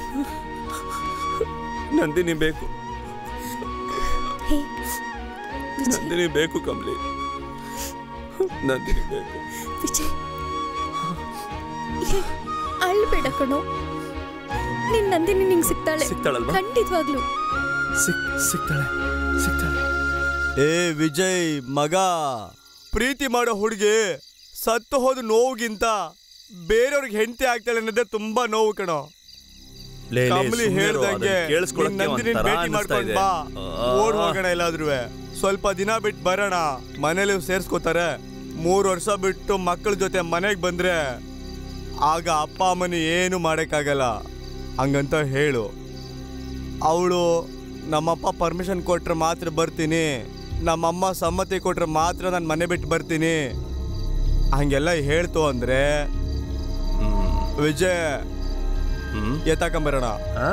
ನಂದಿನಿ ಬೇಕು ಹೇ ನಂದಿನಿ ಬೇಕು ಕಮಲಿ ನಂದಿನಿ ಬೇಕು ವಿಜಯ್ ಏ, ಅಳ್ಬೇಡ ಕಣೋ ನಿನ್ ನಂದಿನಿ ನಿಂಗ್ ಸಿಗ್ತಾಳೆ ಸಿಗ್ತಾಳಲ್ವಾ? ಖಂಡಿತವಾಗ್ಲು ಸಿಕ್ ಸಿಗ್ತಾಳೆ ಸಿಗ್ತಾಳೆ ಏ ವಿಜಯ್ ಮಗ ಪ್ರೀತಿ ಮಾಡೋ ಹುಡುಗಿ ಸತ್ತು ಹೋದ ನೋವಿಗಿಂತ ಬೇರೆಯವ್ರಿಗೆ ಹೆಂಡತಿ ಆಗ್ತಾಳೆ ಅನ್ನೋದೇ ತುಂಬಾ ನೋವು ಕಣೋ ಲೇ, ಲೇ, ಕಮಲಿ ಸುಮ್ನಿರು, ಹೇಳ್ದಂಗೆ ಅದನ್ನ ಕೇಳಿಸ್ಕೊಳಕ್ಕೆ ನೀನ್ ನಂದಿನಿನ್ ಒಂಥರ ಭೇಟಿ ಅನಿಸ್ತಾ ಮಾಡ್ಕೊಂಡ್ ಇದೆ. ಬಾ ಆ. ಓಡ್ ಹೋಗೋಣ ಎಲ್ಲಾದ್ರೂ ಸ್ವಲ್ಪ ದಿನ ಬಿಟ್ಟು ಬರೋಣ ಮನೇಲಿ ಸೇರ್ಸ್ಕೋತಾರೆ ಮೂರು ವರ್ಷ ಬಿಟ್ಟು ಮಕ್ಕಳ ಜೊತೆ ಮನೆಗೆ ಬಂದ್ರೆ ಆಗ ಅಪ್ಪ ಅಮ್ಮನ ಏನು ಮಾಡೋಕ್ಕಾಗಲ್ಲ ಹಂಗಂತ ಹೇಳು ಅವಳು ನಮ್ಮಪ್ಪ ಪರ್ಮಿಷನ್ ಕೊಟ್ರೆ ಮಾತ್ರ ಬರ್ತೀನಿ ನಮ್ಮಮ್ಮ ಸಮ್ಮತಿ ಕೊಟ್ರೆ ಮಾತ್ರ ನಾನು ಮನೆ ಬಿಟ್ಟು ಬರ್ತೀನಿ ಹಂಗೆಲ್ಲ ಹೇಳ್ತು ಅಂದ್ರೆ ವಿಜಯ್ ಎತ್ತಾಕೊಂಬರೋಣ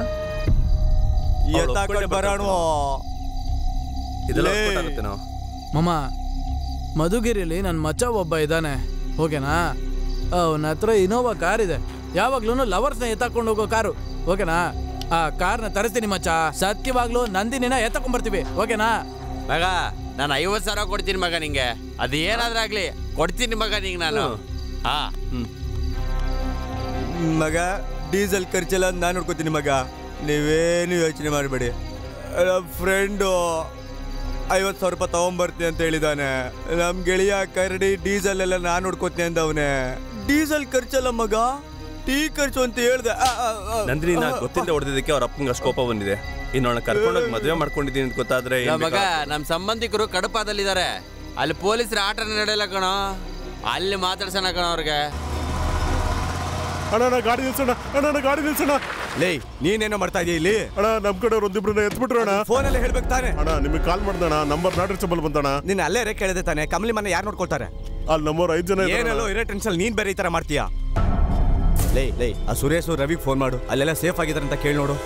ಎತ್ತಾಕೊಂಡು ಬರೋಣ ಇದೆಲ್ಲ ಲೇ. ಒಪ್ಕೊಟ್ಟಾಗುತ್ತೇನೋ? ಮಮ್ಮ ಮಧುಗಿರಿಲಿ ನನ್ನ ಮಚ್ಚ ಒಬ್ಬ ಇದ್ದಾನೆ ಓಕೆನಾ ಅವನ ಹತ್ರ ಇನೋವಾ ಕಾರ್ ಇದೆ ಯಾವಾಗ್ಲೂ ಲವರ್ಸ್ನ ಎತ್ತಾಕೊಂಡು ಹೋಗೋ ಕಾರು ಓಕೆನಾ ಆ ಕಾರ್ನ ತರಿಸ್ತೀನಿ ಮಚ್ಚ ಸತ್ಯವಾಗ್ಲೂ ನಂದಿನಿನ ಎತ್ತಕೊಂಡ್ಬರ್ತೀವಿ ಓಕೆನಾ ಮಗ ನಾನು ಐವತ್ತು ಸಾವಿರ ಕೊಡ್ತೀನಿ ಮಗ ನಿಂಗೆ ಅದು ಏನಾದ್ರೂ ಆಗ್ಲಿ ಕೊಡ್ತೀನಿ ಮಗ ನಿಂಗೆ ನಾನು ಹಾ ಮಗ ಡೀಸೆಲ್ ಖರ್ಚೆಲ್ಲ ನಾನು ನೋಡ್ಕೋತೀನಿ ಮಗ ನೀವೇನು ಯೋಚನೆ ಮಾಡಬೇಡಿ ಫ್ರೆಂಡು ಐವತ್ತು ಸಾವಿರ ರೂಪಾಯಿ ತಗೊಂಬರ್ತೀನಿ ಅಂತ ಹೇಳಿದಾನೆ ನಮ್ಮ ಗೆಳೆಯ ಕರಡಿ ಡೀಸೆಲ್ ಎಲ್ಲ ನಾನು ನೋಡ್ಕೋತೀನಿ ಅಂದವನೆ ಡೀಸೆಲ್ ಖರ್ಚಲ್ಲ ಮಗ ಟೀ ಖರ್ಚು ಅಂತ ಹೇಳ್ದೆ ಆ, ಆ, ಆ. ನಂದಿನಿ ನಾ ಗೊತ್ತಿಲ್ಲದೆ ಹೊಡೆದಿದ್ದಕ್ಕೆ ಅವ್ರ ಅಪ್ಪಂಗೆ ಅಷ್ಟು ಕೋಪ ಬಂದಿದೆ ಇನ್ನೊಳ ಕರ್ಕೊಂಡೋಗಿ ಮದುವೆ ಮಾಡ್ಕೊಂಡಿದ್ದೀನಿ ಅಂತ ಗೊತ್ತಾದ್ರೆ ಏನ್ ನಮ್ಮ ಮಗ ಬೇಕಾಗುತ್ತೆ? ನಮ್ಮ ಸಂಬಂಧಿಕರು ಕಡಪಾದಲ್ಲಿದ್ದಾರೆ ಅಲ್ಲಿ ಪೊಲೀಸರ ಆಟ ನಡೆಯಲ್ಲ ಕಣೋ ಅಲ್ಲಿ ಮಾತಾಡ್ಸೋಣ ಕಣೋ ಅವ್ರಿಗೆ ಅಣ್ಣ ಅಣ್ಣ ಗಾಡಿ ನಿಲ್ಸೋಣ ಅಣ್ಣ ಅಣ್ಣ ಗಾಡಿ ನಿಲ್ಸೋಣ ಲೇ ನೀನೇನೋ ಮಾಡ್ತಾ ಇದೀಯ ಇಲ್ಲಿ ಅಣ್ಣ ನಮ್ ಕಡೆ ಒಂದಿಬ್ರನ್ನ ಎತ್ಬಿಟ್ರು ಅಣ್ಣ ಫೋನಲ್ಲಿ ಹೇಳ್ಬೇಕು ತಾನೆ ಅಣ್ಣ ನಿಮಗೆ ಕಾಲ್ ಮಾಡ್ದಣ ನಂಬರ್ ನಾಟ್ ರೀಚಬಲ್ ಬಂತಣ್ಣ ನೀನ್ ಅಲ್ಲೇ ರೇ ಕೇಳಿದೆ ತಾನೆ ಕಮಲಿ ಮನೆ ಯಾರು ನೋಡ್ಕೊಳ್ತಾರೆ ಅಲ್ಲಿ ನಮ್ಮವ್ರು ಐದು ಜನ ಇದಾರಣ್ಣ. ಏನಲ್ಲೋ ಇರೋ ಟೆನ್ಷನ್ ನೀನ್ ಬೇರೆ ಈ ತರ ಮಾಡ್ತೀಯಾ ಲೇ ಲೇ ಆ ಸುರೇಶ್ ರವಿಗೆ ಫೋನ್ ಮಾಡು ಅಲ್ಲೆಲ್ಲ ಸೇಫ್ ಆಗಿದ್ದಾರೆ ಅಂತ ಕೇಳಿ ನೋಡು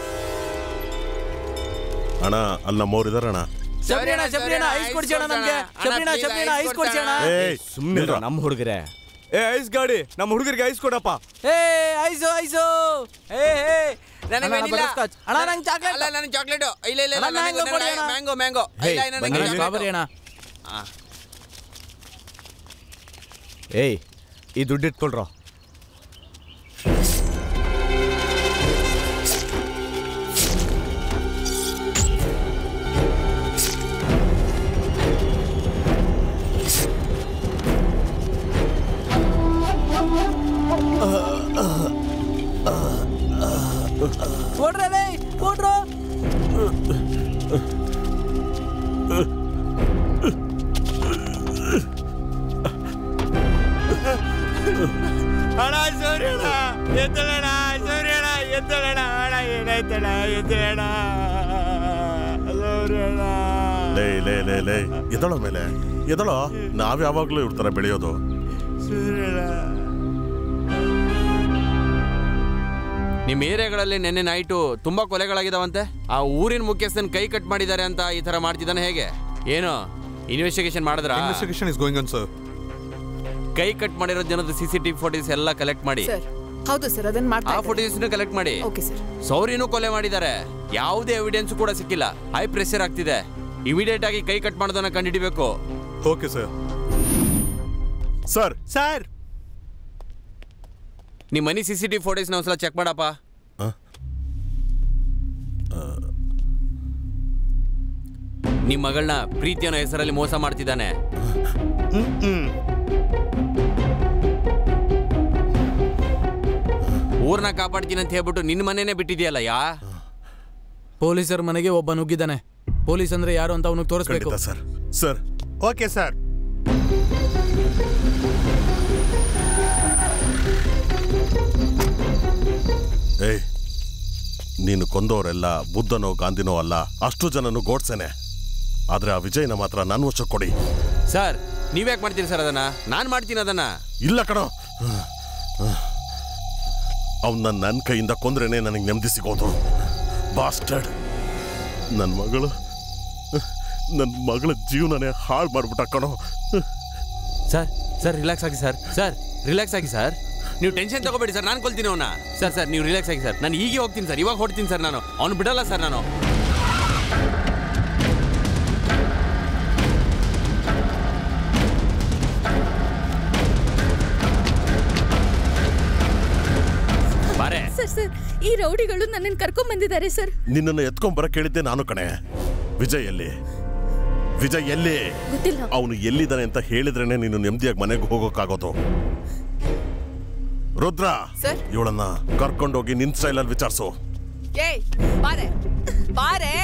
ಅಣ್ಣ ಅಲ್ಲಿ ನಮ್ಮವ್ರು ಇದಾರಣ್ಣ ಶಬರಿಣ ಶಬರಿಣ ಐಸ್ ಕೊಡ್ಸೋಣ ನಮ್ಗೆ ಶಬರಿಣ ಶಬರಿಣ ಐಸ್ ಕೊಡ್ಸೋಣ ಏಯ್ ಸುಮ್ಮನೆ ನಮ್ಮ ಹುಡುಗರೆ ಏ ಐಸ್ ಗಾಡಿ ನಮ್ಮ ಹುಡುಗರಿಗೆ ಐಸ್ ಕೊಡಪ್ಪ ಏ ಐಸು ಐಸು ಏ ಏ ನನಗೆ ಅಣ್ಣ, vanilla. butterscotch. ಅಣ್ಣ ನಂಗೆ ಚಾಕ್ಲೇಟ್ ಅಲ್ಲ ನನಗೆ ಚಾಕ್ಲೇಟ್ ಇಲ್ಲ ಇಲ್ಲ ಇಲ್ಲ ಅಣ್ಣ, mango ಕೊಡಿ ಅಣ್ಣ. ಮ್ಯಾಂಗೋ ಮ್ಯಾಂಗೋ ಹೇ, ಇಲ್ಲ ನನಗೆ ಬನ್ನಿ. chocolate. ಸ್ಟ್ರಾಬೆರಿ ಅಣ್ಣ ಆ. ಏಯ್ ಈ ದುಡ್ಡು ಇಟ್ಕೊಳ್ರೋ ಕೊಡ್ರೆ ಲೇ ಕೊಡ್ರು ಅಣ್ಣ ಸೂರ್ಯಣ್ಣ ಎದ್ದಳಣ ಸೂರ್ಯಣ್ಣ ಎದ್ದಳಣ ಅಣ್ಣ ಏನಾಯ್ತಣ್ಣ ಎದ್ದಳಣ ಸೂರ್ಯಣ್ಣ ಲೇ ಲೇ ಲೇ ಲೇ ಎದಳೋ ಮೇಲೆ ಎದಳೋ ನಾವ್ ಯಾವಾಗ್ಲೂ ಇವ್ರ ತರ ಬೆಳೆಯೋದು ಸೂರ್ಯಣ್ಣ ನಿಮ್ಮ ಏರಿಯಾಗಳಲ್ಲಿ ನಿನ್ನೆ ನೈಟು ತುಂಬಾ ಕೊಲೆಗಳಾಗಿದಾವಂತೆ ಆ ಊರಿನ ಮುಖ್ಯಸ್ಥನ ಕೈ ಕಟ್ ಮಾಡಿದ್ದಾರೆ ಅಂತ ಈ ತರ ಮಾಡ್ತಿದ್ದಾನೆ ಹೇಗೆ ಏನು ಇನ್ವೆಸ್ಟಿಗೇಷನ್ ಮಾಡಿದ್ರ investigation is going on sir ಕೈ ಕಟ್ ಮಾಡಿರೋ ಜನದ ಸಿ ಸಿ ಟಿವಿ ಫೋಟೋಸ್ ಎಲ್ಲ ಕಲೆಕ್ಟ್ ಮಾಡಿ ಸರ್ ಹೌದು ಸರ್ ಅದನ್ನ ಮಾಡ್ತಾ ಆ ಫೋಟೋಸ್ ಕಲೆಕ್ಟ್ ಮಾಡಿ ಓಕೆ ಸರ್ ಸೌರಿನೂ ಕೊಲೆ ಮಾಡಿದ್ದಾರೆ ಯಾವುದೇ ಎವಿಡೆನ್ಸ್ ಕೂಡ ಸಿಕ್ಕಿಲ್ಲ ಹೈ ಪ್ರೆಷರ್ ಆಗ್ತಿದೆ ಇಮಿಡಿಯೇಟ್ ಆಗಿ ಕೈ ಕಟ್ ಮಾಡೋದನ್ನ ಕಂಡುಹಿಡಿಬೇಕು ಓಕೆ ಸರ್ ಸರ್ ಸರ್ ನಿಮ್ಮ ಮನಿ ಸಿ ಸಿ ಟಿವಿ ಫೋಟೋಸ್ನ ಒಂದ್ಸಲ ಚೆಕ್ ಮಾಡಪ್ಪ ನಿಮ್ಮ ಮಗಳನ್ನ ಪ್ರೀತಿ ಅನ್ನೋ ಹೆಸರಲ್ಲಿ ಮೋಸ ಮಾಡ್ತಿದ್ದಾನೆ ಊರ್ನ ಕಾಪಾಡ್ತೀನಿ ಅಂತ ಹೇಳ್ಬಿಟ್ಟು ನಿನ್ನ ಮನೆನೇ ಬಿಟ್ಟಿದ್ಯಲ್ಲ ಯಾ ಪೊಲೀಸರ ಮನೆಗೆ ಒಬ್ಬ ನುಗ್ಗಿದ್ದಾನೆ ಪೊಲೀಸ್ ಅಂದ್ರೆ ಯಾರು ಅಂತ ಅವನಿಗೆ ತೋರಿಸ್ಬೇಕು ಖಂಡಿತ ಸರ್ ಸರ್ ಓಕೆ ಸರ್ ಏಯ್ ನೀನು ಕೊಂದವರೆಲ್ಲ ಬುದ್ಧನೋ ಗಾಂಧಿನೋ ಅಲ್ಲ ಅಷ್ಟು ಜನನು ಗೋಡ್ಸೇನೆ ಆದ್ರೆ ಆ ವಿಜಯನ ಮಾತ್ರ ನನ್ನ ವಶ ಕೊಡಿ ಸರ್ ನೀವ್ಯಾಕೆ ಮಾಡ್ತೀರಿ ಸರ್ ಅದನ್ನ ನಾನು ಮಾಡ್ತೀನಿ ಅದನ್ನ ಇಲ್ಲ ಕಣೋ ಅವನ್ನ ನನ್ನ ಕೈಯಿಂದ ಕೊಂದ್ರೇನೆ ನನಗೆ ನೆಮ್ಮದಿ ಸಿಗೋದು ಬಾಸ್ಟರ್ಡ್ ನನ್ನ ಮಗಳು ನನ್ನ ಮಗಳ ಜೀವನನೇ ಹಾಳು ಮಾಡ್ಬಿಟ್ಟ ಕಣೋ ಸರ್ ಸರ್ ರಿಲ್ಯಾಕ್ಸ್ ಆಗಿ ಸರ್ ಸರ್ ರಿಲ್ಯಾಕ್ಸ್ ಆಗಿ ಸರ್ ನೀವು ಟೆನ್ಷನ್ ತಗೋಬೇಡಿ ಸರ್ ನಾನು ಕೊಲ್ತೀನಿ ಅವನ್ನ ಸರ್ ಸರ್ ನೀವು ರಿಲ್ಯಾಕ್ಸ್ ಆಗಿ ಸರ್ ನಾನು ಈಗ ಹೋಗ್ತೀನಿ ಸರ್ ಇವಾಗ ಹೊಡ್ತೀನಿ ಸರ್ ನಾನು ಅವ್ನು ಬಿಡಲ್ಲ ಸರ್ ನಾನು ಬಾರೆ ಸರ್ ಸರ್ ಈ ರೌಡಿಗಳು ನನ್ನನ್ನು ಕರ್ಕೊಂಡ್ ಬಂದಿದ್ದಾರೆ ಸರ್ ನಿನ್ನನ್ನು ಎತ್ಕೊಂಡ್ ಬರ ಕೇಳಿದ್ದೆ ನಾನು ಕಣೆ ವಿಜಯ್ ಎಲ್ಲಿ ವಿಜಯ್ ಎಲ್ಲಿ ಗೊತ್ತಿಲ್ಲ ಅವನು ಎಲ್ಲಿದ್ದಾನೆ ಅಂತ ಹೇಳಿದ್ರೇನೆ ನೀನು ನೆಮ್ಮದಿಯಾಗಿ ಮನೆಗೆ ಹೋಗೋಕ್ಕಾಗೋದು ರುದ್ರ ಸರ್? ಇವಳನ್ನ ಕರ್ಕೊಂಡೋಗಿ ನಿನ್ ಸ್ಟೈಲಲ್ಲಿ ವಿಚಾರಿಸು ಏಯ್ ಬಾರೆ ಬಾರೆ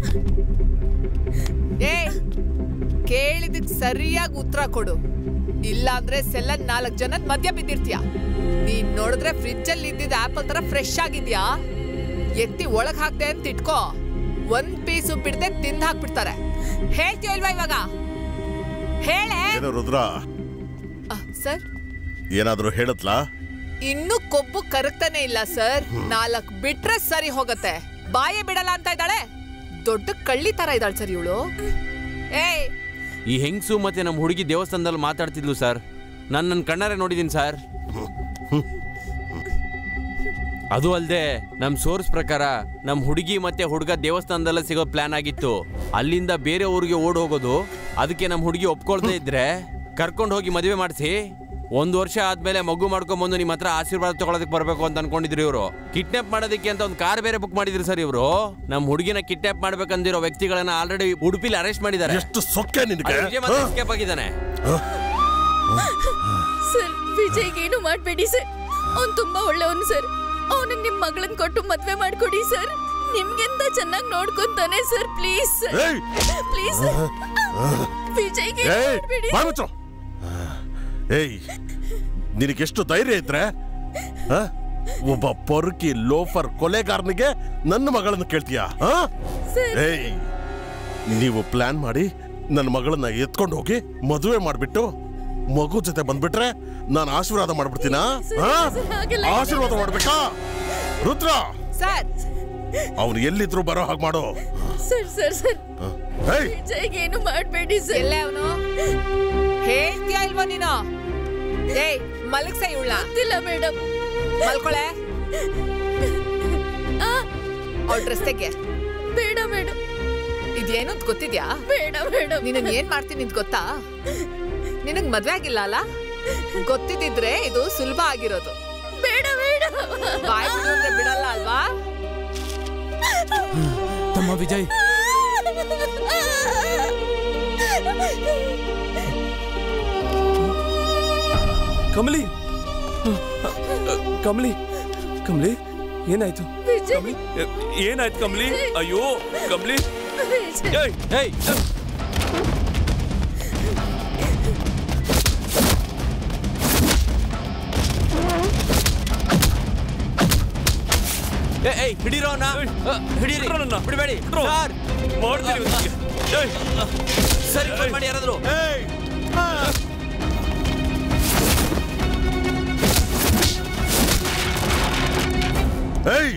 ಏಯ್ ಕೇಳಿದಕ್ ಸರಿಯಾಗಿ ಉತ್ತರ ಕೊಡು ಇಲ್ಲ ಅಂದ್ರೆ ಸೆಲ್ಲನ್ ನಾಲ್ಕು ಜನದ ಮಧ್ಯ ಬಿದ್ದಿರ್ತೀಯ ನೀನ್ ನೋಡಿದ್ರೆ ಫ್ರಿಜ್ ಅಲ್ಲಿ ಇದ್ದಿದ್ದ ಆಪಲ್ ತರ ಫ್ರೆಶ್ ಆಗಿದ್ಯಾ ಎತ್ತಿ ಒಳಗ್ ಹಾಕ್ದೆ ಅಂತ ಇಟ್ಕೋ ಒಂದ್ ಪೀಸು ಬಿಡದೆ ತಿಂದ್ ಹಾಕ್ಬಿಡ್ತಾರೆ ಹೇಳ್ತೀಯ ಇಲ್ವಾ ಇವಾಗ ಹೇಳೆ ಏನೋ ರುದ್ರ ಸರ್ ಏನಾದ್ರೂ ಹೇಳತ್ಲಾ ಇನ್ನು ಕೊಬ್ಬು ಕರಗ್ತಾನೆ ಇಲ್ಲ ಸರ್ ನಾಲ್ಕ್ ಬಿಟ್ರೆ ಸರಿ ಹೋಗತ್ತೆ ಬಾಯೇ ಬಿಡಲ್ಲ ಅಂತ ಇದ್ದಾಳೆ ದೊಡ್ಡ ಕಳ್ಳಿ ತರ ಇದ್ದಾಳೆ ಸರ್ ಇವಳು ಏಯ್ ಈ ಹೆಂಗ್ಸು ಮತ್ತೆ ನಮ್ಮ ಹುಡುಗಿ ದೇವಸ್ಥಾನದಲ್ಲಿ ಮಾತಾಡ್ತಿದ್ಲು ಸರ್ ನಾನು ನನ್ನ ಕಣ್ಣಾರೆ ನೋಡಿದ್ದೀನಿ ಸರ್ ಅದು ಅಲ್ಲದೆ ನಮ್ಮ ಸೋರ್ಸ್ ಪ್ರಕಾರ ನಮ್ಮ ಹುಡುಗಿ ಮತ್ತೆ ಹುಡುಗ ದೇವಸ್ಥಾನದಲ್ಲ ಸಿಗೋ ಪ್ಲಾನ್ ಆಗಿತ್ತು ಅಲ್ಲಿಂದ ಬೇರೆ ಊರಿಗೆ ಓಡ್ ಹೋಗೋದು ಅದಕ್ಕೆ ನಮ್ಮ ಹುಡುಗಿ ಒಪ್ಕೊಳ್ದೇ ಇದ್ರೆ ಕರ್ಕೊಂಡು ಹೋಗಿ ಮದುವೆ ಮಾಡಿಸಿ ಒಂದು ವರ್ಷ ಆದ್ಮೇಲೆ ಮಗು ಮಾಡ್ಕೊಂಬಂದು ನಿಮ್ಮ ಹತ್ರ ಆಶೀರ್ವಾದ ತಗೊಳೋದಕ್ಕೆ ಬರಬೇಕು ಅಂತ ಅನ್ಕೊಂಡಿದ್ರು ಇವರು ಕಿಡ್ನಾಪ್ ಮಾಡೋದಕ್ಕೆ ಅಂತ ಒಂದು ಕಾರ್ ಬೇರೆ ಬುಕ್ ಮಾಡಿದ್ರು ಸರ್ ಇವರು ನಮ್ಮ ಹುಡುಗಿನ ಕಿಡ್ನಾಪ್ ಮಾಡ್ಬೇಕಂದಿರೋ ವ್ಯಕ್ತಿಗಳನ್ನ ಆಲ್ರೆಡಿ ಉಡುಪಿಲಿ ಅರೆಸ್ಟ್ ಮಾಡಿದ್ದಾರೆ ಎಷ್ಟು ಸೊಕ್ಕೆ ನಿನಗೆ ಅಲ್ಲಿ ವಿಜಯ್ ಮತ್ತೆ escape ಆಗಿದ್ದಾನೆ ಸರ್ ವಿಜಯ್ಗೆ ಏನು ಮಾಡಬೇಡಿ ಸರ್ ಅವ್ನು ತುಂಬಾ ಒಳ್ಳೆಯವನು ಸರ್ ಅವನಿಗೆ ನಿಮ್ಮ ಮಗಳನ್ನ ಕೊಟ್ಟು ಮದ್ವೆ ಮಾಡ್ಕೊಡಿ ಸರ್ ನಿಮ್ಗೆಂತ ಚೆನ್ನಾಗಿ ನೋಡ್ಕೊಂತಾನೆ ಸರ್ ಪ್ಲೀಸ್ ಸರ್ ಏಯ್! ಪ್ಲೀಸ್ ವಿಜಯ್ಗೆ ಏನು ಏಯ್ ಮಾಡ್ಬೇಡಿ ಬಾಯ್ ಮುಚ್ಚು. ಏಯ್ ನಿನಗೆಷ್ಟು ಧೈರ್ಯ ಇದ್ರೆ ಆ? ಒಬ್ಬ ಪೊರುಕಿ ಲೋಫರ್ ಕೊಲೆಗಾರನಿಗೆ ನನ್ನ ಮಗಳನ್ನು ಕೇಳ್ತೀಯಾ ಆ? ಏಯ್ ನೀವು ಪ್ಲಾನ್ ಮಾಡಿ ನನ್ನ ಮಗಳನ್ನ ಎತ್ಕೊಂಡು ಹೋಗಿ ಮದುವೆ ಮಾಡ್ಬಿಟ್ಟು ಮಗು ಜೊತೆ ಬಂದ್ಬಿಟ್ರೆ ನಾನು ಆಶೀರ್ವಾದ ಮಾಡ್ಬಿಡ್ತೀನಾ ಆ? ಆಶೀರ್ವಾದ ಮಾಡ್ಬೇಕಾ ರುದ್ರ ಸರ್ ಅವನು ಎಲ್ಲಿದ್ರು ಬರೋ ಹಾಗೆ ಮಾಡು ಸರ್ ಸರ್ ಸರ್ ಏಯ್ ವಿಜಯ್ಗೆ ಏನು ಮಾಡಬೇಡಿ ಸರ್ ಎಲ್ಲೇ ಅವನು ಹೇಳ್ತೀಯಾ ಇಲ್ವಾ ನೀನು ಏಯ್ ಮಲಗ್ಸ ಇವಳ ಗೊತ್ತಿಲ್ಲ ಮೇಡಮ್ ಮಲ್ಕೊಳೆ ಅವ್ಳ ಡ್ರೆಸ್ ತೆಗೆ ಬೇಡ ಮೇಡಮ್ ಇದೇನು ಅಂತ ಗೊತ್ತಿದ್ಯಾ ಬೇಡ ಮೇಡಮ್ ನಿನಗ್ ಏನ್ ಮಾಡ್ತೀನಿ ಅಂತ ಗೊತ್ತಾ ನಿನಗ್ ಮದ್ವೆ ಆಗಿಲ್ಲ ಅಲ್ಲ ಗೊತ್ತಿದ್ದಿದ್ರೆ ಇದು ಸುಲಭ ಆಗಿರೋದು ಬೇಡ ಬೇಡ ಬಾಯ್ ಬಿಡು ಅಂದ್ರೆ ಬಿಡಲ್ಲ ಅಲ್ವಾ ತಮ್ಮ ವಿಜಯ್ ಕಮಲಿ ಕಮಲಿ ಕಮಲಿ ಏನಾಯ್ತು ಕಮಲಿ ಏನಾಯ್ತು ಕಮಲಿ ಅಯ್ಯೋ ಕಮಲಿ ಏಯ್ ಏಯ್ ಏ ಏಯ್ ಹಿಡೀರೋನ ಹಿಡೀರಿ ಬಿಡಬೇಡಿ ಸರ್ ಮಾಡ್ತೀನಿ ಇವ್ನಿಗೆ. ಏಯ್ ಸರಿ ಫೋನ್ ಮಾಡಿ ಯಾರಾದ್ರು ಏಯ್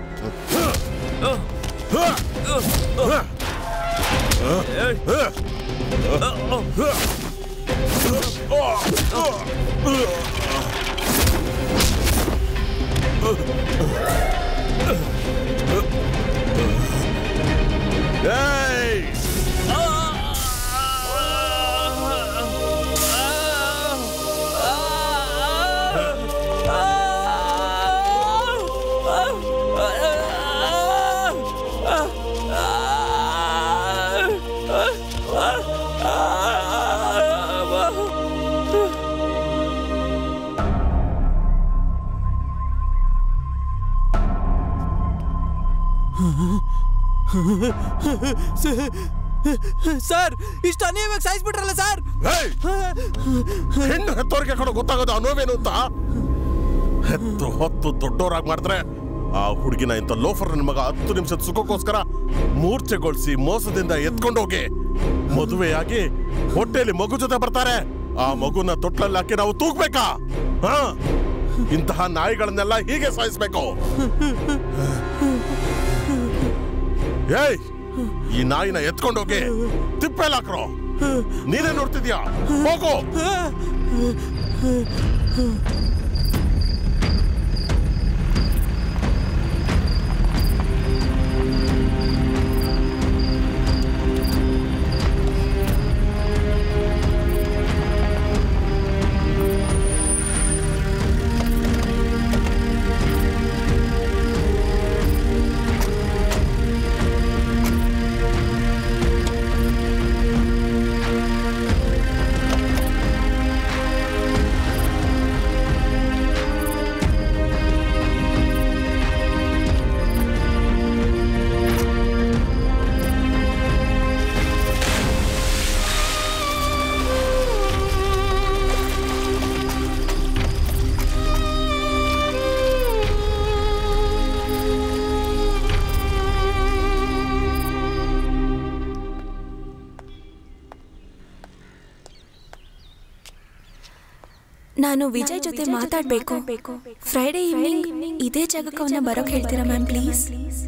ಏಯ್ ಸರ್ ಇಷ್ಟು ಅನ್ಯಾಯವಾಗಿ ಸಾಯಿಸ್ಬಿಟ್ರಲ್ಲ ಸರ್ ಹೆಣ್ಣು ಹೆತ್ತೋರಿಗೆ ಕಡೆ ಗೊತ್ತಾಗೋದು ಅನೋವೇನು ಅಂತ ಹೆತ್ತು ಹೊತ್ತು ದೊಡ್ಡೋರಾಗಿ ಮಾಡಿದ್ರೆ ಆ ಹುಡುಗಿನ ಇಂಥ ಲೋಫರ್ ನನ್ನ ಮಗ ಹತ್ತು ನಿಮಿಷದ ಸುಖಕ್ಕೋಸ್ಕರ ಮೂರ್ಛೆಗೊಳಿಸಿ ಮೋಸದಿಂದ ಎತ್ಕೊಂಡೋಗಿ ಮದುವೆಯಾಗಿ ಹೊಟ್ಟೆಯಲ್ಲಿ ಮಗು ಜೊತೆ ಬರ್ತಾರೆ ಆ ಮಗುನ ತೊಟ್ಲಲ್ಲಿ ಹಾಕಿ ನಾವು ತೂಗ್ಬೇಕಾ ಹಾ ಇಂತಹ ನಾಯಿಗಳನ್ನೆಲ್ಲ ಹೀಗೆ ಸಾಯಿಸ್ಬೇಕು ಏಯ್ ಈ ನಾಯಿನ ಎತ್ಕೊಂಡೋಗಿ ತಿಪ್ಪೆಲ್ ಹಾಕ್ರೋ ನೀನೇ ನೋಡ್ತಿದ್ಯಾ ಹೋಗು ನಾನು ವಿಜಯ್ ಜೊತೆ ಮಾತಾಡ್ಬೇಕು ಫ್ರೈಡೇ ಈವ್ನಿಂಗ್ ಇದೇ ಜಾಗಕ್ಕೆ ಅವನ್ನ ಬರೋಕ್ ಹೇಳ್ತೀರಾ ಮ್ಯಾಮ್ ಪ್ಲೀಸ್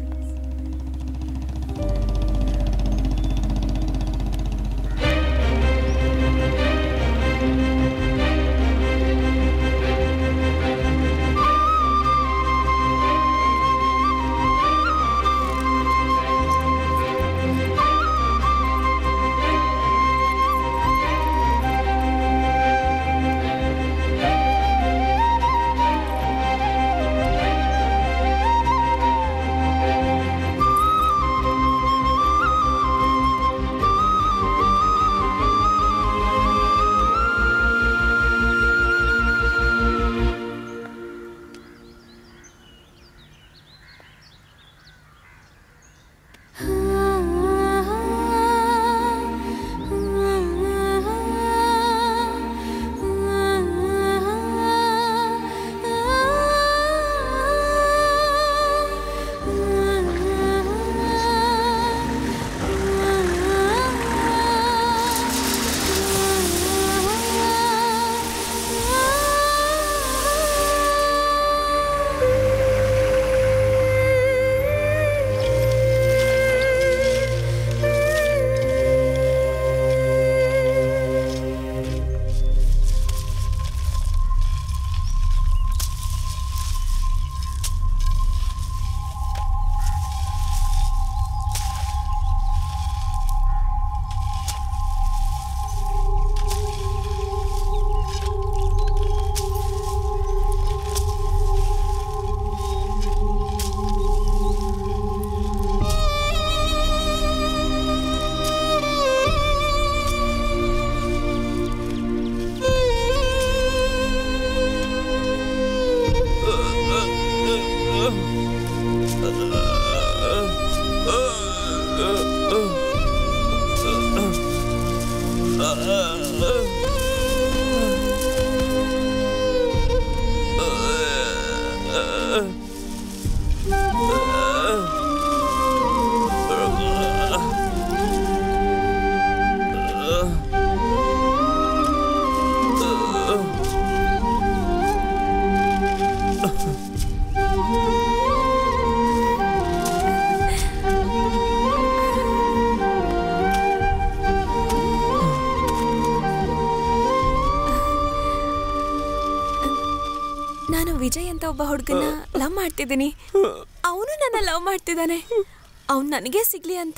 ನಾನು ವಿಜಯ್ ಅಂತ ಒಬ್ಬ ಹುಡುಗನ ಲವ್ ಮಾಡ್ತಿದ್ದೀನಿ ಅವನು ನನ್ನ ಲವ್ ಮಾಡ್ತಿದ್ದಾನೆ ಅವ್ನು ನನಗೆ ಸಿಗ್ಲಿ ಅಂತ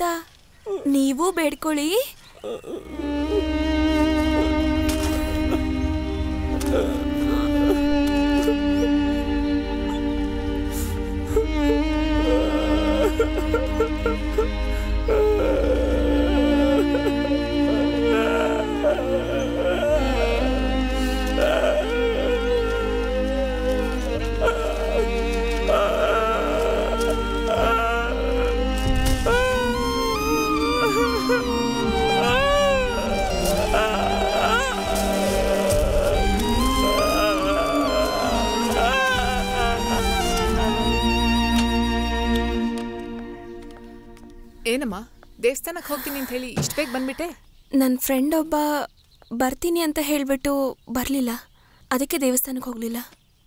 ನೀವು ಬೇಡ್ಕೊಳ್ಳಿ ಏನಮ್ಮ ದೇವಸ್ಥಾನಕ್ಕೆ ಹೋಗ್ತೀನಿ ಅಂತ ಹೇಳಿ ಇಷ್ಟ ಬೇಗ ಬಂದ್ಬಿಟ್ಟೆ ನನ್ನ ಫ್ರೆಂಡ್ ಒಬ್ಬ ಬರ್ತೀನಿ ಅಂತ ಹೇಳಿಬಿಟ್ಟು ಬರಲಿಲ್ಲ ಅದಕ್ಕೆ ದೇವಸ್ಥಾನಕ್ಕೆ ಹೋಗಲಿಲ್ಲ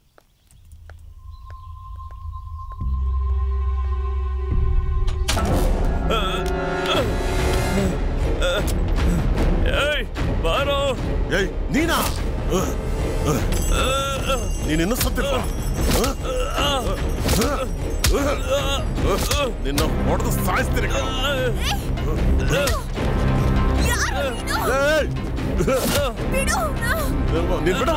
ಏಯ್ ಬಾರೋ ಏಯ್ ನೀನಾ ನೀನಿನ್ನೂ ಸತ್ತಿಲ್ಲ ನಿನ್ನ ಹೊಡೆದು ಸಾಯಿಸ್ತೀನಿ ಕಣೋ. ಏಯ್! ನೀನ್ ಬಿಡು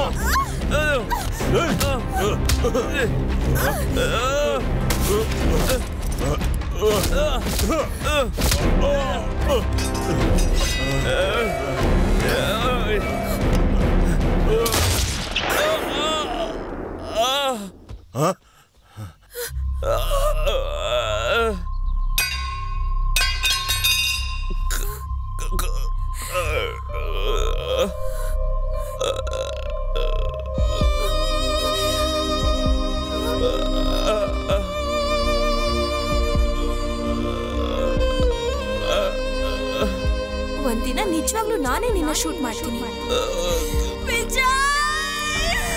ಒಂದಿನ ನಿಜವಾಗ್ಲೂ ನಾನೇ ನಿನ್ನ ಶೂಟ್ ಮಾಡ್ತೀನಿ ವಿಜಯ್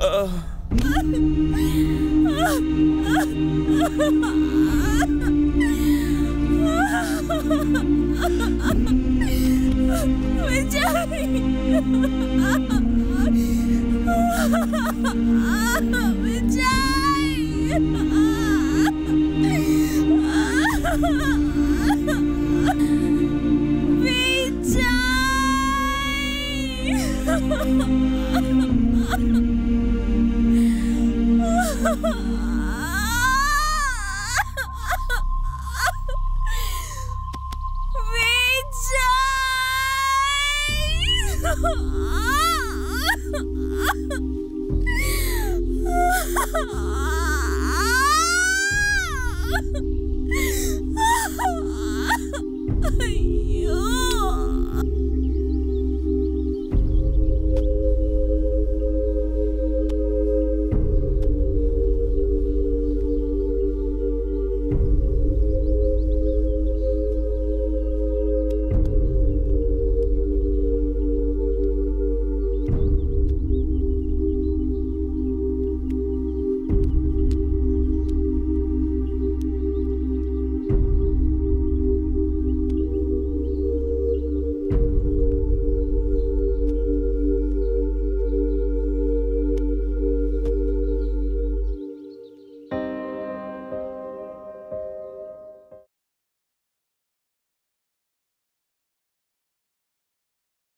ವಿಜಯ್